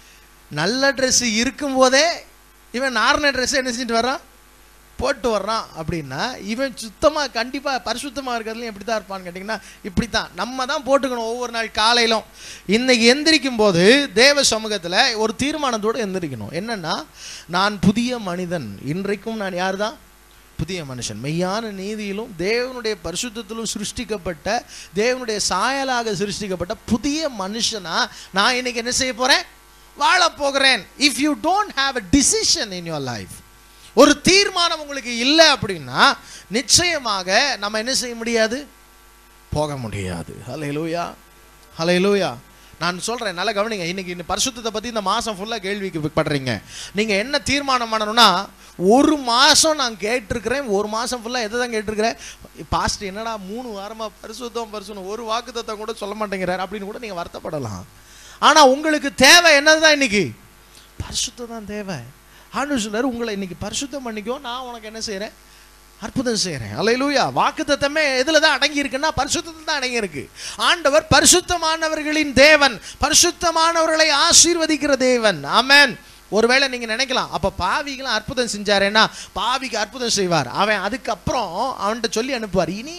நல்ல ட்ரெஸ் இருக்கும்போதே இவன் நார்ன ட்ரெஸ் என்ன செஞ்சுட்டு வர்றான் போட்டு வர்றான் அப்படின்னா இவன் சுத்தமாக கண்டிப்பாக பரிசுத்தமாக இருக்கிறதுலையும் எப்படி தான் இருப்பான்னு கேட்டிங்கன்னா இப்படி தான் நம்ம தான் போட்டுக்கணும் ஒவ்வொரு நாள் காலையிலும் இன்னைக்கு எந்திரிக்கும் போது தேவ சமூகத்தில் ஒரு தீர்மானத்தோடு எந்திரிக்கணும் என்னன்னா நான் புதிய மனிதன் இன்றைக்கும் நான் யார் தான் புதிய மனுஷன் மெய்யான நீதியிலும் தேவனுடைய பரிசுத்தத்திலும் சிருஷ்டிக்கப்பட்ட தேவனுடைய சாயலாக சிருஷ்டிக்கப்பட்ட புதிய மனுஷனா நான் இன்னைக்கு என்ன செய்ய போறேன் வாழ போகிறேன் if you don't have a decision in your life ஒரு தீர்மானம் உங்களுக்கு இல்லை அப்படின்னா நிச்சயமாக நம்ம என்ன செய்ய முடியாது போக முடியாது ஹலையிலூயா ஹலையிலூயா நான் சொல்றேன் நல்லா கவனிங்க இன்னைக்கு இந்த பரிசுத்தத்தை பத்தி இந்த மாசம் ஃபுல்லா கேள்விக்கு படுறீங்க நீங்க என்ன தீர்மானம் பண்ணணும்னா ஒரு மாசம் நான் கேட்டிருக்கிறேன் ஒரு மாசம் ஃபுல்லா எதை தான் கேட்டிருக்கிறேன் பாஸ்ட் என்னடா மூணு வாரமா பரிசுத்தம் பரிசுத்தம் ஒரு வாக்குத்தத்தம் கூட சொல்ல மாட்டேங்கிறார் அப்படின்னு கூட நீங்க வருத்தப்படலாம் ஆனா உங்களுக்கு தேவை என்னதுதான் இன்னைக்கு பரிசுத்தம் தான் தேவை ஆண்டு சொல்றாரு உங்களை இன்னைக்கு பரிசுத்தம் பண்ணிக்கோ நான் உனக்கு என்ன செய்றேன் அற்புதம் செய்கிறேன் அல்லையிலூயா வாக்குத்தத்தமே எதில் தான் அடங்கி இருக்குன்னா பரிசுத்தத்தில் தான் அடங்கி இருக்கு ஆண்டவர் பரிசுத்தமானவர்களின் தேவன் பரிசுத்தமானவர்களை ஆசீர்வதிக்கிற தேவன் ஆமென் ஒருவேளை நீங்க நினைக்கலாம் அப்ப பாவிகளும் அற்புதம் செஞ்சாரேன்னா பாவிக்கு அற்புதம் செய்வார் அவன் அதுக்கப்புறம் அவன்கிட்ட சொல்லி அனுப்புவார் இனி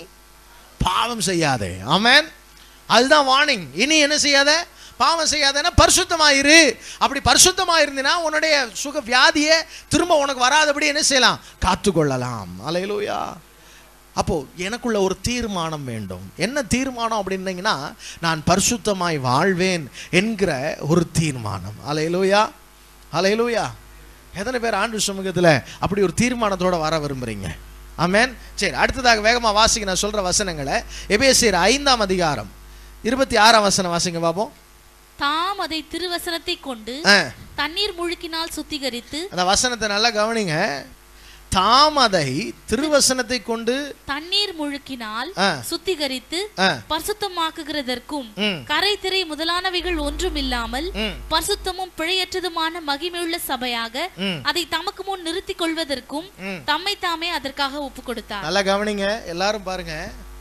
பாவம் செய்யாதே ஆமென் அதுதான் வார்னிங் இனி என்ன செய்யாத பாவம் செய்யாதேன்னா பரிசுத்தமாயிரு அப்படி பரிசுத்தமாயிருந்தீன்னா உன்னுடைய சுக வியாதியை திரும்ப உனக்கு வராதபடி என்ன செய்யலாம் காத்துக்கொள்ளலாம் அலையலூயா அப்போ எனக்குள்ள ஒரு தீர்மானம் வேண்டும் என்ன தீர்மானம் அப்படின்னீங்கன்னா நான் பரிசுத்தமாய் வாழ்வேன் என்கிற ஒரு தீர்மானம் அலையலூயா அலையலூயா எத்தனை பேர் ஆண்டு சமூகத்தில் அப்படி ஒரு தீர்மானத்தோட வர விரும்புறீங்க ஆமென் சரி அடுத்ததாக வேகமா வாசிக்க நான் சொல்ற வசனங்களை எபேசியர் ஐந்தாம் அதிகாரம் இருபத்தி ஆறாம் வசனம் வாசிங்க பாப்போம் தாம் அதை திருவசனத்தை கொண்டு ஆ, தண்ணீர் முழுக்கினால் சுத்திகரித்து அந்த வசனத்தை நல்லா கவனிங்க தாம் அதை திருவசனத்தை கொண்டு தண்ணீர் முழுக்கினால் ஆ, சுத்திகரித்து ஆ, பரிசுத்தமாக்குகிறதற்கும் ம், கரை திரை முதலானவைகள் ஒன்றும் இல்லாமல் ம், பரிசுத்தமும் பிழையற்றதுமான மகிமையுள்ள சபையாக ம், அதை தமக்கு முன் நிறுத்திக் கொள்வதற்கும் ம். தம்மை தாமே அதற்காக ஒப்பு கொடுத்தார் நல்லா கவனிங்க எல்லாரும் பாருங்க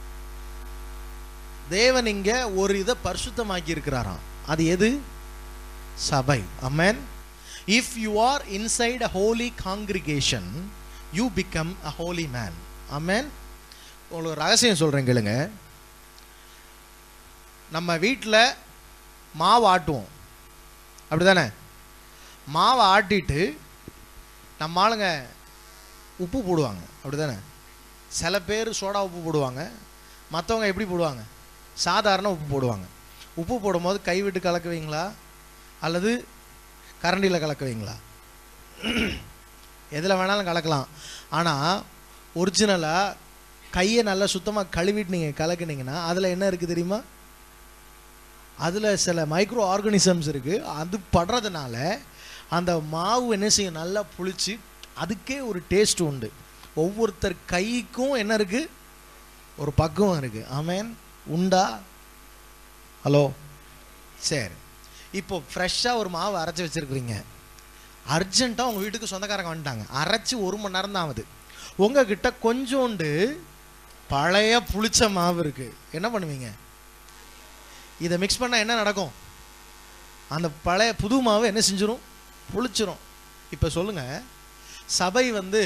தேவன் இங்க ஒரு இதை பரிசுத்தமாக்கி இருக்கிறாராம் அது எது சபை amen if you are inside a holy congregation you become a holy man amen உங்களுக்கு ஒரு ரகசியம் சொல்றேன் கேளுங்க நம்ம வீட்டில் மாவு ஆட்டுவோம் அப்படிதானே மாவை ஆட்டிட்டு நம்ம ஆளுங்க உப்பு போடுவாங்க அப்படிதானே சில பேர் சோடா உப்பு போடுவாங்க மற்றவங்க எப்படி போடுவாங்க சாதாரண உப்பு போடுவாங்க உப்பு போடும்போது கை விட்டு கலக்குவீங்களா அல்லது கரண்டியில் கலக்குவீங்களா எதில் வேணாலும் கலக்கலாம் ஆனால் ஒரிஜினலாக கையை நல்லா சுத்தமாக கழுவிட்டு நீங்கள் கலக்குனீங்கன்னா அதில் என்ன இருக்குது தெரியுமா அதில் சில மைக்ரோ ஆர்கானிசம்ஸ் இருக்குது அது படுறதுனால அந்த மாவு என்ன செய்யும் நல்லா புளிச்சு அதுக்கே ஒரு டேஸ்ட் உண்டு ஒவ்வொருத்தர் கைக்கும் என்ன இருக்குது ஒரு பக்குவம் இருக்குது ஆமேன் உண்டா ஹலோ சரி இப்போ ஃப்ரெஷ்ஷாக ஒரு மாவு அரைச்சி வச்சுருக்குறீங்க அர்ஜென்ட்டாக உங்கள் வீட்டுக்கு சொந்தக்காரங்க வந்துட்டாங்க அரைச்சி ஒரு மணி நேரம் தான் ஆகுது உங்ககிட்ட கொஞ்சோண்டு பழைய புளிச்ச மாவு இருக்குது என்ன பண்ணுவீங்க இதை மிக்ஸ் பண்ணால் என்ன நடக்கும் அந்த பழைய புது மாவு என்ன செஞ்சிரும் புளிச்சிரும் இப்போ சொல்லுங்க சபை வந்து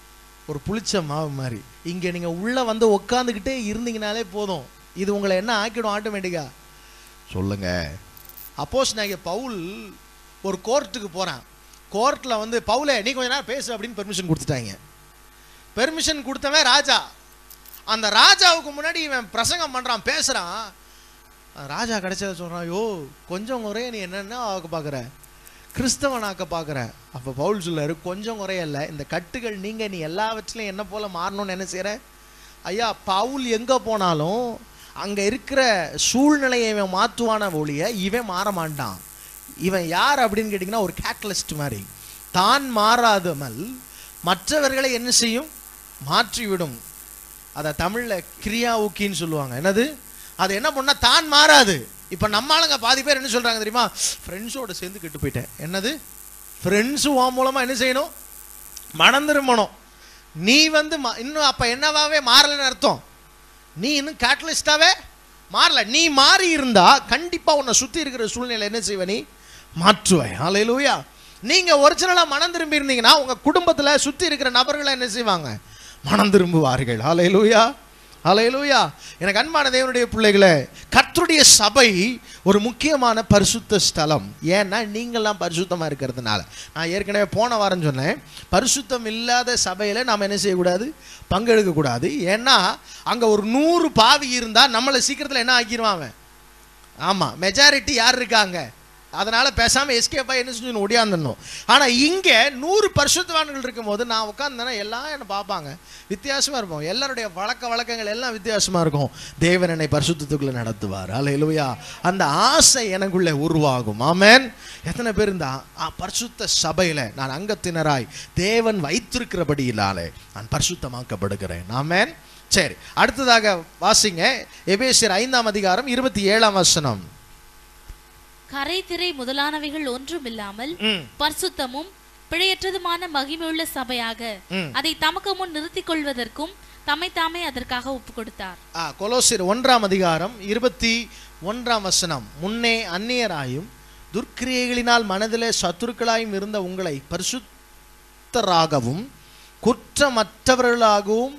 ஒரு புளிச்ச மாவு மாதிரி இங்கே நீங்கள் உள்ளே வந்து உட்காந்துக்கிட்டே இருந்தீங்கனாலே போதும் இது உங்களை என்ன ஆக்கிடும் ஆட்டோமேட்டிக்கா சொல்லுங்க அப்போஸ் நான் பவுல் ஒரு கோர்ட்டுக்கு போகிறேன் கோர்ட்டில் வந்து பவுலே நீ கொஞ்ச நேரம் பேசு அப்படின்னு பெர்மிஷன் கொடுத்துட்டாங்க பெர்மிஷன் கொடுத்தவன் ராஜா அந்த ராஜாவுக்கு முன்னாடி இவன் பிரசங்கம் பண்ணுறான் பேசுகிறான் ராஜா கிடைச்சத சொல்கிறான் யோ கொஞ்சம் குறைய நீ என்னென்ன ஆக்க பார்க்குற கிறிஸ்தவனாக்க பார்க்குற அப்போ பவுல் சொல்லாரு கொஞ்சம் குறையல்ல இந்த கட்டுகள் நீங்கள் நீ எல்லாவற்றிலையும் என்ன போல மாறணும்னு என்ன செய்கிற ஐயா பவுல் எங்கே போனாலும் அங்கே இருக்கிற சூழ்நிலையை இவன் மாற்றுவான ஒழிய இவன் மாற மாட்டான் இவன் யார் அப்படின்னு கேட்டிங்கன்னா ஒரு கேட்டலிஸ்ட் மாதிரி தான் மாறாதமல் மற்றவர்களை என்ன செய்யும் மாற்றிவிடும் அதை தமிழில் கிரியாவுக்கின்னு சொல்லுவாங்க என்னது அது என்ன பண்ணா தான் மாறாது இப்போ நம்ம ஆளுங்க பாதி பேர் என்ன சொல்றாங்க தெரியுமா ஃப்ரெண்ட்ஸோட சேர்ந்து கெட்டு போயிட்டேன் என்னது ஃப்ரெண்ட்ஸு உன் மூலமா என்ன செய்யணும் மனம் திரும்பணும் நீ வந்து ம- இன்னும் அப்ப என்னவாவே மாறலைன்னு அர்த்தம் நீ இன்னும் கேட்டலிஸ்டாவே மாறல நீ மாறி இருந்தா கண்டிப்பா உன்னை சுத்தி இருக்கிற சூழ்நிலை என்ன செய்வ நீ மாற்றுவாய் ஹalleluya நீங்க ஒரிஜினலா மனம் திரும்பி இருந்தீங்கன்னா உங்க குடும்பத்துல சுத்தி இருக்கிற நபர்களை என்ன செய்வாங்க மனம் திரும்புவார்கள் ஹalleluya ஹalleluya எனக்கு அன்பான தேவனுடைய பிள்ளைகளே கர்த்தருடைய சபை ஒரு முக்கியமான பரிசுத்த ஸ்தலம் ஏன்னா நீங்கள்லாம் பரிசுத்தமா இருக்கிறதுனால நான் ஏற்கனவே போன வாரம் சொன்னேன் பரிசுத்தம் இல்லாத சபையில நாம் என்ன செய்யக்கூடாது பங்கெடுக்க கூடாது ஏன்னா அங்க ஒரு நூறு பாவி இருந்தா நம்மளை சீக்கிரத்துல என்ன ஆக்கிடுவான் அவன் ஆமா மெஜாரிட்டி யார் இருக்காங்க அதனால பேசாம எஸ்கேப் ஆகி என்ன செஞ்சு ஒடியாந்துடணும் ஆனா இங்க நூறு பரிசுத்தவான்கள் இருக்கும்போது நான் உட்கார்ந்தேன்னா எல்லாம் என்ன பார்ப்பாங்க வித்தியாசமா இருப்போம் எல்லாருடைய வழக்க வழக்கங்கள் எல்லாம் வித்தியாசமா இருக்கும் தேவன் என்னை பரிசுத்தத்துக்குள்ள நடத்துவார் அல்லேலூயா அந்த ஆசை எனக்குள்ள உருவாகும் ஆமென் எத்தனை பேர் இந்த ஆ- ஆ, பரிசுத்த சபையில நான் அங்கத்தினராய் தேவன் வைத்திருக்கிறபடியினாலே நான் பரிசுத்தமாக்கப்படுகிறேன் ஆமென் சரி அடுத்ததாக வாசிங்க எபேசியர் ஐந்தாம் அதிகாரம் இருபத்தி ஏழாம் வசனம் கரை திரை முதலானவைகள் ஒன்றும் இல்லாமல் ம், பரிசுத்தமும் பிழையற்றதுமான மகிமையுள்ள சபையாக ம். அதை தமக்கு முன் நிறுத்திக் கொள்வதற்கும் தம்மை தாமே அதற்காக ஒப்பு கொடுத்தார் ஆ, கொலோசியர் ஒன்றாம் அதிகாரம் இருபத்தி ஒன்றாம் வசனம் முன்னே அந்நியராயும் துர்க்கிரியைகளினால் மனதிலே சத்துருக்களாயும் இருந்த உங்களை பரிசுத்தராகவும் குற்றமற்றவர்களாகவும்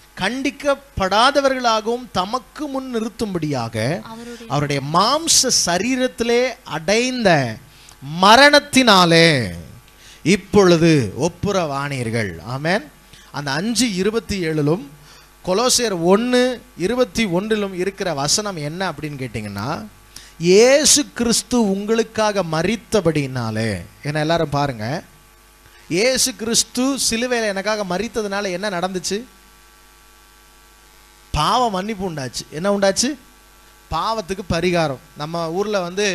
கண்டிக்கப்படாதவர்களாகவும் தமக்கு முன் நிறுத்தும்படியாக அவருடைய அவருடைய மாம்ச சரீரத்திலே அடைந்த மரணத்தினாலே இப்பொழுது ஒப்புரவானீர்கள் ஆமென் அந்த அஞ்சு இருபத்தி ஏழிலும் கொலோசியர் ஒன்று இருபத்தி ஒன்றிலும் இருக்கிற வசனம் என்ன அப்படின்னு கேட்டிங்கன்னா இயேசு கிறிஸ்து உங்களுக்காக மரித்தபடினாலே என்ன எல்லாரும் பாருங்க இயேசு கிறிஸ்து சிலுவையில் எனக்காக மரித்ததுனால என்ன நடந்துச்சு பாவ மன்னிப்பு உண்டாச்சு என்ன உண்டாச்சு பாவத்துக்கு பரிகாரம் நம்ம ஊரில் வந்து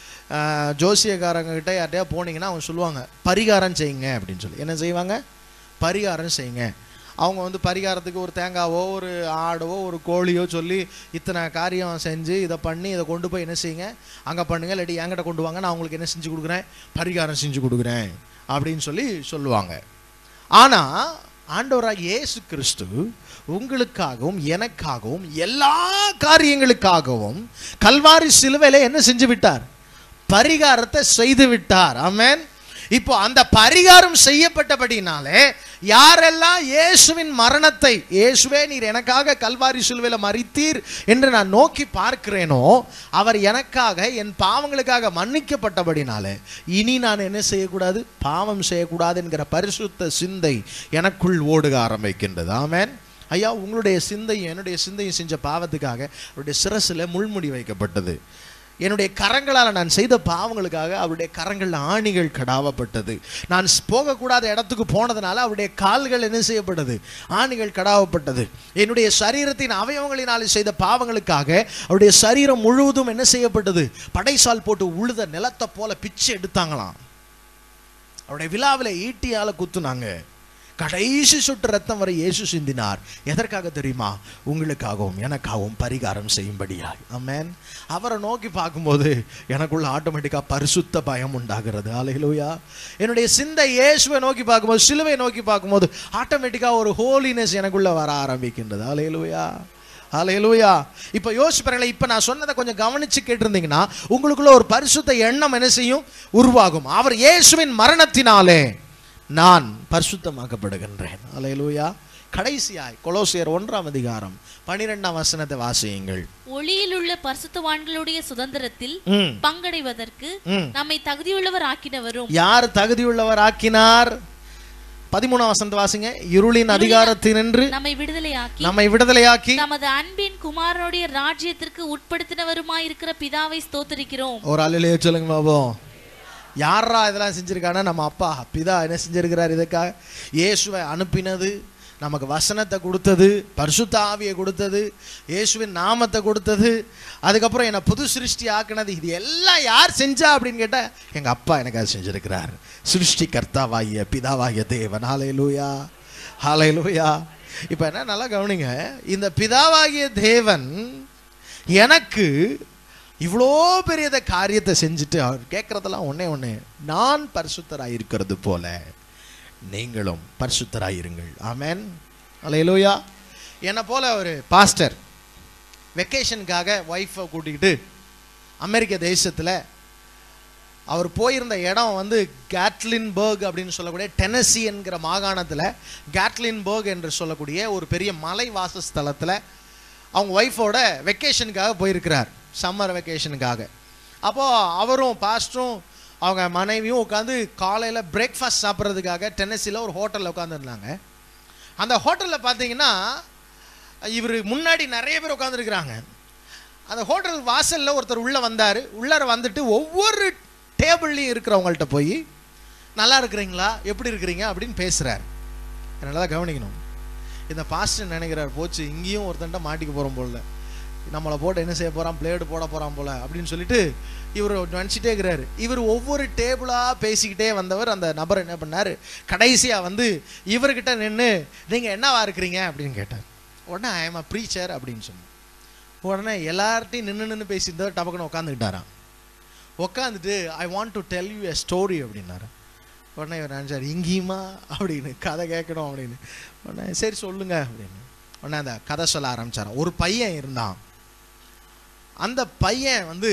ஆஹ், ஜோசியக்காரங்க கிட்ட யார்ட்டையா போனீங்கன்னா அவங்க சொல்லுவாங்க பரிகாரம் செய்யுங்க அப்படின்னு சொல்லி என்ன செய்வாங்க பரிகாரம் செய்யுங்க அவங்க வந்து பரிகாரத்துக்கு ஒரு தேங்காவோ ஒரு ஆடோ ஒரு கோழியோ சொல்லி இத்தனை காரியம் செஞ்சு இதை பண்ணி இதை கொண்டு போய் என்ன செய்யுங்க அங்கே பண்ணுங்க இல்லாட்டி என்கிட்ட கொண்டு வாங்க நான் உங்களுக்கு என்ன செஞ்சு கொடுக்குறேன் பரிகாரம் செஞ்சு கொடுக்குறேன் அப்படின்னு சொல்லி சொல்லுவாங்க ஆனால் ஆண்டவராக இயேசு கிறிஸ்து உங்களுக்காகவும் எனக்காகவும் எல்லா காரியங்களுக்காகவும் கல்வாரி சிலுவையில என்ன செஞ்சு விட்டார் பரிகாரத்தை செய்து விட்டார் ஆமென் இப்போ அந்த பரிகாரம் செய்யப்பட்டபடினாலே யாரெல்லாம் இயேசுவின் மரணத்தை இயேசுவே நீர் எனக்காக கல்வாரி சிலுவையில் மறித்தீர் என்று நான் நோக்கி பார்க்கிறேனோ அவர் எனக்காக என் பாவங்களுக்காக மன்னிக்கப்பட்டபடினாலே இனி நான் என்ன செய்யக்கூடாது பாவம் செய்யக்கூடாது என்கிற பரிசுத்த சிந்தை எனக்குள் ஓடுக ஆரம்பிக்கின்றது ஆமென் ஐயா உங்களுடைய சிந்தையும் என்னுடைய சிந்தையும் செஞ்ச பாவத்துக்காக அவருடைய சிரசில் முள்முடி வைக்கப்பட்டது என்னுடைய கரங்களால் நான் செய்த பாவங்களுக்காக அவருடைய கரங்களில் ஆணிகள் கடாவப்பட்டது நான் ஸ்- போகக்கூடாத இடத்துக்கு போனதுனால அவருடைய கால்கள் என்ன செய்யப்பட்டது ஆணிகள் கடாவப்பட்டது என்னுடைய சரீரத்தின் அவயவங்களினால் செய்த பாவங்களுக்காக அவருடைய சரீரம் முழுவதும் என்ன செய்யப்பட்டது படைசால் போட்டு உழுத நிலத்தை போல பிச்சை எடுத்தாங்களாம் அவருடைய விழாவில் ஈட்டியால குத்துனாங்க கடைசி சொட்டு ரத்தம் வரை இயேசு சிந்தினார் எதற்காக தெரியுமா உங்களுக்காகவும் எனக்காகவும் பரிகாரம் செய்யும்படியாய் ஆமென் அவரை நோக்கி பார்க்கும்போது எனக்குள்ள ஆட்டோமேட்டிக்கா பரிசுத்த பயம் உண்டாகிறது அலையிலூயா என்னுடைய சிந்தை இயேசுவை நோக்கி பார்க்கும்போது சிலுவை நோக்கி பார்க்கும்போது ஆட்டோமேட்டிக்கா ஒரு ஹோலினஸ் எனக்குள்ள வர ஆரம்பிக்கின்றது அலையிலூயா ஹalleluya இப்போ யோசிச்சு பாருங்களேன் இப்போ நான் சொன்னதை கொஞ்சம் கவனிச்சு கேட்டிருந்தீங்கன்னா உங்களுக்குள்ள ஒரு பரிசுத்த எண்ணம் என்ன செய்யும் உருவாகும் அவர் இயேசுவின் மரணத்தினாலே நான் பரிசுத்தமாக்கப்படுகின்றேன் ஹalleluya கடைசியாய் கொலோசியர் ஒன்றாம் அதிகாரம் பனிரெண்டாம் வசனத்தை வாசியுங்கள் ஒளியில் உள்ள பரிசுத்தவான்களுடைய சுதந்திரத்தில் ம் பங்கடைவதற்கு ம் நம்மை தகுதியுள்ளவர் ஆக்கினவரும் யார் தகுதியுள்ளவர் ஆக்கினார் பதிமூணாம் வசனத்தை வாசிங்க இருளின் அதிகாரத்தினின்று நம்மை விடுதலையாக்கி நம்மை விடுதலையாக்கி தமது அன்பின் குமாரனுடைய ராஜ்யத்திற்கு உட்படுத்தினவருமாயிருக்கிற பிதாவை ஸ்தோத்தரிக்கிறோம் ஒரு அலையிலேயே சொல்லுங்க பாபோம் யாரா இதெல்லாம் செஞ்சிருக்கானா நம்ம அப்பா பிதா என்ன செஞ்சிருக்கிறார் இதுக்காக இயேசுவை அனுப்பினது நமக்கு வசனத்தை கொடுத்தது பரிசுத்த ஆவியை கொடுத்தது இயேசுவின் நாமத்தை கொடுத்தது அதுக்கப்புறம் என்னை புது சிருஷ்டி ஆக்குனது இது எல்லாம் யார் செஞ்சா அப்படின்னு கேட்டா எங்க அப்பா எனக்கு அது செஞ்சிருக்கிறார் சிருஷ்டி கர்த்தாவாகிய பிதாவாகிய தேவன் ஹாலே லூயா ஹாலே லூயா இப்போ என்ன நல்லா கவனிங்க இந்த பிதாவாகிய தேவன் எனக்கு இவ்வளோ பெரிய இந்த காரியத்தை செஞ்சுட்டு அவர் கேட்குறதெல்லாம் ஒண்ணே ஒண்ணு நான் பரிசுத்தராய் இருக்கிறது போல நீங்களும் பரிசுத்தராய் இருங்கள் ஆமென் அல்லேலூயா என்னை போல ஒரு பாஸ்டர் வெக்கேஷனுக்காக ஒய்ஃபை கூட்டிக்கிட்டு அமெரிக்க தேசத்தில் அவர் போயிருந்த இடம் வந்து கேட்லின்பர்க் அப்படின்னு சொல்லக்கூடிய டெனசி என்கிற மாகாணத்தில் கேட்லின்பர்க் என்று சொல்லக்கூடிய ஒரு பெரிய மலை வாசஸ்தலத்தில் அவங்க ஒய்ஃபோட வெக்கேஷனுக்காக போயிருக்கிறார் சம்மர் வெக்கேஷனுக்காக அப்போது அவரும் பாஸ்டரும் அவங்க மனைவியும் உட்காந்து காலையில் பிரேக்ஃபாஸ்ட் சாப்பிட்றதுக்காக டென்னசியில் ஒரு ஹோட்டலில் உட்காந்துருந்தாங்க அந்த ஹோட்டலில் பார்த்தீங்கன்னா இவர் முன்னாடி நிறைய பேர் உட்காந்துருக்குறாங்க அந்த ஹோட்டல் வாசலில் ஒருத்தர் உள்ளே வந்தார் உள்ளார வந்துட்டு ஒவ்வொரு டேபிள்லையும் இருக்கிறவங்கள்ட்ட போய் நல்லா இருக்கிறீங்களா எப்படி இருக்கிறீங்க அப்படின்னு பேசுகிறார் நல்லா கவனிக்கணும் இந்த பாஸ்டர் நினைக்கிறார் போச்சு இங்கேயும் ஒருத்தன்ட்ட மாட்டிக்க போகிறோம் போல நம்மளை போட்டு என்ன செய்ய போகிறான் பிளேடு போட போகிறான் போல அப்படின்னு சொல்லிட்டு இவர் நினச்சிட்டே இருக்கிறாரு இவர் ஒவ்வொரு டேபிளாக பேசிக்கிட்டே வந்தவர் அந்த நபர் என்ன பண்ணார் கடைசியாக வந்து இவர்கிட்ட நின்று நீங்கள் என்னவா இருக்கிறீங்க அப்படின்னு கேட்டார் உடனே ஐ எம் அ ப்ரீச்சர் அப்படின்னு சொன்னேன் உடனே எல்லார்ட்டையும் நின்று நின்று பேசியிருந்தவர் டபக்குன்னு உட்காந்துக்கிட்டாராம் உட்காந்துட்டு I want to tell you a story அப்படின்னாரு உடனே இவர் நினச்சார் இங்கேயுமா அப்படின்னு கதை கேட்கணும் அப்படின்னு உடனே சரி சொல்லுங்க அப்படின்னு உடனே அந்த கதை சொல்ல ஆரம்பிச்சாராம் ஒரு பையன் இருந்தான் அந்த பையன் வந்து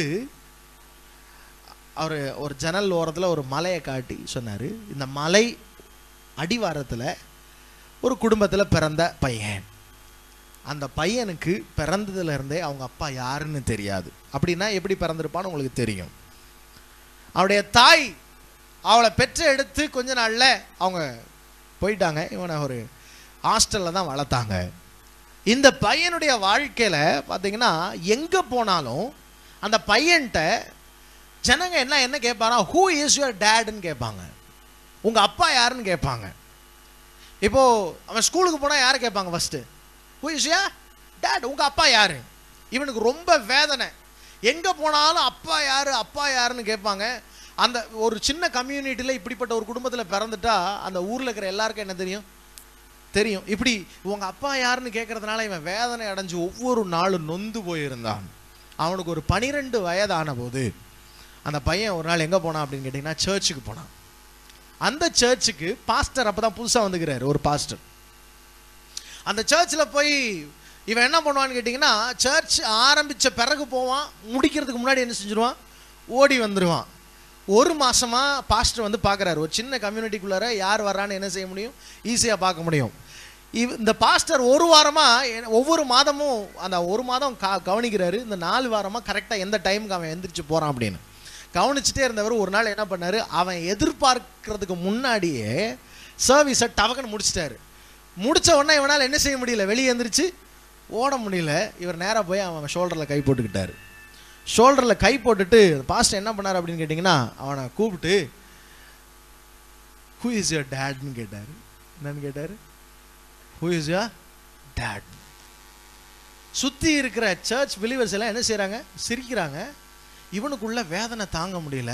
அவர் ஒரு ஜன்னல் ஓரத்தில் ஒரு மலையை காட்டி சொன்னார் இந்த மலை அடிவாரத்தில் ஒரு குடும்பத்தில் பிறந்த பையன் அந்த பையனுக்கு பிறந்ததுல இருந்தே அவங்க அப்பா யாருன்னு தெரியாது அப்படின்னா எப்படி பிறந்திருப்பான்னு உங்களுக்கு தெரியும் அவருடைய தாய் அவளை பெற்று எடுத்து கொஞ்ச நாள்ல அவங்க போயிட்டாங்க இவனை ஒரு ஹாஸ்டல்ல தான் வளர்த்தாங்க இந்த பையனுடைய வாழ்க்கையில பார்த்தீங்கன்னா எங்க போனாலும் அந்த பையன்கிட்ட ஜனங்க என்ன என்ன கேட்பானா ஹூ இஸ் யுவர் டேடுன்னு கேட்பாங்க உங்க அப்பா யாருன்னு கேட்பாங்க இப்போ அவன் ஸ்கூலுக்கு போனா யாரை கேட்பாங்க first who is ya dad உங்க அப்பா யாரு இவனுக்கு ரொம்ப வேதனை எங்க போனாலும் அப்பா யாரு அப்பா யாருன்னு கேட்பாங்க அந்த ஒரு சின்ன கம்யூனிட்டியில் இப்படிப்பட்ட ஒரு குடும்பத்தில் பிறந்துட்டா அந்த ஊரில் இருக்கிற எல்லாருக்கும் என்ன தெரியும் தெரியும் இப்படி உங்க அப்பா யாருன்னு கேட்கறதுனால இவன் வேதனை அடைஞ்சு ஒவ்வொரு நாளும் நொந்து போயிருந்தான் அவனுக்கு ஒரு பனிரெண்டு வயதான போது அந்த பையன் ஒரு நாள் எங்க போனான் அப்படின்னு கேட்டிங்கன்னா சர்ச்சுக்கு போனான் அந்த சர்ச்சுக்கு பாஸ்டர் அப்பதான் புதுசா வந்துக்கிறாரு ஒரு பாஸ்டர் அந்த சர்ச்சில் போய் இவன் என்ன பண்ணுவான்னு கேட்டிங்கன்னா சர்ச் ஆரம்பிச்ச பிறகு போவான் முடிக்கிறதுக்கு முன்னாடி என்ன செஞ்சிருவான் ஓடி வந்துடுவான் ஒரு மாசமா பாஸ்டர் வந்து பார்க்குறாரு ஒரு சின்ன கம்யூனிட்டிக்குள்ளார யார் வர்றான்னு என்ன செய்ய முடியும் ஈஸியாக பார்க்க முடியும் இவ் இந்த பாஸ்டர் ஒரு வாரமா எ- ஒவ்வொரு மாதமும் அந்த ஒரு மாதம் கா கவனிக்கிறாரு இந்த நாலு வாரமா கரெக்டாக எந்த டைமுக்கு அவன் எந்திரிச்சு போறான் அப்படின்னு கவனிச்சுட்டே இருந்தவர் ஒரு நாள் என்ன பண்ணாரு அவன் எதிர்பார்க்கறதுக்கு முன்னாடியே சர்வீஸை டவக்கன்னு முடிச்சிட்டாரு முடிச்ச உடனே இவனால் என்ன செய்ய முடியல வெளியே எந்திரிச்சு ஓட முடியல இவர் நேரா போய் அவன் ஷோல்டரில் கை போட்டுக்கிட்டாரு ஷோல்டரில் கை போட்டுட்டு பாஸ்டர் என்ன பண்ணார் அப்படின்னு கேட்டிங்கன்னா அவனை கூப்பிட்டு ஹூ இஸ் யுவர் டேட்னு கேட்டார் என்னன்னு கேட்டார் ஹூ இஸ் யுவர் டேட் சுற்றி இருக்கிற சர்ச் பிலீவர்ஸ் எல்லாம் என்ன செய்கிறாங்க சிரிக்கிறாங்க இவனுக்குள்ள வேதனை தாங்க முடியல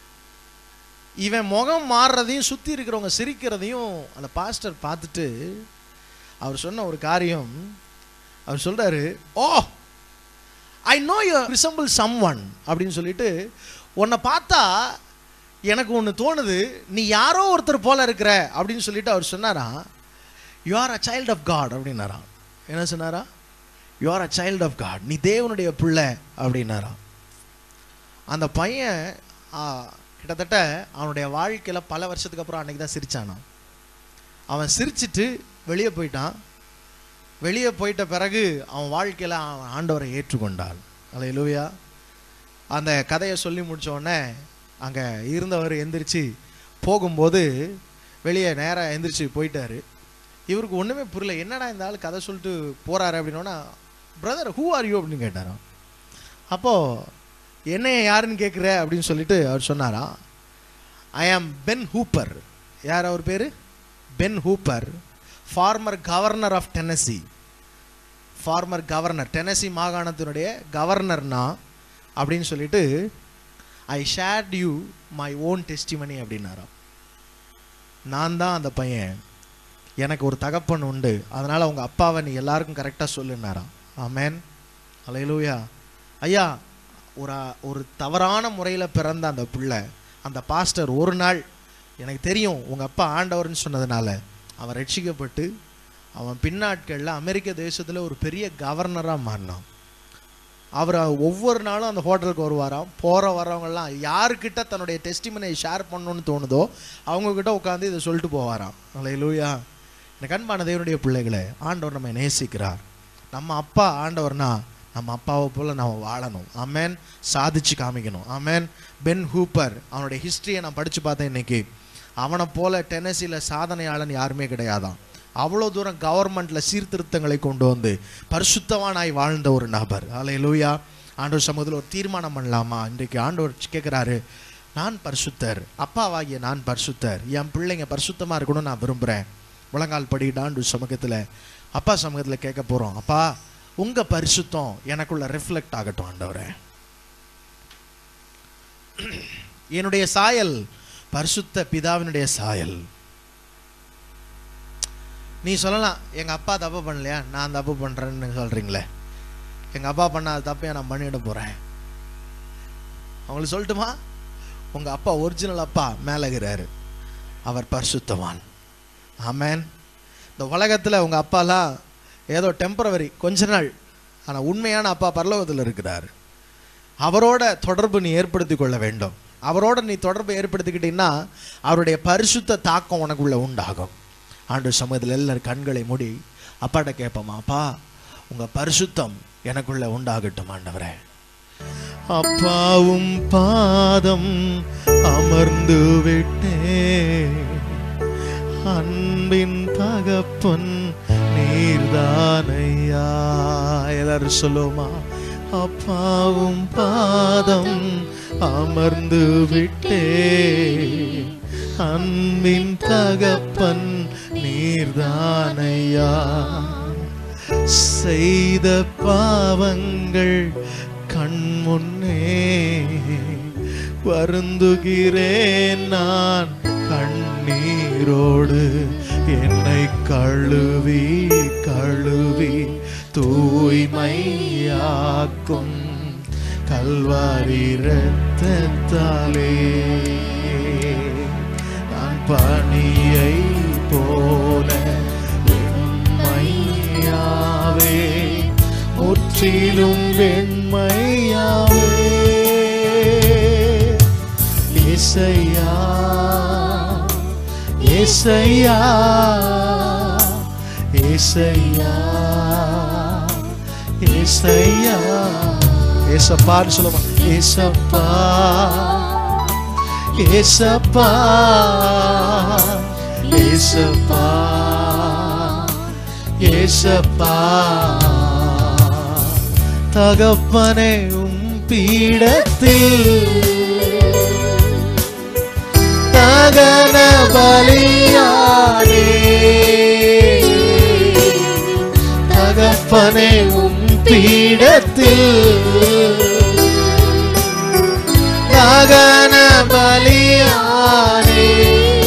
இவன் முகம் மாறுறதையும் சுற்றி இருக்கிறவங்க சிரிக்கிறதையும் அந்த பாஸ்டர் பார்த்துட்டு அவர் சொன்ன ஒரு காரியம் அவர் சொல்றாரு oh I know you resemble someone அப்படின்னு சொல்லிட்டு உன்னை பார்த்தா எனக்கு ஒன்று தோணுது நீ யாரோ ஒருத்தர் போல இருக்கிற அப்படின்னு சொல்லிட்டு அவர் சொன்னாரா you are a child of God அப்படின்னாராம் என்ன சொன்னாரா you are a child of God நீ தேவனுடைய பிள்ளை அப்படின்னாராம் அந்த பையன் ஆ, கிட்டத்தட்ட அவனுடைய வாழ்க்கையில் பல வருஷத்துக்கு அப்புறம் அன்னைக்கு தான் சிரிச்சானாம் அவன் சிரிச்சிட்டு வெளியே போயிட்டான் வெளியே போயிட்ட பிறகு அவன் வாழ்க்கையில் அவன் ஆண்டவரை ஏற்றுக்கொண்டான் அல்ல அந்த கதையை சொல்லி முடிச்ச உடனே அங்கே இருந்தவர் எந்திரிச்சு போகும்போது வெளியே நேராக எந்திரிச்சு போயிட்டாரு இவருக்கு ஒன்றுமே புரியல என்னடா இந்த ஆள் கதை சொல்லிட்டு போறாரு அப்படின்னோன்னா பிரதர் ஹூ ஆர் யூ அப்படின்னு கேட்டாராம் அப்போது என்ன யாருன்னு கேட்குற அப்படின்னு சொல்லிட்டு அவர் சொன்னாரா ஐ ஆம் பென் ஹூப்பர் யார் அவர் பேர் Ben Hooper former governor of Tennessee former governor Tennessee மாகாணத்தினுடைய கவர்னர்னா அப்படின்னு சொல்லிட்டு I shared you my own testimony அப்படின்னாராம் நான் தான் அந்த பையன் எனக்கு ஒரு தகப்பன் உண்டு அதனால் உங்கள் அப்பாவை நீ எல்லாருக்கும் கரெக்டாக சொல்லுன்னாராம் ஆமேன் அலையலூயா ஐயா ஒரு ஒரு தவறான முறையில் பிறந்த அந்த பிள்ளை அந்த பாஸ்டர் ஒரு நாள் எனக்கு தெரியும் உங்கள் அப்பா ஆண்டவர்னு சொன்னதுனால அவன் ரட்சிக்கப்பட்டு அவன் பின்னாட்களில் அமெரிக்க தேசத்தில் ஒரு பெரிய கவர்னராக மாறினான் அவர் ஒவ்வொரு நாளும் அந்த ஹோட்டலுக்கு வருவாராம் போகிற வரவங்கெல்லாம் யாருக்கிட்ட தன்னுடைய டெஸ்டிமனை ஷேர் பண்ணணும்னு தோணுதோ அவங்கக்கிட்ட உட்காந்து இதை சொல்லிட்டு போவாராம் அல்லையிலூயா எனக்கு அன்பான தேவனுடைய பிள்ளைகளே ஆண்டவர் நம்மை நேசிக்கிறார் நம்ம அப்பா ஆண்டவர்னா நம்ம அப்பாவை போல நம்ம வாழணும் ஆமேன் சாதிச்சு காமிக்கணும் ஆமேன் பென் ஹூப்பர் அவனுடைய ஹிஸ்டரியை நான் படித்து பார்த்தேன் இன்னைக்கு அவனை போல டென்னசியில் சாதனையாளன் யாருமே கிடையாதான் அவ்வளோ தூரம் கவர்மெண்ட்டில் சீர்திருத்தங்களை கொண்டு வந்து பரிசுத்தவானாய் வாழ்ந்த ஒரு நபர் அலை லூயா ஆண்டவர் சமூகத்தில் ஒரு தீர்மானம் பண்ணலாமா இன்றைக்கு ஆண்டவர் கேட்குறாரு நான் பரிசுத்தர் அப்பாவாகிய நான் பரிசுத்தர் என் பிள்ளைங்க பரிசுத்தமாக இருக்கணும்னு நான் விரும்புகிறேன் முழங்கால் படிக்கிட்டு ஆண்டு சமூகத்தில் அப்பா சமூகத்தில் கேட்க போகிறோம் அப்பா உங்கள் பரிசுத்தம் எனக்குள்ள ரிஃப்ளெக்ட் ஆகட்டும் ஆண்டவரே என்னுடைய சாயல் பரிசுத்த பிதாவினுடைய சாயல் நீ சொல்லலாம் எங்க அப்பா தப்பு பண்ணலையா நான் தப்பு பண்றேன்னு சொல்றீங்களே எங்க அப்பா பண்ணாத தப்பையா நான் பண்ணிட போறேன் அவங்களுக்கு சொல்லட்டுமா உங்க அப்பா ஒரிஜினல் அப்பா மேலகிறாரு அவர் பரிசுத்தவான் ஆமேன் இந்த உலகத்துல உங்க அப்பாலாம் ஏதோ டெம்பரவரி கொஞ்ச நாள் ஆனா உண்மையான அப்பா பரலோகத்தில் இருக்கிறார் அவரோட தொடர்பு நீ ஏற்படுத்திக் கொள்ள வேண்டும் அவரோட நீ தொடர்பு ஏற்படுத்திக்கிட்டீங்கன்னா அவருடைய பரிசுத்த தாக்கம் உனக்குள்ள உண்டாகும் ஆண்டு சமயத்தில் எல்லாரும் கண்களை மூடி அப்பாட்ட கேட்போமா அப்பா உங்க பரிசுத்தம் எனக்குள்ள உண்டாகட்டும் ஆண்டவரே அப்பாவும் பாதம் அமர்ந்து விட்டேன் அன்பின் தகப்பன் நீர்தானையா எல்லாரும் சொல்லுவோமா அப்பாவும் பாதம் அமர்ந்து விட்டே அன்பின் தகப்பன் நீர்தானையா செய்த பாவங்கள் கண்முன்னே வருந்துகிறேன் நான் கண்ணீரோடு என்னை கழுவி கழுவி தூய்மையாக்கும் கல்வாரி இரத்தத்தாலே நான் பணியை போல வெண்மையாவே முற்றிலும் வெண்மையாவே ஏசையா ஏசையா ஏசையா ஏசையா ஏசப்பான்னு சொல்லுமா ஏசப்பா ஏசப்பா ஏசப்பா ஏசப்பா தகப்பனே உம் பீடத்தில் தகன பலியானே தகப்பனே உம் பீடத்தில் தகன பலியானே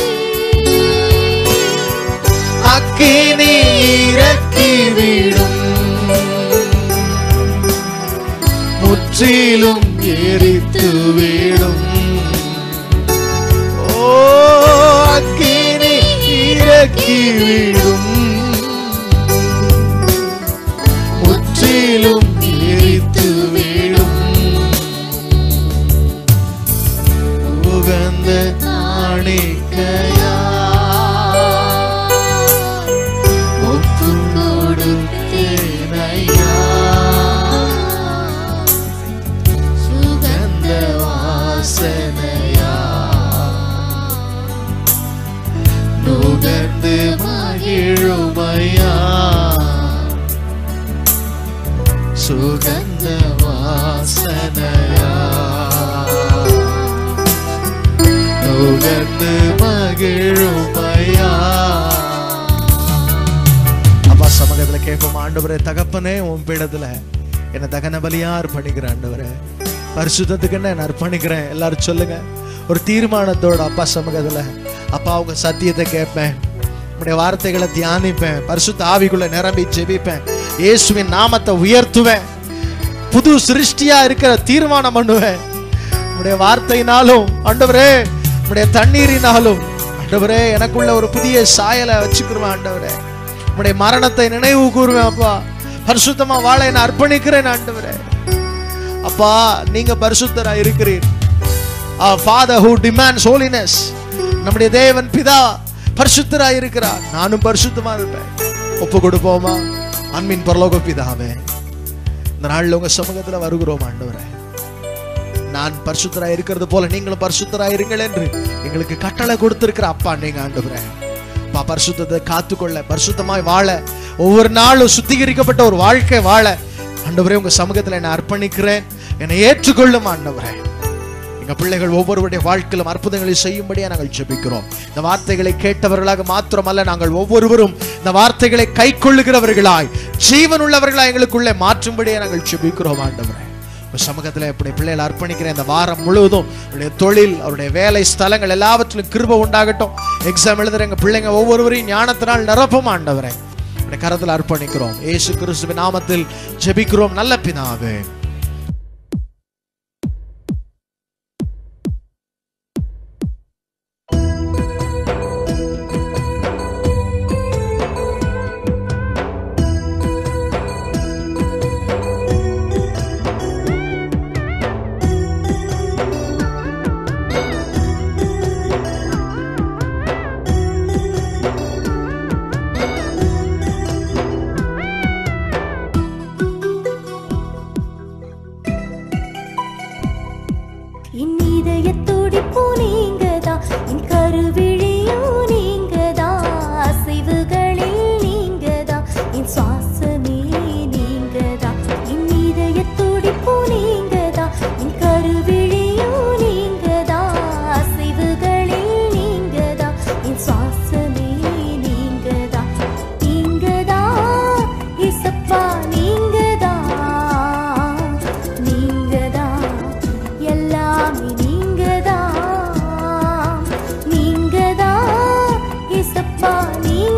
அக்கினி இறக்கி விடும் முற்றிலும் எரித்து விடும் ஓ அக்கினி இறக்கி விடும் முற்றிலும் எரித்து விடும் உகந்த காணிக்கையா ஒப்பு கொடுத்தேனையா சுகந்த வாசனையா நுகர்ந்து மகிழுமையா சுகந்த வாசனையா நுகர்ந்து மகிழுமையா அப்பா சமூகத்துல கேட்போம் ஆண்டவரே தகப்பனே உன் பீடத்துல என்ன தகன பலியா அர்ப்பணிக்கிறேன் ஆண்டவரே பரிசுத்தத்துக்கு என்ன நான் அர்ப்பணிக்கிறேன் எல்லாரும் சொல்லுங்க ஒரு தீர்மானத்தோட அப்பா சமூகத்துல அப்பா உங்க சத்தியத்தை கேட்பேன் உடைய வார்த்தைகளை தியானிப்பேன் பரிசுத்த ஆவிக்குள்ள நிரம்பி ஜெபிப்பேன் இயேசுவின் நாமத்தை உயர்த்துவேன் புது சிருஷ்டியா இருக்கிற தீர்மானம் பண்ணுவேன் உடைய வார்த்தையினாலும் ஆண்டவரே உடைய தண்ணீரினாலும் ஆண்டவரே எனக்குள்ள ஒரு புதிய சாயலை வச்சுக்கிறேன் ஆண்டவரே உடைய மரணத்தை நினைவு கூறுவேன் அப்பா பரிசுத்தமா வாழ என்ன அர்ப்பணிக்கிறேன் ஆண்டவரே அப்பா நீங்க பரிசுத்தரா இருக்கிறீர் ஃபாதர் ஹூ டிமாண்ட்ஸ் ஹோலினஸ் நம்முடைய தேவன் பிதா பரிசுத்தரா இருக்கிறார் நானும் பரிசுத்தமா இருப்பேன் ஒப்பு கொடுப்போமா அன்பின் பரலோக பிதாவே இந்த நாள்ல உங்க சமூகத்துல வருகிறோம் ஆண்டவரே நான் பரிசுத்தரா இருக்கிறது போல நீங்களும் பரிசுத்தரா இருங்கள் என்று எங்களுக்கு கட்டளை கொடுத்திருக்கிற அப்பா நீங்க ஆண்டவரே அப்பா பரிசுத்தத்தை காத்துக்கொள்ள பரிசுத்தமாய் வாழ ஒவ்வொரு நாளும் சுத்திகரிக்கப்பட்ட ஒரு வாழ்க்கை வாழ ஆண்டவரே உங்க சமூகத்துல என்னை அர்ப்பணிக்கிறேன் என்னை ஏற்றுக்கொள்ளும் ஆண்டவரே எங்க பிள்ளைகள் ஒவ்வொருவருடைய வாழ்க்கையிலும் அற்புதங்களை செய்யும்படியா நாங்கள் ஜெபிக்கிறோம் இந்த வார்த்தைகளை கேட்டவர்களாக மாத்திரமல்ல நாங்கள் ஒவ்வொருவரும் இந்த வார்த்தைகளை கை கொள்ளுகிறவர்களாய் ஜீவன் உள்ளவர்களாய் எங்களுக்குள்ளே மாற்றும்படியா நாங்கள் ஜெபிக்கிறோம் ஆண்டவரே உங்க சமூகத்தில் இப்படி பிள்ளைகளை அர்ப்பணிக்கிறேன் இந்த வாரம் முழுவதும் அவருடைய தொழில் அவருடைய வேலை ஸ்தலங்கள் எல்லாவற்றிலும் கிருப உண்டாகட்டும் எக்ஸாம் எழுதுற எங்க பிள்ளைங்க ஒவ்வொருவரையும் ஞானத்தினால் நிரப்பும் ஆண்டவரே உடைய கரத்தில் அர்ப்பணிக்கிறோம் இயேசு கிறிஸ்துவின் நாமத்தில் ஜெபிக்கிறோம் நல்ல பிதாவே என் இதய துடிப்பு நீங்கதான் என் கருவிழியும் நீங்கதான் அசைவுகளில் நீங்கதான் என் சுவாசமே நீங்கதான் என் இதய துடிப்பு நீங்கதான் என் கருவிழியும் நீங்கதான் அசைவுகளில் நீங்கதான் என் சுவாசமே நீங்கதான் நீங்கதான் இசப்பா நீங்கதான் நீங்கதான் எல்லாமே நீங்கதான் நீங்கதான் இசப்பா நீங்க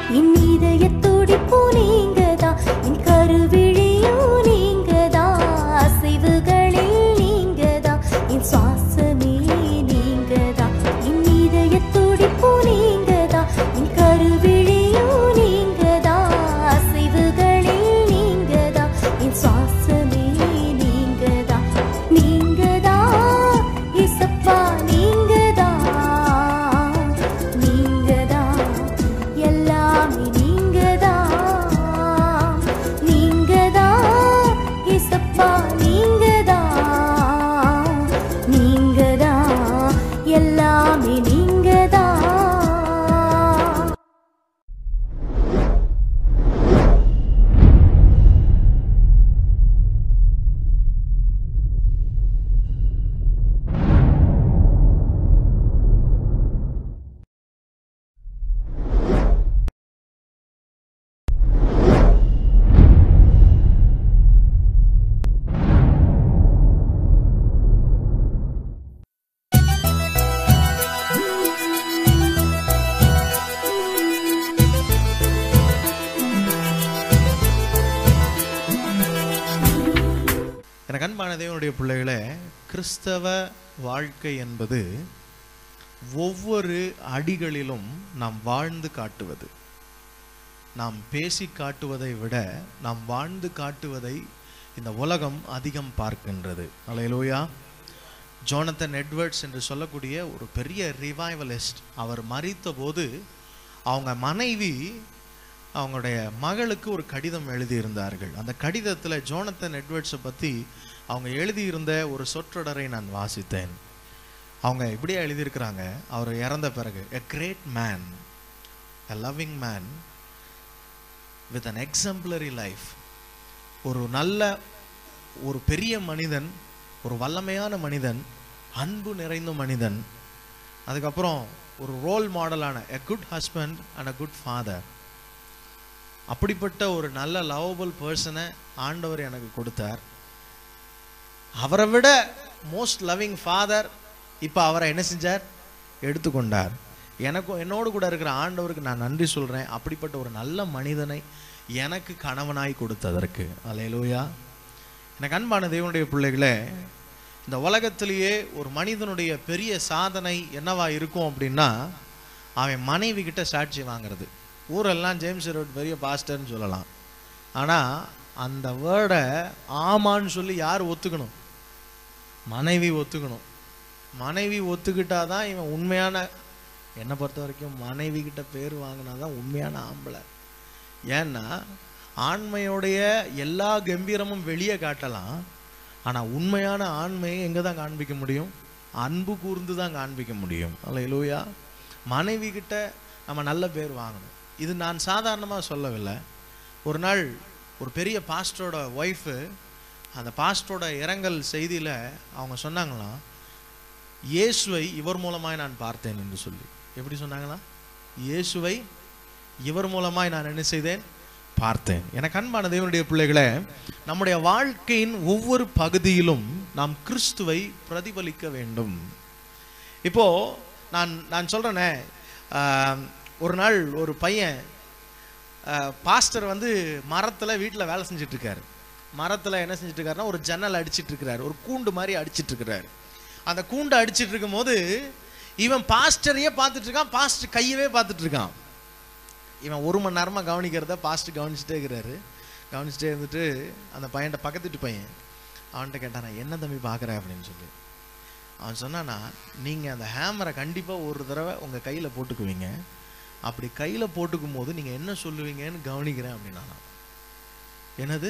என் இதய துடிப்பு நீங்கதான் என் கருவிழியும் நீங்கதான் அசைவுகளில் நீங்கதான் என் சுவாசமே நீங்கதான் என் இதய துடிப்பு நீங்கதான் என் கருவிழியும் நீங்கதான் அசைவுகளில் நீங்கதான் என் சுவாசமே நீங்கதான் நீங்கதான் இசப்பா நீங்கதான் நீங்கதான் எல்லாமே நீங்கதான் நீங்கதான் இசப்பா நீங்கதான் நீங்கதான் எல்லாமே நீங்கதான் எனக்கு அன்பான தேவனுடைய பிள்ளைகளே கிறிஸ்தவ வாழ்க்கை என்பது ஒவ்வொரு அடிகளிலும் நாம் வாழ்ந்து காட்டுவது நாம் பேசி காட்டுவதை விட நாம் வாழ்ந்து காட்டுவதை இந்த உலகம் அதிகம் பார்க்கின்றது அலையலோயா ஜோனத்தன் எட்வர்ட்ஸ் என்று சொல்லக்கூடிய ஒரு பெரிய ரிவைவலிஸ்ட் அவர் மறித்த போது அவங்க மனைவி அவங்களுடைய மகளுக்கு ஒரு கடிதம் எழுதியிருந்தார்கள் அந்த கடிதத்தில் ஜோனத்தன் எட்வர்ட்ஸை பற்றி அவங்க எழுதியிருந்த ஒரு சொற்றொடரை நான் வாசித்தேன் அவங்க இப்படியே எழுதியிருக்கிறாங்க அவர் இறந்த பிறகு a great man a loving man with an exemplary life ஒரு நல்ல ஒரு பெரிய மனிதன் ஒரு வல்லமையான மனிதன் அன்பு நிறைந்த மனிதன் அதுக்கப்புறம் ஒரு ரோல் மாடலான a good husband and a good father அப்படிப்பட்ட ஒரு நல்ல லவபிள் பர்சனை ஆண்டவர் எனக்கு கொடுத்தார் அவரை விட மோஸ்ட் லவ்விங் ஃபாதர் இப்போ அவரை என்ன செஞ்சார் எடுத்துக்கொண்டார் எனக்கும் என்னோடு கூட இருக்கிற ஆண்டவருக்கு நான் நன்றி சொல்கிறேன் அப்படிப்பட்ட ஒரு நல்ல மனிதனை எனக்கு கணவனாய் கொடுத்ததற்கு அலையலூயா எனக்கு அன்பான தேவனுடைய பிள்ளைகளே இந்த உலகத்திலேயே ஒரு மனிதனுடைய பெரிய சாதனை என்னவா இருக்கும் அப்படின்னா அவன் மனைவி கிட்ட சாட்சி வாங்குறது ஊரெல்லாம் ஜேம்ஸ் ரோட் பெரிய பாஸ்டர்னு சொல்லலாம் ஆனால் அந்த வேர்டை ஆமான்னு சொல்லி யார் ஒத்துக்கணும் மனைவி ஒத்துக்கணும் மனைவி ஒத்துக்கிட்டாதான் இவன் உண்மையான என்னை பொறுத்த வரைக்கும் மனைவி கிட்ட பேர் வாங்கினா தான் உண்மையான ஆம்பளை ஏன்னா ஆண்மையுடைய எல்லா கம்பீரமும் வெளியே காட்டலாம் ஆனால் உண்மையான ஆண்மையை எங்கே தான் காண்பிக்க முடியும் அன்பு கூர்ந்து தான் காண்பிக்க முடியும் அல்ல லூயா மனைவி கிட்ட நம்ம நல்ல பேர் வாங்கணும் இது நான் சாதாரணமாக சொல்லவில்லை ஒரு நாள் ஒரு பெரிய பாஸ்டரோட ஒய்ஃபு அந்த பாஸ்டரோட இரங்கல் செய்தியில் அவங்க சொன்னாங்களாம் இயேசுவை இவர் மூலமாய் நான் பார்த்தேன் என்று சொல்லி எப்படி சொன்னாங்களா இயேசுவை இவர் மூலமாய் நான் என்ன செய்தேன் பார்த்தேன் எனக்கு அன்பான தேவனுடைய பிள்ளைகளே நம்முடைய வாழ்க்கையின் ஒவ்வொரு பகுதியிலும் நாம் கிறிஸ்துவை பிரதிபலிக்க வேண்டும் இப்போ நான் நான் சொல்றேனே ஆஹ், ஒரு நாள் ஒரு பையன் பாஸ்டர் வந்து மரத்தில் வீட்டில் வேலை செஞ்சுட்டு இருக்காரு மரத்தில் என்ன செஞ்சுட்டு இருக்காருன்னா ஒரு ஜன்னல் அடிச்சிட்டு இருக்கிறாரு ஒரு கூண்டு மாதிரி அடிச்சிட்டு இருக்கிறாரு அந்த கூண்டு அடிச்சிட்டு இருக்கும்போது இவன் பாஸ்டரையே பார்த்துட்டு இருக்கான் பாஸ்டர் கையவே பார்த்துட்டு இருக்கான் இவன் ஒரு மணி நேரமாக கவனிக்கிறத பாஸ்டர் கவனிச்சுட்டே இருக்கிறாரு கவனிச்சுட்டே இருந்துட்டு அந்த பையன்ட்ட பக்கத்து வீட்டு பையன் அவன்கிட்ட கேட்டானா என்ன தம்பி பார்க்குற அப்படின்னு சொல்லி அவன் சொன்னானா நீங்கள் அந்த ஹேமரை கண்டிப்பாக ஒரு தடவை உங்கள் கையில் போட்டுக்குவீங்க அப்படி கையில் போட்டுக்கும் போது நீங்கள் என்ன சொல்லுவீங்கன்னு கவனிக்கிறேன் அப்படின்னா நான். என்னது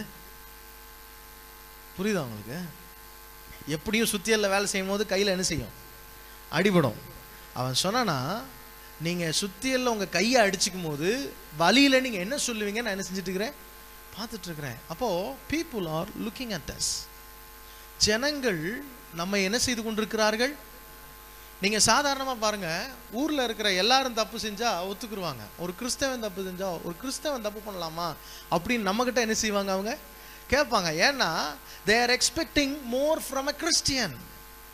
புரியுதா உங்களுக்கு எப்படியும் சுத்தியல்ல வேலை செய்யும் போது கையில் என்ன செய்யும் அடிபடும் அவன் சொன்னானா நீங்கள் சுத்தியல்ல உங்கள் கையை அடிச்சுக்கும் போது வலியில் நீங்கள் என்ன சொல்லுவீங்கன்னு நான் என்ன செஞ்சுட்டு இருக்கிறேன் பார்த்துட்டு இருக்கிறேன் அப்போது people are looking at us ஜனங்கள் நம்ம என்ன செய்து கொண்டிருக்கிறார்கள் நீங்க சாதாரணமா பாருங்க ஊர்ல இருக்கிற எல்லாரும் தப்பு செஞ்சா ஒத்துக்குருவாங்க ஒரு கிறிஸ்தவன் தப்பு செஞ்சா ஒரு கிறிஸ்தவன் தப்பு பண்ணலாமா அப்படின்னு நம்ம கிட்ட என்ன செய்வாங்க அவங்க கேட்பாங்க ஏன்னா they are expecting more from a Christian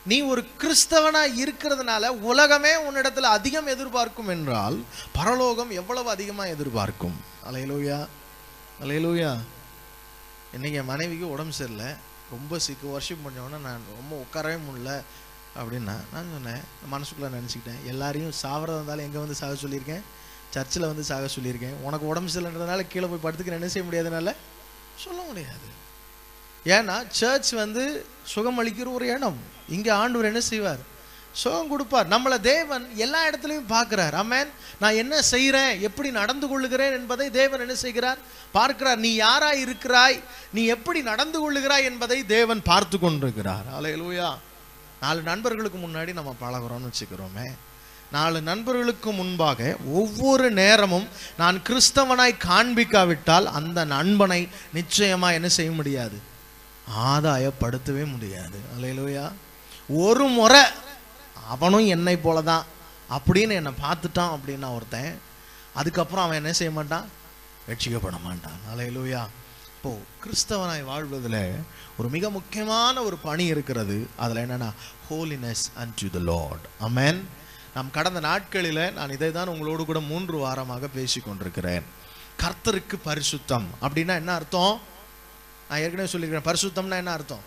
நீ ஒரு கிறிஸ்தவனா இருக்கிறதுனால உலகமே உன்னிடத்துல அதிகம் எதிர்பார்க்கும் என்றால் பரலோகம் எவ்வளவு அதிகமா எதிர்பார்க்கும் அலையலூயா அலையலூயா இன்னைக்கு என் மனைவிக்கு உடம்பு சரியில்லை ரொம்ப சிக்கு வருஷம் பண்ணோன்னே நான் ரொம்ப உட்காரவே முடியல அப்படின்னா நான் சொன்னேன் மனசுக்குள்ள நினச்சிக்கிட்டேன் எல்லாரையும் சாவறதா இருந்தாலும் எங்கே வந்து சாக சொல்லியிருக்கேன் சர்ச்சில் வந்து சாக சொல்லியிருக்கேன் உனக்கு உடம்பு சரியில்லைன்றதுனால கீழே போய் படுத்துக்க என்ன செய்ய முடியாதுனால சொல்ல முடியாது ஏன்னா சர்ச் வந்து சுகம் அளிக்கிற ஒரு இடம் இங்கே ஆண்டவர் என்ன செய்வார் சுகம் கொடுப்பார் நம்மளை தேவன் எல்லா இடத்துலையும் பார்க்கிறார் ஆமென் நான் என்ன செய்கிறேன் எப்படி நடந்து கொள்ளுகிறேன் என்பதை தேவன் என்ன செய்கிறார் பார்க்கிறார் நீ யாராய் இருக்கிறாய் நீ எப்படி நடந்து கொள்ளுகிறாய் என்பதை தேவன் பார்த்து கொண்டிருக்கிறார் அலையலூயா நாலு நண்பர்களுக்கு முன்னாடி நம்ம பழகுறோம்னு வச்சுக்கிறோமே நாலு நண்பர்களுக்கு முன்பாக ஒவ்வொரு நேரமும் நான் கிறிஸ்தவனாய் காண்பிக்காவிட்டால் அந்த நண்பனை நிச்சயமா என்ன செய்ய முடியாது ஆதாயப்படுத்தவே முடியாது அல்லையிலோயா ஒரு முறை அவனும் என்னை போல தான் அப்படின்னு என்னை பார்த்துட்டான் அப்படின்னா ஒருத்தன் அதுக்கப்புறம் அவன் என்ன செய்ய மாட்டான் ரட்சிக்கப்பட மாட்டான் அலையிலூயா இப்போ கிறிஸ்தவனாய் வாழ்வதில் ஒரு மிக முக்கியமான ஒரு பணி இருக்கிறது அதில் என்னன்னா holiness and to the Lord amen நாம் கடந்த நாட்களில் நான் இதை தான் உங்களோடு கூட மூன்று வாரமாக பேசி கொண்டிருக்கிறேன் கர்த்தருக்கு பரிசுத்தம் அப்படின்னா என்ன அர்த்தம் நான் ஏற்கனவே சொல்லியிருக்கிறேன் பரிசுத்தம்னா என்ன அர்த்தம்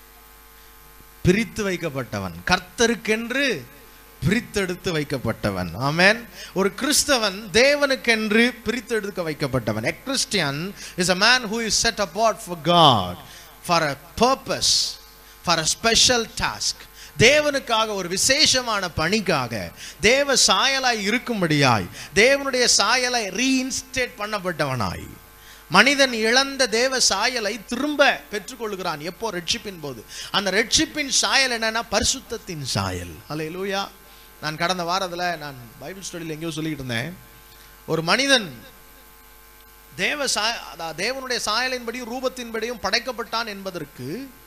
பிரித்து வைக்கப்பட்டவன் கர்த்தருக்கென்று பிரித்தெடுத்து வைக்கப்பட்டவன் ஆமென் ஒரு கிறிஸ்தவன் தேவனுக்கென்று பிரித்தெடுக்க வைக்கப்பட்டவன் a Christian is a man who is set apart for God for a purpose for a special task தேவனுக்காக ஒரு விசேஷமான பணிக்காக தேவ சாயலாய் இருக்கும்படியாய் தேவனுடைய சாயலை ரீஇன்ஸ்டேட் பண்ணப்பட்டவனாய் மனிதன் இழந்த தேவ சாயலை திரும்ப பெற்றுக்கொள்கிறான் எப்போ ரட்சிப்பின் போது அந்த ரட்சிப்பின் சாயல் என்னன்னா பரிசுத்தத்தின் சாயல் அல்லேலூயா நான் கடந்த வாரத்தில் நான் பைபிள் ஸ்டடியில் எங்கேயோ சொல்லிக்கிட்டு இருந்தேன் ஒரு மனிதன் தேவ சா அதாவது தேவனுடைய சாயலின்படியும் ரூபத்தின்படியும் படைக்கப்பட்டான் என்பதற்கு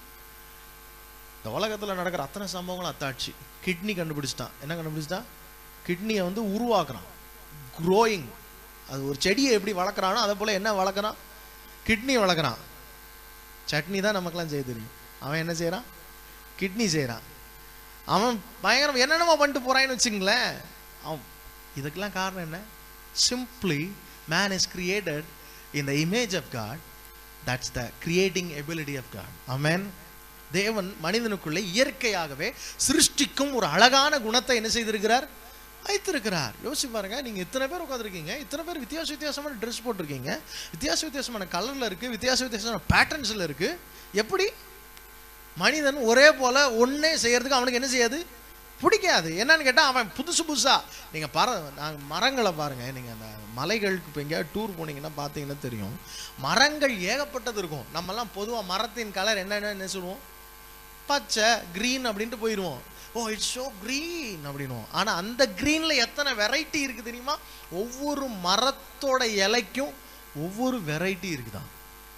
இந்த உலகத்தில் நடக்கிற அத்தனை சம்பவங்களும் அத்தாட்சி கிட்னி கண்டுபிடிச்சிட்டான் என்ன கண்டுபிடிச்சிட்டான் கிட்னியை வந்து உருவாக்குறான் க்ரோயிங் அது ஒரு செடியை எப்படி வளர்க்குறானோ அதே போல் என்ன வளர்க்குறான் கிட்னி வளர்க்குறான் சட்னி தான் நமக்கெல்லாம் செய்ய தெரியும் அவன் என்ன செய்கிறான் கிட்னி செய்கிறான் அவன் பயங்கரம் என்னென்னமோ பண்ணிட்டு போகிறான்னு வச்சுங்களேன் அவன் இதுக்கெல்லாம் காரணம் என்ன simply man is created in the image of God that's the creating ability of God amen தேவன் மனிதனுக்குள்ளே இயற்கையாகவே சிருஷ்டிக்கும் ஒரு அழகான குணத்தை என்ன செய்திருக்கிறார் வைத்திருக்கிறார் யோசிச்சு பாருங்க நீங்க இத்தனை பேர் உட்காந்துருக்கீங்க இத்தனை பேர் வித்தியாச வித்தியாசமான ட்ரெஸ் போட்டிருக்கீங்க வித்தியாச வித்தியாசமான கலர்ல இருக்கு வித்தியாச வித்தியாசமான பேட்டர்ன்ஸ்ல இருக்கு எப்படி மனிதன் ஒரே போல ஒண்ணே செய்யறதுக்கு அவனுக்கு என்ன செய்யாது பிடிக்காது என்னன்னு கேட்டா அவன் புதுசு புதுசா நீங்க பர நாங்க மரங்களை பாருங்க நீங்க அந்த மலைகளுக்கு இப்போ எங்கேயாவது டூர் போனீங்கன்னா பார்த்தீங்கன்னா தெரியும் மரங்கள் ஏகப்பட்டது இருக்கும் நம்மலாம் பொதுவா மரத்தின் கலர் என்னென்ன என்ன சொல்லுவோம் பச்சை க்ரீன் அப்படின்ட்டு போயிடுவோம் ஓ இட்ஸ் ஸோ க்ரீன் அப்படின்னுவோம் ஆனால் அந்த க்ரீனில் எத்தனை வெரைட்டி இருக்குது தெரியுமா ஒவ்வொரு மரத்தோட இலைக்கும் ஒவ்வொரு வெரைட்டி இருக்குதான்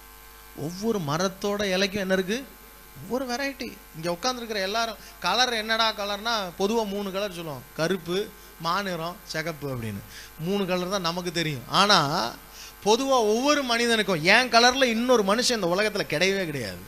ஒவ்வொரு மரத்தோட இலைக்கும் என்ன இருக்கு ஒவ்வொரு வெரைட்டி இங்கே உட்காந்துருக்கிற எல்லாரும் கலர் என்னடா கலர்னா பொதுவாக மூணு கலர் சொல்லுவோம் கருப்பு மாநிறம் சிகப்பு அப்படின்னு மூணு கலர் தான் நமக்கு தெரியும் ஆனால் பொதுவாக ஒவ்வொரு மனிதனுக்கும் என் கலரில் இன்னொரு மனுஷன் இந்த உலகத்தில் கிடையவே கிடையாது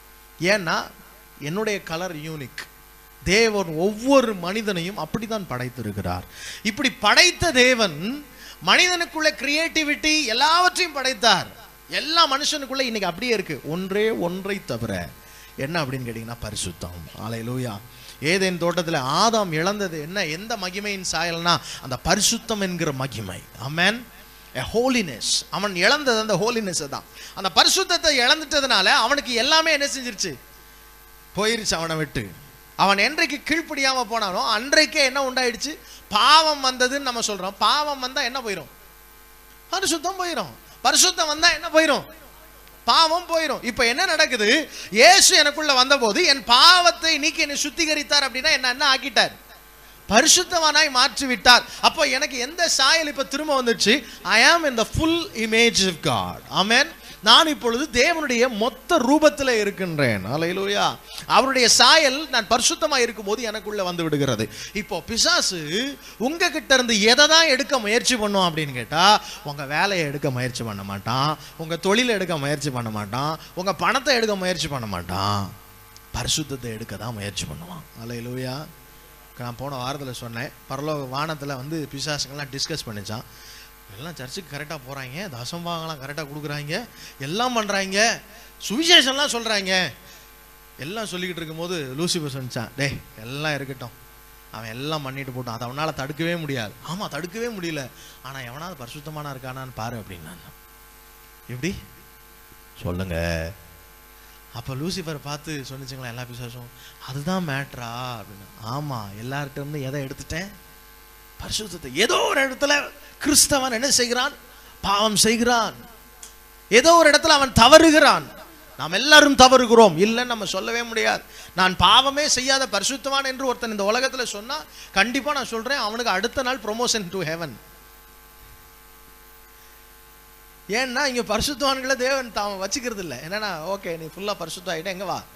ஏன்னா என்னுடைய கலர் யூனிக் தேவன் ஒவ்வொரு மனிதனையும் அப்படித்தான் படைத்திருக்கிறார் இப்படி படைத்த தேவன் மனிதனுக்குள்ள கிரியேட்டிவிட்டி எல்லாவற்றையும் படைத்தார் எல்லா மனுஷனுக்குள்ள இன்னைக்கு அப்படியே இருக்கு ஒன்றே ஒன்றை தவிர என்ன அப்படின்னு கேட்டீங்கன்னா பரிசுத்தம் ஆலையிலூயா ஏதேன் தோட்டத்தில் ஆதாம் இழந்தது என்ன எந்த மகிமையின் சாயல்னா அந்த பரிசுத்தம் என்கிற மகிமை அமேன் ஹோலினஸ் அவன் இழந்தது அந்த ஹோலினஸ் தான் அந்த பரிசுத்தத்தை இழந்துட்டதுனால அவனுக்கு எல்லாமே என்ன செஞ்சிருச்சு போயிருச்சு அவனை விட்டு அவன் என்றைக்கு கீழ்ப்படியாம போனானோ அன்றைக்கே என்ன உண்டாயிடுச்சு பாவம் வந்ததுன்னு நம்ம சொல்றோம் பாவம் வந்தா என்ன போயிடும் பரிசுத்தம் போயிடும் பரிசுத்தம் வந்தா என்ன போயிடும் பாவம் போயிடும் இப்ப என்ன நடக்குது இயேசு எனக்குள்ள வந்தபோது என் பாவத்தை நீக்கி என்னை சுத்திகரித்தார் அப்படின்னா என்ன என்ன ஆக்கிட்டார் பரிசுத்தவானாய் மாற்றி விட்டார் அப்போ எனக்கு எந்த சாயல் இப்ப திரும்ப வந்துச்சு I am in the full image of God amen நான் இப்பொழுது தேவனுடைய மொத்த ரூபத்தில் இருக்கின்றேன் அலையிலூயா அவருடைய சாயல் நான் பரிசுத்தமா இருக்கும்போது எனக்குள்ள வந்து விடுகிறது இப்போ பிசாசு உங்ககிட்ட இருந்து எதை தான் எடுக்க முயற்சி பண்ணும் அப்படின்னு கேட்டா உங்க வேலையை எடுக்க முயற்சி பண்ண மாட்டான் உங்க தொழிலை எடுக்க முயற்சி பண்ண மாட்டான் உங்க பணத்தை எடுக்க முயற்சி பண்ண மாட்டான் பரிசுத்தத்தை எடுக்க தான் முயற்சி பண்ணுவான் அல்லையிலூயா நான் போன வாரத்தில் சொன்னேன் பரலோக வானத்தில் வந்து பிசாசுங்கள்லாம் டிஸ்கஸ் பண்ணிச்சான் எல்லாம் சர்ச்சுக்கு கரெக்டாக போகிறாங்க தசம்பாகலாம் கரெக்டாக கொடுக்குறாங்க எல்லாம் பண்ணுறாங்க சுவிசேஷம்லாம் சொல்கிறாங்க எல்லாம் சொல்லிக்கிட்டு இருக்கும்போது லூசிபர் சொன்னான் டேய் எல்லாம் இருக்கட்டும் அவன் எல்லாம் பண்ணிட்டு போட்டான் அதை அவனால் தடுக்கவே முடியாது ஆமாம் தடுக்கவே முடியல ஆனால் எவனாவது பரிசுத்தமானா இருக்கானான்னு பாரு அப்படின்னா எப்படி சொல்லுங்க அப்போ லூசிஃபர் பார்த்து சொன்னிச்சுங்களா எல்லா பிசாசும் அதுதான் மேட்ரா அப்படின்னு ஆமாம் எல்லார்கிட்ட இருந்து எதை எடுத்துட்டேன் பரிசுத்தத்தை ஏதோ ஒரு இடத்துல கிறிஸ்தவன் என்ன செய்கிறான் பாவம் செய்கிறான் ஏதோ ஒரு இடத்துல அவன் தவறுகிறான் நாம் எல்லாரும் தவறுகிறோம் இல்லைன்னு நம்ம சொல்லவே முடியாது நான் பாவமே செய்யாத பரிசுத்தவான் என்று ஒருத்தன் இந்த உலகத்துல சொன்னா கண்டிப்பா நான் சொல்றேன் அவனுக்கு அடுத்த நாள் ப்ரொமோஷன் டு ஹெவன் ஏன்னா இங்க பரிசுத்தவான்களை தேவன் தாம வச்சுக்கிறது இல்லை என்னன்னா ஓகே நீ ஃபுல்லா பரிசுத்தம் ஆயிட்ட எங்க வா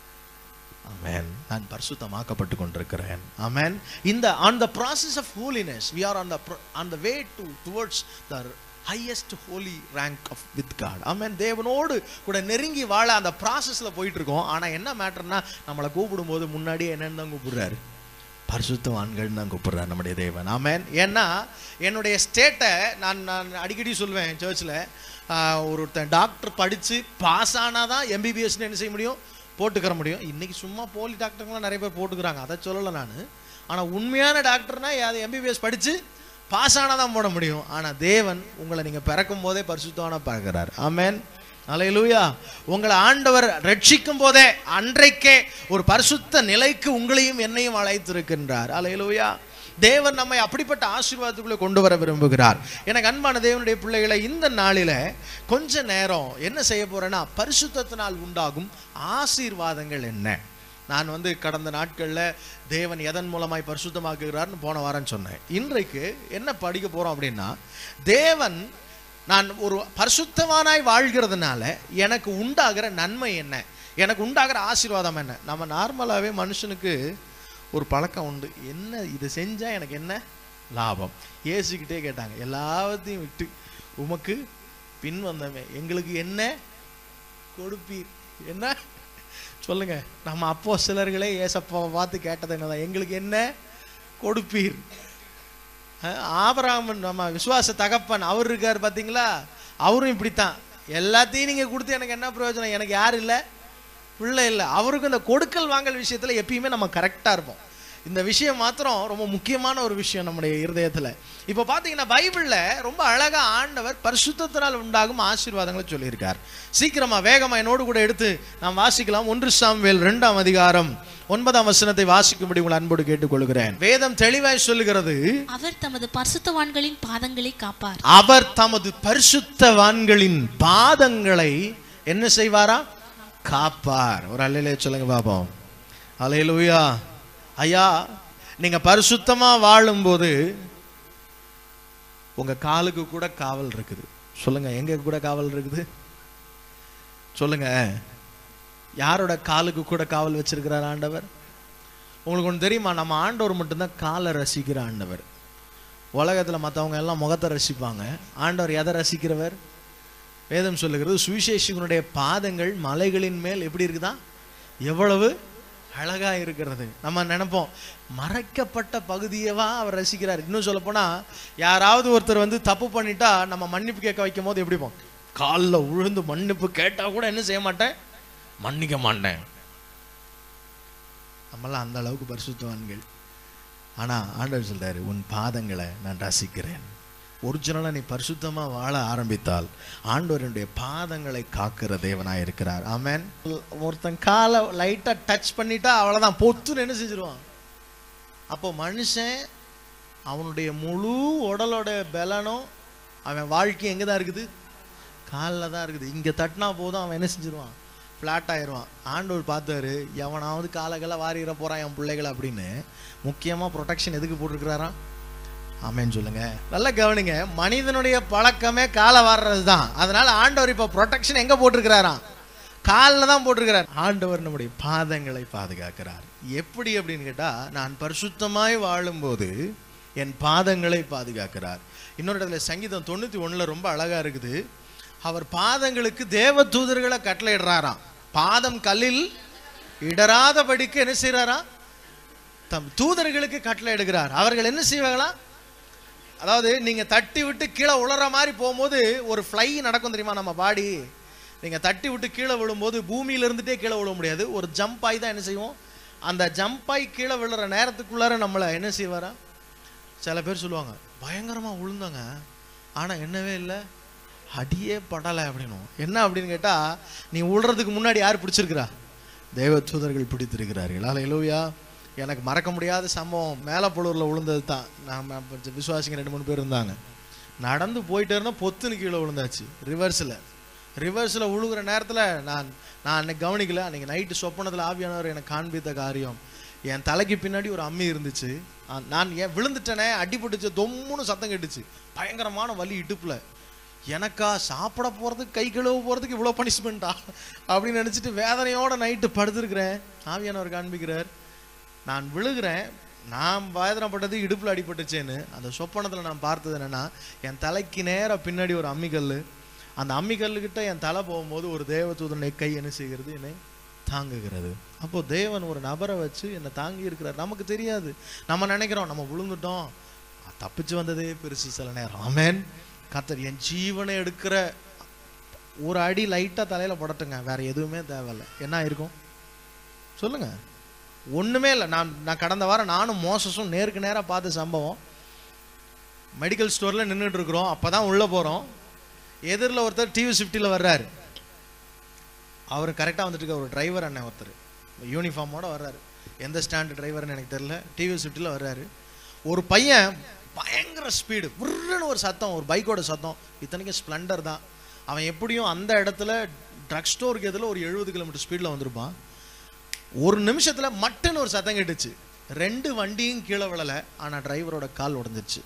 ஆமென் நான் பரிசுத்தமாக்கப்பட்டு கொண்டிருக்கிறேன் ஆமென் இந்த on the process of holiness we are on the on the way to towards the highest holy rank of with God amen தேவனோடு கூட நெருங்கி வாழ அந்த ப்ராசஸ்ல போயிட்டு இருக்கோம் ஆனா என்ன மேட்டர்னா நம்மளை கூப்பிடும்போது முன்னாடியே என்னன்னு தான் கூப்பிடுறாரு பரிசுத்தவான்கள் தான் கூப்பிடுறார் நம்முடைய தேவன் ஆமென் ஏன்னா என்னுடைய ஸ்டேட்டை நான் நான் அடிக்கடி சொல்லுவேன் சர்ச்சில் ஒருத்தன் டாக்டர் படித்து பாஸ் ஆனால் தான் எம்பிபிஎஸ்னு என்ன செய்ய முடியும் போட்டுக்கிற முடியும் இன்னைக்கு சும்மா போலி டாக்டருங்களாம் நிறைய பேர் போட்டுக்கிறாங்க அதை சொல்லலை நான் ஆனால் உண்மையான டாக்டர்னா அது எம்பிபிஎஸ் படித்து பாஸ் ஆனால் தான் போட முடியும் ஆனால் தேவன் உங்களை நீங்கள் பிறக்கும் போதே பரிசுத்தமான பார்க்கிறார் ஆமென் அலையலூயா உங்களை ஆண்டவர் ரட்சிக்கும் போதே அன்றைக்கே ஒரு பரிசுத்த நிலைக்கு உங்களையும் என்னையும் அழைத்திருக்கின்றார் அலையலூயா தேவன் நம்மை அப்படிப்பட்ட ஆசீர்வாதத்துக்குள்ளே கொண்டு வர விரும்புகிறார் எனக்கு அன்பான தேவனுடைய பிள்ளைகளை இந்த நாளில கொஞ்ச நேரம் என்ன செய்ய போறேன்னா பரிசுத்தத்தினால் உண்டாகும் ஆசீர்வாதங்கள் என்ன நான் வந்து கடந்த நாட்களில் தேவன் எதன் மூலமாய் பரிசுத்தமாக்குகிறார்னு போன வாரம் சொன்னேன் இன்றைக்கு என்ன படிக்க போறோம் அப்படின்னா தேவன் நான் ஒரு பரிசுத்தவானாய் வாழ்கிறதுனால எனக்கு உண்டாகிற நன்மை என்ன எனக்கு உண்டாகிற ஆசீர்வாதம் என்ன நம்ம நார்மலாகவே மனுஷனுக்கு ஒரு பழக்கம் உண்டு என்ன இது செஞ்சா எனக்கு என்ன லாபம் ஏசுக்கிட்டே கேட்டாங்க எல்லாத்தையும் விட்டு உமக்கு பின் வந்தமே எங்களுக்கு என்ன கொடுப்பீர் என்ன சொல்லுங்க நம்ம அப்போ சிலர்களே ஏசப்பாவை பார்த்து கேட்டது என்னதான் எங்களுக்கு என்ன கொடுப்பீர் அஹ் ஆபிரகாமன் நம்ம விசுவாச தகப்பன் அவர் இருக்கார் பாத்தீங்களா அவரும் இப்படித்தான் எல்லாத்தையும் நீங்க கொடுத்து எனக்கு என்ன பிரயோஜனம் எனக்கு யார் இல்லை பிள்ளை இல்லை அவருக்கு இந்த கொடுக்கல் வாங்கல் விஷயத்துல எப்பயுமே நம்ம கரெக்டா இருப்போம் இந்த விஷயம் மாத்திரம் ரொம்ப முக்கியமான ஒரு விஷயம் நம்முடைய இருதயத்துல இப்போ பாத்தீங்கன்னா பைபிள்ல ரொம்ப அழகா ஆண்டவர் பரிசுத்தத்தினால் உண்டாகும் ஆசீர்வாதங்களை சொல்லியிருக்கார் சீக்கிரமா வேகமா என்னோடு கூட எடுத்து நாம் வாசிக்கலாம் ஒன்று சாம்வேல் ரெண்டாம் அதிகாரம் ஒன்பதாம் வசனத்தை வாசிக்கும்படி உங்கள் அன்போடு கேட்டுக்கொள்கிறேன் வேதம் தெளிவாய் சொல்லுகிறது அவர் தமது பரிசுத்தவான்களின் பாதங்களை காப்பார் அவர் தமது பரிசுத்தவான்களின் பாதங்களை என்ன செய்வாரா காப்பார் ஒரு அல்லையிலே சொல்லுங்க பாப்போம் அலையிலுயா ஐயா நீங்க பரிசுத்தமா வாழும்போது உங்க காலுக்கு கூட காவல் இருக்குது சொல்லுங்க எங்க கூட காவல் இருக்குது சொல்லுங்க யாரோட காலுக்கு கூட காவல் வச்சிருக்கிறார் ஆண்டவர் உங்களுக்கு ஒன்று தெரியுமா நம்ம ஆண்டவர் மட்டும்தான் காலை ரசிக்கிற ஆண்டவர் உலகத்தில் மற்றவங்க எல்லாம் முகத்தை ரசிப்பாங்க ஆண்டவர் எதை ரசிக்கிறவர் வேதம் சொல்லுகிறது சுவிசேஷகனுடைய பாதங்கள் மலைகளின் மேல் எப்படி இருக்குதா எவ்வளவு அழகா இருக்கிறது நம்ம நினைப்போம் மறைக்கப்பட்ட பகுதியவா அவர் ரசிக்கிறார் இன்னும் சொல்ல போனா யாராவது ஒருத்தர் வந்து தப்பு பண்ணிட்டா நம்ம மன்னிப்பு கேட்க வைக்கும் போது எப்படி போம் காலில் உழுந்து மன்னிப்பு கேட்டா கூட என்ன செய்ய மாட்டேன் மன்னிக்க மாட்டேன் நம்மளாம் அந்த அளவுக்கு பரிசுத்தவான்கள் ஆனா ஆண்டவர் சொல்றாரு உன் பாதங்களை நான் ரசிக்கிறேன் ஒரிஜினலாக நீ பரிசுத்தமா வாழ ஆரம்பித்தால் ஆண்டவருடைய பாதங்களை காக்கிற தேவனாய் இருக்கிறார் ஆமென் ஒருத்தன் காலை லைட்டா டச் பண்ணிட்டா அவ்வளவுதான் பொத்துன்னு என்ன செஞ்சிருவான் அப்போ மனுஷன் அவனுடைய முழு உடலோட பலனும் அவன் வாழ்க்கை எங்க தான் இருக்குது காலில் தான் இருக்குது இங்க தட்டினா போதும் அவன் என்ன செஞ்சிருவான் ஃப்ளாட் ஆயிடுவான் ஆண்டவர் பார்த்தாரு எவனாவது காலகளை வாரிட போறான் என் பிள்ளைகளை அப்படின்னு முக்கியமா ப்ரொடெக்ஷன் எதுக்கு போட்டிருக்கிறாராம் ஆமென்னு சொல்லுங்க நல்லா கவனிங்க மனிதனுடைய பழக்கமே காலை வாடுறது தான் அதனால ஆண்டவர் இப்போ ப்ரொடெக்ஷன் எங்க போட்டிருக்கிறாராம் காலில் தான் போட்டிருக்கிறார் ஆண்டவர் நம்முடைய பாதங்களை பாதுகாக்கிறார் எப்படி அப்படின்னு கேட்டா நான் பரிசுத்தமாய் வாழும்போது என் பாதங்களை பாதுகாக்கிறார் இன்னொரு இடத்துல சங்கீதம் தொண்ணூத்தி ஒண்ணுல ரொம்ப அழகா இருக்குது அவர் பாதங்களுக்கு தேவ தூதர்களை கட்டளையிடுறாராம் பாதம் கல்லில் இடராதபடிக்கு என்ன செய்றாரா தம் தூதர்களுக்கு கட்டளை எடுக்கிறார் அவர்கள் என்ன செய்வாங்களா அதாவது நீங்க தட்டி விட்டு கீழே உளற மாதிரி போகும்போது ஒரு ஃப்ளை நடக்கும் தெரியுமா நம்ம பாடி நீங்க தட்டி விட்டு கீழே விழும்போது பூமியில இருந்துட்டே கீழே விழ முடியாது ஒரு ஜம்ப் ஆகி தான் என்ன செய்வோம் அந்த ஜம்ப் ஆகி கீழே விழுற நேரத்துக்குள்ளார நம்மளை என்ன செய்வாரா சில பேர் சொல்லுவாங்க பயங்கரமா விழுந்தாங்க ஆனா என்னவே இல்லை அடியே படலை அப்படின்னும் என்ன அப்படின்னு கேட்டா நீ உள்றதுக்கு முன்னாடி யார் பிடிச்சிருக்கிறா தேவ தூதர்கள் பிடித்திருக்கிறார்கள் அலையிலூயா எனக்கு மறக்க முடியாத சம்பவம் மேலப்பொழுரில் விழுந்தது தான் நாம கொஞ்சம் விசுவாசிங்க ரெண்டு மூணு பேர் இருந்தாங்க நடந்து போயிட்டே இருந்தால் பொத்துன்னு கீழே விழுந்தாச்சு ரிவர்ஸில் ரிவர்ஸில் விழுகிற நேரத்தில் நான் நான் அன்னைக்கு கவனிக்கல அன்னைக்கு நைட்டு சொப்பனத்தில் ஆவியானவர் எனக்கு காண்பித்த காரியம் என் தலைக்கு பின்னாடி ஒரு அம்மி இருந்துச்சு ஆ- நான் ஏன் விழுந்துட்டேனே அடிபட்டுச்சு தொம்முன்னு சத்தம் கேட்டுச்சு பயங்கரமான வலி இடுப்புல எனக்கா சாப்பிட போறதுக்கு கை கழுவ போறதுக்கு இவ்வளோ பனிஷ்மெண்ட்டா அப்படின்னு நினைச்சிட்டு வேதனையோட நைட்டு படுத்திருக்கிறேன் ஆவியானவர் காண்பிக்கிறார் நான் விழுகிறேன் நான் வேதனைப்பட்டது இடுப்புல அடிபட்டுச்சேன்னு அந்த சொப்பனத்துல நான் பார்த்தது என்னன்னா என் தலைக்கு நேரா பின்னாடி ஒரு அம்மிக்கல் அந்த அம்மிக்கல்லுக்கிட்ட என் தலை போகும்போது ஒரு தேவதூதனை கை என்ன செய்கிறது என்னை தாங்குகிறது அப்போ தேவன் ஒரு நபரை வச்சு என்னை தாங்கி இருக்கிறார் நமக்கு தெரியாது நம்ம நினைக்கிறோம் நம்ம விழுந்துட்டோம் தப்பிச்சு வந்ததே பெருசு சில நேரம் ஆமென் கத்தர் என் ஜீவனை எடுக்கிற ஒரு அடி லைட்டா தலையில படட்டுங்க வேற எதுவுமே தேவையில்ல என்ன இருக்கும் சொல்லுங்க ஒண்ணுமே இல்லை நான் நான் கடந்த வாரம் நானும் மோசஸும் நேருக்கு நேரா பார்த்த சம்பவம் மெடிக்கல் ஸ்டோர்ல நின்றுட்டு இருக்கிறோம் அப்பதான் உள்ள போறோம் எதிரில் ஒருத்தர் டிவி ஷிஃப்டியில் வர்றாரு அவர் கரெக்டாக வந்துட்டு இருக்க ஒரு டிரைவர் அண்ணன் ஒருத்தர் யூனிஃபார்மோட வர்றாரு எந்த ஸ்டாண்ட் டிரைவர்னு எனக்கு தெரியல டிவி ஷிஃப்ட்டில் வர்றாரு ஒரு பையன் பயங்கர ஸ்பீடு உருன்னு ஒரு சத்தம் ஒரு பைக்கோட சத்தம் இத்தனைக்கும் ஸ்ப்ளெண்டர் தான் அவன் எப்படியும் அந்த இடத்துல ட்ரக் ஸ்டோருக்கு எதில் ஒரு எழுபது கிலோமீட்டர் ஸ்பீடில் வந்திருப்பான் ஒரு நிமிஷத்துல மட்டுன்னு ஒரு சத்தம் கேட்டுச்சு ரெண்டு வண்டியும் கீழே விழல ஆனா டிரைவரோட கால் உடைஞ்சிருச்சு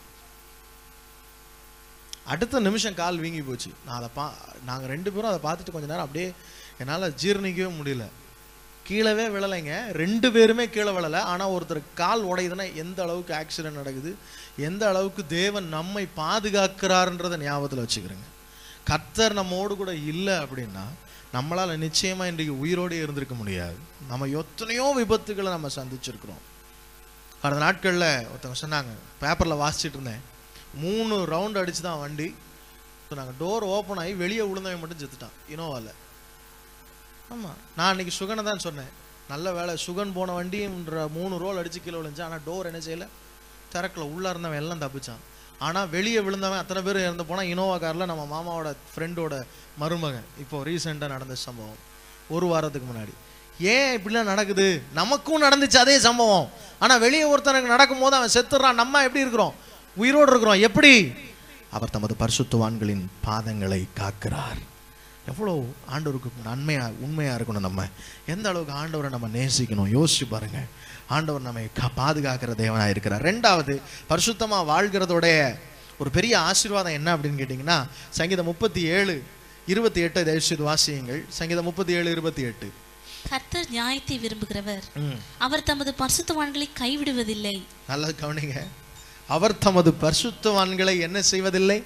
அடுத்த நிமிஷம் கால் வீங்கி போச்சு நான் அதை பா நாங்கள் ரெண்டு பேரும் அதை பார்த்துட்டு கொஞ்ச நேரம் அப்படியே என்னால் ஜீரணிக்கவே முடியல கீழவே விழலைங்க ரெண்டு பேருமே கீழே விழலை ஆனால் ஒருத்தர் கால் உடையுதுன்னா எந்த அளவுக்கு ஆக்சிடென்ட் நடக்குது எந்த அளவுக்கு தேவன் நம்மை பாதுகாக்கிறாருன்றதை ஞாபகத்தில் வச்சுக்கிறேங்க கர்த்தர் நம்மோடு கூட இல்லை அப்படின்னா நம்மளால் நிச்சயமாக இன்றைக்கு உயிரோடு இருந்திருக்க முடியாது நம்ம எத்தனையோ விபத்துகளை நம்ம சந்திச்சிருக்கிறோம் கடந்த நாட்களில் ஒருத்தவங்க சொன்னாங்க பேப்பரில் வாசிச்சுட்டு இருந்தேன் மூணு ரவுண்ட் அடிச்சு தான் வண்டி சொன்னாங்க டோர் ஓப்பன் ஆகி வெளியே விழுந்தவன் மட்டும் செத்துட்டான் இனோவாவில் ஆமாம் நான் அன்னைக்கு சுகனை தான் சொன்னேன் நல்ல வேலை சுகன் போன வண்டின்ற மூணு ரோல் அடிச்சு கீழே விழுந்துச்சு ஆனால் டோர் என்ன செய்யலை திறக்கல உள்ளே இருந்தவன் எல்லாம் தப்பிச்சான் ஆனால் வெளியே விழுந்தவன் அத்தனை பேர் இறந்து போனால் இனோவா காரில் நம்ம மாமாவோட ஃப்ரெண்டோட மருமகன் இப்போ ரீசெண்டாக நடந்த சம்பவம் ஒரு வாரத்துக்கு முன்னாடி ஏன் இப்படிலாம் நடக்குது நமக்கும் நடந்துச்சு அதே சம்பவம் ஆனால் வெளியே ஒருத்தனுக்கு நடக்கும்போது அவன் செத்துறான் நம்ம எப்படி இருக்கிறோம் உயிரோடு இருக்கிறோம் எப்படி அவர் தமது பரிசுத்தவான்களின் பாதங்களை காக்கிறார் எவ்வளோ ஆண்டவருக்கு நன்மையா உண்மையா இருக்கணும் நம்ம எந்த அளவுக்கு ஆண்டவரை நம்ம நேசிக்கணும் யோசிச்சு பாருங்க ஆண்டவர் நம்மை கா- பாதுகாக்கிற தேவனாக இருக்கிறார் ரெண்டாவது பரிசுத்தமா வாழ்கிறதோடைய ஒரு பெரிய ஆசீர்வாதம் என்ன அப்படின்னு கேட்டிங்கன்னா சங்கீதம் முப்பத்தி ஏழு இருபத்தி எட்டை தயவுசெய்து வாசியுங்கள் சங்கீதம் முப்பத்தி ஏழு இருபத்தி எட்டு கர்த்தர் நியாயத்தை விரும்புகிறவர் ம் அவர் தமது பரிசுத்தவான்களை கைவிடுவதில்லை நல்லா கவனிங்க அவர் தமது பரிசுத்தவான்களை என்ன செய்வதில்லை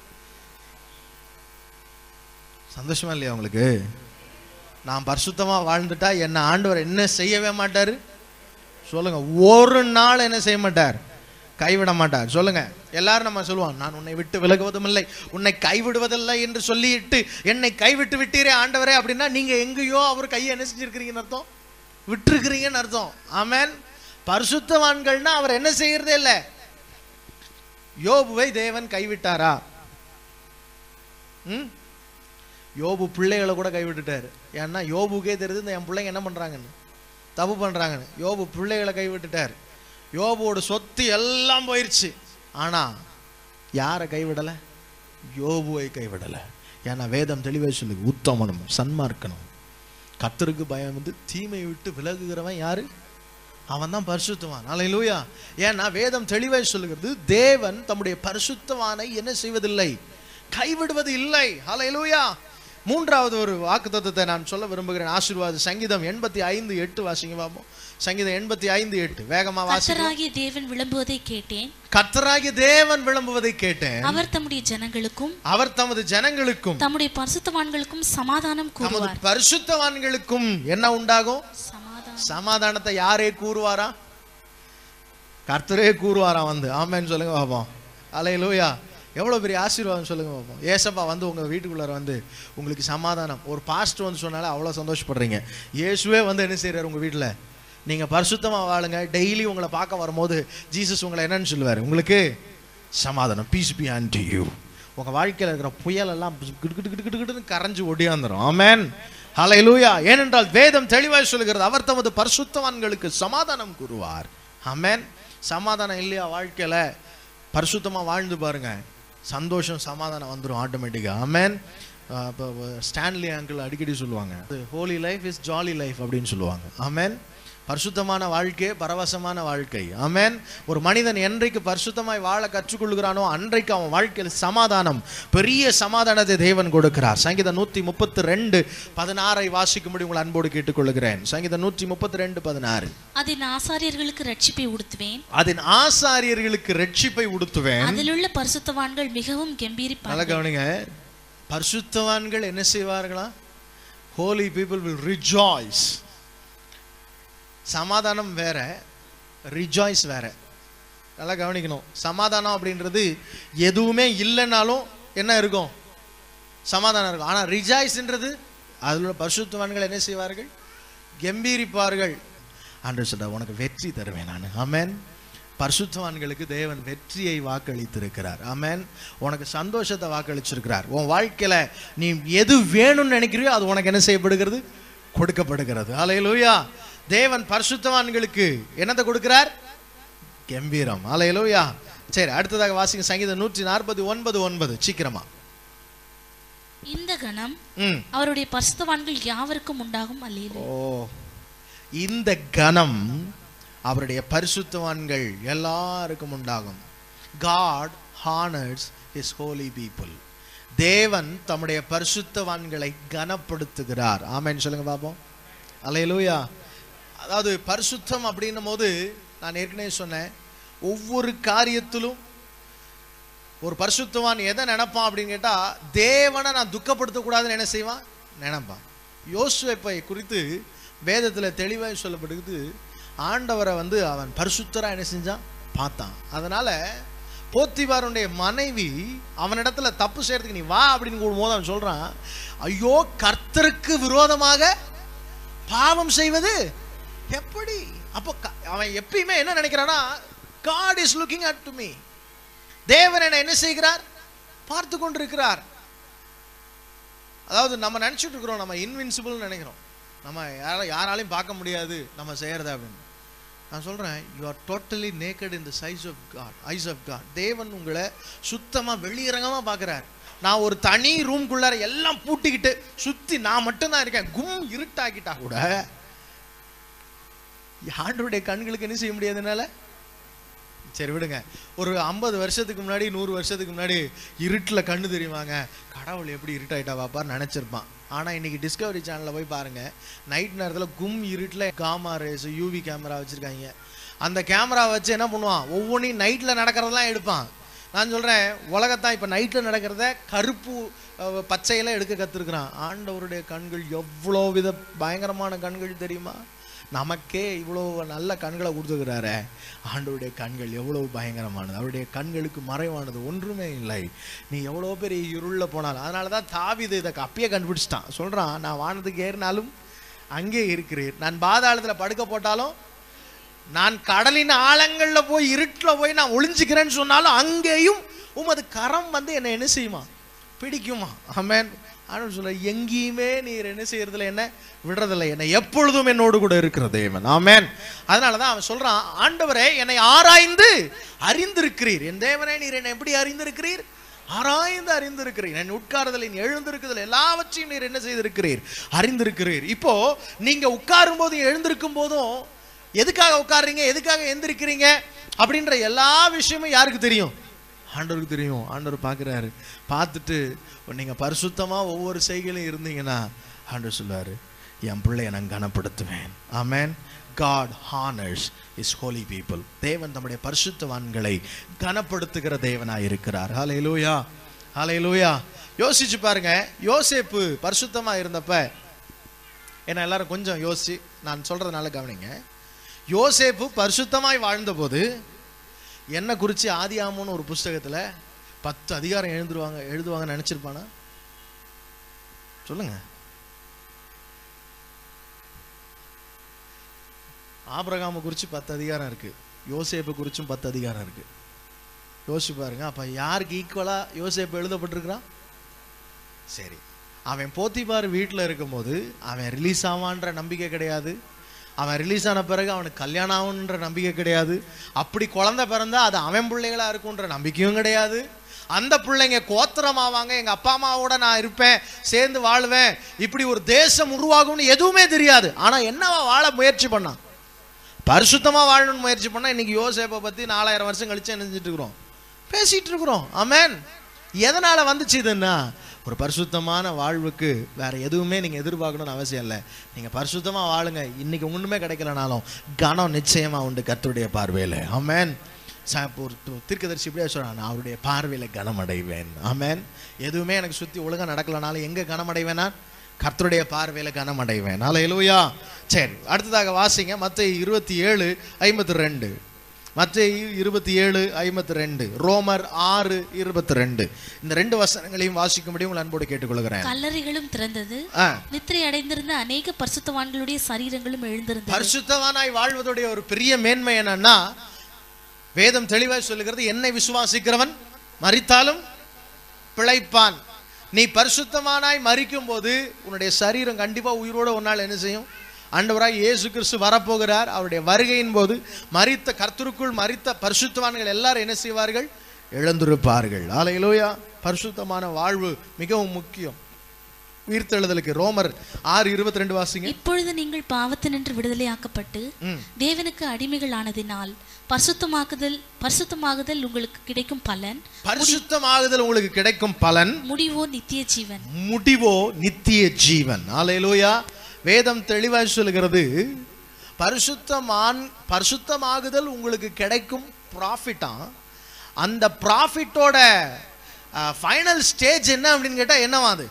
சந்தோஷமா இல்லையா உங்களுக்கு நான் பரிசுத்தமா வாழ்ந்துட்டா என்ன ஆண்டவர் என்ன செய்யவே மாட்டாரு சொல்லுங்க ஒரு நாள் என்ன செய்ய மாட்டார் கைவிட மாட்டார் சொல்லுங்க எல்லாரும் நம்ம சொல்லுவோம் நான் உன்னை விட்டு விலகுவதும் இல்லை உன்னை கைவிடுவதில்லை என்று சொல்லிட்டு என்னை கைவிட்டு விட்டீரே ஆண்டவரே அப்படின்னா நீங்க எங்கேயோ அவர் கையை என்ன செஞ்சிருக்கிறீங்கன்னு அர்த்தம் விட்டுருக்கிறீங்கன்னு அர்த்தம் ஆமென் பரிசுத்தவான்கள்னா அவர் என்ன செய்யறதே இல்லை யோபுவை தேவன் கைவிட்டாரா ம் யோபு பிள்ளைகளை கூட கைவிட்டுட்டாரு ஏன்னா யோபுக்கே தெரியுது இந்த என் பிள்ளைங்க என்ன பண்றாங்கன்னு தப்பு பண்றாங்கன்னு யோபு பிள்ளைகளை கைவிட்டுட்டார் யோபுவோட சொத்து எல்லாம் போயிருச்சு ஆனா யாரை கைவிடல யோபுவை கைவிடல ஏன்னா வேதம் தெளிவே சொல்லுது உத்தமனும் சன்மார்க்கனும் கத்தருக்கு பயம் வந்து தீமை விட்டு விலகுகிறவன் யாரு அவன் தான் பரிசுத்தவான் அல்லேலூயா ஏன்னா வேதம் தெளிவாய் சொல்லுகிறது தேவன் தம்முடைய பரிசுத்தவானை என்ன செய்வதில்லை கைவிடுவது இல்லை அல்லேலூயா மூன்றாவது ஒரு வாக்குத்தத்தத்தை நான் சொல்ல விரும்புகிறேன் ஆசீர்வாத சங்கீதம் எண்பத்தி ஐந்து எட்டு வாசிங்க பாப்போம் சங்கீதம் எண்பத்தி ஐந்து எட்டு வேகமா வாசிங்க கர்த்தராகிய தேவன் விளம்புவதை கேட்டேன் கர்த்தராகிய தேவன் விளம்புவதை கேட்டேன் அவர் தம்முடைய ஜனங்களுக்கும் அவர் தமது ஜனங்களுக்கும் தம்முடைய பரிசுத்தவான்களுக்கும் சமாதானம் தமது கூறுவார் பரிசுத்தவான்களுக்கும் என்ன உண்டாகும் சமாதானம் சமாதானத்தை யாரே கூறுவாரா கர்த்தரே கூறுவாரா வந்து ஆமென்னு சொல்லுங்க பாப்போம் அலையிலூயா எவ்வளோ பெரிய ஆசீர்வாதம் சொல்லுங்க பாப்போம் ஏசப்பா வந்து உங்கள் வீட்டுக்குள்ளார வந்து உங்களுக்கு சமாதானம் ஒரு பாஸ்ட் வந்து சொன்னாலே அவ்வளோ சந்தோஷப்படுறீங்க இயேசுவே வந்து என்ன செய்கிறார் உங்கள் வீட்டில் நீங்கள் பரிசுத்தமாக வாழுங்க டெய்லி உங்களை பார்க்க வரும்போது ஜீசஸ் உங்களை என்னன்னு சொல்லுவார் உங்களுக்கு சமாதானம் பீஸ் பி டு யூ உங்கள் வாழ்க்கையில் இருக்கிற புயல் எல்லாம் கிடு கிடு கிடு கிடு கிடுன்னு கரைஞ்சு ஒடியாந்துரும் ஆமென் ஹalleluya ஏனென்றால் வேதம் தெளிவாய் சொல்கிறது அவர் தமது பரிசுத்தவான்களுக்கு சமாதானம் கூறுவார் ஆமென் சமாதானம் இல்லையா வாழ்க்கையில பரிசுத்தமா வாழ்ந்து பாருங்க சந்தோஷம் சமாதானம் வந்துடும் ஆட்டோமேட்டிக்காக ஆமென் இப்போ ஸ்டான்லி அங்கிள் அடிக்கடி சொல்லுவாங்க holy life is jolly life அப்படின்னு சொல்லுவாங்க ஆமென் பரிசுத்தமான வாழ்க்கை பரவசமான வாழ்க்கை ஆமென் ஒரு மனிதன் என்றைக்கு பரிசுத்தமாய் வாழ கற்றுக்கொள்கிறானோ அன்றைக்கு அவன் வாழ்க்கையில் சமாதானம் பெரிய சமாதானத்தை தேவன் கொடுக்கிறார் சங்கீதம் நூற்றி முப்பத்தி ரெண்டு பதினாறை வாசிக்கும்படி உங்கள் அன்போடு கேட்டுக்கொள்கிறேன் சங்கீதம் நூற்றி முப்பத்தி ரெண்டு பதினாறு அதன் ஆசாரியர்களுக்கு ரட்சிப்பை உடுத்துவேன் அதன் ஆசாரியர்களுக்கு ரட்சிப்பை உடுத்துவேன் அதிலுள்ள பரிசுத்தவான்கள் மிகவும் நல்லா கம்பீரிப்பார்கள் கவனிங்க பரிசுத்தவான்கள் என்ன செய்வார்களா ஹோலி பீப்புள் வில் ரிஜாய்ஸ் சமாதானம் வேற ரிஜாய்ஸ் வேற நல்லா கவனிக்கணும் சமாதானம் அப்படின்றது எதுவுமே இல்லைன்னாலும் என்ன இருக்கும் சமாதானம் இருக்கும் ஆனால் ரிஜாய்ஸ்ன்றது அதில் உள்ள பரிசுத்தவான்கள் என்ன செய்வார்கள் கம்பீரிப்பார்கள் ஆண்டு சொல்ற உனக்கு வெற்றி தருவேன் நான் ஆமென் பரிசுத்தவான்களுக்கு தேவன் வெற்றியை வாக்களித்திருக்கிறார் ஆமென் உனக்கு சந்தோஷத்தை வாக்களிச்சிருக்கிறார் உன் வாழ்க்கையில நீ எது வேணும்னு நினைக்கிறியோ அது உனக்கு என்ன செய்யப்படுகிறது கொடுக்கப்படுகிறது அலையலூயா தேவன் பரிசுத்தவான்களுக்கு என்னத்தை கொடுக்கிறார் கம்பீரம் அலையலூயா சரி அடுத்ததாக வாசிங்க சங்கீதம் நூற்றி நாற்பத்தி ஒன்பது ஒன்பது சீக்கிரமா இந்த கணம் ம் அவருடைய பரிசுத்தவான்கள் யாவருக்கும் உண்டாகும் அல்லேலூயா ஓ இந்த கணம் அவருடைய பரிசுத்தவான்கள் எல்லாருக்கும் உண்டாகும் God honours his holy people தேவன் தம்முடைய பரிசுத்தவான்களை கனப்படுத்துகிறார் ஆமென் சொல்லுங்க பாப்போம் அல்லேலூயா அதாவது பரிசுத்தம் அப்படின்னும் போது நான் ஏற்கனவே சொன்னேன் ஒவ்வொரு காரியத்திலும் ஒரு பரிசுத்தவான் எதை நினைப்பான் அப்படின்னு கேட்டா தேவனை நான் துக்கப்படுத்தக்கூடாதுன்னு என்ன செய்வான் நினைப்பான் யோசுவைப்பை குறித்து வேதத்துல தெளிவாக சொல்லப்படுகிறது ஆண்டவரை வந்து அவன் பரிசுத்தரா என்ன செஞ்சான் பார்த்தான் அதனால போத்திபாருடைய மனைவி அவனிடத்துல தப்பு செய்யறதுக்கு நீ வா அப்படின்னு கூடும்போது அவன் சொல்றான் ஐயோ கர்த்தருக்கு விரோதமாக பாவம் செய்வது எப்படி அப்போ க- அவன் எப்பயுமே என்ன நினைக்கிறானா God is looking at to me தேவன் என்னை என்ன செய்கிறார் பார்த்து கொண்டிருக்கிறார் அதாவது நம்ம நினைச்சிட்டு இருக்கிறோம் நம்ம இன்வின்சிபிள் நினைக்கிறோம் நம்ம யார யாராலையும் பார்க்க முடியாது நம்ம செய்யறத அப்படின்னு நான் சொல்றேன் you are totally naked in the size of God eyes of God தேவன் உங்களை சுத்தமா வெளியரங்கமா பார்க்கறார் நான் ஒரு தனி ரூம்குள்ளார எல்லாம் பூட்டிக்கிட்டு சுத்தி நான் மட்டும்தான் இருக்கேன் கும் இருட்டாக்கிட்டா கூட ஆண்டவருடைய கண்களுக்கு என்ன செய்ய முடியாதுனால சரி விடுங்க ஒரு ஐம்பது வருஷத்துக்கு முன்னாடி நூறு வருஷத்துக்கு முன்னாடி இருட்டில் கண்ணு தெரியுமாங்க கடவுள் எப்படி இருட்டாயிட்டா பாப்பார் நினச்சிருப்பான் ஆனால் இன்னைக்கு டிஸ்கவரி சேனலில் போய் பாருங்க நைட் நேரத்தில் கும் இருட்டில் காமா ரேஸ் யூவி கேமரா வச்சுருக்காங்க அந்த கேமரா வச்சு என்ன பண்ணுவான் ஒவ்வொன்றையும் நைட்டில் நடக்கிறதெல்லாம் எடுப்பான் நான் சொல்கிறேன் உலகத்தான் இப்போ நைட்டில் நடக்கிறத கருப்பு அஹ், பச்சையெல்லாம் எடுக்க கற்றுருக்குறான் ஆண்டவருடைய கண்கள் எவ்வளோ வித பயங்கரமான கண்கள் தெரியுமா நமக்கே இவ்வளோ நல்ல கண்களை கொடுத்துக்கிறாரே ஆண்டவருடைய கண்கள் எவ்வளவு பயங்கரமானது அவருடைய கண்களுக்கு மறைவானது ஒன்றுமே இல்லை நீ எவ்வளோ பெரிய இருளில் போனாலும் அதனால தான் தாவிது இதை அப்பயே கண்டுபிடிச்சிட்டான் சொல்கிறான் நான் வானத்துக்கு ஏறினாலும் அங்கே இருக்கிறீர் நான் பாதாளத்தில் படுக்க போட்டாலும் நான் கடலின் ஆழங்கள்ல போய் இருட்டுல போய் நான் ஒளிஞ்சுக்கிறேன்னு சொன்னாலும் அங்கேயும் உமது கரம் வந்து என்னை என்ன செய்யுமா பிடிக்குமா ஆமென் ஆனால் சொல்ல எங்கேயுமே நீர் என்ன செய்யறதில்ல என்ன விடுறதில்லை என்னை எப்பொழுதும் என்னோடு கூட இருக்கிற தேவன் ஆமென் அதனால தான் அவன் சொல்றான் ஆண்டவரே என்னை ஆராய்ந்து அறிந்திருக்கிறீர் என் தேவனே நீர் என்னை எப்படி அறிந்திருக்கிறீர் ஆராய்ந்து அறிந்திருக்கிறீர் என் உட்காருதல் என் எழுந்திருக்குதல் எல்லாவற்றையும் நீர் என்ன செய்திருக்கிறீர் அறிந்திருக்கிறீர் இப்போ நீங்க உட்காரும் போதும் எழுந்திருக்கும் போதும் எதுக்காக உட்காருறீங்க எதுக்காக எந்திருக்கிறீங்க அப்படின்ற எல்லா விஷயமும் யாருக்கு தெரியும் ஆண்டவருக்கு தெரியும் ஆண்டவர் பார்க்குறாரு பார்த்துட்டு நீங்கள் பரிசுத்தமாக ஒவ்வொரு செய்கையிலும் இருந்தீங்கன்னா ஆண்டவர் சொல்லுவார் என் பிள்ளையை நான் கனப்படுத்துவேன் amen God honours his holy people தேவன் தம்முடைய பரிசுத்தவான்களை கனப்படுத்துகிற தேவனாய் இருக்கிறார் ஹalleluya ஹalleluya யோசிச்சு பாருங்க யோசேப்பு பரிசுத்தமா இருந்தப்ப என்ன எல்லாரும் கொஞ்சம் யோசிச்சு நான் சொல்றதுனால கவனிங்க யோசேப்பு பரிசுத்தமாய் வாழ்ந்தபோது என்ன குறித்து ஆதியாமோன்னு ஒரு புஸ்தகத்துல பத்து அதிகாரம் எழுந்துருவாங்க எழுதுவாங்க நினைச்சிருப்பானா சொல்லுங்க ஆபிரகாமை குறித்து பத்து அதிகாரம் இருக்கு யோசேப்பை குறிச்சும் பத்து அதிகாரம் இருக்கு யோசிச்சு பாருங்க அப்ப யாருக்கு ஈக்குவலா யோசேப்பு எழுதப்பட்டிருக்கிறான் சரி அவன் போத்திபார் வீட்டில் இருக்கும்போது அவன் ரிலீஸ் ஆவான்ற நம்பிக்கை கிடையாது அவன் ரிலீஸ் ஆன பிறகு அவனுக்கு கல்யாணம் ஆகுன்ற நம்பிக்கை கிடையாது அப்படி குழந்தை பிறந்தா அது அவன் பிள்ளைகளா இருக்குன்ற நம்பிக்கையும் கிடையாது அந்த பிள்ளைங்க கோத்திரம் ஆவாங்க எங்க அப்பா அம்மாவோட நான் இருப்பேன் சேர்ந்து வாழ்வேன் இப்படி ஒரு தேசம் உருவாகும்னு எதுவுமே தெரியாது ஆனா என்னவா வாழ முயற்சி பண்ணான் பரிசுத்தமா வாழணும்னு முயற்சி பண்ணா இன்னைக்கு யோசேப்பை பத்தி நாலாயிரம் வருஷம் கழிச்சு என்ன செஞ்சுட்டு இருக்கிறோம் பேசிட்டு இருக்கிறோம் ஆமென் எதனால வந்துச்சு இதுன்னா ஒரு பரிசுத்தமான வாழ்வுக்கு வேற எதுவுமே நீங்க எதிர்பார்க்கணும்னு அவசியம் இல்லை நீங்க பரிசுத்தமா வாழுங்க இன்னைக்கு ஒண்ணுமே கிடைக்கலனாலும் கனம் நிச்சயமா உண்டு கர்த்தருடைய பார்வையில ஆமென் ச- இப்போ ஒரு து- தீர்க்கதரிசி இப்படியே சொல்றான் நான் அவருடைய பார்வையில கனம் அடைவேன் ஆமென் எதுவுமே எனக்கு சுத்தி ஒழுங்கா நடக்கலனாலும் எங்க கனம் அடைவேனா கர்த்தருடைய பார்வையில கனம் அடைவேன் ஹalleluya சரி அடுத்ததாக வாசிங்க மத்த இருபத்தி ஏழு ஐம்பத்தி ரெண்டு மத்த இருபத்தி ஏழு ஐம்பத்தி ரெண்டு ரோமர் ஆறு இருபத்தி ரெண்டு இந்த ரெண்டு வசனங்களையும் வாசிக்கும்படி உங்கள் அன்போடு கேட்டுக்கொள்கிறேன் கல்லறைகளும் திறந்தது ஆ. நித்திரை அடைந்திருந்த அநேக பரிசுத்தவான்களுடைய சரீரங்களும் எழுந்திருந்தது பரிசுத்தவானாய் வாழ்வதுடைய ஒரு பெரிய மேன்மை என்னன்னா வேதம் தெளிவாய் சொல்லுகிறது என்னை விசுவாசிக்கிறவன் மரித்தாலும் பிழைப்பான் நீ பரிசுத்தமானாய் மரிக்கும் போது உன்னுடைய சரீரம் கண்டிப்பா உயிரோட ஒரு நாள் என்ன செய்யும் ஆண்டவராய் இயேசு கிறிஸ்து வரப்போகிறார் அவருடைய வருகையின் போது மரித்த கர்த்தருக்குள் மரித்த பரிசுத்தவான்கள் எல்லாரும் என்ன செய்வார்கள் எழுந்திருப்பார்கள் ஆலையிலோயா பரிசுத்தமான வாழ்வு மிகவும் முக்கியம் உயிர்த்தெழுதலுக்கு ரோமர் ஆறு இருபத்தி ரெண்டு வாசிங்க இப்பொழுது நீங்கள் பாவத்தினின்று விடுதலையாக்கப்பட்டு ம். தேவனுக்கு அடிமைகள் ஆனதினால் பரிசுத்தமாக்குதல் பரிசுத்தமாகுதல் உங்களுக்கு கிடைக்கும் பலன் பரிசுத்தமாகுதல் உங்களுக்கு கிடைக்கும் பலன் முடிவோ நித்திய ஜீவன் முடிவோ நித்திய ஜீவன் ஆலையிலோயா வேதம் தெளிவாய் சொல்கிறது பரிசுத்தமான் பரிசுத்தமாகுதல் உங்களுக்கு கிடைக்கும் ப்ராஃபிட்டா அந்த ப்ராஃபிட்டோட ஃபைனல் ஸ்டேஜ் என்ன அப்படின்னு கேட்டா என்னவா அது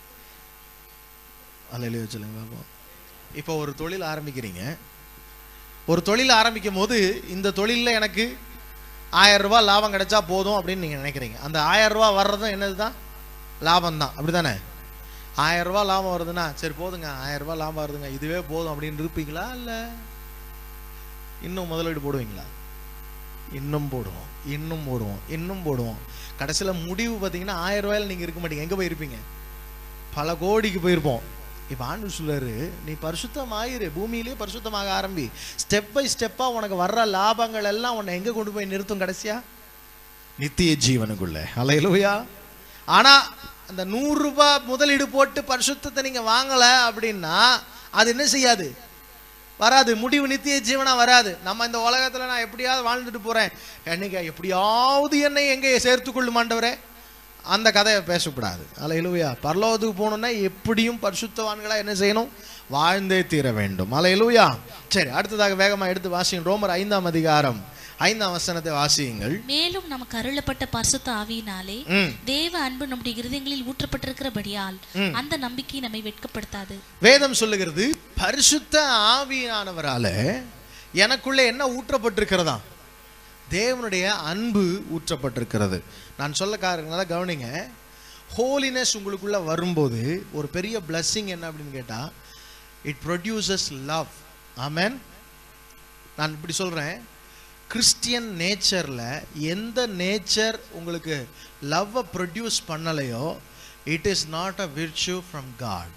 அலையிலோயா சொல்லுங்க பாப்போம் இப்போ ஒரு தொழில் ஆரம்பிக்கிறீங்க ஒரு தொழில் ஆரம்பிக்கும் போது இந்த தொழிலில் எனக்கு ஆயிரம் ரூபாய் லாபம் கிடைச்சா போதும் அப்படின்னு நீங்கள் நினைக்கிறீங்க அந்த ஆயிரம் ரூபாய் வர்றதும் என்னது தான் லாபம் தான் அப்படி தானே ஆயிரம் ரூபாய் லாபம் வருதுன்னா சரி போதுங்க ஆயிரம் ரூபாய் லாபம் வருதுங்க இதுவே போதும் அப்படின்னு இருப்பீங்களா இல்லை இன்னும் முதலீடு போடுவீங்களா இன்னும் போடுவோம் இன்னும் போடுவோம் இன்னும் போடுவோம் கடைசியில் முடிவு பார்த்தீங்கன்னா ஆயிரம் ரூபாயில நீங்கள் இருக்க மாட்டீங்க எங்கே போயிருப்பீங்க பல கோடிக்கு போயிருப்போம் இப்போ ஆண்டு சொல்றாரு நீ பரிசுத்தமாயிரு பூமியிலேயே பரிசுத்தமாக ஆரம்பி ஸ்டெப் பை ஸ்டெப்பாக உனக்கு வர்ற லாபங்கள் எல்லாம் உன்னை எங்கே கொண்டு போய் நிறுத்தும் கடைசியா நித்திய ஜீவனுக்குள்ள அலையலுயா ஆனா அந்த நூறு ரூபாய் முதலீடு போட்டு பரிசுத்தத்தை நீங்க வாங்கல அப்படின்னா அது என்ன செய்யாது வராது முடிவு நித்திய ஜீவனா வராது நம்ம இந்த உலகத்துல நான் எப்படியாவது வாழ்ந்துட்டு போறேன் என்னைக்கு எப்படியாவது என்னை எங்கே சேர்த்துக்கொள்ளும் ஆண்டவரே அந்த கதையை பேசக்கூடாது அலையிலுயா பரலோகத்துக்கு போகணும்னா எப்படியும் பரிசுத்தவான்களா என்ன செய்யணும் வாழ்ந்தே தீர வேண்டும் அலையிலுயா சரி அடுத்ததாக வேகமா எடுத்து வாசிங்க ரோமர் ஐந்தாம் அதிகாரம் ஐந்தாம் வசனத்தை வாசியுங்கள் மேலும் நமக்கு அருளப்பட்ட பரிசுத்த ஆவியினாலே ம் தேவ அன்பு நம்முடைய இருதயங்களில் ஊற்றப்பட்டிருக்கிறபடியால் ம். அந்த நம்பிக்கை நம்மை வெட்கப்படுத்தாது வேதம் சொல்லுகிறது பரிசுத்த ஆவியானவரால எனக்குள்ளே என்ன ஊற்றப்பட்டிருக்கிறதா தேவனுடைய அன்பு ஊற்றப்பட்டிருக்கிறது நான் சொல்ல காரணங்கள கவனிங்க ஹோலினஸ் உங்களுக்குள்ள வரும்போது ஒரு பெரிய blessing என்ன அப்படின்னு கேட்டா இட் ப்ரொடியூசஸ் லவ் ஆமென் நான் இப்படி சொல்றேன் கிறிஸ்டியன் நேச்சர்ல எந்த நேச்சர் உங்களுக்கு லவ்வை ப்ரொடியூஸ் பண்ணலையோ it is not a virtue from God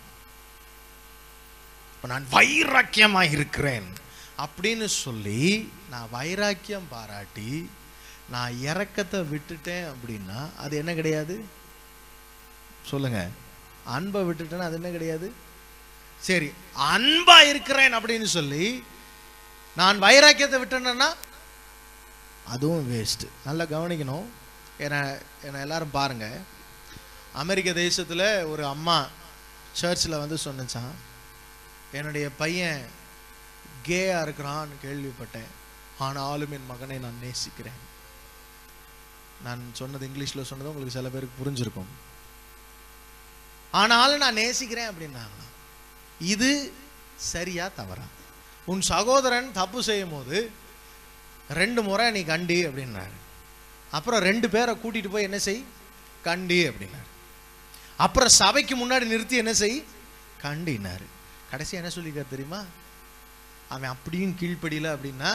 இப்போ நான் வைராக்கியமாக இருக்கிறேன் அப்படின்னு சொல்லி நான் வைராக்கியம் பாராட்டி நான் இறக்கத்தை விட்டுட்டேன் அப்படின்னா அது என்ன கிடையாது சொல்லுங்க அன்பை விட்டுட்டேன்னா அது என்ன கிடையாது சரி அன்பா இருக்கிறேன் அப்படின்னு சொல்லி நான் வைராக்கியத்தை விட்டேன்னா அதுவும் வேஸ்ட் நல்லா கவனிக்கணும் ஏன்னா என்னை எல்லாரும் பாருங்க அமெரிக்க தேசத்துல ஒரு அம்மா சர்ச்சில் வந்து சொன்னச்சான் என்னுடைய பையன் கேயா இருக்கிறான்னு கேள்விப்பட்டேன் ஆனாலும் என் மகனை நான் நேசிக்கிறேன் நான் சொன்னது இங்கிலீஷ்ல சொன்னது உங்களுக்கு சில பேருக்கு புரிஞ்சிருக்கும் ஆனாலும் நான் நேசிக்கிறேன் அப்படின்னாங்களாம் இது சரியா தவறா உன் சகோதரன் தப்பு செய்யும் போது ரெண்டு முறை நீ கண்டி அப்படின்னாரு அப்புறம் ரெண்டு பேரை கூட்டிட்டு போய் என்ன செய் கண்டி அப்படின்னாரு அப்புறம் சபைக்கு முன்னாடி நிறுத்தி என்ன செய் கண்டினாரு கடைசி என்ன சொல்லிக்கார் தெரியுமா அவன் அப்படியும் கீழ்ப்படியில அப்படின்னா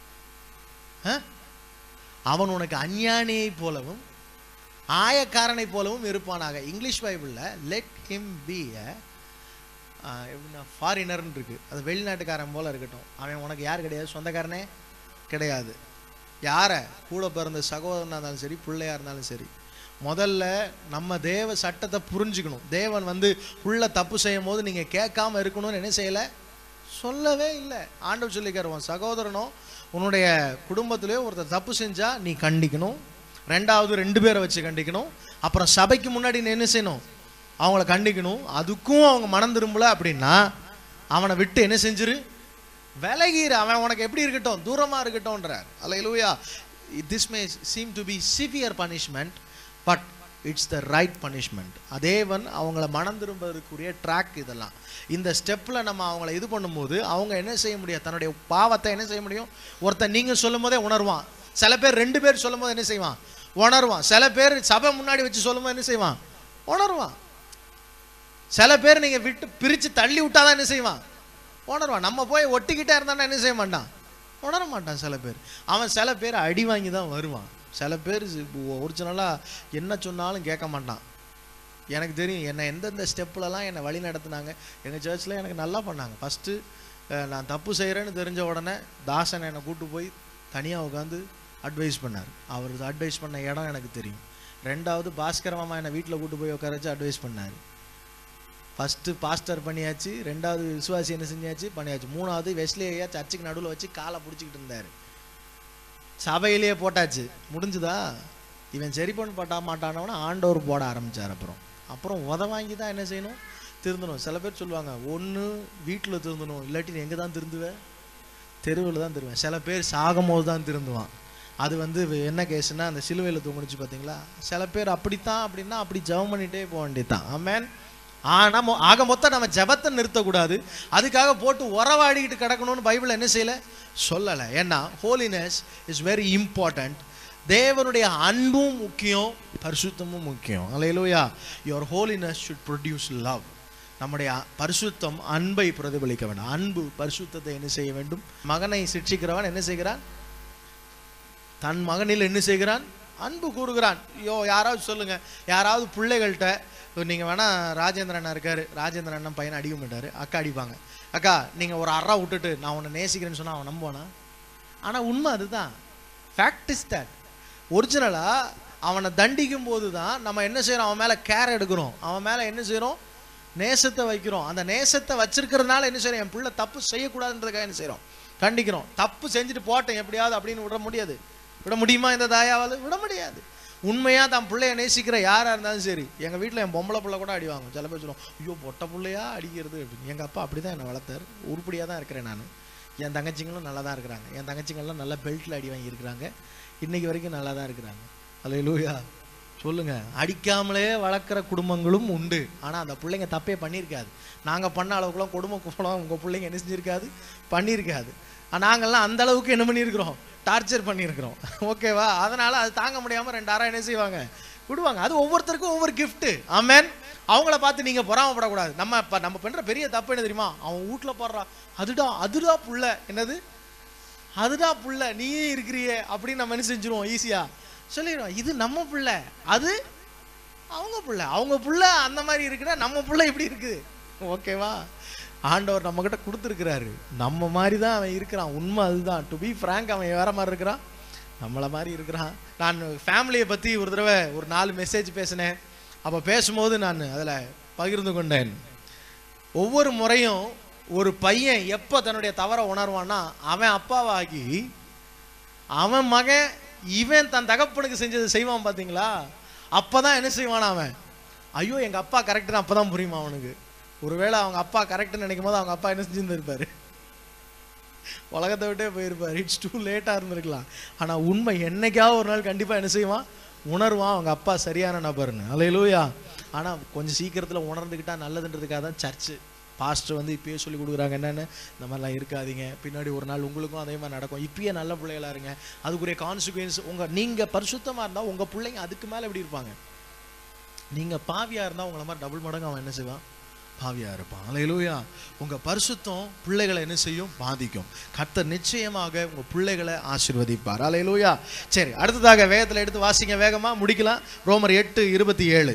ஆ? அவன் உனக்கு அஞ்ஞானியை போலவும் ஆயக்காரனை போலவும் இருப்பானாக இங்கிலீஷ் பைபிளில் லெட் ஹிம் பி எப்படின்னா ஃபாரினர்னு இருக்கு அது வெளிநாட்டுக்காரன் போல இருக்கட்டும் அவன் உனக்கு யார் கிடையாது சொந்தக்காரனே கிடையாது யாரை கூட பிறந்த சகோதரனாக இருந்தாலும் சரி பிள்ளையா இருந்தாலும் சரி முதல்ல நம்ம தேவ சட்டத்தை புரிஞ்சுக்கணும் தேவன் வந்து புள்ள தப்பு செய்யும் போது நீங்கள் கேட்காம இருக்கணும்னு என்ன செய்யலை சொல்லவே இல்லை ஆண்டவர் சொல்லிக்கார் உன் சகோதரனோ உன்னுடைய குடும்பத்திலேயோ ஒருத்தர் தப்பு செஞ்சா நீ கண்டிக்கணும் ரெண்டாவது ரெண்டு பேரை வச்சு கண்டிக்கணும் அப்புறம் சபைக்கு முன்னாடி நீ என்ன செய்யணும் அவங்கள கண்டிக்கணும் அதுக்கும் அவங்க மனம் திரும்பல அப்படின்னா அவனை விட்டு என்ன செஞ்சிரு விலகிரு அவன் உனக்கு எப்படி இருக்கட்டும் தூரமா இருக்கட்டும்ன்றார் அல்லையா this may seem to be severe punishment but it's the right punishment அதேவன் அவங்கள மனம் திரும்புறதுக்குரிய ட்ராக் இதெல்லாம் இந்த ஸ்டெப்பில் நம்ம அவங்கள இது பண்ணும்போது அவங்க என்ன செய்ய முடியும் தன்னுடைய பாவத்தை என்ன செய்ய முடியும் ஒருத்தன் நீங்கள் சொல்லும் போதே உணர்வான் சில பேர் ரெண்டு பேர் சொல்லும் போது என்ன செய்வான் உணர்வான் சில பேர் சபை முன்னாடி வச்சு சொல்லும் போது என்ன செய்வான் உணர்வான் சில பேர் நீங்கள் விட்டு பிரித்து தள்ளி விட்டாதான் என்ன செய்வான் உணர்வான் நம்ம போய் ஒட்டிக்கிட்டே இருந்தானா என்ன செய்ய மாட்டான் உணர மாட்டான் சில பேர் அவன் சில பேர் அடி வாங்கி தான் வருவான் சில பேர் ஒரிஜினலாக என்ன சொன்னாலும் கேட்க மாட்டான் எனக்கு தெரியும் என்னை எந்தெந்த ஸ்டெப்லலாம் என்னை வழி நடத்துனாங்க எங்கள் சர்ச்சில் எனக்கு நல்லா பண்ணாங்க ஃபஸ்ட்டு நான் தப்பு செய்கிறேன்னு தெரிஞ்ச உடனே தாசன் என்னை கூட்டு போய் தனியாக உட்காந்து அட்வைஸ் பண்ணார் அவர் அட்வைஸ் பண்ண இடம் எனக்கு தெரியும் ரெண்டாவது பாஸ்கர் மாமா என்னை வீட்டில் கூட்டு போய் உட்கார வச்சு அட்வைஸ் பண்ணார் ஃபஸ்ட்டு பாஸ்டர் பண்ணியாச்சு ரெண்டாவது விசுவாசி என்ன செஞ்சாச்சு பண்ணியாச்சு மூணாவது வெஸ்லி ஐயா சர்ச்சுக்கு நடுவில் வச்சு காலை பிடிச்சிக்கிட்டு இருந்தார் சபையிலேயே போட்டாச்சு முடிஞ்சுதா இவன் சரி பண்ண பட்டா மாட்டானவன ஆண்டவர் போட ஆரம்பிச்சார் அப்புறம் அப்புறம் உத வாங்கி தான் என்ன செய்யணும் திருந்தணும் சில பேர் சொல்லுவாங்க ஒன்று வீட்டில் திருந்தணும் இல்லாட்டி நீ எங்கே தான் திருந்துவ தெருவில் தான் திருவேன் சில பேர் சாகும்போது தான் திருந்துவான் அது வந்து என்ன கேஸ்னா அந்த சிலுவையில் தூங்குனுச்சு பார்த்தீங்களா சில பேர் அப்படித்தான் அப்படின்னா அப்படி ஜெபம் பண்ணிட்டே போக வேண்டியதுதான் ஆமேன் ஆனால் மொ- ஆக மொத்தம் நம்ம ஜெபத்தை நிறுத்தக்கூடாது அதுக்காக போட்டு உறவாடிக்கிட்டு கிடக்கணும்னு பைபிள் என்ன செய்யலை சொல்லலை ஏன்னா ஹோலினஸ் இஸ் வெரி இம்பார்ட்டண்ட் தேவனுடைய அன்பும் முக்கியம் பரிசுத்தமும் முக்கியம் அல்லையிலோயா your holiness should produce love நம்முடைய பரிசுத்தம் அன்பை பிரதிபலிக்க வேண்டும் அன்பு பரிசுத்தத்தை என்ன செய்ய வேண்டும் மகனை சிக்ஷிக்கிறவன் என்ன செய்கிறான் தன் மகனில் என்ன செய்கிறான் அன்பு கூறுகிறான் ஐயோ யாராவது சொல்லுங்க யாராவது பிள்ளைகள்கிட்ட இப்போ நீங்கள் வேணால் ராஜேந்திரன் அண்ணா இருக்காரு ராஜேந்திரன் அண்ணன் பையனை அடிக்க மாட்டாரு அக்கா அடிப்பாங்க அக்கா நீங்கள் ஒரு அறா விட்டுட்டு நான் உன்னை நேசிக்கிறேன்னு சொன்னால் அவன் நம்புவானா ஆனால் உண்மை அதுதான் ஃபேக்ட் இஸ் தட் ஒரிஜினலாக அவனை தண்டிக்கும் போது தான் நம்ம என்ன செய்கிறோம் அவன் மேலே கேர் எடுக்கிறோம் அவன் மேலே என்ன செய்கிறோம் நேசத்தை வைக்கிறோம் அந்த நேசத்தை வச்சிருக்கிறதுனால என்ன செய்கிறோம் என் பிள்ளை தப்பு செய்யக்கூடாதுன்றதுக்காக என்ன செய்கிறோம் கண்டிக்கிறோம் தப்பு செஞ்சுட்டு போட்டேன் எப்படியாவது அப்படின்னு விட முடியாது விட முடியுமா இந்த தாயாவால் விட முடியாது உண்மையா தான் பிள்ளைய நேசிக்கிற யாரா இருந்தாலும் சரி எங்க வீட்டில் என் பொம்பளை பிள்ளை கூட அடிவாங்க சில பேர் சொல்லுவோம் ஐயோ பொட்டை பிள்ளையா அடிக்கிறது அப்படின்னு எங்க அப்பா அப்படிதான் என்னை வளர்த்தாரு உருப்படியா தான் இருக்கிறேன் நான் என் தங்கச்சிங்களும் நல்லா தான் இருக்கிறாங்க என் தங்கச்சிங்கள்லாம் நல்லா பெல்ட்டில் அடி வாங்கி இருக்கிறாங்க இன்னைக்கு வரைக்கும் நல்லா தான் இருக்கிறாங்க அல்ல லூயா சொல்லுங்க அடிக்காமலே வளர்க்குற குடும்பங்களும் உண்டு ஆனா அந்த பிள்ளைங்க தப்பே பண்ணியிருக்காது நாங்க பண்ண அளவுக்குலாம் கொடுமை கும்பலம் உங்க பிள்ளைங்க என்ன செஞ்சிருக்காது பண்ணியிருக்காது ஆனா, நாங்கெல்லாம் அந்த அளவுக்கு என்ன பண்ணியிருக்கிறோம் டார்ச்சர் பண்ணியிருக்கிறோம் ஓகேவா அதனால அது தாங்க முடியாம ரெண்டு அரை என்ன செய்வாங்க விடுவாங்க அது ஒவ்வொருத்தருக்கும் ஒவ்வொரு gift ஆமென் அவங்கள பார்த்து நீங்க பொறாமப்படக்கூடாது நம்ம இப்ப நம்ம பண்ற பெரிய தப்பு என்ன தெரியுமா அவன் வீட்ல போடுறான் அதுடா அதுடா புள்ள என்னது அதுடா புள்ள நீயே இருக்கிறியே அப்படின்னு நம்ம என்ன செஞ்சிருவோம் ஈஸியா சொல்லிடுவோம் இது நம்ம புள்ள அது அவங்க புள்ள அவங்க புள்ள அந்த மாதிரி இருக்குன்னா நம்ம புள்ள இப்படி இருக்குது ஓகேவா ஆண்டவர் நம்ம கிட்ட கொடுத்துருக்கிறாரு நம்ம மாதிரி தான் அவன் இருக்கிறான் உண்மை அதுதான் டு பி ஃப்ராங்க் அவன் வேற மாதிரி இருக்கிறான் நம்மளை மாதிரி இருக்கிறான் நான் ஃபேமிலியை பற்றி ஒரு தடவை ஒரு நாலு மெசேஜ் பேசினேன் அப்போ பேசும்போது நான் அதில் பகிர்ந்து கொண்டேன் ஒவ்வொரு முறையும் ஒரு பையன் எப்போ தன்னுடைய தவறை உணர்வான்னா அவன் அப்பாவாகி அவன் மகன் இவன் தன் தகப்பனுக்கு செஞ்சது செய்வான் பார்த்தீங்களா அப்பதான் என்ன செய்வான் அவன் ஐயோ எங்க அப்பா கரெக்ட்னு அப்பதான் புரியுமா அவனுக்கு ஒருவேளை அவங்க அப்பா கரெக்ட்னு நினைக்கும் போது அவங்க அப்பா என்ன செஞ்சிருந்திருப்பாரு உலகத்தை விட்டே போயிருப்பார் இட்ஸ் டூ லேட்டாக இருந்திருக்கலாம் ஆனா உண்மை என்னைக்காவது ஒரு நாள் கண்டிப்பா என்ன செய்வான் உணர்வான் அவங்க அப்பா சரியான நபர்னு அலையிலூயா ஆனா கொஞ்சம் சீக்கிரத்துல உணர்ந்துக்கிட்டா நல்லதுன்றதுக்காக தான் சர்ச்சு பாஸ்டர் வந்து இப்பயே சொல்லி கொடுக்குறாங்க என்னென்னு இந்த மாதிரிலாம் இருக்காதீங்க பின்னாடி ஒரு நாள் உங்களுக்கும் அதே மாதிரி நடக்கும் இப்பயே நல்ல பிள்ளைகளா இருங்க அதுக்குரிய கான்சிக்வன்ஸ் உங்கள் நீங்கள் பரிசுத்தமாக இருந்தால் உங்கள் பிள்ளைங்க அதுக்கு மேலே எப்படி இருப்பாங்க நீங்கள் பாவியாக இருந்தால் உங்களை மாதிரி டபுள் மடங்கு அவன் என்ன செய்வான் பாவியாக இருப்பான் அலையிலூயா உங்கள் பரிசுத்தம் பிள்ளைகளை என்ன செய்யும் பாதிக்கும் கர்த்தர் நிச்சயமாக உங்கள் பிள்ளைகளை ஆசீர்வதிப்பார் அலையிலூயா சரி அடுத்ததாக வேகத்தில் எடுத்து வாசிங்க வேகமாக முடிக்கலாம் ரோமர் எட்டு இருபத்தி ஏழு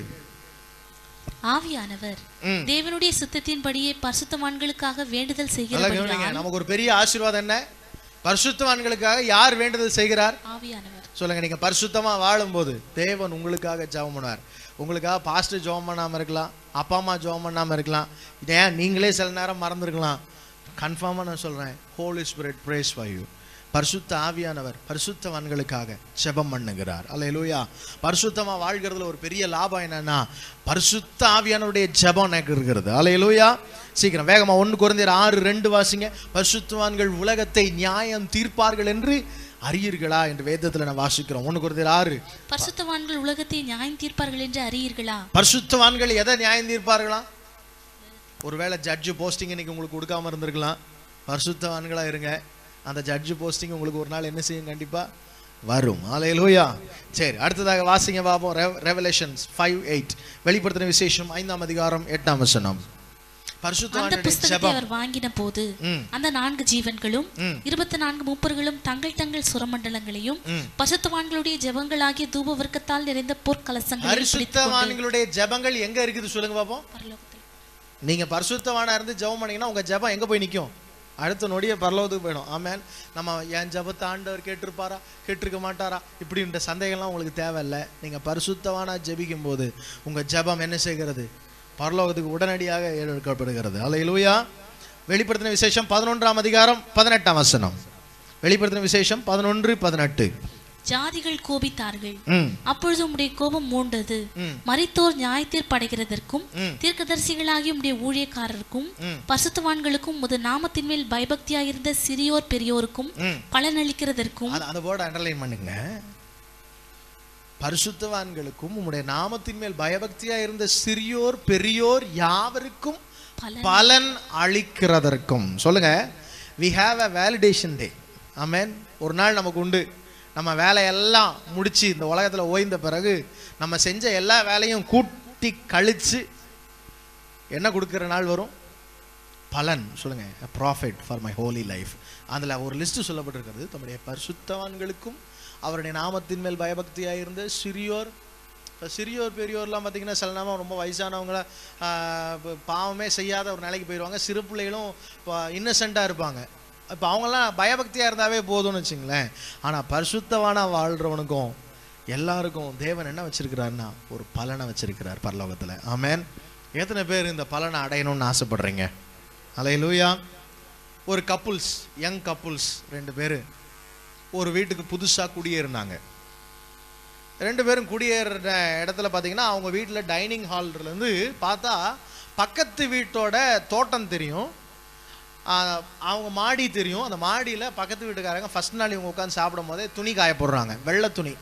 ஆவியானவர் ம். தேவனுடைய சித்தத்தின்படியே பரிசுத்தவான்களுக்காக வேண்டுதல் நல்லா செய்கிறபடியால் கவனிங்க நமக்கு ஒரு பெரிய ஆசீர்வாதம் என்ன பரிசுத்தவான்களுக்காக யார் வேண்டுதல் செய்கிறார் ஆவியானவர் சொல்லுங்க நீங்க பரிசுத்தமா வாழும்போது தேவன் உங்களுக்காக ஜெபம் பண்ணுவார் உங்களுக்காக பாஸ்டர் ஜெபம் பண்ணாம இருக்கலாம் அப்பா அம்மா ஜெபம் பண்ணாம இருக்கலாம் ஏன் நீங்களே சில நேரம் மறந்துருக்கலாம் கன்ஃபார்மா நான் சொல்றேன் Holy Spirit prays for you பரிசுத்த ஆவியானவர் பரிசுத்தவான்களுக்காக ஜெபம் பண்ணுகிறார் அல்லேலூயா பரிசுத்தமா வாழ்கிறதுல ஒரு பெரிய லாபம் என்னன்னா பரிசுத்த ஆவியானவருடைய ஜெபம் எனக்கு இருக்கிறது அல்லேலூயா சீக்கிரம் வேகமா ஒன்று குறைந்தர் ஆறு ரெண்டு வாசிங்க பரிசுத்தவான்கள் உலகத்தை நியாயம் தீர்ப்பார்கள் என்று அறியீர்களா என்று வேதத்துல நான் வாசிக்கிறோம் ஒன்று குறைந்தர் ஆறு பரிசுத்தவான்கள் உலகத்தை நியாயம் தீர்ப்பார்கள் என்று அறியீர்களா பரிசுத்தவான்கள் எதை நியாயம் தீர்ப்பார்களா ஒருவேளை ஜட்ஜு போஸ்டிங் இன்னைக்கு உங்களுக்கு கொடுக்காம இருந்திருக்கலாம் பரிசுத்தவான்களா இருங்க அந்த ஜட்ஜு போஸ்டிங் உங்களுக்கு ஒரு நாள் என்ன செய்யும் கண்டிப்பா வரும் ஆலையிலூயா சரி அடுத்ததாக வாசிங்க பாப்போம் ரெவலேஷன்ஸ் ஃபைவ் எயிட் வெளிப்படுத்தின விசேஷம் ஐந்தாம் அதிகாரம் எட்டாம் வசனம் அந்த பரிசுத்தவான்களுடைய புஸ்தகத்தை ஜெபம் அவர் வாங்கின போது ம். அந்த நான்கு ஜீவன்களும் ம். இருபத்தி நான்கு மூப்பர்களும் தங்கள் தங்கள் சுரமண்டலங்களையும் ம். பரிசுத்தவான்களுடைய ஜெபங்களாகிய தூப வர்க்கத்தால் நிறைந்த பொற்கலசங்களையும் பிடித்துக்கொண்டு பரிசுத்தவான்களுடைய ஜெபங்கள் எங்க இருக்குது சொல்லுங்க பாப்போம் பரலோகத்தில் நீங்க பரிசுத்தவானா இருந்து ஜெபம் பண்ணீங்கன்னா உங்க ஜெபம் எங்க போய் நிக்கும் அடுத்த நொடியே பரலோகத்துக்கு போயிடும் ஆமென் நம்ம என் ஜெபத்தை ஆண்டவர் கேட்டிருப்பாரா கேட்டிருக்க மாட்டாரா இப்படின்ற சந்தேகம்லாம் உங்களுக்கு தேவையில்லை நீங்க பரிசுத்தவானா ஜெபிக்கும் போது உங்க ஜெபம் என்ன செய்கிறது பரலோகத்துக்கு உடனடியாக எடுக்கப்படுகிறது அல்லேலூயா வெளிப்படுத்தின விசேஷம் பதினொன்றாம் அதிகாரம் பதினெட்டாம் வசனம் வெளிப்படுத்தின விசேஷம் பதினொன்று பதினெட்டு ஜாதிகள் கோபித்தார்கள் ம் அப்பொழுது உம்முடைய கோபம் மூண்டது ம். மரித்தோர் நியாயத்தீர்ப்படைகிறதற்கும் ம். தீர்க்கதரிசிகளாகிய உம்முடைய ஊழியக்காரருக்கும் ம். பரிசுத்தவான்களுக்கும் முது நாமத்தின் மேல் பயபக்தியாயிருந்த சிறியோர் பெரியோருக்கும் ம். பலனளிக்கிறதற்கும் அந்த அந்த வேர்டை அண்டர்லைன் பண்ணுங்க பரிசுத்தவான்களுக்கும் உம்முடைய நாமத்தின் மேல் பயபக்தியா இருந்த சிறியோர் பெரியோர் யாவருக்கும் பலன் பலன் அளிக்கிறதற்கும் சொல்லுங்க we have a validation day amen ஒரு நாள் நமக்கு உண்டு நம்ம வேலையெல்லாம் முடிச்சு இந்த உலகத்துல ஓய்ந்த பிறகு நம்ம செஞ்ச எல்லா வேலையும் கூட்டி கழிச்சு என்ன கொடுக்குற நாள் வரும் பலன் சொல்லுங்க profit for my holy life அதில் ஒரு லிஸ்ட் சொல்லப்பட்டிருக்கிறது தம்முடைய பரிசுத்தவான்களுக்கும் அவருடைய நாமத்தின் மேல் பயபக்தியாக இருந்த சிறியோர் இப்ப சிறியோர் பெரியோர்லாம் பார்த்தீங்கன்னா சில நேரம் ரொம்ப வயசானவங்கள ஆஹ், ப- பாவமே செய்யாத ஒரு நிலைக்கு போயிடுவாங்க சிறு பிள்ளைகளும் இன்னசென்ட்டாக இருப்பாங்க இப்போ அவங்கெல்லாம் பயபக்தியாக இருந்தாவே போதும்னு வச்சுங்களேன் ஆனால் பரிசுத்தவானா வாழ்கிறவனுக்கும் எல்லாருக்கும் தேவன் என்ன வச்சிருக்கிறாருன்னா ஒரு பலனை வச்சிருக்கிறார் பரலோகத்தில் ஆமென் எத்தனை பேர் இந்த பலனை அடையணும்னு ஆசைப்படுறீங்க அலையலூயா ஒரு கப்புல்ஸ் யங் கப்புல்ஸ் ரெண்டு பேர் ஒரு வீட்டுக்கு புதுசாக குடியேறினாங்க ரெண்டு பேரும் குடியேறுற இடத்துல பார்த்தீங்கன்னா அவங்க வீட்டில் டைனிங் ஹால்லேருந்து பார்த்தா பக்கத்து வீட்டோட தோட்டம் தெரியும் ஆஹ் அவங்க மாடி தெரியும் அந்த மாடியில் பக்கத்து வீட்டுக்காரங்க ஃபர்ஸ்ட் நாள் இவங்க உட்காந்து சாப்பிடும் போதே துணி காய போடுறாங்க வெள்ளை துணி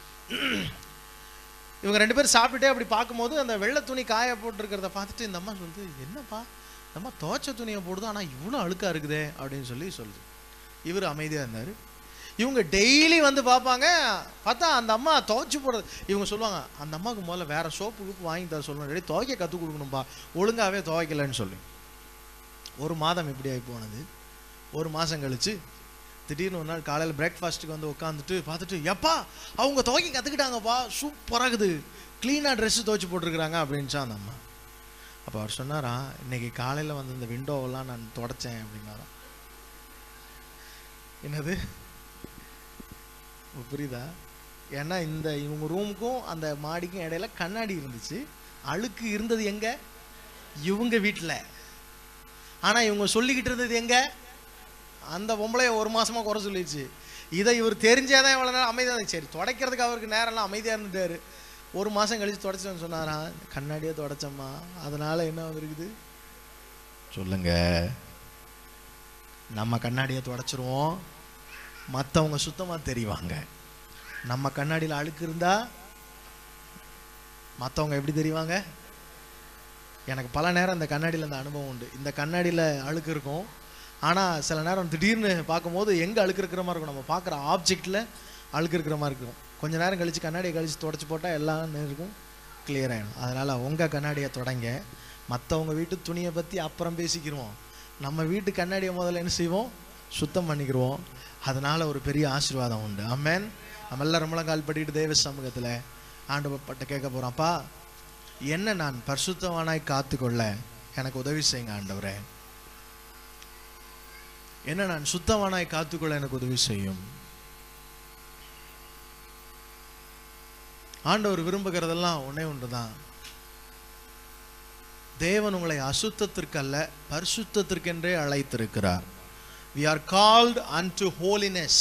இவங்க ரெண்டு பேரும் சாப்பிட்டுட்டே அப்படி பார்க்கும்போது அந்த வெள்ளை துணி காய போட்டிருக்கிறத பார்த்துட்டு இந்த அம்மா சொல்லுது என்னப்பா இந்த அம்மா துவைச்ச துணியை போடுது ஆனால் இவ்வளோ அழுக்கா இருக்குதே அப்படின்னு சொல்லி சொல்லுது இவர் அமைதியாக இருந்தார் இவங்க டெய்லி வந்து பார்ப்பாங்க பார்த்தா அந்த அம்மா துவைச்சு போடுறது இவங்க சொல்லுவாங்க அந்த அம்மாவுக்கு முதல்ல வேற சோப்பு கீப்பு வாங்கி தர சொல்லணும் ரெடி துவைக்க கற்றுக் கொடுக்கணும்பா ஒழுங்காவே துவைக்கலன்னு சொல்லி ஒரு மாதம் இப்படி ஆகி போனது ஒரு மாதம் கழிச்சு திடீர்னு ஒரு நாள் காலையில் பிரேக்ஃபாஸ்ட்டுக்கு வந்து உட்காந்துட்டு பார்த்துட்டு எப்பா அவங்க துவைக்க கற்றுக்கிட்டாங்கப்பா சூப்பராக இருக்குது க்ளீனாக ட்ரெஸ்ஸு துவைச்சு போட்டிருக்கிறாங்க அப்படின்ச்சா அந்த அம்மா அப்போ அவர் சொன்னாரா இன்னைக்கு காலையில் வந்து இந்த விண்டோவெல்லாம் நான் தொடச்சேன் அப்படின்னாராம் என்னது உங்களுக்கு புரியுதா ஏன்னா இந்த இவங்க ரூமுக்கும் அந்த மாடிக்கும் இடையில கண்ணாடி இருந்துச்சு அழுக்கு இருந்தது எங்க இவங்க வீட்டில் ஆனால் இவங்க சொல்லிக்கிட்டு இருந்தது எங்க அந்த பொம்பளைய ஒரு மாசமா குறை சொல்லிடுச்சு இதை இவர் தெரிஞ்சாதான் இவ்வளோ நேரம் அமைதியாக இருந்துச்சு சரி துடைக்கிறதுக்கு அவருக்கு நேரம்லாம் அமைதியாக இருந்துட்டாரு ஒரு மாதம் கழிச்சு தொடச்சேன்னு சொன்னாரா கண்ணாடியே தொடச்சம்மா அதனால என்ன வந்திருக்குது சொல்லுங்க நம்ம கண்ணாடியை தொடச்சிருவோம் மற்றவங்க சுத்தமாக தெரிவாங்க நம்ம கண்ணாடியில் அழுக்கு இருந்தா மற்றவங்க எப்படி தெரிவாங்க எனக்கு பல நேரம் இந்த கண்ணாடியில் இந்த அனுபவம் உண்டு இந்த கண்ணாடியில் அழுக்கு இருக்கும் ஆனால் சில நேரம் திடீர்னு பார்க்கும்போது எங்கே அழுக்கு இருக்கிற மாதிரி இருக்கும் நம்ம பார்க்குற ஆப்ஜெக்டில் அழுக்கு இருக்கிற மாதிரி இருக்கும் கொஞ்ச நேரம் கழித்து கண்ணாடியை கழித்து தொடச்சி போட்டால் எல்லாம் இருக்கும் கிளியர் ஆகிடும் அதனால் உங்கள் கண்ணாடியை தொடங்க மற்றவங்க வீட்டு துணியை பற்றி அப்புறம் பேசிக்கிருவோம் நம்ம வீட்டு கண்ணாடியை முதல்ல என்ன செய்வோம் சுத்தம் பண்ணிக்கிருவோம் அதனால் ஒரு பெரிய ஆசீர்வாதம் உண்டு ஆமென் நம்ம எல்லாரும் முழங்கால் படிட்டு தேவ சமூகத்தில் ஆண்டு பட்ட கேட்க போகிறோம்ப்பா என்ன நான் பரிசுத்தவானாய் காத்துக்கொள்ள எனக்கு உதவி செய்யுங்க ஆண்டவரே என்ன நான் சுத்தவானாய் காத்துக்கொள்ள எனக்கு உதவி செய்யும் ஆண்டவர் விரும்புகிறதெல்லாம் ஒண்ணே ஒன்றுதான் தேவன் உங்களை அசுத்தத்திற்கு அல்ல பரிசுத்தத்திற்கென்றே அழைத்திருக்கிறார் we are called unto holiness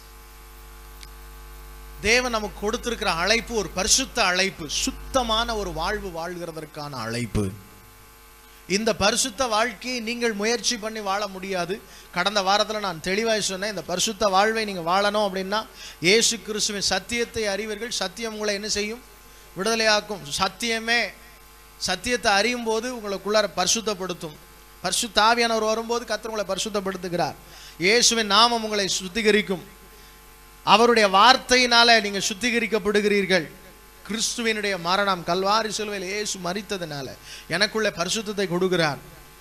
தேவன் நமக்கு கொடுத்திருக்கிற அழைப்பு ஒரு பரிசுத்த அழைப்பு சுத்தமான ஒரு வாழ்வு வாழ்கிறதற்கான அழைப்பு இந்த பரிசுத்த வாழ்க்கையை நீங்கள் முயற்சி பண்ணி வாழ முடியாது கடந்த வாரத்தில் நான் தெளிவாய் சொன்னேன் இந்த பரிசுத்த வாழ்வை நீங்கள் வாழணும் அப்படின்னா இயேசு கிறிஸ்துவின் சத்தியத்தை அறிவீர்கள் சத்தியம் உங்களை என்ன செய்யும் விடுதலையாக்கும் சத்தியமே சத்தியத்தை அறியும் போது உங்களுக்குள்ளார பரிசுத்தப்படுத்தும் பரிசுத்த ஆவியானவர் வரும்போது கர்த்தர் உங்களை பரிசுத்தப்படுத்துகிறார் இயேசுவின் நாமம் உங்களை சுத்திகரிக்கும் அவருடைய வார்த்தையினால நீங்க சுத்திகரிக்கப்படுகிறீர்கள் கிறிஸ்துவினுடைய மரணம் கல்வாரி சிலுவையில் இயேசு மரித்ததுனால எனக்குள்ள பரிசுத்தத்தை கொடுக்கிறார்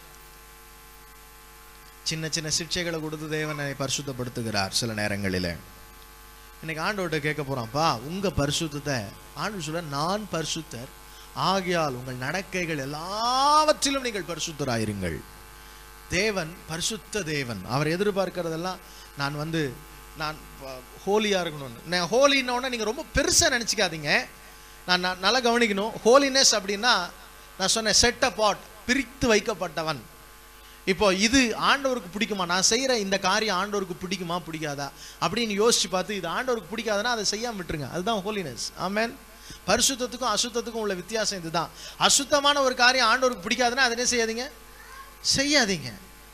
சின்ன சின்ன சிக்ஷைகளை கொடுத்து தேவனை பரிசுத்தப்படுத்துகிறார் சில நேரங்களில் இன்னைக்கு ஆண்டவர்கிட்ட கேட்க போறான்ப்பா உங்க பரிசுத்தத்தை ஆண்டு சொல்ல நான் பரிசுத்தர் ஆகையால் உங்கள் நடக்கைகள் எல்லாவற்றிலும் நீங்கள் பரிசுத்தராயிருங்கள் தேவன் பரிசுத்த தேவன் அவர் எதிர்பார்க்கறதெல்லாம் நான் வந்து நான் ஹோலியாக இருக்கணும்னு நான் ஹோலின்னொன்னே நீங்கள் ரொம்ப பெருசாக நினச்சிக்காதீங்க நான் ந- நல்லா கவனிக்கணும் ஹோலினஸ் அப்படின்னா நான் சொன்னேன் செட் பாட் பிரித்து வைக்கப்பட்டவன் இப்போ இது ஆண்டவருக்கு பிடிக்குமா நான் செய்கிற இந்த காரியம் ஆண்டவருக்கு பிடிக்குமா பிடிக்காதா அப்படின்னு யோசிச்சு பார்த்து இது ஆண்டவருக்கு பிடிக்காதுன்னா அதை செய்யாம விட்டுருங்க அதுதான் ஹோலினஸ் ஆமென் பரிசுத்தத்துக்கும் அசுத்தத்துக்கும் உள்ள வித்தியாசம் இதுதான் அசுத்தமான ஒரு காரியம் ஆண்டவருக்கு பிடிக்காதுன்னா அதை என்ன செய்யாதீங்க செய்யாதீங்க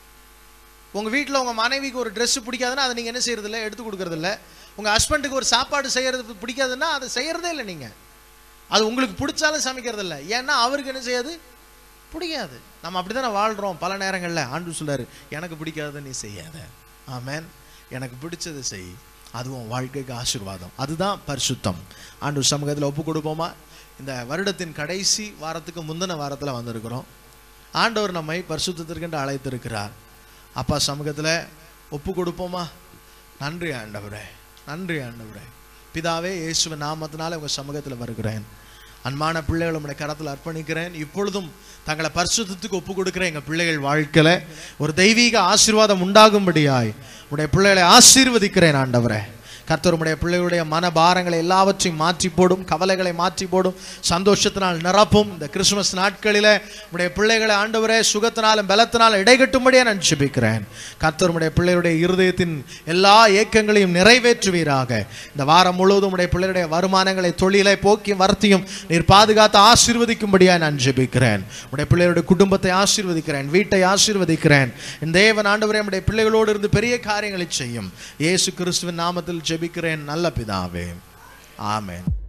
உங்க வீட்டில் உங்க மனைவிக்கு ஒரு Dress பிடிக்காதுன்னா அதை நீங்க என்ன செய்யறது இல்ல எடுத்து கொடுக்கறது இல்ல உங்க ஹஸ்பண்டுக்கு ஒரு சாப்பாடு செய்யறது பிடிக்காதுன்னா அதை செய்யறதே இல்லை நீங்க அது உங்களுக்கு பிடிச்சாலும் சமைக்கிறது இல்லை ஏன்னா அவருக்கு என்ன செய்யாது பிடிக்காது நம்ம அப்படிதானே வாழ்றோம் பல நேரங்கள்ல ஆண்டு சொல்றாரு எனக்கு பிடிக்காததை நீ செய்யாத ஆமென் எனக்கு பிடிச்சதை செய் அதுவும் வாழ்க்கைக்கு ஆசீர்வாதம் அதுதான் பரிசுத்தம் ஆண்டு சமூகத்தில் ஒப்பு கொடுப்போமா இந்த வருடத்தின் கடைசி வாரத்துக்கு முந்தின வாரத்தில் வந்திருக்கிறோம் ஆண்டவர் நம்மை பரிசுத்தத்திற்கென்று அழைத்திருக்கிறார் அப்பா சமூகத்தில் ஒப்பு கொடுப்போமா நன்றி ஆண்டவரே நன்றி ஆண்டவரே பிதாவே இயேசுவின் நாமத்தினால உங்கள் சமூகத்தில் வருகிறேன் அன்பான பிள்ளைகள் உடைய கரத்தில் அர்ப்பணிக்கிறேன் இப்பொழுதும் தங்களை பரிசுத்தத்துக்கு ஒப்பு கொடுக்கிற எங்கள் பிள்ளைகள் வாழ்க்கையில ஒரு தெய்வீக ஆசீர்வாதம் உண்டாகும்படியாய் உடைய பிள்ளைகளை ஆசீர்வதிக்கிறேன் ஆண்டவரே கர்த்தர் உம்முடைய பிள்ளைகளுடைய மன பாரங்களை எல்லாவற்றையும் மாற்றி போடும் கவலைகளை மாற்றி போடும் சந்தோஷத்தினால் நிரப்பும் இந்த கிறிஸ்துமஸ் நாட்களில உடைய பிள்ளைகளை ஆண்டவரே சுகத்தினாலும் பலத்தினாலும் இடைகட்டும்படியே நான் ஜெபிக்கிறேன் கர்த்தர் உம்முடைய பிள்ளைகளுடைய இருதயத்தின் எல்லா ஏக்கங்களையும் நிறைவேற்றுவீராக இந்த வாரம் முழுவதும் உடைய பிள்ளைகளுடைய வருமானங்களை தொழிலை போக்கியும் வரத்தியும் நீர் பாதுகாத்து ஆசீர்வதிக்கும்படியாய் நான் ஜெபிக்கிறேன் உடைய பிள்ளைகளுடைய குடும்பத்தை ஆசீர்வதிக்கிறேன் வீட்டை ஆசீர்வதிக்கிறேன் இந்த தேவன் ஆண்டவரே உடைய பிள்ளைகளோடு இருந்து பெரிய காரியங்களை செய்யும் இயேசு கிறிஸ்துவின் நாமத்தில் ஜெபிக்கிறேன் நல்ல பிதாவே ஆமென்